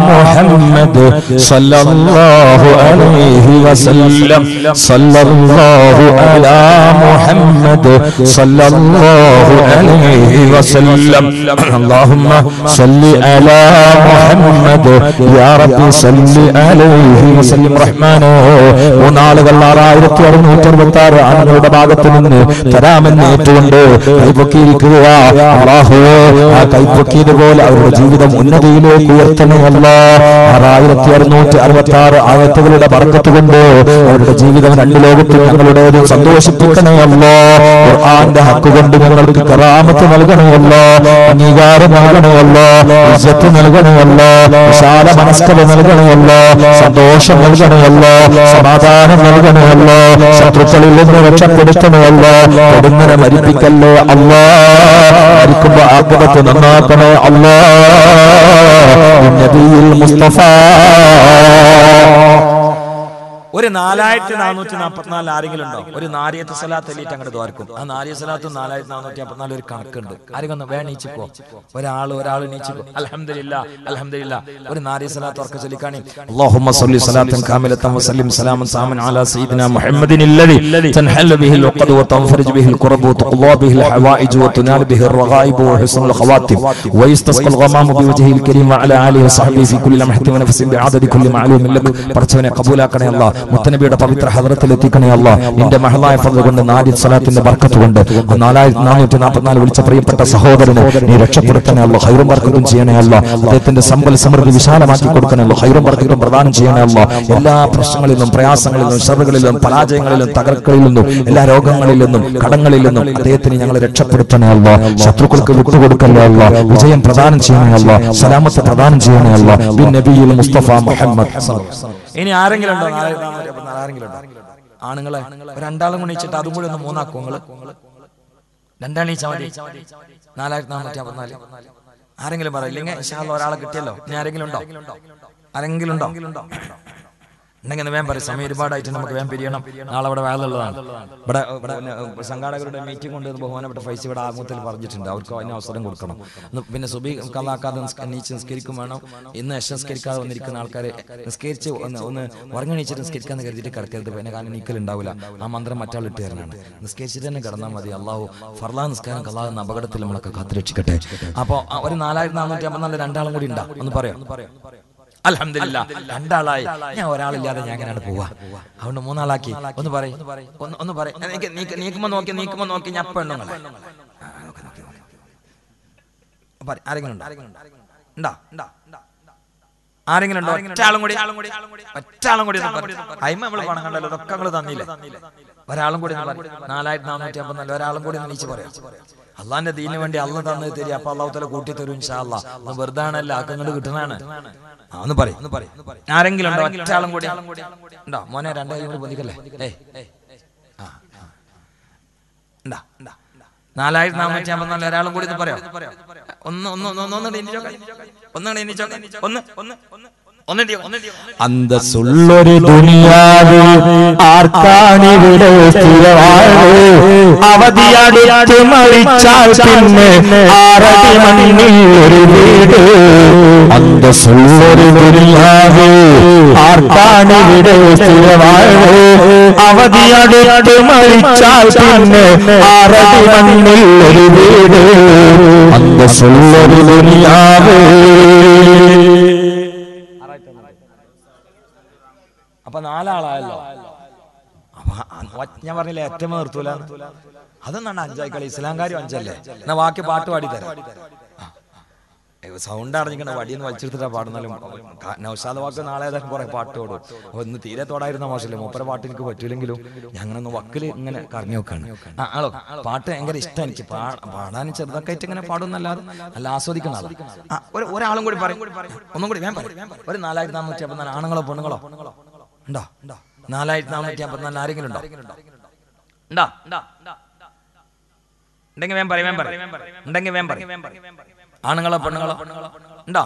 محمد صلى الله عليه وسلم صلى الله على محمد صلى الله عليه وسلم اللهم صل على محمد يا رب صل عليه وسلم റഹ്മാനോ മൂന്നാളുകൾ ആറായിരത്തി അറുന്നൂറ്റി അറുപത്തി ആറ് ആണുങ്ങളുടെ ഭാഗത്ത് നിന്ന് തരാമെന്ന് ഏറ്റുകൊണ്ട് കൈപ്പൊക്കിയിരിക്കുക അള്ളാഹുവേ ആ കൈപ്പൊക്കിയതുപോലെ അവരുടെ ജീവിതം ഉന്നതിയിലേക്ക് ഉയർത്തണമല്ല ആറായിരത്തി അറുന്നൂറ്റി അറുപത്തി ആറ് ആയത്തുകളുടെ ബർക്കത്ത് കൊണ്ട് അവരുടെ ജീവിതം രണ്ട് ലോകത്തിൽ ഞങ്ങളുടേത് സന്തോഷിപ്പിക്കണമല്ലോ ഖുർആന്റെ ഹക്ക് കൊണ്ട് ഞങ്ങൾക്ക് കറാമത്ത് നൽകണമല്ലോ അംഗീകാരം നൽകണമല്ലോ ഇജ്ജത്ത് നൽകണമല്ലോ വിശാല മനസ്കത നൽകണമല്ലോ സന്തോഷം നൽകണമല്ലോ സമാധാനം നൽകണമല്ലോ ശത്രുക്കളിൽ നിന്ന് രക്ഷപ്പെടുത്തണമല്ലോ കൊടുങ്ങനെ മരിപ്പിക്കല്ലേ അല്ലാ മരിക്കുമ്പോ ആത്മകത്ത് നന്നാക്കണേ അല്ലാ നബിയിൽ മുസ്തഫ ഒരു നാലായിരത്തി നാനൂറ്റി നാൽപ്പത്തിനാല് ആരെങ്കിലും ഉണ്ടോ ഒരു നാരിയത്ത് സലാത്ത് എല്ലിട്ട് അങ്ങോട്ട് ദ്വാരക്കും ആ നാരിയ സലാത്തും നാലായിരത്തി നാനൂറ്റി നാൽപ്പത്തിനാല് ഒരു കണക്കുണ്ട് ആരെങ്കിലും ഒന്ന് വേ നീച്ചിക്കോ ഒരാൾ ഒരാൾ നീച്ചിക്കോ അലഹമില്ല അലഹമില്ല ഒരു നാരിയ സലാത്ത് ഉറക്ക ചൊല്ലിക്കാണി اللهم صل صلاة كاملة وسلم سلاما تاما على سيدنا محمد الذي تنحل به العقد وتنفرج به الكرب وتقضى به الحوائج وتنال به الرغائب وحسن الخواتم ويستسقى الغمام بوجهه الكريم وعلى آله وصحبه في كل لمحة ونفس بعدد كل معلوم لك പറച്ചവനെ കബൂലാക്കണേ അല്ല മുത്തനബിയുടെ പവിത്ര ഹദറത്തിൽ എത്തിക്കണേ അല്ല നിന്റെ മഹലായ ഫضل കൊണ്ട് നാരി സലാത്തിന്റെ ബർക്കത്ത് കൊണ്ട് നാലായിരത്തി നാനൂറ്റി നാൽപ്പത്തിനാല് വിളിച്ച പ്രിയപ്പെട്ട സഹോദരനെ നീ രക്ഷപ്പെടുത്തണേ അല്ല ഹൈറും ബർക്കത്തും ചെയ്യണേ അല്ല അദ്ദേഹത്തിന്റെ സമ്പൽ സമൃദ്ധി വിശാലമാക്കി കൊടുക്കണേ അല്ല ഹൈറും ബർക്കത്തും പ്രദാനം ചെയ്യണേ അല്ല എല്ലാ പ്രശ്നങ്ങളിൽ നിന്നും പ്രയാസങ്ങളിൽ നിന്നും ഷറുകളിൽ നിന്നും പരാജയങ്ങളിൽ തകർക്കളിൽ നിന്നും എല്ലാ രോഗങ്ങളിൽ നിന്നും കടങ്ങളിൽ നിന്നും അദ്ദേഹത്തിന് ഞങ്ങളെ രക്ഷപ്പെടുത്തണേ അല്ല ശത്രുക്കൾക്ക് വിട്ടുകൊടുക്കണേ അല്ല വിജയം പ്രദാനം ചെയ്യണേ അല്ല സലാമത്ത് പ്രദാനം ചെയ്യണേ അല്ല ബിൻ നബിയിൽ മുസ്തഫ മുഹമ്മദ് ഇനി ആരെങ്കിലും ഉണ്ടോ നാലായിരത്തി നാനൂറ്റി അമ്പത്തിനാല് ആരെങ്കിലും ഉണ്ടോ ആണുങ്ങളെ ഒരു രണ്ടാളും കൂടി വെച്ചിട്ട് അതും കൂടി ഒന്ന് മൂന്നാക്കും നിങ്ങള് രണ്ടാളീ മതി നാലായിരത്തി നാനൂറ്റി അമ്പത്തിനാല് ആരെങ്കിലും പറയില്ലെങ്കിൽ ഇൻഷാല്ല ഒരാളെ കിട്ടിയല്ലോ ഇനി ആരെങ്കിലും ഉണ്ടോ ആരെങ്കിലും ഉണ്ടോ ഉണ്ടെങ്കിൽ ഒന്ന് വേഗം പറയും സമയം ഒരുപാടായിട്ട് നമുക്ക് വേഗം പിരിയണം നാളെ ഇവിടെ വേളുള്ളതാണ് ഇവിടെ ഇവിടെ പിന്നെ, ഏഹ്, സംഘാടകരുടെ മീറ്റിംഗ് കൊണ്ട് ഇന്ന് ബഹുമാനപ്പെട്ട ഫൈസ് ഇവിടെ ആമുഖത്തിൽ പറഞ്ഞിട്ടുണ്ട് അവർക്ക് അതിന് അവസരം കൊടുക്കണം ഒന്ന് പിന്നെ സുബി കലാക്കാതെ നീച്ച് നിസ്കരിക്കും വേണം ഇന്ന് യശ നിസ്കരിക്കാതെ വന്നിരിക്കുന്ന ആൾക്കാരെ നിസ്കരിച്ച് ഒന്ന് ഒന്ന് ഉറങ്ങണീച്ചിട്ട് നിസ്കരിക്കാന്ന് കരുതിയിട്ട് കിടക്കരുത് പിന്നെ കാരണം നീക്കൽ ഉണ്ടാവില്ല ആ മന്ത്രം മറ്റാൾ ഇട്ട് തരണമാണ് നിസ്കരിച്ചിട്ട് തന്നെ കിടന്നാൽ മതി അള്ളാഹു ഫർലാ നിസ്കാരം കലാ എന്ന അപകടത്തിൽ നമ്മളൊക്കെ കാത്തുരക്ഷിക്കട്ടെ അപ്പോൾ ഒരു നാലായിരത്തി നാനൂറ്റി അമ്പത്തിനാല് രണ്ടാളും കൂടി ഉണ്ടാ ഒന്ന് പറയാം അൽഹംദുലില്ല രണ്ടാളായി ഞാൻ ഒരാളില്ലാതെ ഞാൻ എങ്ങനെയാണ് പോവാ അതുകൊണ്ട് മൂന്നാളാക്കി ഒന്ന് പറയും ഒന്ന് ഒന്ന് പറയും എനിക്ക് നീക്ക് നീക്കുമ്പോ നോക്കി നീക്കുമ്പോ നോക്കി ഞാൻ പെണ്ണുങ്ങളെ പറ- ആരെങ്കിലും ഉണ്ടോ ഉണ്ടോ ഉണ്ടോ ആരെങ്കിലും ഉണ്ടോ ഒറ്റാളും കൂടി ഒറ്റാളും കൂടി ഒന്ന് പറ. അയിമ നമ്മള് പണം കണ്ടല്ലോ ഇതൊക്കെ നമ്മള് തന്നില്ലേ ഒരാളും കൂടി ഒന്ന് പറ. നാലായിരത്തി നാനൂറ്റി അമ്പത്തിനാല് ഒരാളും കൂടി ഒന്ന് നീച്ച് പറയാം അള്ളാന്റെ ദീനിന് വേണ്ടി അള്ള തന്നത് തരി അപ്പൊ അള്ളാഹു തല കൂട്ടി തരും ഇൻഷാ അല്ലാ ഒന്ന് വെറുതെ ആണല്ലോ ആക്കങ്ങോട്ട് കിട്ടണാണ് ആ, ഒന്ന് പറയും ഒന്ന് പറയും ആരെങ്കിലും ഉണ്ടോ ഒറ്റാളും കൂടി ഉണ്ടോ മോനെ രണ്ടേ കൂടി പൊതിക്കല്ലേ ഏയ് ആ ആ. ഉണ്ടാ ഉണ്ടാ നാലായിരത്തി നാനൂറ്റി അമ്പത്തിനാല് ഒരാളും കൂടി ഒന്ന് പറയാം ഒന്ന് ഒന്ന് ഒന്ന് ഒന്ന് ഒന്ന് എണീച്ചോക്കെ ഒന്ന് എണീച്ചോക്കെ ഒന്ന് ഒന്ന് ഒന്ന് ഒന്നിന്റെ ഒന്നിന്റെ അന്തസ്സുള്ളൊരു ദുനിയാവ് ആർക്കാണിവിടെ സ്ഥിരവാഴ് അവധിയടുത്ത് മരിച്ചാൽ പിന്നെ ആറടി മണ്ണിൽ ഒരു വീട് അന്തസ്സുള്ളൊരു ദുനിയാവ് ആർക്കാണിവിടെ സ്ഥിരവാഴ് അവധിയടുത്ത് മരിച്ചാൽ പിന്നെ ആറടി മണ്ണിൽ ഒരു വീട് അന്തസ്സുള്ളൊരു ദുനിയാവ് അപ്പൊ നാലാളായല്ലോ അപ്പൊ അ- ഒ- ഞാൻ പറഞ്ഞില്ലേ ഏറ്റവും നിർത്തൂല അതൊന്നാണ് അഞ്ചായി കളി ഇസ്ലാംകാരും അഞ്ചല്ലേ എന്നാ ബാക്കി പാട്ട് പാടി തരാം സൗണ്ട് അറിഞ്ഞിക്കണ വടിയെന്ന് വലിച്ചെടുത്തിട്ടാ പാടുന്നാലും ക- നൗഷാദ് വാക്ക് നാളെ ഏതായാലും കുറെ പാട്ട് ഓടും അപ്പൊ ഇന്ന് തീരെ തോടായിരുന്ന മോശമല്ലേ മൂപ്പര പാട്ട് എനിക്ക് പറ്റൂലെങ്കിലും ഞങ്ങളൊന്ന് വക്കില് ഇങ്ങനെ കറങ്ങി നോക്കാണ് ആ ആളോ പാട്ട് ഭയങ്കര ഇഷ്ടം എനിക്ക് പാ- പാടാൻ ചെറുതൊക്കെ ആയിട്ട് ഇങ്ങനെ പാടുന്നല്ലാതെ നല്ല ആസ്വദിക്കുന്ന ആളാ ആ, ഒരു- ഒരാളും കൂടി പറയും ഒന്നും കൂടി വേം പറയും ഒരു നാലായിരത്തി നാനൂറ്റി അമ്പത്തിനാല് ആണുങ്ങളോ പെണ്ണുങ്ങളോ ഉണ്ടോ നാലായിരത്തി നാനൂറ്റി അമ്പത്തിനാല് ആരെങ്കിലും ഉണ്ടോ ഉണ്ടോ ഉണ്ടെങ്കിൽ വേം പറയും വേം പറയും ഉണ്ടെങ്കിൽ വേം പറയും ആണുങ്ങളോ പെണ്ണുങ്ങളോ ഉണ്ടോ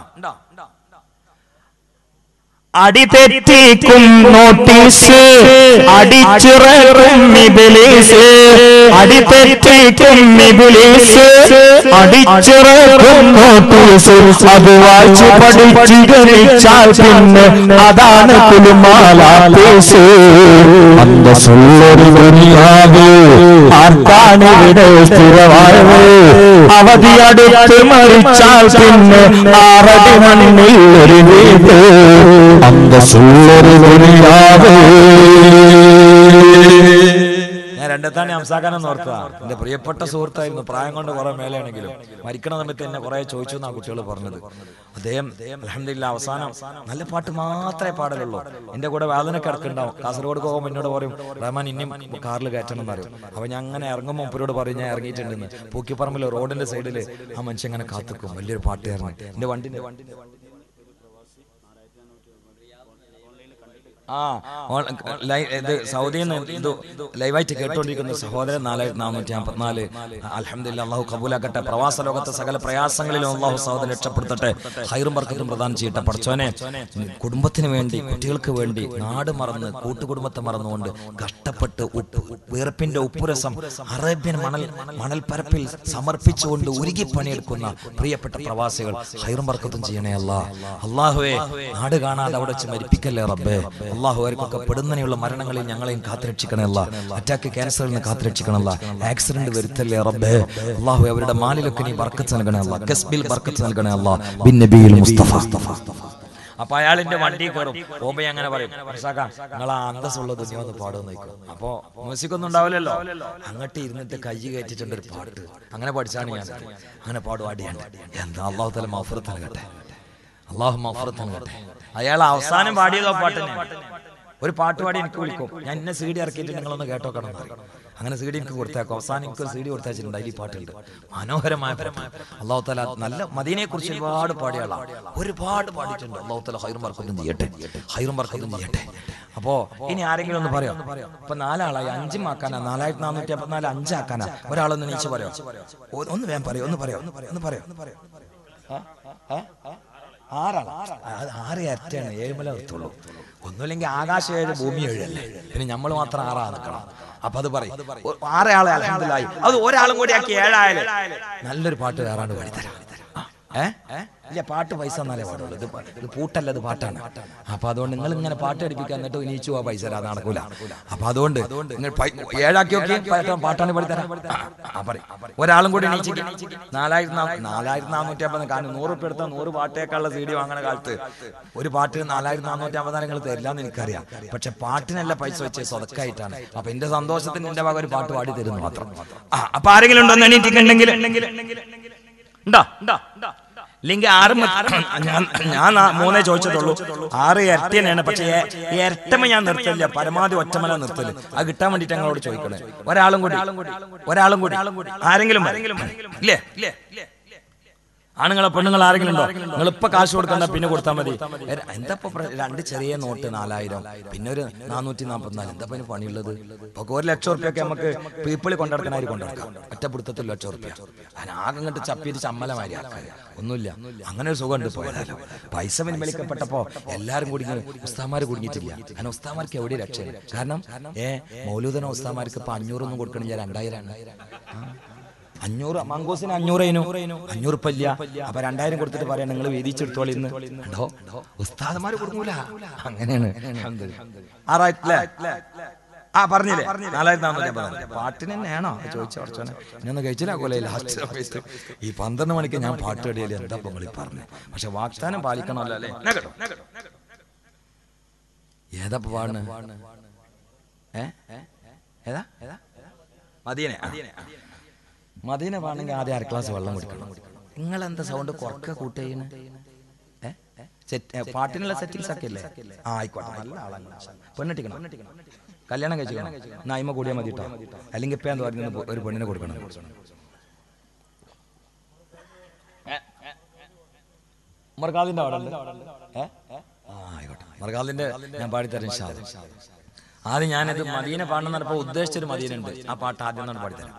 അടിതെറ്റിക്കും നോട്ടീസ് അടിച്ചിറക്കും ഇബിലീസ് അടിതെറ്റിക്കും ഇബിലീസ് അടിച്ചിറക്കും നോട്ടീസ് അത് വായിച്ച് പഠിച്ച് ഗണിച്ചാൽ പിന്നെ അതാണ് കുലുമാലാപ്പീസ് അന്തസ്സുള്ളൊരു ദുനിയാവ് ആർക്കാണ് ഇവിടെ സ്ഥിരവാഴ് അവധി അടുത്ത് മരിച്ചാൽ പിന്നെ ആറടി മണ്ണിൽ ഒരു വീട് അന്തസ്സുള്ളൊരു ദുനിയാവ് ഞാൻ രണ്ടത്താണി ഹംസാക്കാനെന്ന് ഓർത്തതാ എന്റെ പ്രിയപ്പെട്ട സുഹൃത്തായിരുന്നു പ്രായം കൊണ്ട് കുറെ മേലെയാണെങ്കിലും മരിക്കണ സമയത്ത് എന്നെ കുറെ ചോദിച്ചു എന്നാ കുട്ടികൾ പറഞ്ഞത് അദ്ദേഹം അലഹമില്ല അവസാനം നല്ല പാട്ട് മാത്രമേ പാടലുള്ളൂ എന്റെ കൂടെ വേദന കിടക്കുന്നുണ്ടാവും കാസർഗോഡ് പോകുമ്പോൾ എന്നോട് പറയും റഹ്മാൻ ഇനിയും കാറിൽ കയറ്റണം എന്ന് പറയും അപ്പൊ ഞാൻ അങ്ങനെ ഇറങ്ങുമ്പോൾ മുപ്പരോട് പറയും ഞാൻ ഇറങ്ങിയിട്ടുണ്ടെന്ന് പൂക്കിപ്പറമ്പിൽ റോഡിന്റെ സൈഡിൽ ആ മനുഷ്യൻ ഇങ്ങനെ കാത്തുക്കും വലിയൊരു പാട്ടുകാരൻ എന്റെ വണ്ടിന്റെ വണ്ടിന്റെ ആ ഓൺ- ലൈ- ഇത് സൗദിയിൽ നിന്ന് ഇത് ലൈവായിട്ട് കേട്ടുകൊണ്ടിരിക്കുന്ന സഹോദരൻ നാലായിരത്തി നാനൂറ്റി അമ്പത്തിനാല് അലഹമില്ല അള്ളാഹു കബൂലാക്കട്ടെ പ്രവാസ ലോകത്തെ സകല പ്രയാസങ്ങളിലും അള്ളാഹു സഹോദരൻ രക്ഷപ്പെടുത്തട്ടെ ഹൈറും ബർക്കത്തും പ്രദാനം ചെയ്യട്ടെ പഠിച്ചോനെ കുടുംബത്തിന് വേണ്ടി കുട്ടികൾക്ക് വേണ്ടി നാട് മറന്ന് കൂട്ടുകുടുംബത്തെ മറന്നുകൊണ്ട് കഷ്ടപ്പെട്ട് ഉപ്പ് വീർപ്പിന്റെ ഉപ്പുരസം അറേബ്യൻ മണൽ മണൽപ്പരപ്പിൽ സമർപ്പിച്ചുകൊണ്ട് ഉരുകി പണിയെടുക്കുന്ന പ്രിയപ്പെട്ട പ്രവാസികൾ ഹൈറും ബർക്കത്തും ചെയ്യണേ അല്ലാ അള്ളാഹുവേ നാട് കാണാതെ അവിടെ വെച്ച് മരിപ്പിക്കല്ലേ റബ്ബേ അള്ളാഹു അവർക്കൊക്കെ പെടുന്നതിനുള്ള മരണങ്ങളിൽ ഞങ്ങളെയും കാത്തുരക്ഷിക്കണമല്ല അറ്റാക്ക് ക്യാൻസറിൽ നിന്ന് കാത്തുരക്ഷിക്കണമല്ല ആക്സിഡന്റ് വരുത്തല്ലേ റബ്ബേ അള്ളാഹു അവരുടെ മാലിലൊക്കെ നീ ബർക്കത്ത് നൽകണേ അല്ല കസ്ബിൽ ബർക്കത്ത് നൽകണേ അല്ല ബിൻ നബിയിൽ മുസ്തഫ അപ്പൊ അയാളിന്റെ വണ്ടി കയറും പോകുമ്പോ അങ്ങനെ പറയും നിങ്ങൾ ആ അന്തസ്സുള്ള ദുനിയ ഒന്ന് പാടുമെന്ന് നോക്കും അപ്പൊ മ്യൂസിക് ഒന്നും ഉണ്ടാവില്ലല്ലോ അങ്ങോട്ട് ഇരുന്നിട്ട് കൈ കയറ്റിട്ടുണ്ട് ഒരു പാട്ട് അങ്ങനെ പഠിച്ചാണ് ഞാൻ അങ്ങനെ പാടും അടിയാണ്ട് എന്താ അള്ളാഹു തല മഫറത്ത് നൽകട്ടെ അള്ളാഹു മഫറത്ത് നൽകട്ടെ അയാൾ അവസാനം പാടിയതോ പാട്ടിനെ ഒരു പാട്ട് പാടി എനിക്ക് വിളിക്കും ഞാൻ ഇന്ന സി ഡി ഇറക്കിയിട്ട് നിങ്ങളൊന്ന് കേട്ടോ കടന്നു അങ്ങനെ സി ഡി എനിക്ക് കൊടുത്തേക്കും അവസാനം എനിക്ക് ഒരു സി ഡി കൊടുത്തയച്ചിട്ടുണ്ട് അതിൽ ഈ പാട്ടുണ്ട് മനോഹരമായ പാട്ട് അള്ളാഹു തല നല്ല മദീനയെ കുറിച്ച് ഒരുപാട് പാടിയ ആളാണ് ഒരുപാട് പാടിയിട്ടുണ്ട് അള്ളാഹു തല ഹൈറും വർക്കൊന്നും ചെയ്യട്ടെ ഹൈറും വർക്കൊന്നും ചെയ്യട്ടെ അപ്പോ ഇനി ആരെങ്കിലും ഒന്ന് പറയാം ഇപ്പൊ നാലാളായി അഞ്ചും ആക്കാനാ നാലായിരത്തി നാനൂറ്റി അമ്പത്തിനാല് അഞ്ചാക്കാനാ ഒരാളൊന്ന് നീച്ച് പറയോ ഒ- ഒന്ന് വേഗം പറയോ ഒന്ന് പറയോ ഒന്ന് പറയോ ഒന്ന് പറയോ ഒന്ന് പറയോ ആ? ആ? ആ? ആറാണ് അത് ആറ് ഇരട്ടയാണ് ഏഴുമല നിർത്തുള്ളൂ ഒന്നുമില്ലെങ്കിൽ ആകാശം ഏഴ് ഭൂമി ഏഴല്ലേ പിന്നെ നമ്മൾ മാത്രം ആറാ നിൽക്കണം അപ്പൊ അത് പറയും ഒ- ആറേ ആളെ അലഹമില്ലായി അത് ഒരാളും കൂടി ആക്കി ഏഴായാലും നല്ലൊരു പാട്ട് വേറാണ്ട് പാടിത്തരാം ആ, ഏ ഏ? ഇല്ല പാട്ട് പൈസ എന്നാലേ പാടുള്ളൂ ഇത് പ- ഇത് പൂട്ടല്ല ഇത് പാട്ടാണ് അപ്പൊ അതുകൊണ്ട് നിങ്ങൾ ഇങ്ങനെ പാട്ട് അടിപ്പിക്കാൻ എന്നിട്ട് ഇനിച്ചു ആ പൈസ തരാതെ നടക്കൂല അപ്പൊ അതുകൊണ്ട് നിങ്ങൾ പൈ- ഏഴാക്കി നോക്കി പാട്ടാണ് പാടിത്തരാം ആ, ആ, പറയ്. ഒരാളും കൂടി എണീച്ചിട്ട് നാലായിരത്തി നാ- നാലായിരത്തി നാനൂറ്റി അമ്പത് കാരണം നൂറ് ഉപ്പ് എടുത്താൽ നൂറ് പാട്ടേക്കാളുള്ള സി ഡി വാങ്ങണ കാലത്ത് ഒരു പാട്ടിന് നാലായിരത്തി നാനൂറ്റി അമ്പത് നിങ്ങൾ തരില്ലാന്ന് എനിക്കറിയാം പക്ഷെ പാട്ടിനല്ല പൈസ വെച്ച് സ്വതക്കായിട്ടാണ് അപ്പൊ എന്റെ സന്തോഷത്തിന് എന്റെ വക ഒരു പാട്ട് പാടി തരുന്നു മാത്രം ആ, അപ്പൊ ആരെങ്കിലും ഉണ്ടോ എന്ന് എണീറ്റിട്ടുണ്ടെങ്കിൽ ഉണ്ടോ ഇല്ലെങ്കിൽ ആറ് മ- ഞാൻ ഞാൻ ആ മൂന്നേ ചോദിച്ചിട്ടുള്ളൂ ആറ് ഇരട്ടി തന്നെയാണ് പക്ഷേ ഏ- ഇരട്ടമ ഞാൻ നിർത്തില്ല പരമാവധി ഒറ്റമല നിർത്തല് അത് കിട്ടാൻ വേണ്ടിട്ട് ഞങ്ങളോട് ചോദിക്കണേ ഒരാളും കൂടി ഒരാളും കൂടി ആരെങ്കിലും ആരെങ്കിലും ഇല്ലേ ആണുങ്ങളെ പെണ്ണുങ്ങൾ ആരെങ്കിലും ഉണ്ടോ നിങ്ങൾ ഇപ്പൊ കാശ് കൊടുക്കണ്ട പിന്നെ കൊടുത്താൽ മതി എ, എന്താ ഇപ്പൊ പ്ര- രണ്ട് ചെറിയ നോട്ട് നാലായിരം പിന്നെ ഒരു നാനൂറ്റി നാൽപ്പത്തിനാല് എന്താ ഇപ്പൊ ഇതിന് പണിയുള്ളത് ഇപ്പൊ ഒരു ലക്ഷം റുപ്യൊക്കെ നമുക്ക് പീപ്പിളി കൊണ്ടിടക്കണായി കൊണ്ടിടക്കാം ഒറ്റപ്പിടുത്തത്തിൽ ലക്ഷം റുപ്യ അതിനാകെ അങ്ങോട്ട് ചപ്പിയിട്ട് ചമ്മലമാരി ആക്കാൻ ഒന്നുമില്ല അങ്ങനെ ഒരു സുഖമുണ്ട് പോയാലോ പൈസ പിൻവലിക്കപ്പെട്ടപ്പോ എല്ലാരും കൂടി ഉസ്താമാര് കുടുങ്ങിയിട്ടില്ല കാരണം ഉസ്താമാർക്ക് എവിടെ രക്ഷയില്ല കാരണം ഏ മൗലൂദന ഉസ്താമാർക്ക് ഇപ്പൊ അഞ്ഞൂറൊന്നും കൊടുക്കണില്ല രണ്ടായിരമാണ് അഞ്ഞൂറ് മങ്കോസിന് അഞ്ഞൂറേനു അഞ്ഞൂറ് ഇല്ല അപ്പൊ രണ്ടായിരം കൊടുത്തിട്ട് പറയാം നിങ്ങൾ വീതിച്ചെടുത്തോളി ഇന്ന് ഉണ്ടോ ഉസ്താദന്മാര് കൊടുക്കൂല അങ്ങനെയാണ് ആറായിട്ടില്ലേ ആ പറഞ്ഞില്ലേ നാലായിരത്തി നാന്നൂറ്റി അമ്പത് പാട്ടിന് തന്നെയാണോ ചോദിച്ച കുറച്ചോനെ ഞാനൊന്ന് കഴിച്ചില്ലാക്കോലെ ലാസ്റ്റ് സമയത്ത് ഈ പന്ത്രണ്ട് മണിക്ക് ഞാൻ പാട്ട് കടിയല്ലേ എന്താ ഇപ്പൊ നിങ്ങൾ പറഞ്ഞു പക്ഷെ വാഗ്ദാനം പാലിക്കണമല്ലോ അല്ലേ ഞാൻ കേട്ടോ, ഞാൻ കേട്ടോ, ഞാൻ കേട്ടോ. ഏതാ ഇപ്പൊ പാടുന്നെ? ഏ ഏതാ ഏതാ മദീനെ ആ. മദീന പാണെങ്കിൽ ആദ്യം അര ഗ്ലാസ് വെള്ളം കുടിക്കണം നിങ്ങൾ എന്താ സൗണ്ട് കുറക്ക കൂട്ട് ചെയ്യണ പാട്ടിനുള്ള സെറ്റിങ്സ് ഒക്കെ അല്ലേ ആ ആയിക്കോട്ടെ നല്ല ആളാണ് പെണ്ണെട്ടിക്കണം കല്യാണം കഴിച്ചിക്കണം നായ്മ കൂടിയാൽ മതി കേട്ടോ അല്ലെങ്കിൽ ഇപ്പൊ എന്താ പറയുന്നത് ഒരു പെണ്ണിനെ കൊടുക്കണം മർഗാദിന്റെ അവിടെ ഉണ്ട് ഏ ആ ആയിക്കോട്ടെ മർഗാദിന്റെ ഞാൻ പാടിത്തരാം ഇൻഷാ അല്ലാ. ആദ്യം ഞാനിത് മദീന പാടണം എന്നപ്പോ ഉദ്ദേശിച്ചൊരു മദീന ഉണ്ട് ആ പാട്ട് ആദ്യം ഒന്നാണ് പാടിത്തരാം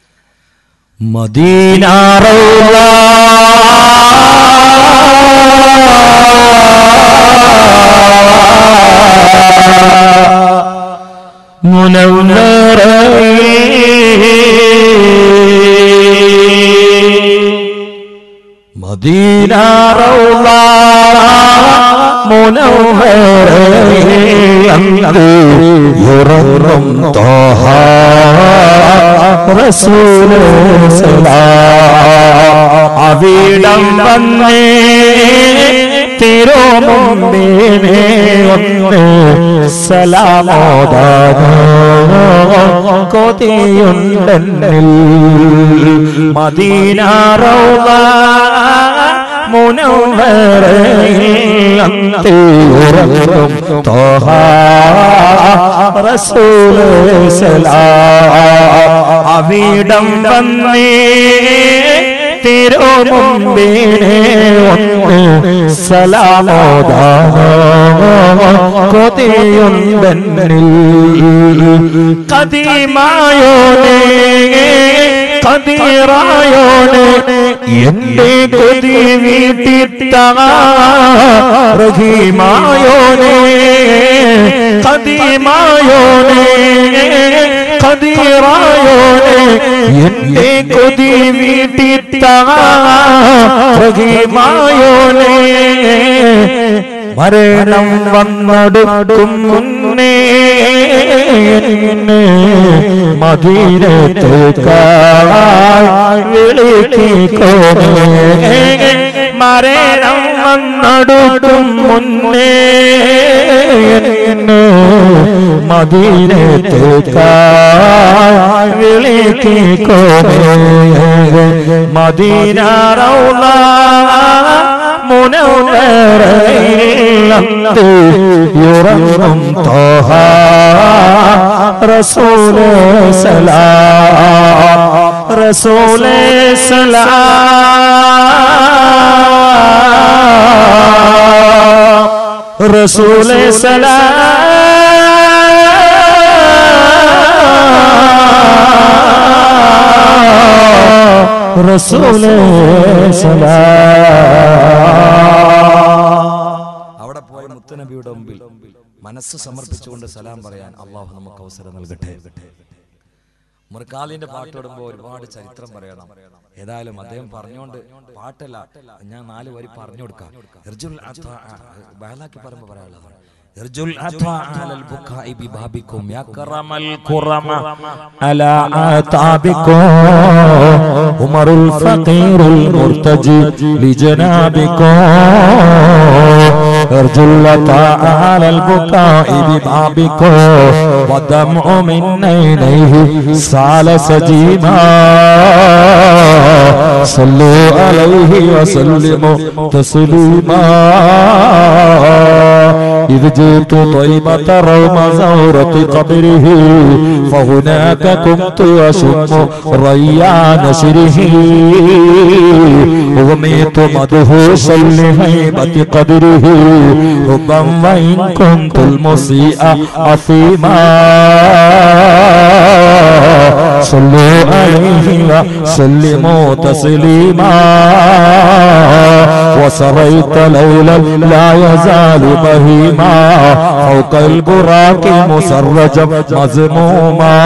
മദീന റൗള മദീന റൗള മുനവ്വറയന്ത് യുറങ്ങും തോഹ റസൂലേ സലാം അവിടം വന്നേ തിരുമുമ്പിനെ ഒന്ന് സലാമോദാനോ കൊതിയുണ്ടെന്നിൽ മദീന റൗള മുനവ്വറയന്തിയുറങ്ങും തോഹ റസൂലേ സലാം അവിടം വന്നേ തിരുമുമ്പിനെ ഒന്ന് സലാമോദാനോ കൊതിയുണ്ടെന്നിൽ കതിമായോനേ കതിറായോനെ എന്റെ കൊതി വീട്ടിത്തറഹീമായോനെ കതിമായോനെ കതിറായോനെ എന്റെ കൊതി വീട്ടിത്തറഹീമായോനെ മരണം വന്നടുക്കും മുന്നേ എന്നെ മധുരത്തേക്കായി വിളിക്കോണേ മരണം വന്നടുക്കും മുന്നേ എന്നെ മദീനത്തേക്കായി വിളിക്കോണേ മദീന റൗള മുനവ്വറയിലത്ത് യുറങ്ങും തോഹ റസൂലേ സലാം റസൂലേ സലാം റസൂലേ സലാം റസൂലേ സലാം അവിടെ പോയ മുത്തുനബിയുടെ മുമ്പിൽ മനസ്സ് സമർപ്പിച്ചുകൊണ്ട് സലാം പറയാൻ അള്ളാഹു നമുക്ക് അവസരം നൽകട്ടെ മുറക്കാലിന്റെ പാട്ടോടുമ്പോ ഒരുപാട് ചരിത്രം പറയണം ഏതായാലും അദ്ദേഹം പറഞ്ഞുകൊണ്ട് പാട്ടല്ല ഞാൻ നാല് വരി പറഞ്ഞു കൊടുക്കാം ഇർജുൽ അത്വാ- ബഹലാക്കി പറയുമ്പോ പറയാനുള്ളതാണ് ഇർജുൽ അത്വാ അലൽ ബുക്കാഇ ബിബാബിക്കും യാ കറമൽ الكرم على أعتابكم عمر الفقير المرتجي لجنابكم ارجو اللطاء على البكاء ببابكم والدمع من عينيه سال سجيما صلوا عليه وسلموا تسليما إذ جئت طيبة روم زورة قبره فهناك كنت أشم ريان شره أغميت مدهوشا لهيبة قدره ربا وإن كنت المسيء أثيما صلوا عليه وسلموا تسليما وسريت ليلا لا يزال بهيما فوق البراق مسرجا مزموما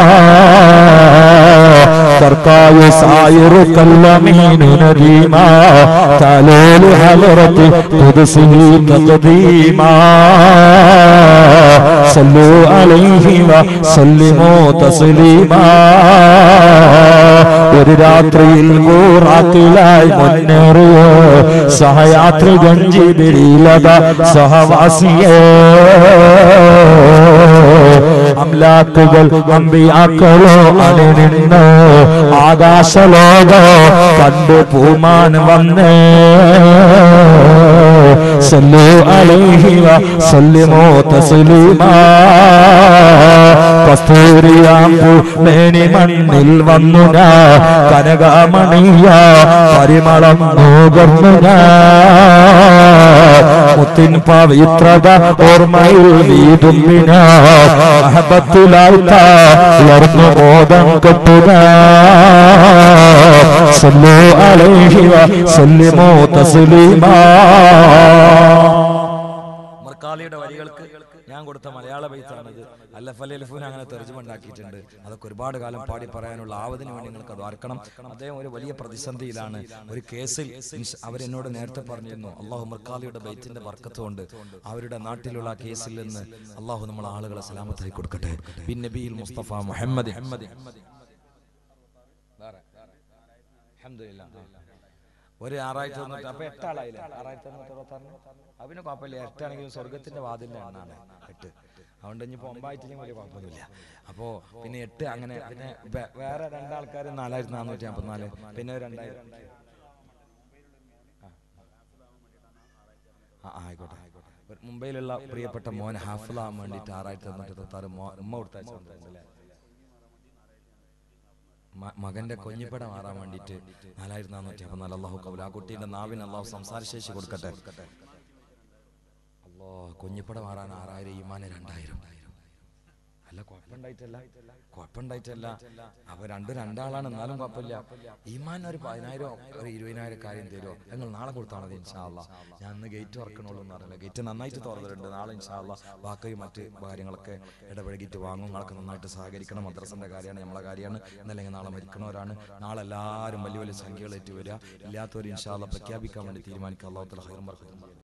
ترقى يساير كاليمين نديما تعالوا لحضرة قدسه تقديما صلوا عليه وسلموا تسليما ഒരു രാത്രിയിൽ കൂറാക്കിലായി മുന്നേറിയ സഹയാത്രി ഗഞ്ചി പിടിയിലത സഹവാസിയേ അംലാക്കുകൾ അമ്പിയാക്കളോ അണിനിന്ന് ആകാശലോകോ കണ്ടു പൂമാൻ വന്നേ സല്ലു അലൈഹി വസല്ലിമോ തസ്ലീമാ കസ്തൂരിയാമ്പു മേനി മണ്ണിൽ വന്നു ഞാൻ കനകമണിയ പരിമളം നുകർന്നു ഞാൻ മുത്തിൻ പവിത്രത ഓർമ്മയിൽ വീതുമ്പിന അഹബത്തിലായിത്ത ഉയർന്നു ബോധം കെട്ടുക സല്ലു അലൈഹി വസല്ലിമോ തസ്ലീമാ മർക്കാലിയുടെ വരികൾക്ക് ഞാൻ കൊടുത്ത മലയാള ബൈത്താണിത് അല്ലഫലഫൂൻ അങ്ങനെ തെർജ്ജമ ഉണ്ടാക്കിയിട്ടുണ്ട് അതൊക്കെ ഒരുപാട് കാലം പാടി പറയാനുള്ള ആവതിന് വേണ്ടി നിങ്ങൾക്ക് അത് ഓർക്കണം അദ്ദേഹം ഒരു വലിയ പ്രതിസന്ധിയിലാണ് ഒരു കേസിൽ ഇൻഷ- അവരെന്നോട് നേരത്തെ പറഞ്ഞിരുന്നു അള്ളാഹു മർക്കാലിയുടെ ബൈത്തിന്റെ വർക്കത്ത് കൊണ്ട് അവരുടെ നാട്ടിലുള്ള ആ കേസിൽ നിന്ന് അള്ളാഹു നമ്മൾ ആളുകളെ സലാമത്തായി കൊടുക്കട്ടെ ബിൻ നബിയിൽ മുസ്തഫ മുഹമ്മദ് അൽഹംദുലില്ലാ. ഒരു ആറായിരത്തി തൊണ്ണൂറ്റി അപ്പൊ എട്ടാളായില്ലേ ആറായിരത്തി തൊണ്ണൂറ്റി അറുപത്തി ആറിന് അവന് കുഴപ്പമില്ല എട്ടാണെങ്കിലും സ്വർഗത്തിന്റെ വാതിലിന്റെ എണ്ണാണ് എട്ട് അതുകൊണ്ട് ഇനിയിപ്പോ ഒമ്പായിട്ടിനും വലിയ കുഴപ്പമൊന്നുമില്ല അപ്പോ പിന്നെ എട്ട് അങ്ങനെ പിന്നെ വേ- വേറെ രണ്ടാൾക്കാർ നാലായിരത്തി നാനൂറ്റി നാൽപ്പത്തിനാല് പിന്നെ ഒരു രണ്ടായിരം ആ ആ, ആയിക്കോട്ടെ ആയിക്കോട്ടെ ഒരു മുംബൈയിലുള്ള പ്രിയപ്പെട്ട മോൻ ഹാഫിളാകാൻ വേണ്ടിയിട്ട് ആറായിരത്തി തൊണ്ണൂറ്റി ഇരുപത്തി ആറ് ഉമ്മ കൊടുത്തയച്ചിട്ടുണ്ടല്ലേ മ- മകന്റെ കൊഞ്ഞിപ്പടം മാറാൻ വേണ്ടിയിട്ട് നാലായിരത്തി നാനൂറ്റി അപ്പൊ നല്ല അള്ളാഹു കബുൽ ആ കുട്ടീന്റെ നാവിന് അള്ളാഹു സംസാരശേഷി കൊടുക്കട്ടെ അല്ലോ കുഞ്ഞിപ്പട മാറാൻ ആറായിരം ഈമാന് രണ്ടായിരം അല്ല കുഴപ്പമുണ്ടായിട്ടല്ല കുഴപ്പമുണ്ടായിട്ടല്ല അപ്പൊ രണ്ടും രണ്ടാളാണ് എന്നാലും കുഴപ്പമില്ല ഈമാൻ ഒരു പതിനായിരം ഒരു ഇരുപതിനായിരം കാര്യം തരുമോ ഞങ്ങൾ നാളെ കൊടുത്താൽ മതി ഇൻഷാല്ല ഞാൻ ഇന്ന് ഗേറ്റ് തുറക്കണുള്ളൂ എന്ന് അറിയില്ല ഗേറ്റ് നന്നായിട്ട് തുറന്നിട്ടുണ്ട് നാളെ ഇൻഷാല്ല ബാക്കി മറ്റ് കാര്യങ്ങളൊക്കെ ഇടപഴകിയിട്ട് വാങ്ങും നിങ്ങളൊക്കെ നന്നായിട്ട് സഹകരിക്കണം മദ്രസന്റെ കാര്യമാണ് നമ്മളെ കാര്യമാണ് എന്നല്ലെങ്കിൽ നാളെ മരിക്കണവരാണ് നാളെ എല്ലാവരും വലിയ വലിയ സംഖ്യകളേറ്റ് വരിക ഇല്ലാത്തവർ ഇൻഷാല്ല പ്രഖ്യാപിക്കാൻ വേണ്ടി തീരുമാനിക്കുക അള്ളാഹു തല ഹൈറും ബർക്കത്തും